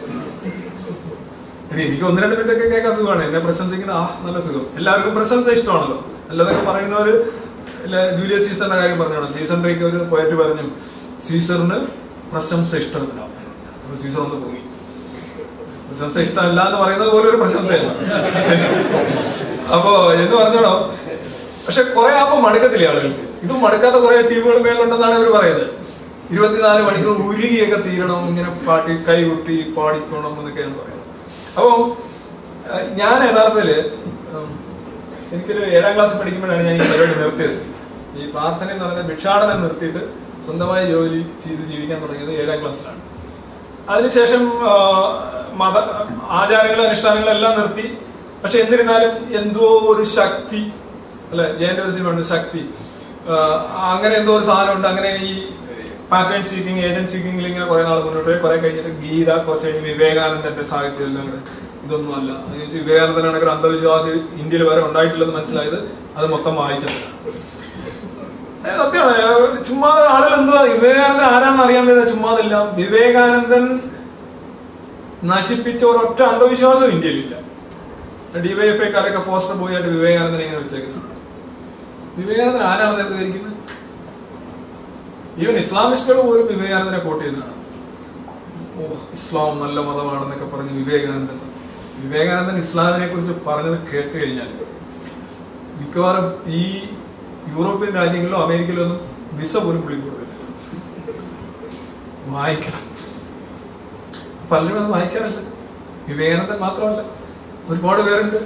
എടി, എനിക്ക് ഒന്ന് രണ്ട് മിനിറ്റ് ഒക്കെ കേൾക്കാൻ സുഖമാണ് എന്നെ പ്രശംസിക്കുന്ന ആ നല്ല സുഖം എല്ലാവർക്കും പ്രശംസ ഇഷ്ടമാണല്ലോ അല്ലാതൊക്കെ പറയുന്നവര് ഇല്ല, ജൂലിയസ് സീസറിന്റെ കാര്യം പറഞ്ഞോളാം സീസറിന്റെ ഒരു പോയറ്റ് പറഞ്ഞു സീസറിന് പ്രശംസ ഇഷ്ടമില്ല അപ്പൊ സീസർ ഒന്ന് പോയി പ്രശംസ ഇഷ്ടമല്ല എന്ന് പറയുന്നത് പോലെ ഒരു പ്രശംസയല്ല അപ്പോ എന്ന് പറഞ്ഞോളോ പക്ഷെ കുറെ ആകുമ്പോൾ മടുക്കത്തില്ല ആളുകൾക്ക് ഇത് മടുക്കാത്ത കുറെ ടീമുകൾ മേലുണ്ടെന്നാണ് അവർ പറയുന്നത് ഇരുപത്തിനാല് മണിക്കൂർ ഉരുകിയൊക്കെ തീരണം ഇങ്ങനെ പാട്ടി കൈ കൊട്ടി പാടിക്കണം എന്നൊക്കെയാണ് പറയുന്നത് അപ്പോ ഏഹ്, ഞാൻ യഥാർത്ഥത്തില് ഉം, എനിക്കൊരു ഏഴാം ക്ലാസ്സിൽ പഠിക്കുമ്പോഴാണ് ഞാൻ ഈ പരിപാടി നിർത്തിയത് ഈ പ്രാർത്ഥന എന്ന് പറയുന്നത് ഭിക്ഷാടനം നിർത്തിയിട്ട് സ്വന്തമായി ജോലി ചെയ്ത് ജീവിക്കാൻ തുടങ്ങിയത് ഏഴാം ക്ലാസ്സിലാണ് അതിനുശേഷം ആ, മത ആചാരങ്ങളും അനുഷ്ഠാനങ്ങളും എല്ലാം നിർത്തി പക്ഷെ എന്നിരുന്നാലും എന്തോ ഒരു ശക്തി അല്ലെ ജയന്റെ ഒരു സിനിമ ഉണ്ട് ശക്തി ആ, അങ്ങനെ എന്തോ ഒരു സാധനം ഉണ്ട് അങ്ങനെ ഈ പാറ്റേൺ സീക്കിംഗ് ഏജന്റ് സീക്കിംഗിൽ ഇങ്ങനെ കുറെ നാൾ മുന്നോട്ട് പോയി കുറെ കഴിഞ്ഞിട്ട് ഗീത കുറച്ച് കഴിഞ്ഞ് വിവേകാനന്ദന്റെ സാഹിത്യം എല്ലാം കൂടെ ഇതൊന്നും അല്ല എന്ന് വെച്ചാൽ വിവേകാനന്ദനാണ് ഒരു അന്ധവിശ്വാസി ഇന്ത്യയിൽ വരെ ഉണ്ടായിട്ടില്ലെന്ന് മനസ്സിലായത് അത് മൊത്തം വായിച്ചത് ഏ, സത്യമാണ് ഏ, ചുമ്മാ ആളുകൾ എന്തുവാ വിവേകാനന്ദൻ ആരാണെന്ന് അറിയാൻ പറ്റുന്ന ചുമ്മാതില്ല വിവേകാനന്ദൻ നശിപ്പിച്ച ഒരൊറ്റ അന്ധവിശ്വാസം ഇന്ത്യയിലില്ല ഡിവൈഎഫ്ഐക്കാരൊക്കെ പോസ്റ്റർ പോയിട്ട് വിവേകാനന്ദൻ ഇങ്ങനെ വെച്ചേക്കുന്നു വിവേകാനന്ദൻ ആരാണെന്ന് ധരിക്കുന്നത് ഈവൻ ഇസ്ലാമിസ്റ്റുകൾ പോലും വിവേകാനന്ദനെ കോട്ട് ചെയ്യുന്നതാണ് ഓ ഇസ്ലാം നല്ല മതമാണെന്നൊക്കെ പറഞ്ഞ് വിവേകാനന്ദൻ വിവേകാനന്ദൻ ഇസ്ലാമിനെ കുറിച്ച് പറഞ്ഞത് കേട്ട് കഴിഞ്ഞാൽ മിക്കവാറും ഈ യൂറോപ്യൻ രാജ്യങ്ങളിലോ അമേരിക്കയിലോ ഒന്നും വിസ പോലും പുള്ളി കൊടുക്കില്ല വായിക്കണം പലരും അത് വായിക്കാറില്ല വിവേകാനന്ദൻ മാത്രമല്ല ഒരുപാട് പേരുണ്ട്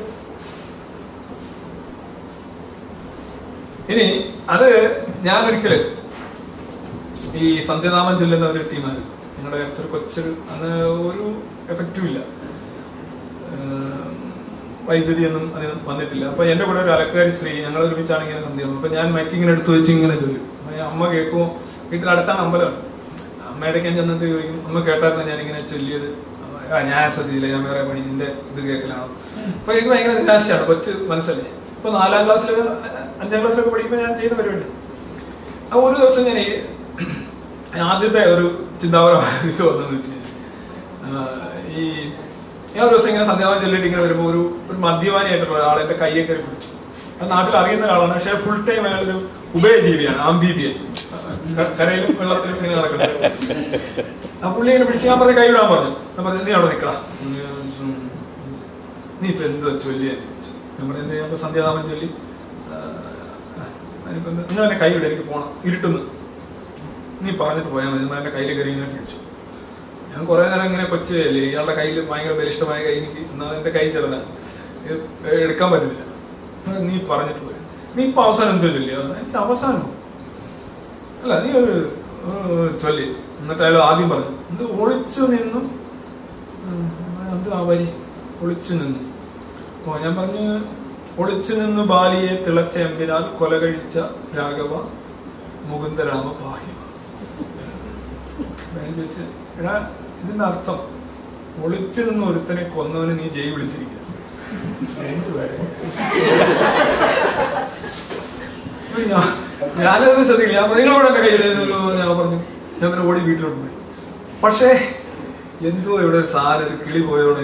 ഇനി അത് ഞാൻ ഒരിക്കല് ഈ സന്ധ്യനാമം ചൊല്ലുന്ന ഒരു ടീമായിരുന്നു ഞങ്ങളുടെ അടുത്തൊരു കൊച്ചൊരു അന്ന് ഒരു എഫക്റ്റും ഇല്ല ഏഹ് വൈദ്യുതി ഒന്നും അതിന് വന്നിട്ടില്ല അപ്പൊ എന്റെ കൂടെ ഒരു അലക്കാരി സ്ത്രീ ഞങ്ങൾ ഒരുമിച്ചാണ് ഇങ്ങനെ സന്ധ്യ അപ്പൊ ഞാൻ മൈക്ക് ഇങ്ങനെ എടുത്തു വെച്ച് ഇങ്ങനെ ചൊല്ലും അപ്പൊ ഈ അമ്മ കേൾക്കുമോ വീട്ടിലടുത്താണ് അമ്പലമാണ് അമ്മയുടെ ഞാൻ ചെന്നിട്ട് ചോദിക്കും അമ്മ കേട്ടായിരുന്നു ഞാൻ ഇങ്ങനെ ചൊല്ലിയത് ആ ഞാൻ ശ്രദ്ധിച്ചില്ല ഞാൻ വേറെ പണി നിന്റെ ഇത് കേൾക്കലാണോ അപ്പൊ എനിക്ക് ഭയങ്കര നിരാശയാണ് കൊച്ച് മനസ്സല്ലേ ഇപ്പൊ നാലാം ക്ലാസ്സിൽ അഞ്ചാം ക്ലാസ്സിലൊക്കെ പഠിക്കുമ്പോൾ ഞാൻ ചെയ്യുന്ന പരിപാടി ആ ഒരു ദിവസം ഞാൻ ഈ ആദ്യത്തെ ഒരു ചിന്താപരമായ ഇത് വന്നെന്ന് വെച്ച് കഴിഞ്ഞാൽ, ആ, ഈ ഞാൻ ഒരു ദിവസം ഇങ്ങനെ സന്ധ്യാവനം ചൊല്ലിട്ട് ഇങ്ങനെ വരുമ്പോൾ ഒരു ഒരു മദ്യപാനിയായിട്ടുള്ള ഒരാൾ എന്റെ കയ്യെ കയറി പിടിച്ചു അത് നാട്ടിൽ അറിയുന്ന ഒരാളാണ് പക്ഷെ ഫുൾ ടൈം അയാളൊരു ഉഭയജീവിയാണ് ആംബീബിയൻ ക- കരയിലും വെള്ളത്തിലും ഇങ്ങനെ നടക്കുന്നത് ആ പുള്ളി ഇങ്ങനെ പിടിച്ച് ഞാൻ പറഞ്ഞ കൈ വിടാൻ പറഞ്ഞു ഞാൻ പറഞ്ഞു നീ അവിടെ നിൽക്കടാ നീ ഇപ്പൊ എന്ത് ചൊല്ലിയെന്ന് ചോദിച്ചു ഞാൻ പറഞ്ഞു "എന്ത് ചെയ്യാം സന്ധ്യാനാമം ചൊല്ലി ആ, ഞാനിപ്പോ എന്ത്- നിങ്ങൾ എന്നെ കൈ വിട എനിക്ക് പോണം ഇരുട്ടുന്നു നീ പറഞ്ഞിട്ട് പോയാൽ മതി എന്നാൽ എന്റെ കയ്യിൽ കയറി ഇങ്ങനെ പിടിച്ചു ഞാൻ കുറെ നേരം ഇങ്ങനെ കൊച്ചു അല്ലേ ഇയാളുടെ കയ്യിൽ ഭയങ്കര ബലിഷ്ടമായ കൈ എനിക്ക് എന്നാൽ എന്റെ കൈ ചെറുതാണ് ഇത് എടുക്കാൻ പറ്റുന്നില്ല അപ്പോൾ നീ പറഞ്ഞിട്ട് പോയി നീ ഇപ്പൊ അവസാനം എന്തോ ചൊല്ലിയോ എനിക്ക് അവസാനം അല്ല നീ ഒരു ഒരു ചൊല്ലി എന്നിട്ട് അയാൾ ആദ്യം പറഞ്ഞു എന്ത് ഒളിച്ചു നിന്നും ഉം, എന്ത് ആ വരി ഒളിച്ചു നിന്നു ഓ ഞാൻ പറഞ്ഞു ഒളിച്ചു നിന്ന് ബാലിയെ തിളച്ച എമ്പിനാൽ കൊല കഴിച്ച രാഘവ മുകുന്ദരാമ പാഹി ഞാൻ ചോദിച്ചു എടാ ഇതിന്റെ അർത്ഥം ഒളിച്ചു നിന്ന് ഒരുത്തനെ കൊന്നവന് നീ ജയ് വിളിച്ചിരിക്കുക അപ്പൊ ഞാൻ- ഞാനത് ശ്രദ്ധിക്കില്ല ഞാൻ നിങ്ങളോട് എന്റെ കയ്യിൽ ഞാൻ പറഞ്ഞു ഞാൻ പിന്നെ ഓടി വീട്ടിലോട്ട് പോയി പക്ഷേ എന്തോ ഇവിടെ ഒരു സാധനം ഒരു കിളി പോയോടെ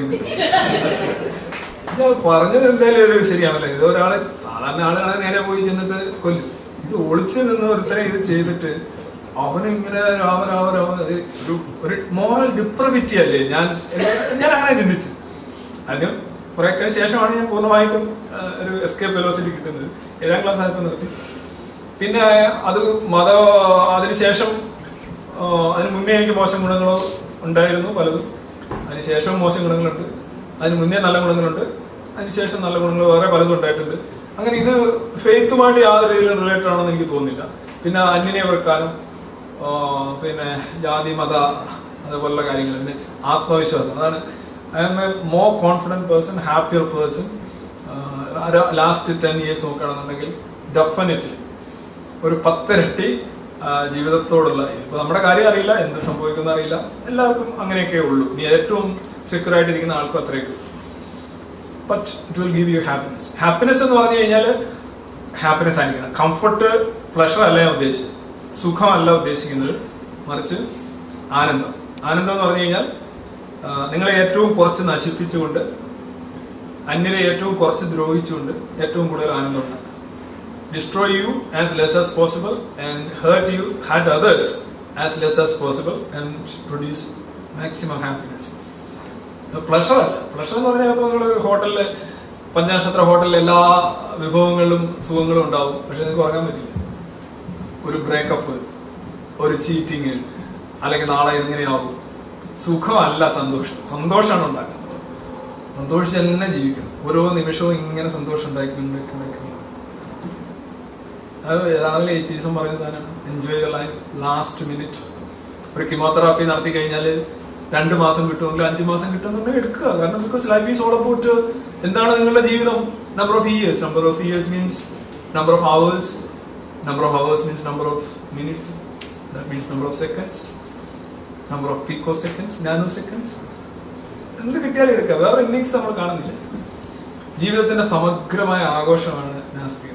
ഞാൻ പറഞ്ഞത് എന്തായാലും ഒരു ശരിയാണല്ലോ ഇത് ഒരാള് സാധാരണ ആളുകളെ നേരെ പോയി ചെന്നിട്ട് കൊല്ലും ഇത് ഒളിച്ചു നിന്ന് ഒരുത്തനെ ഇത് ചെയ്തിട്ട് അവനിങ്ങനെ രാമ രാമ രാമ അത് ഒരു ഒരു മോറൽ ഡിപ്രവിറ്റി അല്ലേ ഞാൻ ഞാൻ അങ്ങനെ ചിന്തിച്ചു അതിന് കുറെയൊക്കെ ശേഷമാണ് ഞാൻ പൂർണ്ണമായിട്ടും ആ, ഒരു എസ്കേപ്പ് വെലോസിറ്റി കിട്ടുന്നത് ഏഴാം ക്ലാസ് ആയപ്പോൾ നിർത്തി പിന്നെ അത് മത അതിനുശേഷം ആ, അതിന് മുന്നേ എനിക്ക് മോശം ഗുണങ്ങളോ ഉണ്ടായിരുന്നു പലതും അതിനുശേഷം മോശം ഗുണങ്ങളുണ്ട് അതിന് മുന്നേ നല്ല ഗുണങ്ങളുണ്ട് അതിനുശേഷം നല്ല ഗുണങ്ങൾ വേറെ പലതും ഉണ്ടായിട്ടുണ്ട് അങ്ങനെ ഇത് ഫെയ്ത്തുമായിട്ട് യാതൊരു രീതിയിലും റിലേറ്റഡ് ആണെന്ന് എനിക്ക് തോന്നുന്നില്ല പിന്നെ അന്യനെ വെറുക്കാനും ആ, പിന്നെ ജാതി മത അതുപോലുള്ള കാര്യങ്ങൾ പിന്നെ ആത്മവിശ്വാസം അതാണ് I am a more confident person happier person last ten years നോക്കുകയാണെന്നുണ്ടെങ്കിൽ ഡെഫിനറ്റ്ലി ഒരു പത്തിരട്ടി ആ, ജീവിതത്തോടുള്ള ഇപ്പൊ നമ്മുടെ കാര്യം അറിയില്ല എന്ത് സംഭവിക്കുന്ന അറിയില്ല എല്ലാവർക്കും അങ്ങനെയൊക്കെ ഉള്ളൂ ഇനി ഏറ്റവും സെക്യൂർ ആയിട്ടിരിക്കുന്ന ആൾക്കും അത്രയൊക്കെ but it will give you happiness happiness എന്ന് പറഞ്ഞു കഴിഞ്ഞാൽ ഹാപ്പിനെസ് ആയിരിക്കണം കംഫർട്ട് പ്ലഷർ അല്ല ഞാൻ ഉദ്ദേശിച്ചത് സുഖമല്ല ഉദ്ദേശിക്കുന്നത് മറിച്ച് ആനന്ദം ആനന്ദം എന്ന് പറഞ്ഞു കഴിഞ്ഞാൽ ആ, നിങ്ങളെ ഏറ്റവും കുറച്ച് നശിപ്പിച്ചുകൊണ്ട് അന്യരെ ഏറ്റവും കുറച്ച് ദ്രോഹിച്ചുകൊണ്ട് ഏറ്റവും കൂടുതൽ ആനന്ദം ഉണ്ടാക്കുക destroy you as less as possible and hurt you, hurt others as less as possible and produce maximum happiness. Pleasure അല്ല പ്ലഷർ എന്ന് പറഞ്ഞാൽ ഇപ്പോൾ നിങ്ങൾ ഹോട്ടലിൽ പഞ്ചനക്ഷത്ര ഹോട്ടലിൽ എല്ലാ വിഭവങ്ങളിലും സുഖങ്ങളും ഉണ്ടാവും പക്ഷെ നിങ്ങൾക്ക് ഉറങ്ങാൻ പറ്റില്ല ഒരു ബ്രേക്കപ്പ് ഒരു ചീറ്റിങ് അല്ലെങ്കിൽ നാളെ എങ്ങനെയാവും സുഖമല്ല സന്തോഷം സന്തോഷമാണ് ഉണ്ടാക്കുന്നത് സന്തോഷിച്ച് തന്നെ ജീവിക്കണം ഓരോ നിമിഷവും ഇങ്ങനെ സന്തോഷം ഉണ്ടായിക്കൊണ്ടിരിക്കുന്നത് അത് രാവിലെ എയ്റ്റീസും പറയുന്നതാണ് enjoy your life last minute ഒരു കിമോതെറാപ്പി നടത്തി കഴിഞ്ഞാൽ രണ്ട് മാസം കിട്ടുമെങ്കിൽ അഞ്ച് മാസം കിട്ടുമെന്നുണ്ടെങ്കിൽ എടുക്കുക കാരണം because life is all about എന്താണ് നിങ്ങളുടെ ജീവിതം number of years number of years means number of hours number of hours means number of minutes that means number of seconds number of pico seconds nano seconds എന്ത് കിട്ടിയാലും എടുക്കുക വേറെ innings നമ്മൾ കാണുന്നില്ല ജീവിതത്തിന്റെ സമഗ്രമായ ആഘോഷമാണ് നാസ്തികത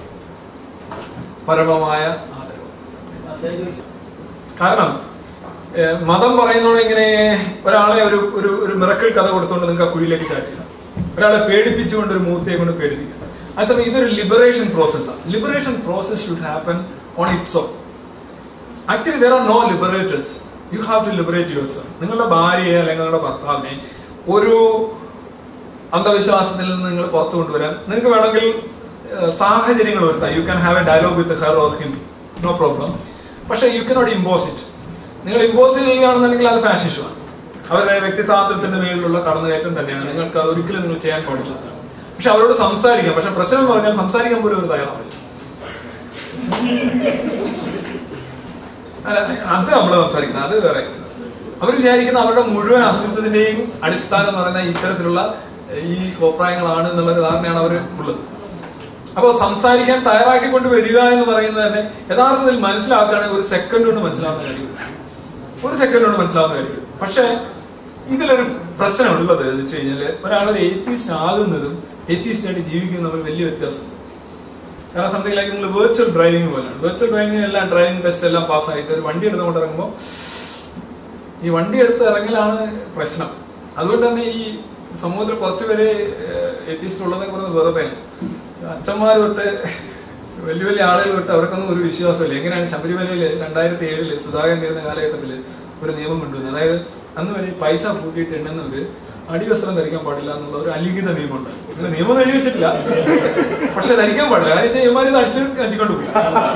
പരമമായ ആദരവ് കാരണം ഏഹ്, മതം പറയുന്നത് ഇങ്ങനെ ഒരാളെ ഒരു ഒരു ഒരു മിറക്കിൾ കഥ കൊടുത്തുകൊണ്ട് നിങ്ങൾക്ക് ആ കുഴിയിലേക്ക് ചാട്ടില്ല ഒരാളെ പേടിപ്പിച്ചുകൊണ്ട് ഒരു മൂർത്തിയെ കൊണ്ട് പേടിപ്പിക്കുക അതേസമയം ഇതൊരു ലിബറേഷൻ പ്രോസസ്സാണ് liberation process should happen on its own actually there are no liberators you have to liberate yourself നിങ്ങളുടെ ഭാര്യയെ അല്ലെങ്കിൽ നിങ്ങളുടെ ഭർത്താവിനെ ഒരു അന്ധവിശ്വാസത്തിൽ നിന്ന് നിങ്ങൾ പുറത്തു കൊണ്ടുവരാൻ നിങ്ങൾക്ക് വേണമെങ്കിൽ ഏഹ്, സാഹചര്യങ്ങൾ വരുത്താം you can have a dialogue with her or him no problem പക്ഷെ യു കനോട്ട് ഇമ്പോസ് ഇറ്റ് നിങ്ങൾ ഇമ്പോസ് ചെയ്യുകയാണെന്നുണ്ടെങ്കിൽ അത് ഫാഷൻ ഇഷ്യൂ ആണ് അവരുടെ വ്യക്തി സ്വാതന്ത്ര്യത്തിന്റെ മേലിലുള്ള കടന്നുകയറ്റം തന്നെയാണ് നിങ്ങൾക്ക് അത് ഒരിക്കലും നിങ്ങൾ ചെയ്യാൻ പാടില്ല പക്ഷെ അവരോട് സംസാരിക്കാം പക്ഷെ പ്രശ്നം എന്ന് പറഞ്ഞാൽ സംസാരിക്കാൻ പോലും ഒരു തയ്യാറാവില്ല അല്ല, അത് നമ്മൾ സംസാരിക്കുന്നത് അത് വേറെ അവർ വിചാരിക്കുന്ന അവരുടെ മുഴുവൻ അസ്തിത്വത്തിന്റെയും അടിസ്ഥാനം എന്ന് പറയുന്ന ഇത്തരത്തിലുള്ള ഈ കോപ്രായങ്ങളാണ് എന്നുള്ള ഒരു ധാരണയാണ് അവർ ഉള്ളത് അപ്പോൾ സംസാരിക്കാൻ തയ്യാറാക്കിക്കൊണ്ട് വരിക എന്ന് പറയുന്നത് തന്നെ യഥാർത്ഥത്തിൽ മനസ്സിലാക്കുകയാണെങ്കിൽ ഒരു സെക്കൻഡ് കൊണ്ട് മനസ്സിലാവുന്ന കാര്യം ഒരു സെക്കൻഡ് കൊണ്ട് മനസ്സിലാവുന്ന കാര്യം പക്ഷേ ഇതിലൊരു പ്രശ്നമുള്ളത് എന്ന് വെച്ച് കഴിഞ്ഞാൽ ഒരാളൊരു എയ്ത്തീസ്റ്റ് ആകുന്നതും എയ്ത്തീസ്റ്റായിട്ട് ജീവിക്കുന്നതും തമ്മിൽ വലിയ വ്യത്യാസം കാരണം സംതിങ് ലൈക്ക് നിങ്ങൾ വെർച്വൽ ഡ്രൈവിംഗ് പോലെയാണ് വെർച്വൽ ഡ്രൈവിംഗ് എല്ലാം ഡ്രൈവിംഗ് ടെസ്റ്റ് എല്ലാം പാസ്സായിട്ട് ഒരു വണ്ടി എടുത്തുകൊണ്ട് ഇറങ്ങുമ്പോൾ ഈ വണ്ടി എടുത്ത് ഇറങ്ങലാണ് പ്രശ്നം അതുകൊണ്ട് തന്നെ ഈ സമൂഹത്തിൽ കുറച്ചുപേര് എത്തിസ്റ്റ് ഉള്ളതെ കുറച്ച് വെറുതെ അച്ഛന്മാർ തൊട്ട് വലിയ വലിയ ആളുകൾ തൊട്ട് അവർക്കൊന്നും ഒരു വിശ്വാസമില്ല എങ്ങനെയാണ് ശബരിമലയിൽ രണ്ടായിരത്തി ഏഴില് സുധാകരൻ ഇരുന്ന കാലഘട്ടത്തിൽ ഒരു നിയമം കൊണ്ടുവന്നത് അതായത് അന്ന് വരെ ഈ പൈസ കൂട്ടിയിട്ട് എണ്ണുന്നവര് അടിവസ്ത്രം ധരിക്കാൻ പാടില്ല എന്നുള്ള ഒരു അലിഖിത നിയമമുണ്ട് അങ്ങനെ നിയമം എഴുതി വെച്ചിട്ടില്ല പക്ഷെ ധരിക്കാൻ പാടില്ല കാര്യം വെച്ചാൽ ഇവന്മാർ ഇത് അടിച്ചു കണ്ടിക്കൊണ്ട് പോകും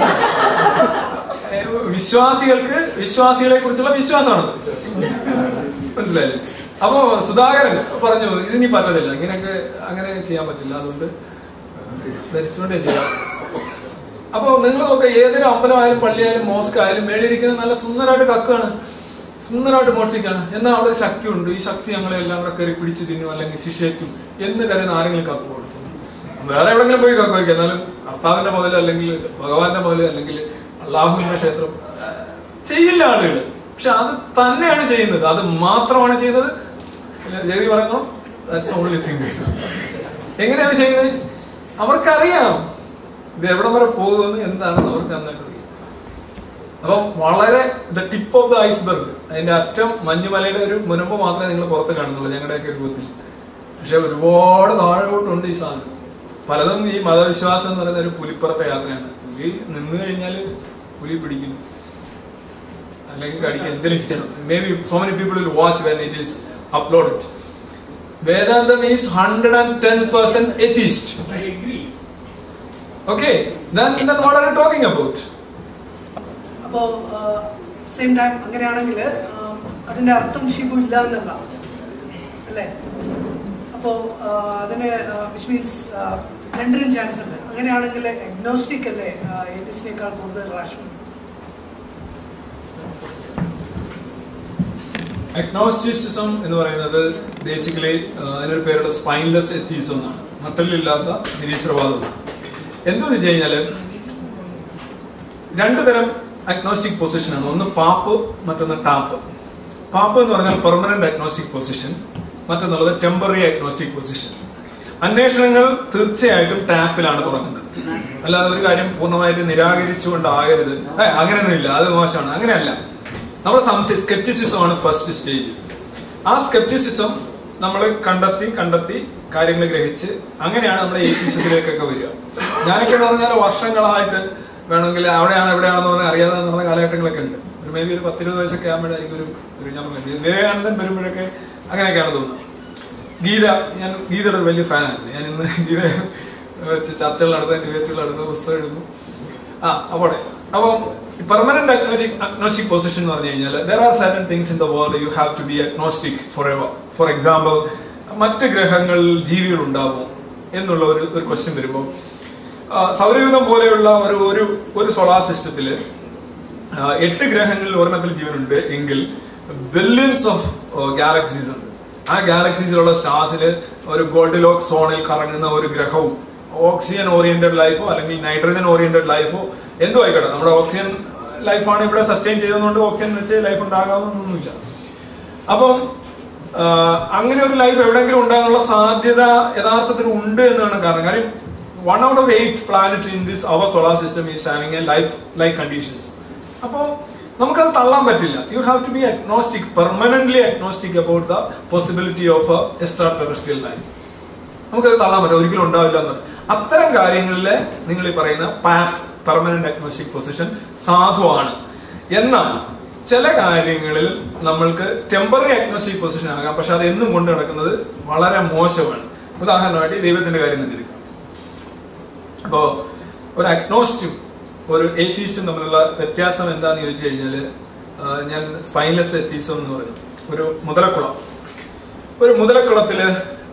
ഏഹ് വിശ്വാസികൾക്ക് വിശ്വാസികളെ കുറിച്ചുള്ള വിശ്വാസമാണ് മനസ്സിലായില്ലേ അപ്പോ സുധാകരൻ പറഞ്ഞു ഇതിനി പറ്റത്തില്ല ഇങ്ങനെയൊക്കെ അങ്ങനെ ചെയ്യാൻ പറ്റില്ല അതുകൊണ്ട് ധരിച്ചുകൊണ്ടേ ചെയ്യാം അപ്പൊ നിങ്ങൾ നോക്കുക ഏതൊരു അമ്പലമായാലും പള്ളിയായാലും മോസ്ക് ആയാലും മേളിയിരിക്കുന്നത് നല്ല സുന്ദരമായിട്ട് കക്കാണ് സുന്ദരമായിട്ട് മോഷ്ടിക്കാണ് എന്നാൽ അവിടെ ഒരു ശക്തി ഉണ്ട് ഈ ശക്തി ഞങ്ങളെ എല്ലാം കൂടെ കയറി പിടിച്ചു തിന്നും അല്ലെങ്കിൽ ശിക്ഷയ്ക്കും എന്ന് കരുതുന്ന ആരെങ്കിലും കക്ക് കൊടുത്തു വേറെ എവിടെങ്കിലും പോയി കാക്കുമായിരിക്കും എന്നാലും കർത്താവിന്റെ മുതൽ അല്ലെങ്കിൽ ഭഗവാന്റെ മുതൽ അല്ലെങ്കിൽ അള്ളാഹുവിന്റെ ക്ഷേത്രം ആ, ചെയ്യില്ല ആളുകൾ പക്ഷെ അത് തന്നെയാണ് ചെയ്യുന്നത് അത് മാത്രമാണ് ചെയ്യുന്നത് ജഗതി പറയുന്നു "That's the only thing." എങ്ങനെയാണ് ചെയ്യുന്നത് അവർക്കറിയാം ഇത് എവിടം വരെ പോകുമെന്ന് എന്താണെന്ന് അവർക്ക് നന്നായിട്ട് അറിയാം അപ്പം വളരെ the tip of the iceberg അതിന്റെ അറ്റം മഞ്ഞുമലയുടെ ഒരു മുനമ്പ് മാത്രമേ നിങ്ങൾ പുറത്ത് കാണുന്നുള്ളൂ ഞങ്ങളുടെയൊക്കെ രൂപത്തിൽ പക്ഷെ ഒരുപാട് താഴോട്ടുണ്ട് ഈ സാധനം പലതും ഈ മതവിശ്വാസം എന്ന് പറയുന്ന ഒരു പുലിപ്പുറത്തെ യാത്രയാണ് പുലി നിന്ന് കഴിഞ്ഞാൽ പുലി പിടിക്കുന്നു അല്ലെങ്കിൽ കടിക്കുക എന്തെങ്കിലും ചെയ്യണം maybe so many people will watch when it is uploaded വേദാന്തം is hundred and ten percent atheist okay then then what are you talking about അപ്പോ സെയിം ടൈം അങ്ങനെയാണെങ്കിൽ അതിന്റെ അർത്ഥം ഷിബു ഇല്ല എന്നല്ല അല്ലേ അപ്പോ ആ, അതിന് വിച്ച് മീൻസ് രണ്ടിനും ചാൻസ് ഉണ്ട് അങ്ങനെയാണെങ്കിൽ അഗ്നോസ്റ്റിക് അല്ലേ ഏതിസിനേക്കാൾ കൂടുതൽ റാഷണൽ അഗ്നോസ്റ്റിസിസം എന്ന് പറയുന്നത് ബേസിക്കലി അതിനൊരു പേരുള്ള സ്പൈൻലെസ് എത്തീസം എന്നാണ് നട്ടലില്ലാത്ത നിരീശ്വരവാദം എന്തെന്ന് വെച്ച് കഴിഞ്ഞാല് രണ്ടു തരം അഗ്നോസ്റ്റിക് പൊസിഷനാണ് ഒന്ന് പാപ്പ് മറ്റൊന്ന് ടാപ്പ് പാപ്പ് എന്ന് പറഞ്ഞാൽ പെർമനന്റ് അഗ്നോസ്റ്റിക് പൊസിഷൻ മറ്റൊന്നുള്ളത് ടെമ്പററി അഗ്നോസ്റ്റിക് പൊസിഷൻ അന്വേഷണങ്ങൾ തീർച്ചയായിട്ടും ടാപ്പിലാണ് തുടങ്ങുന്നത് അല്ലാതെ ഒരു കാര്യം പൂർണ്ണമായിട്ട് നിരാകരിച്ചുകൊണ്ടാകരുത് ഏ അങ്ങനെയൊന്നുമില്ല അത് മോശമാണ് അങ്ങനെയല്ല നമ്മുടെ സംശയം സ്കെപ്റ്റിസിസം ആണ് ഫസ്റ്റ് സ്റ്റേജ് ആ സ്കെപ്റ്റിസിസം നമ്മൾ കണ്ടെത്തി കണ്ടെത്തി കാര്യങ്ങൾ ഗ്രഹിച്ച് അങ്ങനെയാണ് നമ്മൾ ഏറ്റിസത്തിലേക്കൊക്കെ വരിക ഞാനൊക്കെ എന്ന് പറഞ്ഞാൽ വർഷങ്ങളായിട്ട് വേണമെങ്കിൽ അവിടെയാണ് എവിടെയാണെന്ന് പറഞ്ഞാൽ അറിയാതെ നടന്ന കാലഘട്ടങ്ങളൊക്കെ ഉണ്ട് ഒരു മേ ബി ഒരു പത്തിരുപത് വയസ്സൊക്കെ ആകുമ്പോഴായിരിക്കും ഒരു ഒരു ഞാൻ പറഞ്ഞില്ലേ, വിവേകാനന്ദൻ വരുമ്പോഴൊക്കെ അങ്ങനെയൊക്കെയാണ് തോന്നുന്നത് ഗീത ഞാൻ ഗീതയുടെ ഒരു വലിയ ഫാനായിരുന്നു ഞാൻ ഇന്ന് ഗീത വെച്ച് ചർച്ചകൾ നടത്തുന്ന ഡിബേറ്റുകൾ നടത്തുന്ന പുസ്തകം എഴുതുന്നു ആ അവിടെ അപ്പം പെർമനന്റ് അഗ്നോസ്റ്റിക് പൊസിഷൻ എന്ന് പറഞ്ഞു കഴിഞ്ഞാൽ there are certain things in the world you have to be agnostic forever for example മറ്റ് ഗ്രഹങ്ങളിൽ ജീവികൾ ഉണ്ടാകുമോ എന്നുള്ള ഒരു ഒരു ക്വസ്റ്റ്യൻ വരുമ്പോൾ ആ, സൗരയൂഥം പോലെയുള്ള ഒരു ഒരു ഒരു സോളാർ സിസ്റ്റത്തിൽ എട്ട് ഗ്രഹങ്ങളിൽ ഒരെണ്ണത്തിൽ ജീവനുണ്ട് എങ്കിൽ ബില്യൺസ് ഓഫ് ഗാലക്സീസ് ഉണ്ട് ആ ഗാലക്സീസിലുള്ള സ്റ്റാർസിൽ ഒരു ഗോൾഡ് ലോക്ക് സോണിൽ കറങ്ങുന്ന ഒരു ഗ്രഹവും ഓക്സിജൻ ഓറിയന്റഡ് ലൈഫോ അല്ലെങ്കിൽ നൈട്രജൻ ഓറിയന്റഡ് ലൈഫോ എന്തോ ആയിക്കോട്ടെ നമ്മുടെ ഓക്സിജൻ ലൈഫാണ് ഇവിടെ സസ്റ്റെയിൻ ചെയ്തുകൊണ്ട് ഓക്സിജൻ വെച്ച് ലൈഫ് ഉണ്ടാകാമെന്നൊന്നുമില്ല അപ്പം ആ, അങ്ങനെ ഒരു ലൈഫ് എവിടെയെങ്കിലും ഉണ്ടാകാനുള്ള സാധ്യത യഥാർത്ഥത്തിൽ ഉണ്ട് എന്നാണ് കാരണം കാര്യം one out of eight planet in this our solar system is having a life like conditions അപ്പോൾ നമുക്കത് തള്ളാൻ പറ്റില്ല you have to be agnostic permanently agnostic about the possibility of extraterrestrial life നമുക്കത് തള്ളാൻ പറ്റില്ല ഒരിക്കലും ഉണ്ടാവില്ല എന്ന് പറയും. അത്തരം കാര്യങ്ങളിൽ നിങ്ങൾ ഈ പറയുന്ന പാറ്റ് പെർമനന്റ് അഗ്നോസ്റ്റിക് പൊസിഷൻ സാധുവാണ് എന്നാൽ ചില കാര്യങ്ങളിൽ നമ്മൾക്ക് ടെമ്പററി അഗ്നോസ്റ്റിക് പൊസിഷൻ ആകാം പക്ഷെ അത് എന്നും കൊണ്ട് നടക്കുന്നത് വളരെ മോശമാണ് ഉദാഹരണമായിട്ട് ഈ ദൈവത്തിന്റെ കാര്യം തന്നെ എടുക്കാം അപ്പോ ഒരു അഗ്നോസ്റ്റും ഒരു എത്തീസും തമ്മിലുള്ള വ്യത്യാസം എന്താന്ന് ചോദിച്ചു കഴിഞ്ഞാല് ആ, ഞാൻ സ്പൈൻലെസ് എത്തീസം എന്ന് പറയും ഒരു മുതലക്കുളം ഒരു മുതലക്കുളത്തില്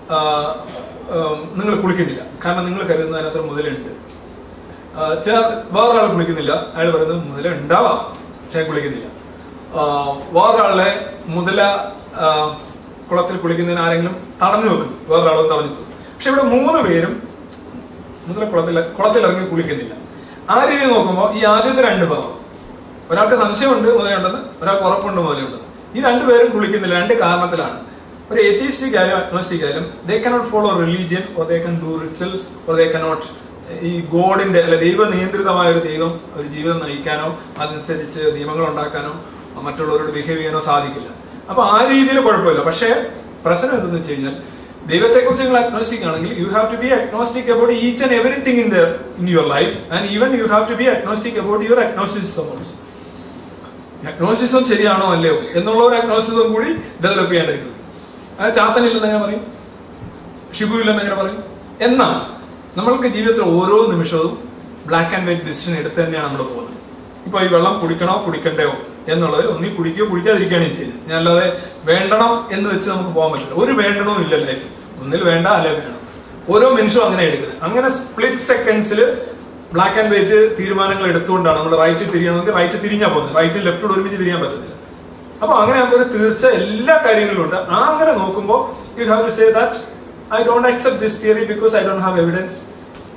നിങ്ങൾ കുളിക്കുന്നില്ല കാരണം നിങ്ങൾ കരുതുന്നത് അതിനകത്ത് മുതലുണ്ട് ആ, ചില വേറൊരാൾ കുളിക്കുന്നില്ല അയാൾ പറയുന്നത് മുതല ഉണ്ടാവാം പക്ഷെ കുളിക്കുന്നില്ല ആ, വേറൊരാളെ മുതല ആ, കുളത്തിൽ കുളിക്കുന്നതിന് ആരെങ്കിലും തടഞ്ഞു വെക്കും വേറൊരാളും തടഞ്ഞു വെക്കും പക്ഷെ ഇവിടെ മൂന്ന് പേരും മുതല കുളത്തിൽ കുളത്തിലിറങ്ങി കുളിക്കുന്നില്ല ആ രീതിയിൽ നോക്കുമ്പോൾ ഈ ആദ്യത്തെ രണ്ട് ഭാഗം ഒരാൾക്ക് സംശയമുണ്ട് മുതലുണ്ടെന്ന് ഒരാൾക്ക് ഉറപ്പുണ്ട് മുതലുണ്ടെന്ന് ഈ രണ്ടുപേരും കുളിക്കുന്നില്ല രണ്ട് കാരണത്തിലാണ് ഒരു എത്തീസ്റ്റിക് ആയാലും അഗ്നോസ്റ്റിക് ആയാലും they cannot follow religion or they can do rituals or they cannot ഈ ഗോഡിന്റെ അല്ലെ ദൈവ നിയന്ത്രിതമായ ഒരു ദൈവം ഒരു ജീവിതം നയിക്കാനോ അതനുസരിച്ച് നിയമങ്ങൾ ഉണ്ടാക്കാനോ മറ്റുള്ളവരോട് ബിഹേവ് ചെയ്യാനോ സാധിക്കില്ല അപ്പൊ ആ രീതിയിൽ കുഴപ്പമില്ല പക്ഷേ പ്രശ്നം എന്തെന്ന് വെച്ച് കഴിഞ്ഞാൽ ദൈവത്തെ കുറിച്ച് നിങ്ങൾ അഗ്നോസ്റ്റിക് ആണെങ്കിൽ you have to be agnostic about each and everything in there in your life and even you have to be agnostic about your agnosticism also agnosticism ശരിയാണോ അല്ലയോ എന്നുള്ള ഒരു അഗ്നോസിസം കൂടി ഡെവലപ്പ് ചെയ്യേണ്ടിരിക്കുന്നത് അത് ചാത്തനില്ലെന്ന് ഞാൻ പറയും ഷിബു ഇല്ലെന്ന് എങ്ങനെ പറയും എന്നാൽ നമ്മൾക്ക് ജീവിതത്തിൽ ഓരോ നിമിഷവും ബ്ലാക്ക് ആൻഡ് വൈറ്റ് ഡിസിഷൻ എടുത്ത് തന്നെയാണ് നമ്മൾ പോകുന്നത് ഇപ്പൊ ഈ വെള്ളം കുടിക്കണോ കുടിക്കണ്ടയോ എന്നുള്ളത് ഒന്നി കുടിക്കുകയോ കുടിക്കാതിരിക്കുകയാണ് ചെയ്യുന്നത് ഞാൻ അല്ലാതെ വേണ്ടണം എന്ന് വെച്ച് നമുക്ക് പോകാൻ പറ്റില്ല ഒരു വേണ്ടണവും ഇല്ല ലൈഫ് ഒന്നിൽ വേണ്ട അല്ലെ വേണം ഓരോ നിമിഷവും അങ്ങനെ എടുക്കുന്നത് അങ്ങനെ സ്പ്ലിറ്റ് സെക്കൻഡ്സിൽ ബ്ലാക്ക് ആൻഡ് വൈറ്റ് തീരുമാനങ്ങൾ എടുത്തുകൊണ്ടാണ് നമ്മൾ റൈറ്റ് തിരിയണമെങ്കിൽ റൈറ്റ് തിരിഞ്ഞാ പോകുന്നത് റൈറ്റ് ലെഫ്റ്റോട് ഒരുമിച്ച് തിരിയാൻ പറ്റത്തില്ല അപ്പൊ അങ്ങനെ ആകുമ്പോൾ ഒരു തീർച്ച എല്ലാ കാര്യങ്ങളിലും ഉണ്ട് ആ അങ്ങനെ നോക്കുമ്പോൾ you have to say that I don't accept this theory because I don't have evidence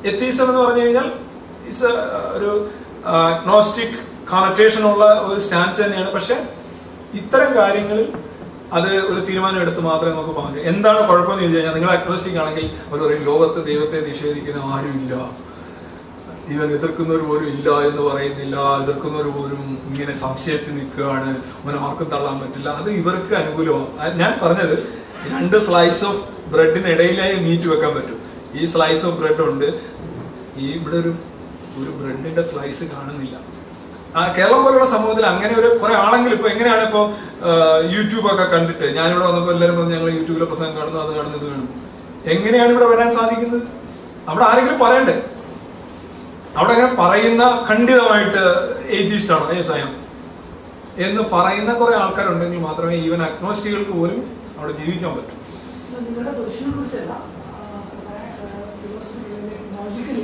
atheism എന്ന് പറഞ്ഞു കഴിഞ്ഞാൽ ഇസ് ഒരു അഗ്നോസ്റ്റിക് കോണറ്റേഷൻ ഉള്ള ഒരു സ്റ്റാൻസ് തന്നെയാണ് പക്ഷെ ഇത്തരം കാര്യങ്ങളിൽ അത് ഒരു തീരുമാനം എടുത്ത് മാത്രമേ നമുക്ക് പോകാൻ കഴിയൂ എന്താണ് കുഴപ്പമെന്ന് ചോദിച്ചു കഴിഞ്ഞാൽ നിങ്ങൾ അഗ്നോസ്റ്റിക് ആണെങ്കിൽ അവർ പറയും ലോകത്ത് ദൈവത്തെ നിഷേധിക്കുന്ന ആരുമില്ല ഇവൻ എതിർക്കുന്നവർ പോലും ഇല്ല എന്ന് പറയുന്നില്ല എതിർക്കുന്നവർ പോലും ഇങ്ങനെ സംശയത്തിൽ നിൽക്കുകയാണ് അവനെ ആർക്കും തള്ളാൻ പറ്റില്ല അത് ഇവർക്ക് അനുകൂലമാണ് അത് ഞാൻ പറഞ്ഞത് രണ്ട് സ്ലൈസ് ഓഫ് ബ്രെഡിനിടയിലായി മീറ്റ് വെക്കാൻ പറ്റും ഈ സ്ലൈസ് ഓഫ് ബ്രെഡ് ഉണ്ട് ഈ ഇവിടെ ഒരു ഒരു ബ്രെഡിന്റെ സ്ലൈസ് കാണുന്നില്ല ആ കേരളം പോലുള്ള സമൂഹത്തിൽ അങ്ങനെ ഒരു കുറെ ആളെങ്കിലും ഇപ്പൊ എങ്ങനെയാണ് ഇപ്പൊ യൂട്യൂബ് ഒക്കെ കണ്ടിട്ട് ഞാനിവിടെ വന്നപ്പോൾ എല്ലാവരും പറഞ്ഞു ഞങ്ങൾ യൂട്യൂബിലെ പ്രസംഗം കാണുന്നു അത് കാണുന്നു ഇത് കാണുന്നു എങ്ങനെയാണ് ഇവിടെ വരാൻ സാധിക്കുന്നത് അവിടെ ആരെങ്കിലും പറയണ്ടേ അവിടെ അങ്ങനെ പറയുന്ന ഖണ്ഡിതമായിട്ട് എയ്തീസ്റ്റ് ആണോ ഏ സ്വയം എന്ന് പറയുന്ന കുറെ ആൾക്കാരുണ്ടെങ്കിൽ മാത്രമേ ഈവൻ അഗ്നോസ്റ്റികൾക്ക് പോലും അവിടെ ജീവിക്കാൻ പറ്റൂ നിങ്ങളുടെ പൊസിഷനെ കുറിച്ചല്ല logically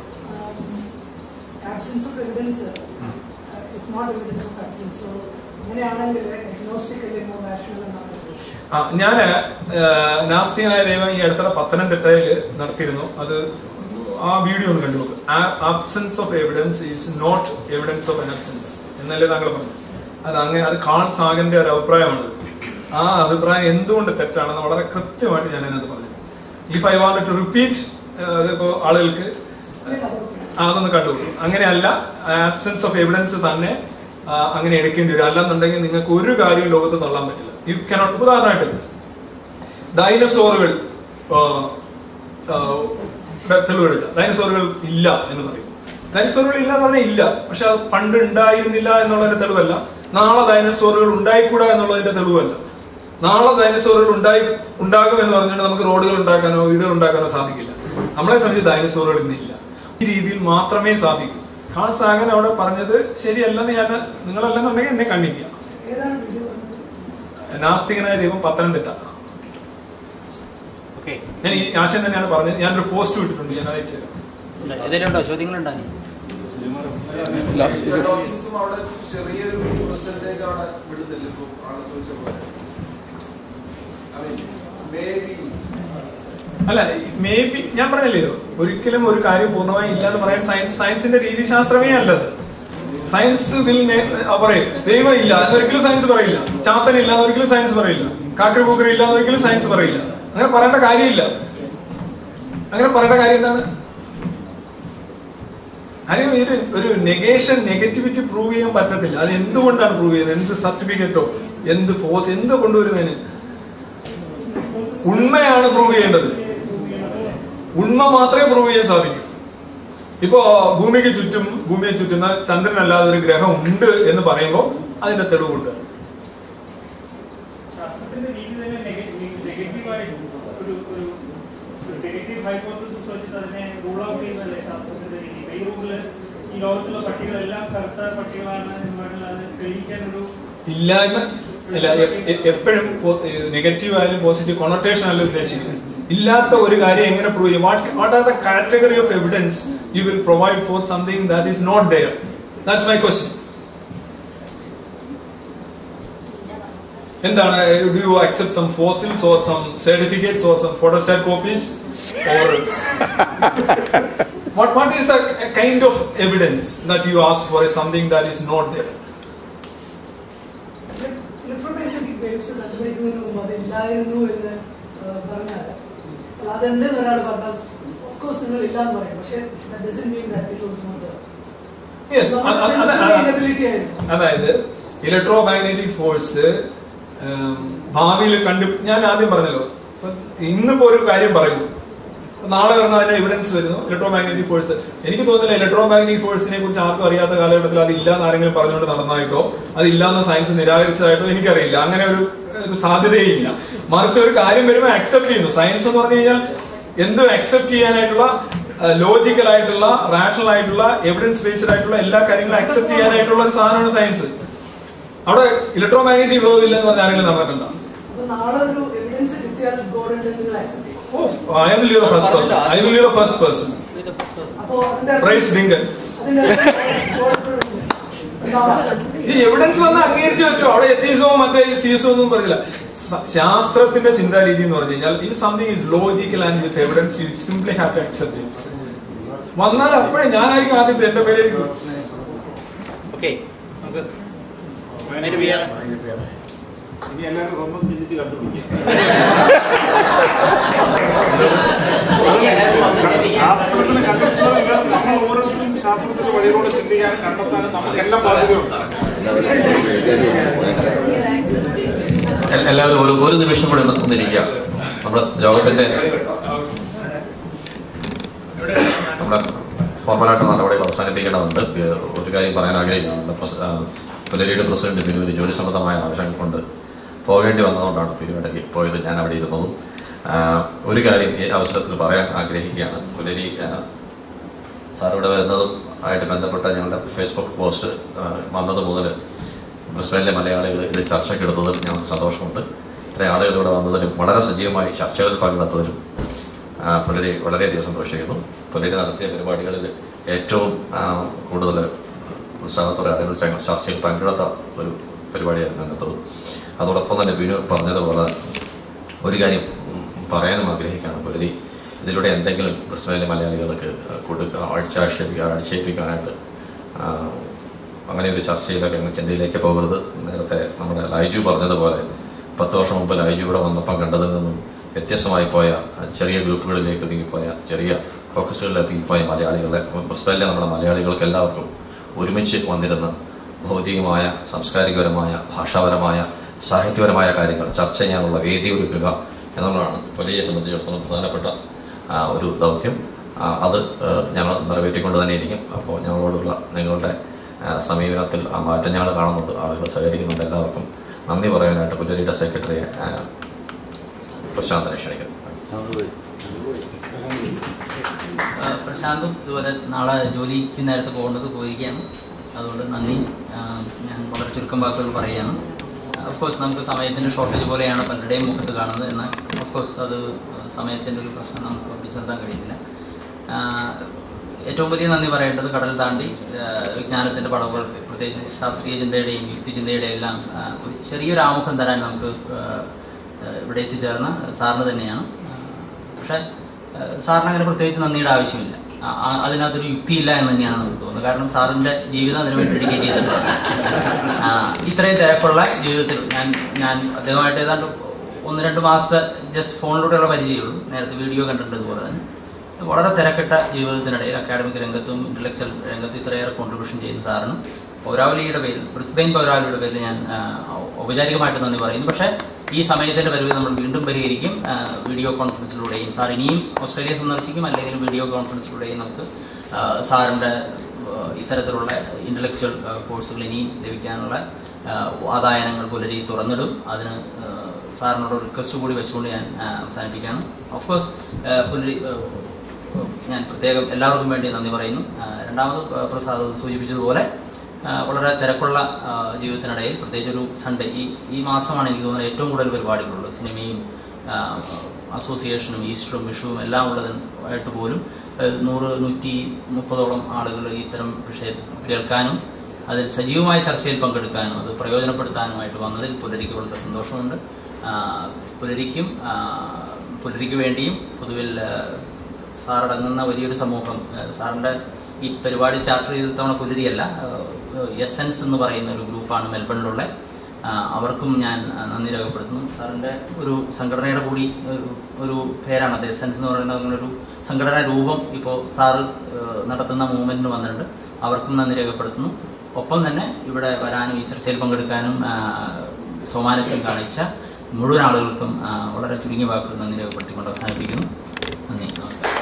absence of evidence it's not evidence of absence so അങ്ങനെയാണെങ്കിൽ അഗ്നോസ്റ്റിക് അല്ലെങ്കിൽ മോർ റാഷണൽ എന്നാണ് ആ ഞാന് ഏഹ്, നാസ്തികനായ ദൈവം ഈ അടുത്തുള്ള പത്തനംതിട്ടയിൽ നടത്തിയിരുന്നു അത് ആ വീഡിയോ ഒന്ന് കണ്ടു നോക്ക് absence of evidence is not evidence of absence എന്നല്ലേ താങ്കൾ പറഞ്ഞു അത് അങ്ങനെ അത് കാൾ സാഗന്റെ ഒരു അഭിപ്രായമാണ് ആ അഭിപ്രായം എന്തുകൊണ്ട് തെറ്റാണെന്ന് വളരെ കൃത്യമായിട്ട് ഞാൻ അതിനകത്ത് പറഞ്ഞു if I want to repeat അതിപ്പോ ആളുകൾക്ക് ആ, അതൊന്ന് കണ്ടു അങ്ങനെയല്ല ആബ്സെൻസ് ഓഫ് എവിഡൻസ് തന്നെ ആ, അങ്ങനെ എടുക്കേണ്ടി വരും അല്ലെന്നുണ്ടെങ്കിൽ നിങ്ങൾക്ക് ഒരു കാര്യവും ലോകത്ത് തള്ളാൻ പറ്റില്ല യു കനോട്ട് ഉദാഹരണമായിട്ട് ഡൈനസോറുകൾ തെളിവെടുക്കുക ഡൈനസോറുകൾ ഇല്ല എന്ന് പറയും ഡൈനസോറുകൾ ഇല്ല എന്ന് പറഞ്ഞാൽ ഇല്ല പക്ഷെ അത് പണ്ട് ഉണ്ടായിരുന്നില്ല എന്നുള്ളതിന്റെ തെളിവല്ല നാളെ ഡൈനസോറുകൾ ഉണ്ടായിക്കൂടാ എന്നുള്ളതിന്റെ തെളിവല്ല നാളെ ഡൈനസോറുകൾ ഉണ്ടായി ഉണ്ടാകും എന്ന് പറഞ്ഞിട്ട് നമുക്ക് റോഡുകൾ ഉണ്ടാക്കാനോ വീടുകൾ ഉണ്ടാക്കാനോ സാധിക്കില്ല നമ്മളെ സംബന്ധിച്ച് ഡൈനസോറുകൾ ഇന്നില്ല ഈ രീതിയിൽ മാത്രമേ സാധിക്കൂ കാൾ സാഗൻ അവിടെ പറഞ്ഞത് ശരിയല്ലെന്ന് ഞാൻ നിങ്ങളല്ലെന്നുണ്ടെങ്കിൽ എന്നെ കണ്ണിക്കുക ഏതാണ് വീഡിയോ നാസ്തികനായ ദൈവം പത്തനംതിട്ട ഞാൻ ഈ ആശയം തന്നെയാണ് പറഞ്ഞത് ഞാനൊരു പോസ്റ്റ് വിട്ടിട്ടുണ്ട് ഞാൻ അയച്ചു തരാം ഏതെങ്കിലും ഉണ്ടോ ചോദ്യങ്ങളുണ്ടോ ചെറിയൊരു പ്രശ്നത്തിലേക്ക് അവിടെ വിടുന്നില്ല ഇപ്പൊ ആളെ ചോദിച്ച പോലെ അല്ല മേ ബി ഞാൻ പറഞ്ഞില്ലേ ഒരിക്കലും ഒരു കാര്യം പൂർണ്ണമായി ഇല്ല എന്ന് പറയാൻ സയൻസ് സയൻസിന്റെ രീതിശാസ്ത്രമേ അല്ലത് സയൻസ് വിൽ പറയും ദൈവം ഇല്ല എന്നൊരിക്കലും സയൻസ് പറയില്ല ചാത്തൻ ഇല്ല എന്നൊരിക്കലും സയൻസ് പറയില്ല കാക്കര പൂക്കര ഇല്ല എന്നൊരിക്കലും സയൻസ് പറയില്ല അങ്ങനെ പറയേണ്ട കാര്യമില്ല അങ്ങനെ പറയേണ്ട കാര്യം എന്താണ് അതിന് ഒരു ഒരു നെഗേഷൻ നെഗറ്റിവിറ്റി പ്രൂവ് ചെയ്യാൻ പറ്റത്തില്ല അത് എന്തുകൊണ്ടാണ് പ്രൂവ് ചെയ്യുന്നത് എന്ത് സർട്ടിഫിക്കറ്റോ എന്ത് ഫോഴ്സ് എന്ത് കൊണ്ടുവരുന്നതിന് ഉണ്മയാണ് പ്രൂവ് ചെയ്യേണ്ടത് ഉണ്മ മാത്രമേ പ്രൂവ് ചെയ്യാൻ സാധിക്കൂ ഇപ്പോ ഭൂമിക്ക് ചുറ്റും ഭൂമിയെ ചുറ്റുന്ന ചന്ദ്രനല്ലാതെ ഒരു ഗ്രഹം ഉണ്ട് എന്ന് പറയുമ്പോൾ അതിന്റെ തെളിവുണ്ട് ശാസ്ത്രത്തിന്റെ രീതി തന്നെ നെഗറ്റീവായിട്ട് ഒരു ഒരു നെഗറ്റീവ് ഹൈപ്പോത്തസിസ് വെച്ചിട്ട് അതിനെ റൂൾ ഔട്ട് ചെയ്യുന്നതല്ലേ ശാസ്ത്രത്തിന്റെ രീതി ഈ റൂമില് ഈ ലോകത്തുള്ള പട്ടികളെല്ലാം കറുത്ത പട്ടികളാണ് എന്ന് പറഞ്ഞാൽ അത് തെളിയിക്കാൻ ഒരു ഇല്ലായ്മ ഇല്ല എപ്പോഴും നെഗറ്റീവ് ആയാലും പോസിറ്റീവ് കൊണോട്ടേഷൻ അല്ല ഉദ്ദേശിക്കുന്നത് ഇല്ലാത്ത ഒരു കാര്യം എങ്ങനെ പ്രൂവ് ചെയ്യും what what are the category of evidence you will provide for something that is not there that's my question എന്താണ് do you accept some fossils or some certificates or some photostat copies or what what is a, a kind of evidence that you ask for is something that is not there electromagnetic waves കണ്ടുപിടിക്കുന്നതിന് മുമ്പ് അത് ഇല്ലായിരുന്നു എന്ന് ആ, പറഞ്ഞാൽ അല്ല, അതുണ്ട് എന്ന് ഒരാൾ പറഞ്ഞാൽ ഓഫ് കോഴ്സ് നിങ്ങൾ ഇല്ല എന്ന് പറയും പക്ഷേ doesn't mean that it was not Yes, അത് അത് അത് അത് ഇനബിലിറ്റി ആയിരുന്നു അതായത് ഇലക്ട്രോ മാഗ്നറ്റിക് ഫോഴ്സ് ഭാവിയിൽ കണ്ടു ഞാൻ ആദ്യം പറഞ്ഞല്ലോ ഇപ്പൊ ഇന്നിപ്പോ ഒരു കാര്യം പറയുന്നു ഇപ്പൊ നാളെ വരുന്ന അതിന് എവിഡൻസ് വരുന്നു ഇലക്ട്രോ മാഗ്നറ്റിക് ഫോഴ്സ് എനിക്ക് തോന്നുന്നില്ല ഇലക്ട്രോ മാഗ്നറ്റിക് ഫോഴ്സിനെ കുറിച്ച് ആർക്കും അറിയാത്ത കാലഘട്ടത്തിൽ അത് ഇല്ല എന്ന് ആരെങ്കിലും പറഞ്ഞുകൊണ്ട് നടന്നായിട്ടോ അത് ഇല്ലാന്ന് സയൻസ് നിരാകരിച്ചതായിട്ടോ എനിക്കറിയില്ല അങ്ങനെ ഒരു ഒരു സാധ്യതയേ ഇല്ല മറിച്ച് ഒരു കാര്യം വരുമ്പോൾ അക്സെപ്റ്റ് ചെയ്യുന്നു സയൻസ് എന്ന് പറഞ്ഞു കഴിഞ്ഞാൽ എന്തും അക്സെപ്റ്റ് ചെയ്യാനായിട്ടുള്ള ലോജിക്കൽ ആയിട്ടുള്ള റാഷണൽ ആയിട്ടുള്ള എവിഡൻസ് ബേസ്ഡ് ആയിട്ടുള്ള എല്ലാ കാര്യങ്ങളും അക്സെപ്റ്റ് ചെയ്യാനായിട്ടുള്ള ഒരു സാധനമാണ് സയൻസ് അവിടെ ഇലക്ട്രോ മാഗ്നറ്റിക് വേവ് ഇല്ലെന്ന് പറഞ്ഞ ആരെങ്കിലും നടന്നിട്ടുണ്ടോ അപ്പൊ നാളെ ഒരു എവിഡൻസ് കിട്ടിയാൽ ഗോഡ് ഉണ്ട് എന്ന് നിങ്ങൾ അക്സെപ്റ്റ് ചെയ്യും I will you first person I will you first person അപ്പോ അതിന്റെ പ്രൈസ് ഡിങ്കൻ അതിന്റെ ഈ എവിഡൻസ് വന്ന് അംഗീകരിച്ചു പറ്റുമോ അവിടെ എത്തീസവും മറ്റേ തീസവും ഒന്നും പറഞ്ഞില്ല സ- ശാസ്ത്രത്തിന്റെ ചിന്താ രീതി എന്ന് പറഞ്ഞു കഴിഞ്ഞാൽ if something is logical and with evidence you simply have to accept വന്നാൽ അപ്പോഴേ ഞാനായിരിക്കും ആദ്യത്തെ എന്റെ പേര് എഴുതി ഓക്കെ നമുക്ക് അതിന് ചെയ്യാം ഇനി എല്ലാവരും സ്വന്തം ചിന്തിച്ച് കണ്ടുപിടിക്കുക ശാസ്ത്രത്തിൽ കണ്ടെത്തുന്നതില്ല നമ്മൾ ഓരോരുത്തരും ശാസ്ത്രത്തിന്റെ വഴിയിലൂടെ ചിന്തിക്കാനും കണ്ടെത്താനും നമുക്കെല്ലാം ബാധ്യതയുണ്ട് എൽ- എല്ലാവരും ഒരു ഒരു നിമിഷം കൂടി ഒന്ന് ഒന്നിരിക്കുക നമ്മുടെ ലോകത്തിന്റെ നമ്മുടെ ഫോർമലായിട്ട് നടപടികൾ അവസാനിപ്പിക്കേണ്ടതുണ്ട് ഏഹ് ഒരു കാര്യം പറയാൻ ആഗ്രഹിക്കുന്നുണ്ട് പ്രസ- ആ, പുലരിയുടെ പ്രസിഡന്റ് ബിനുവിന് ജോലി സംബന്ധമായ ആവശ്യങ്ങൾ കൊണ്ട് പോകേണ്ടി വന്നതുകൊണ്ടാണ് പിന്നീട് പോയത് ഞാൻ അവിടെ ഇരുന്നതും ആ, ഒരു കാര്യം ഈ അവസരത്തിൽ പറയാൻ ആഗ്രഹിക്കുകയാണ് പുലരി ആ, സാർ ഇവിടെ വരുന്നതും ആയിട്ട് ബന്ധപ്പെട്ട ഞങ്ങളുടെ ഫേസ്ബുക്ക് പോസ്റ്റ് ആ, വന്നത് മുതൽ ബ്രിസ്ബനിലെ മലയാളികൾ ഇതിൽ ചർച്ചയ്ക്കെടുത്തതിൽ ഞങ്ങൾക്ക് സന്തോഷമുണ്ട് ഇത്രയും ആളുകൾ ഇവിടെ വന്നതിലും വളരെ സജീവമായി ചർച്ചകളിൽ പങ്കെടുത്തതിലും ആ, പുലരി വളരെയധികം സന്തോഷിക്കുന്നു പുലരി നടത്തിയ പരിപാടികളിൽ ഏറ്റവും ആ, കൂടുതൽ ഉത്സാഹത്തോടെ ആളുകൾ ച- ചർച്ചയിൽ പങ്കെടുത്ത ഒരു പരിപാടിയായിരുന്നു ഇന്നത്തത് അതോടൊപ്പം തന്നെ ബിനു പറഞ്ഞതുപോലെ ഒരു കാര്യം ഉം, പറയാനും ആഗ്രഹിക്കുകയാണ് പുലരി ഇതിലൂടെ എന്തെങ്കിലും ബ്രിസ്ബനിലെ മലയാളികൾക്ക് കൊടുക്കുക അടിച്ചാക്ഷേപിക്കുക അടിച്ചേൽപ്പിക്കാനായിട്ട് ആ, അങ്ങനെ ഒരു ചർച്ചയിലൊക്കെ അങ്ങ് ചിന്തയിലേക്ക് പോകരുത് നേരത്തെ നമ്മുടെ ലൈജു പറഞ്ഞതുപോലെ പത്ത് വർഷം മുമ്പ് ലൈജു ഇവിടെ വന്നപ്പം കണ്ടതിൽ നിന്നും വ്യത്യസ്തമായി പോയ ചെറിയ ഗ്രൂപ്പുകളിലേക്ക് ഒതുങ്ങിപ്പോയ ചെറിയ ഫോക്കസുകളിൽ ഒതുങ്ങിപ്പോയ മലയാളികളെ ബ്രിസ്ബനിലെ നമ്മുടെ മലയാളികൾക്ക് എല്ലാവർക്കും ഒരുമിച്ച് വന്നിരുന്ന് ഭൗതികമായ സാംസ്കാരികപരമായ ഭാഷാപരമായ സാഹിത്യപരമായ കാര്യങ്ങൾ ചർച്ച ചെയ്യാനുള്ള വേദി ഒരുക്കുക എന്നുള്ളതാണ് പുലരിയെ സംബന്ധിച്ചിടത്തോളം പ്രധാനപ്പെട്ട ആ, ഒരു ദൗത്യം ആ, അത് ഏഹ്, ഞങ്ങൾ നിറവേറ്റിക്കൊണ്ട് തന്നെ ഇരിക്കും അപ്പോൾ ഞങ്ങളോടുള്ള നിങ്ങളുടെ ആ, സമീപനത്തിൽ ആ മാറ്റം ഞങ്ങൾ കാണുന്നുണ്ട് ആളുകൾ സഹകരിക്കുന്നുണ്ട് എല്ലാവർക്കും നന്ദി പറയാനായിട്ട് പുലരിയുടെ സെക്രട്ടറിയെ ആ, പ്രശാന്തനെ ക്ഷണിക്കുന്നു ആ, പ്രശാന്തും ഇതുപോലെ നാളെ ജോലിക്ക് നേരത്തെ പോകേണ്ടത് പോയിരിക്കുകയാണ് അതുകൊണ്ട് നന്ദി ആ, ഞാൻ വളരെ ചുരുക്കം വാക്കുകൾ പറയുകയാണ് ഓഫ് കോഴ്സ് നമുക്ക് സമയത്തിൻ്റെ ഷോർട്ടേജ് പോലെയാണ് പലരുടെയും മുഖത്ത് കാണുന്നത് എന്നാൽ ഓഫ് കോഴ്സ് അത് സമയത്തിൻ്റെ ഒരു പ്രശ്നം നമുക്ക് പിടിച്ചു നിർത്താൻ കഴിയില്ല ആ, ഏറ്റവും വലിയ നന്ദി പറയേണ്ടത് കടൽ താണ്ടി ആ, വിജ്ഞാനത്തിൻ്റെ പടവുകൾ പ്രത്യേകിച്ച് ശാസ്ത്രീയ ചിന്തയുടെയും യുക്തി ചിന്തയുടെയും എല്ലാം ആ, ഒരു ചെറിയൊരു ആമുഖം തരാൻ നമുക്ക് ആ, ആ, ഇവിടെ എത്തിച്ചേർന്ന സാറിന് തന്നെയാണ് പക്ഷേ ഏഹ് സാറിന് അങ്ങനെ പ്രത്യേകിച്ച് നന്ദിയുടെ ആവശ്യമില്ല ആ- ആ- അതിനകത്തൊരു യുക്തിയില്ല എന്ന് തന്നെയാണ് നമുക്ക് തോന്നുന്നത് കാരണം സാറിന്റെ ജീവിതം അതിനു വേണ്ടി ഡെഡിക്കേറ്റ് ചെയ്തിട്ടുണ്ട് ആ, ഇത്രയും തിരക്കുള്ള ജീവിതത്തിൽ ഞാൻ ഞാൻ അദ്ദേഹമായിട്ട് ഏതാണ്ട് ഒന്ന് രണ്ട് മാസത്തെ ജസ്റ്റ് ഫോണിലൂടെയുള്ള പരിചയമുള്ളൂ നേരത്തെ വീഡിയോ കണ്ടിട്ടുണ്ട് ഇതുപോലെ തന്നെ വളരെ തിരക്കിട്ട ജീവിതത്തിനിടയിൽ അക്കാഡമിക് രംഗത്തും ഇന്റലക്ച്വൽ രംഗത്തും ഇത്രയേറെ കോൺട്രിബ്യൂഷൻ ചെയ്യുന്ന സാറിനും പൗരാവലിയുടെ പേരിൽ ബ്രിസ്ബെയിൻ പൗരാവലിയുടെ പേരിൽ ഞാൻ ആ, ഔപചാരികമായിട്ട് നന്ദി പറയുന്നു പക്ഷേ ഈ സമയത്തിന്റെ പരിധി നമ്മൾ വീണ്ടും പരിഹരിക്കും ആ, വീഡിയോ കോൺഫറൻസിലൂടെയും സാർ ഇനിയും ഓസ്ട്രേലിയ സന്ദർശിക്കും അല്ലെങ്കിൽ വീഡിയോ കോൺഫറൻസിലൂടെയും നമുക്ക് ആ, സാറിന്റെ ആ, ഇത്തരത്തിലുള്ള ഇന്റലക്ച്വൽ കോഴ്സുകൾ ഇനിയും ലഭിക്കാനുള്ള ആ, വാതായനങ്ങൾ പുലരി തുറന്നിടും അതിന് ആ, സാറിനോട് റിക്വസ്റ്റ് കൂടി വെച്ചുകൊണ്ട് ഞാൻ ആ, അവസാനിപ്പിക്കുകയാണ് ഓഫ് കോഴ്സ് പുലരി ആ, ഞാൻ പ്രത്യേകം എല്ലാവർക്കും വേണ്ടി നന്ദി പറയുന്നു ആ, രണ്ടാമത് ആ, പ്രസാദ് സൂചിപ്പിച്ചതുപോലെ ആ, വളരെ തിരക്കുള്ള ആ, ജീവിതത്തിനിടയിൽ പ്രത്യേകിച്ച് ഒരു സൺഡേ ഈ ഈ മാസമാണ് എനിക്ക് തോന്നുന്നത് ഏറ്റവും കൂടുതൽ പരിപാടികളുള്ളത് സിനിമയും ആ, അസോസിയേഷനും ഈസ്റ്ററും വിഷുവും എല്ലാം ഉള്ളതായിട്ട് പോലും ആ, നൂറ് നൂറ്റി മുപ്പതോളം ആളുകൾ ഇത്തരം വിഷയം കേൾക്കാനും അതിൽ സജീവമായ ചർച്ചയിൽ പങ്കെടുക്കാനും അത് പ്രയോജനപ്പെടുത്താനുമായിട്ട് വന്നതിൽ പുലരിക്ക് വളരെ സന്തോഷമുണ്ട് ആ, പുലരിക്കും ആ, പുലരിക്ക് വേണ്ടിയും പൊതുവിൽ ആ, സാറടങ്ങുന്ന വലിയൊരു സമൂഹം ആ, സാറിൻ്റെ ഈ പരിപാടി ചാർട്ടർ ചെയ്ത തവണ പുലരിയല്ല എസെൻസ് എന്ന് പറയുന്ന ഒരു ഗ്രൂപ്പാണ് മെൽബണിലുള്ള ആ, അവർക്കും ഞാൻ ആ, നന്ദി രേഖപ്പെടുത്തുന്നു സാറിൻ്റെ ഒരു സംഘടനയുടെ കൂടി ഒരു- ഒരു പേരാണ് അത് എസെൻസ് എന്ന് പറയുന്ന അങ്ങനെ ഒരു സംഘടനാ രൂപം ഇപ്പോൾ സാറ് ആ, നടത്തുന്ന മൂവ്മെൻറ്റിന് വന്നിട്ടുണ്ട് അവർക്കും നന്ദി രേഖപ്പെടുത്തുന്നു ഒപ്പം തന്നെ ഇവിടെ വരാനും ഈ ചർച്ചയിൽ പങ്കെടുക്കാനും ആ, സോമാനസ്യം കാണിച്ച മുഴുവൻ ആളുകൾക്കും ആ, വളരെ ചുരുങ്ങിയ വാക്കുകൾ നന്ദി രേഖപ്പെടുത്തിക്കൊണ്ട് അവസാനിപ്പിക്കുന്നു നന്ദി നമസ്കാരം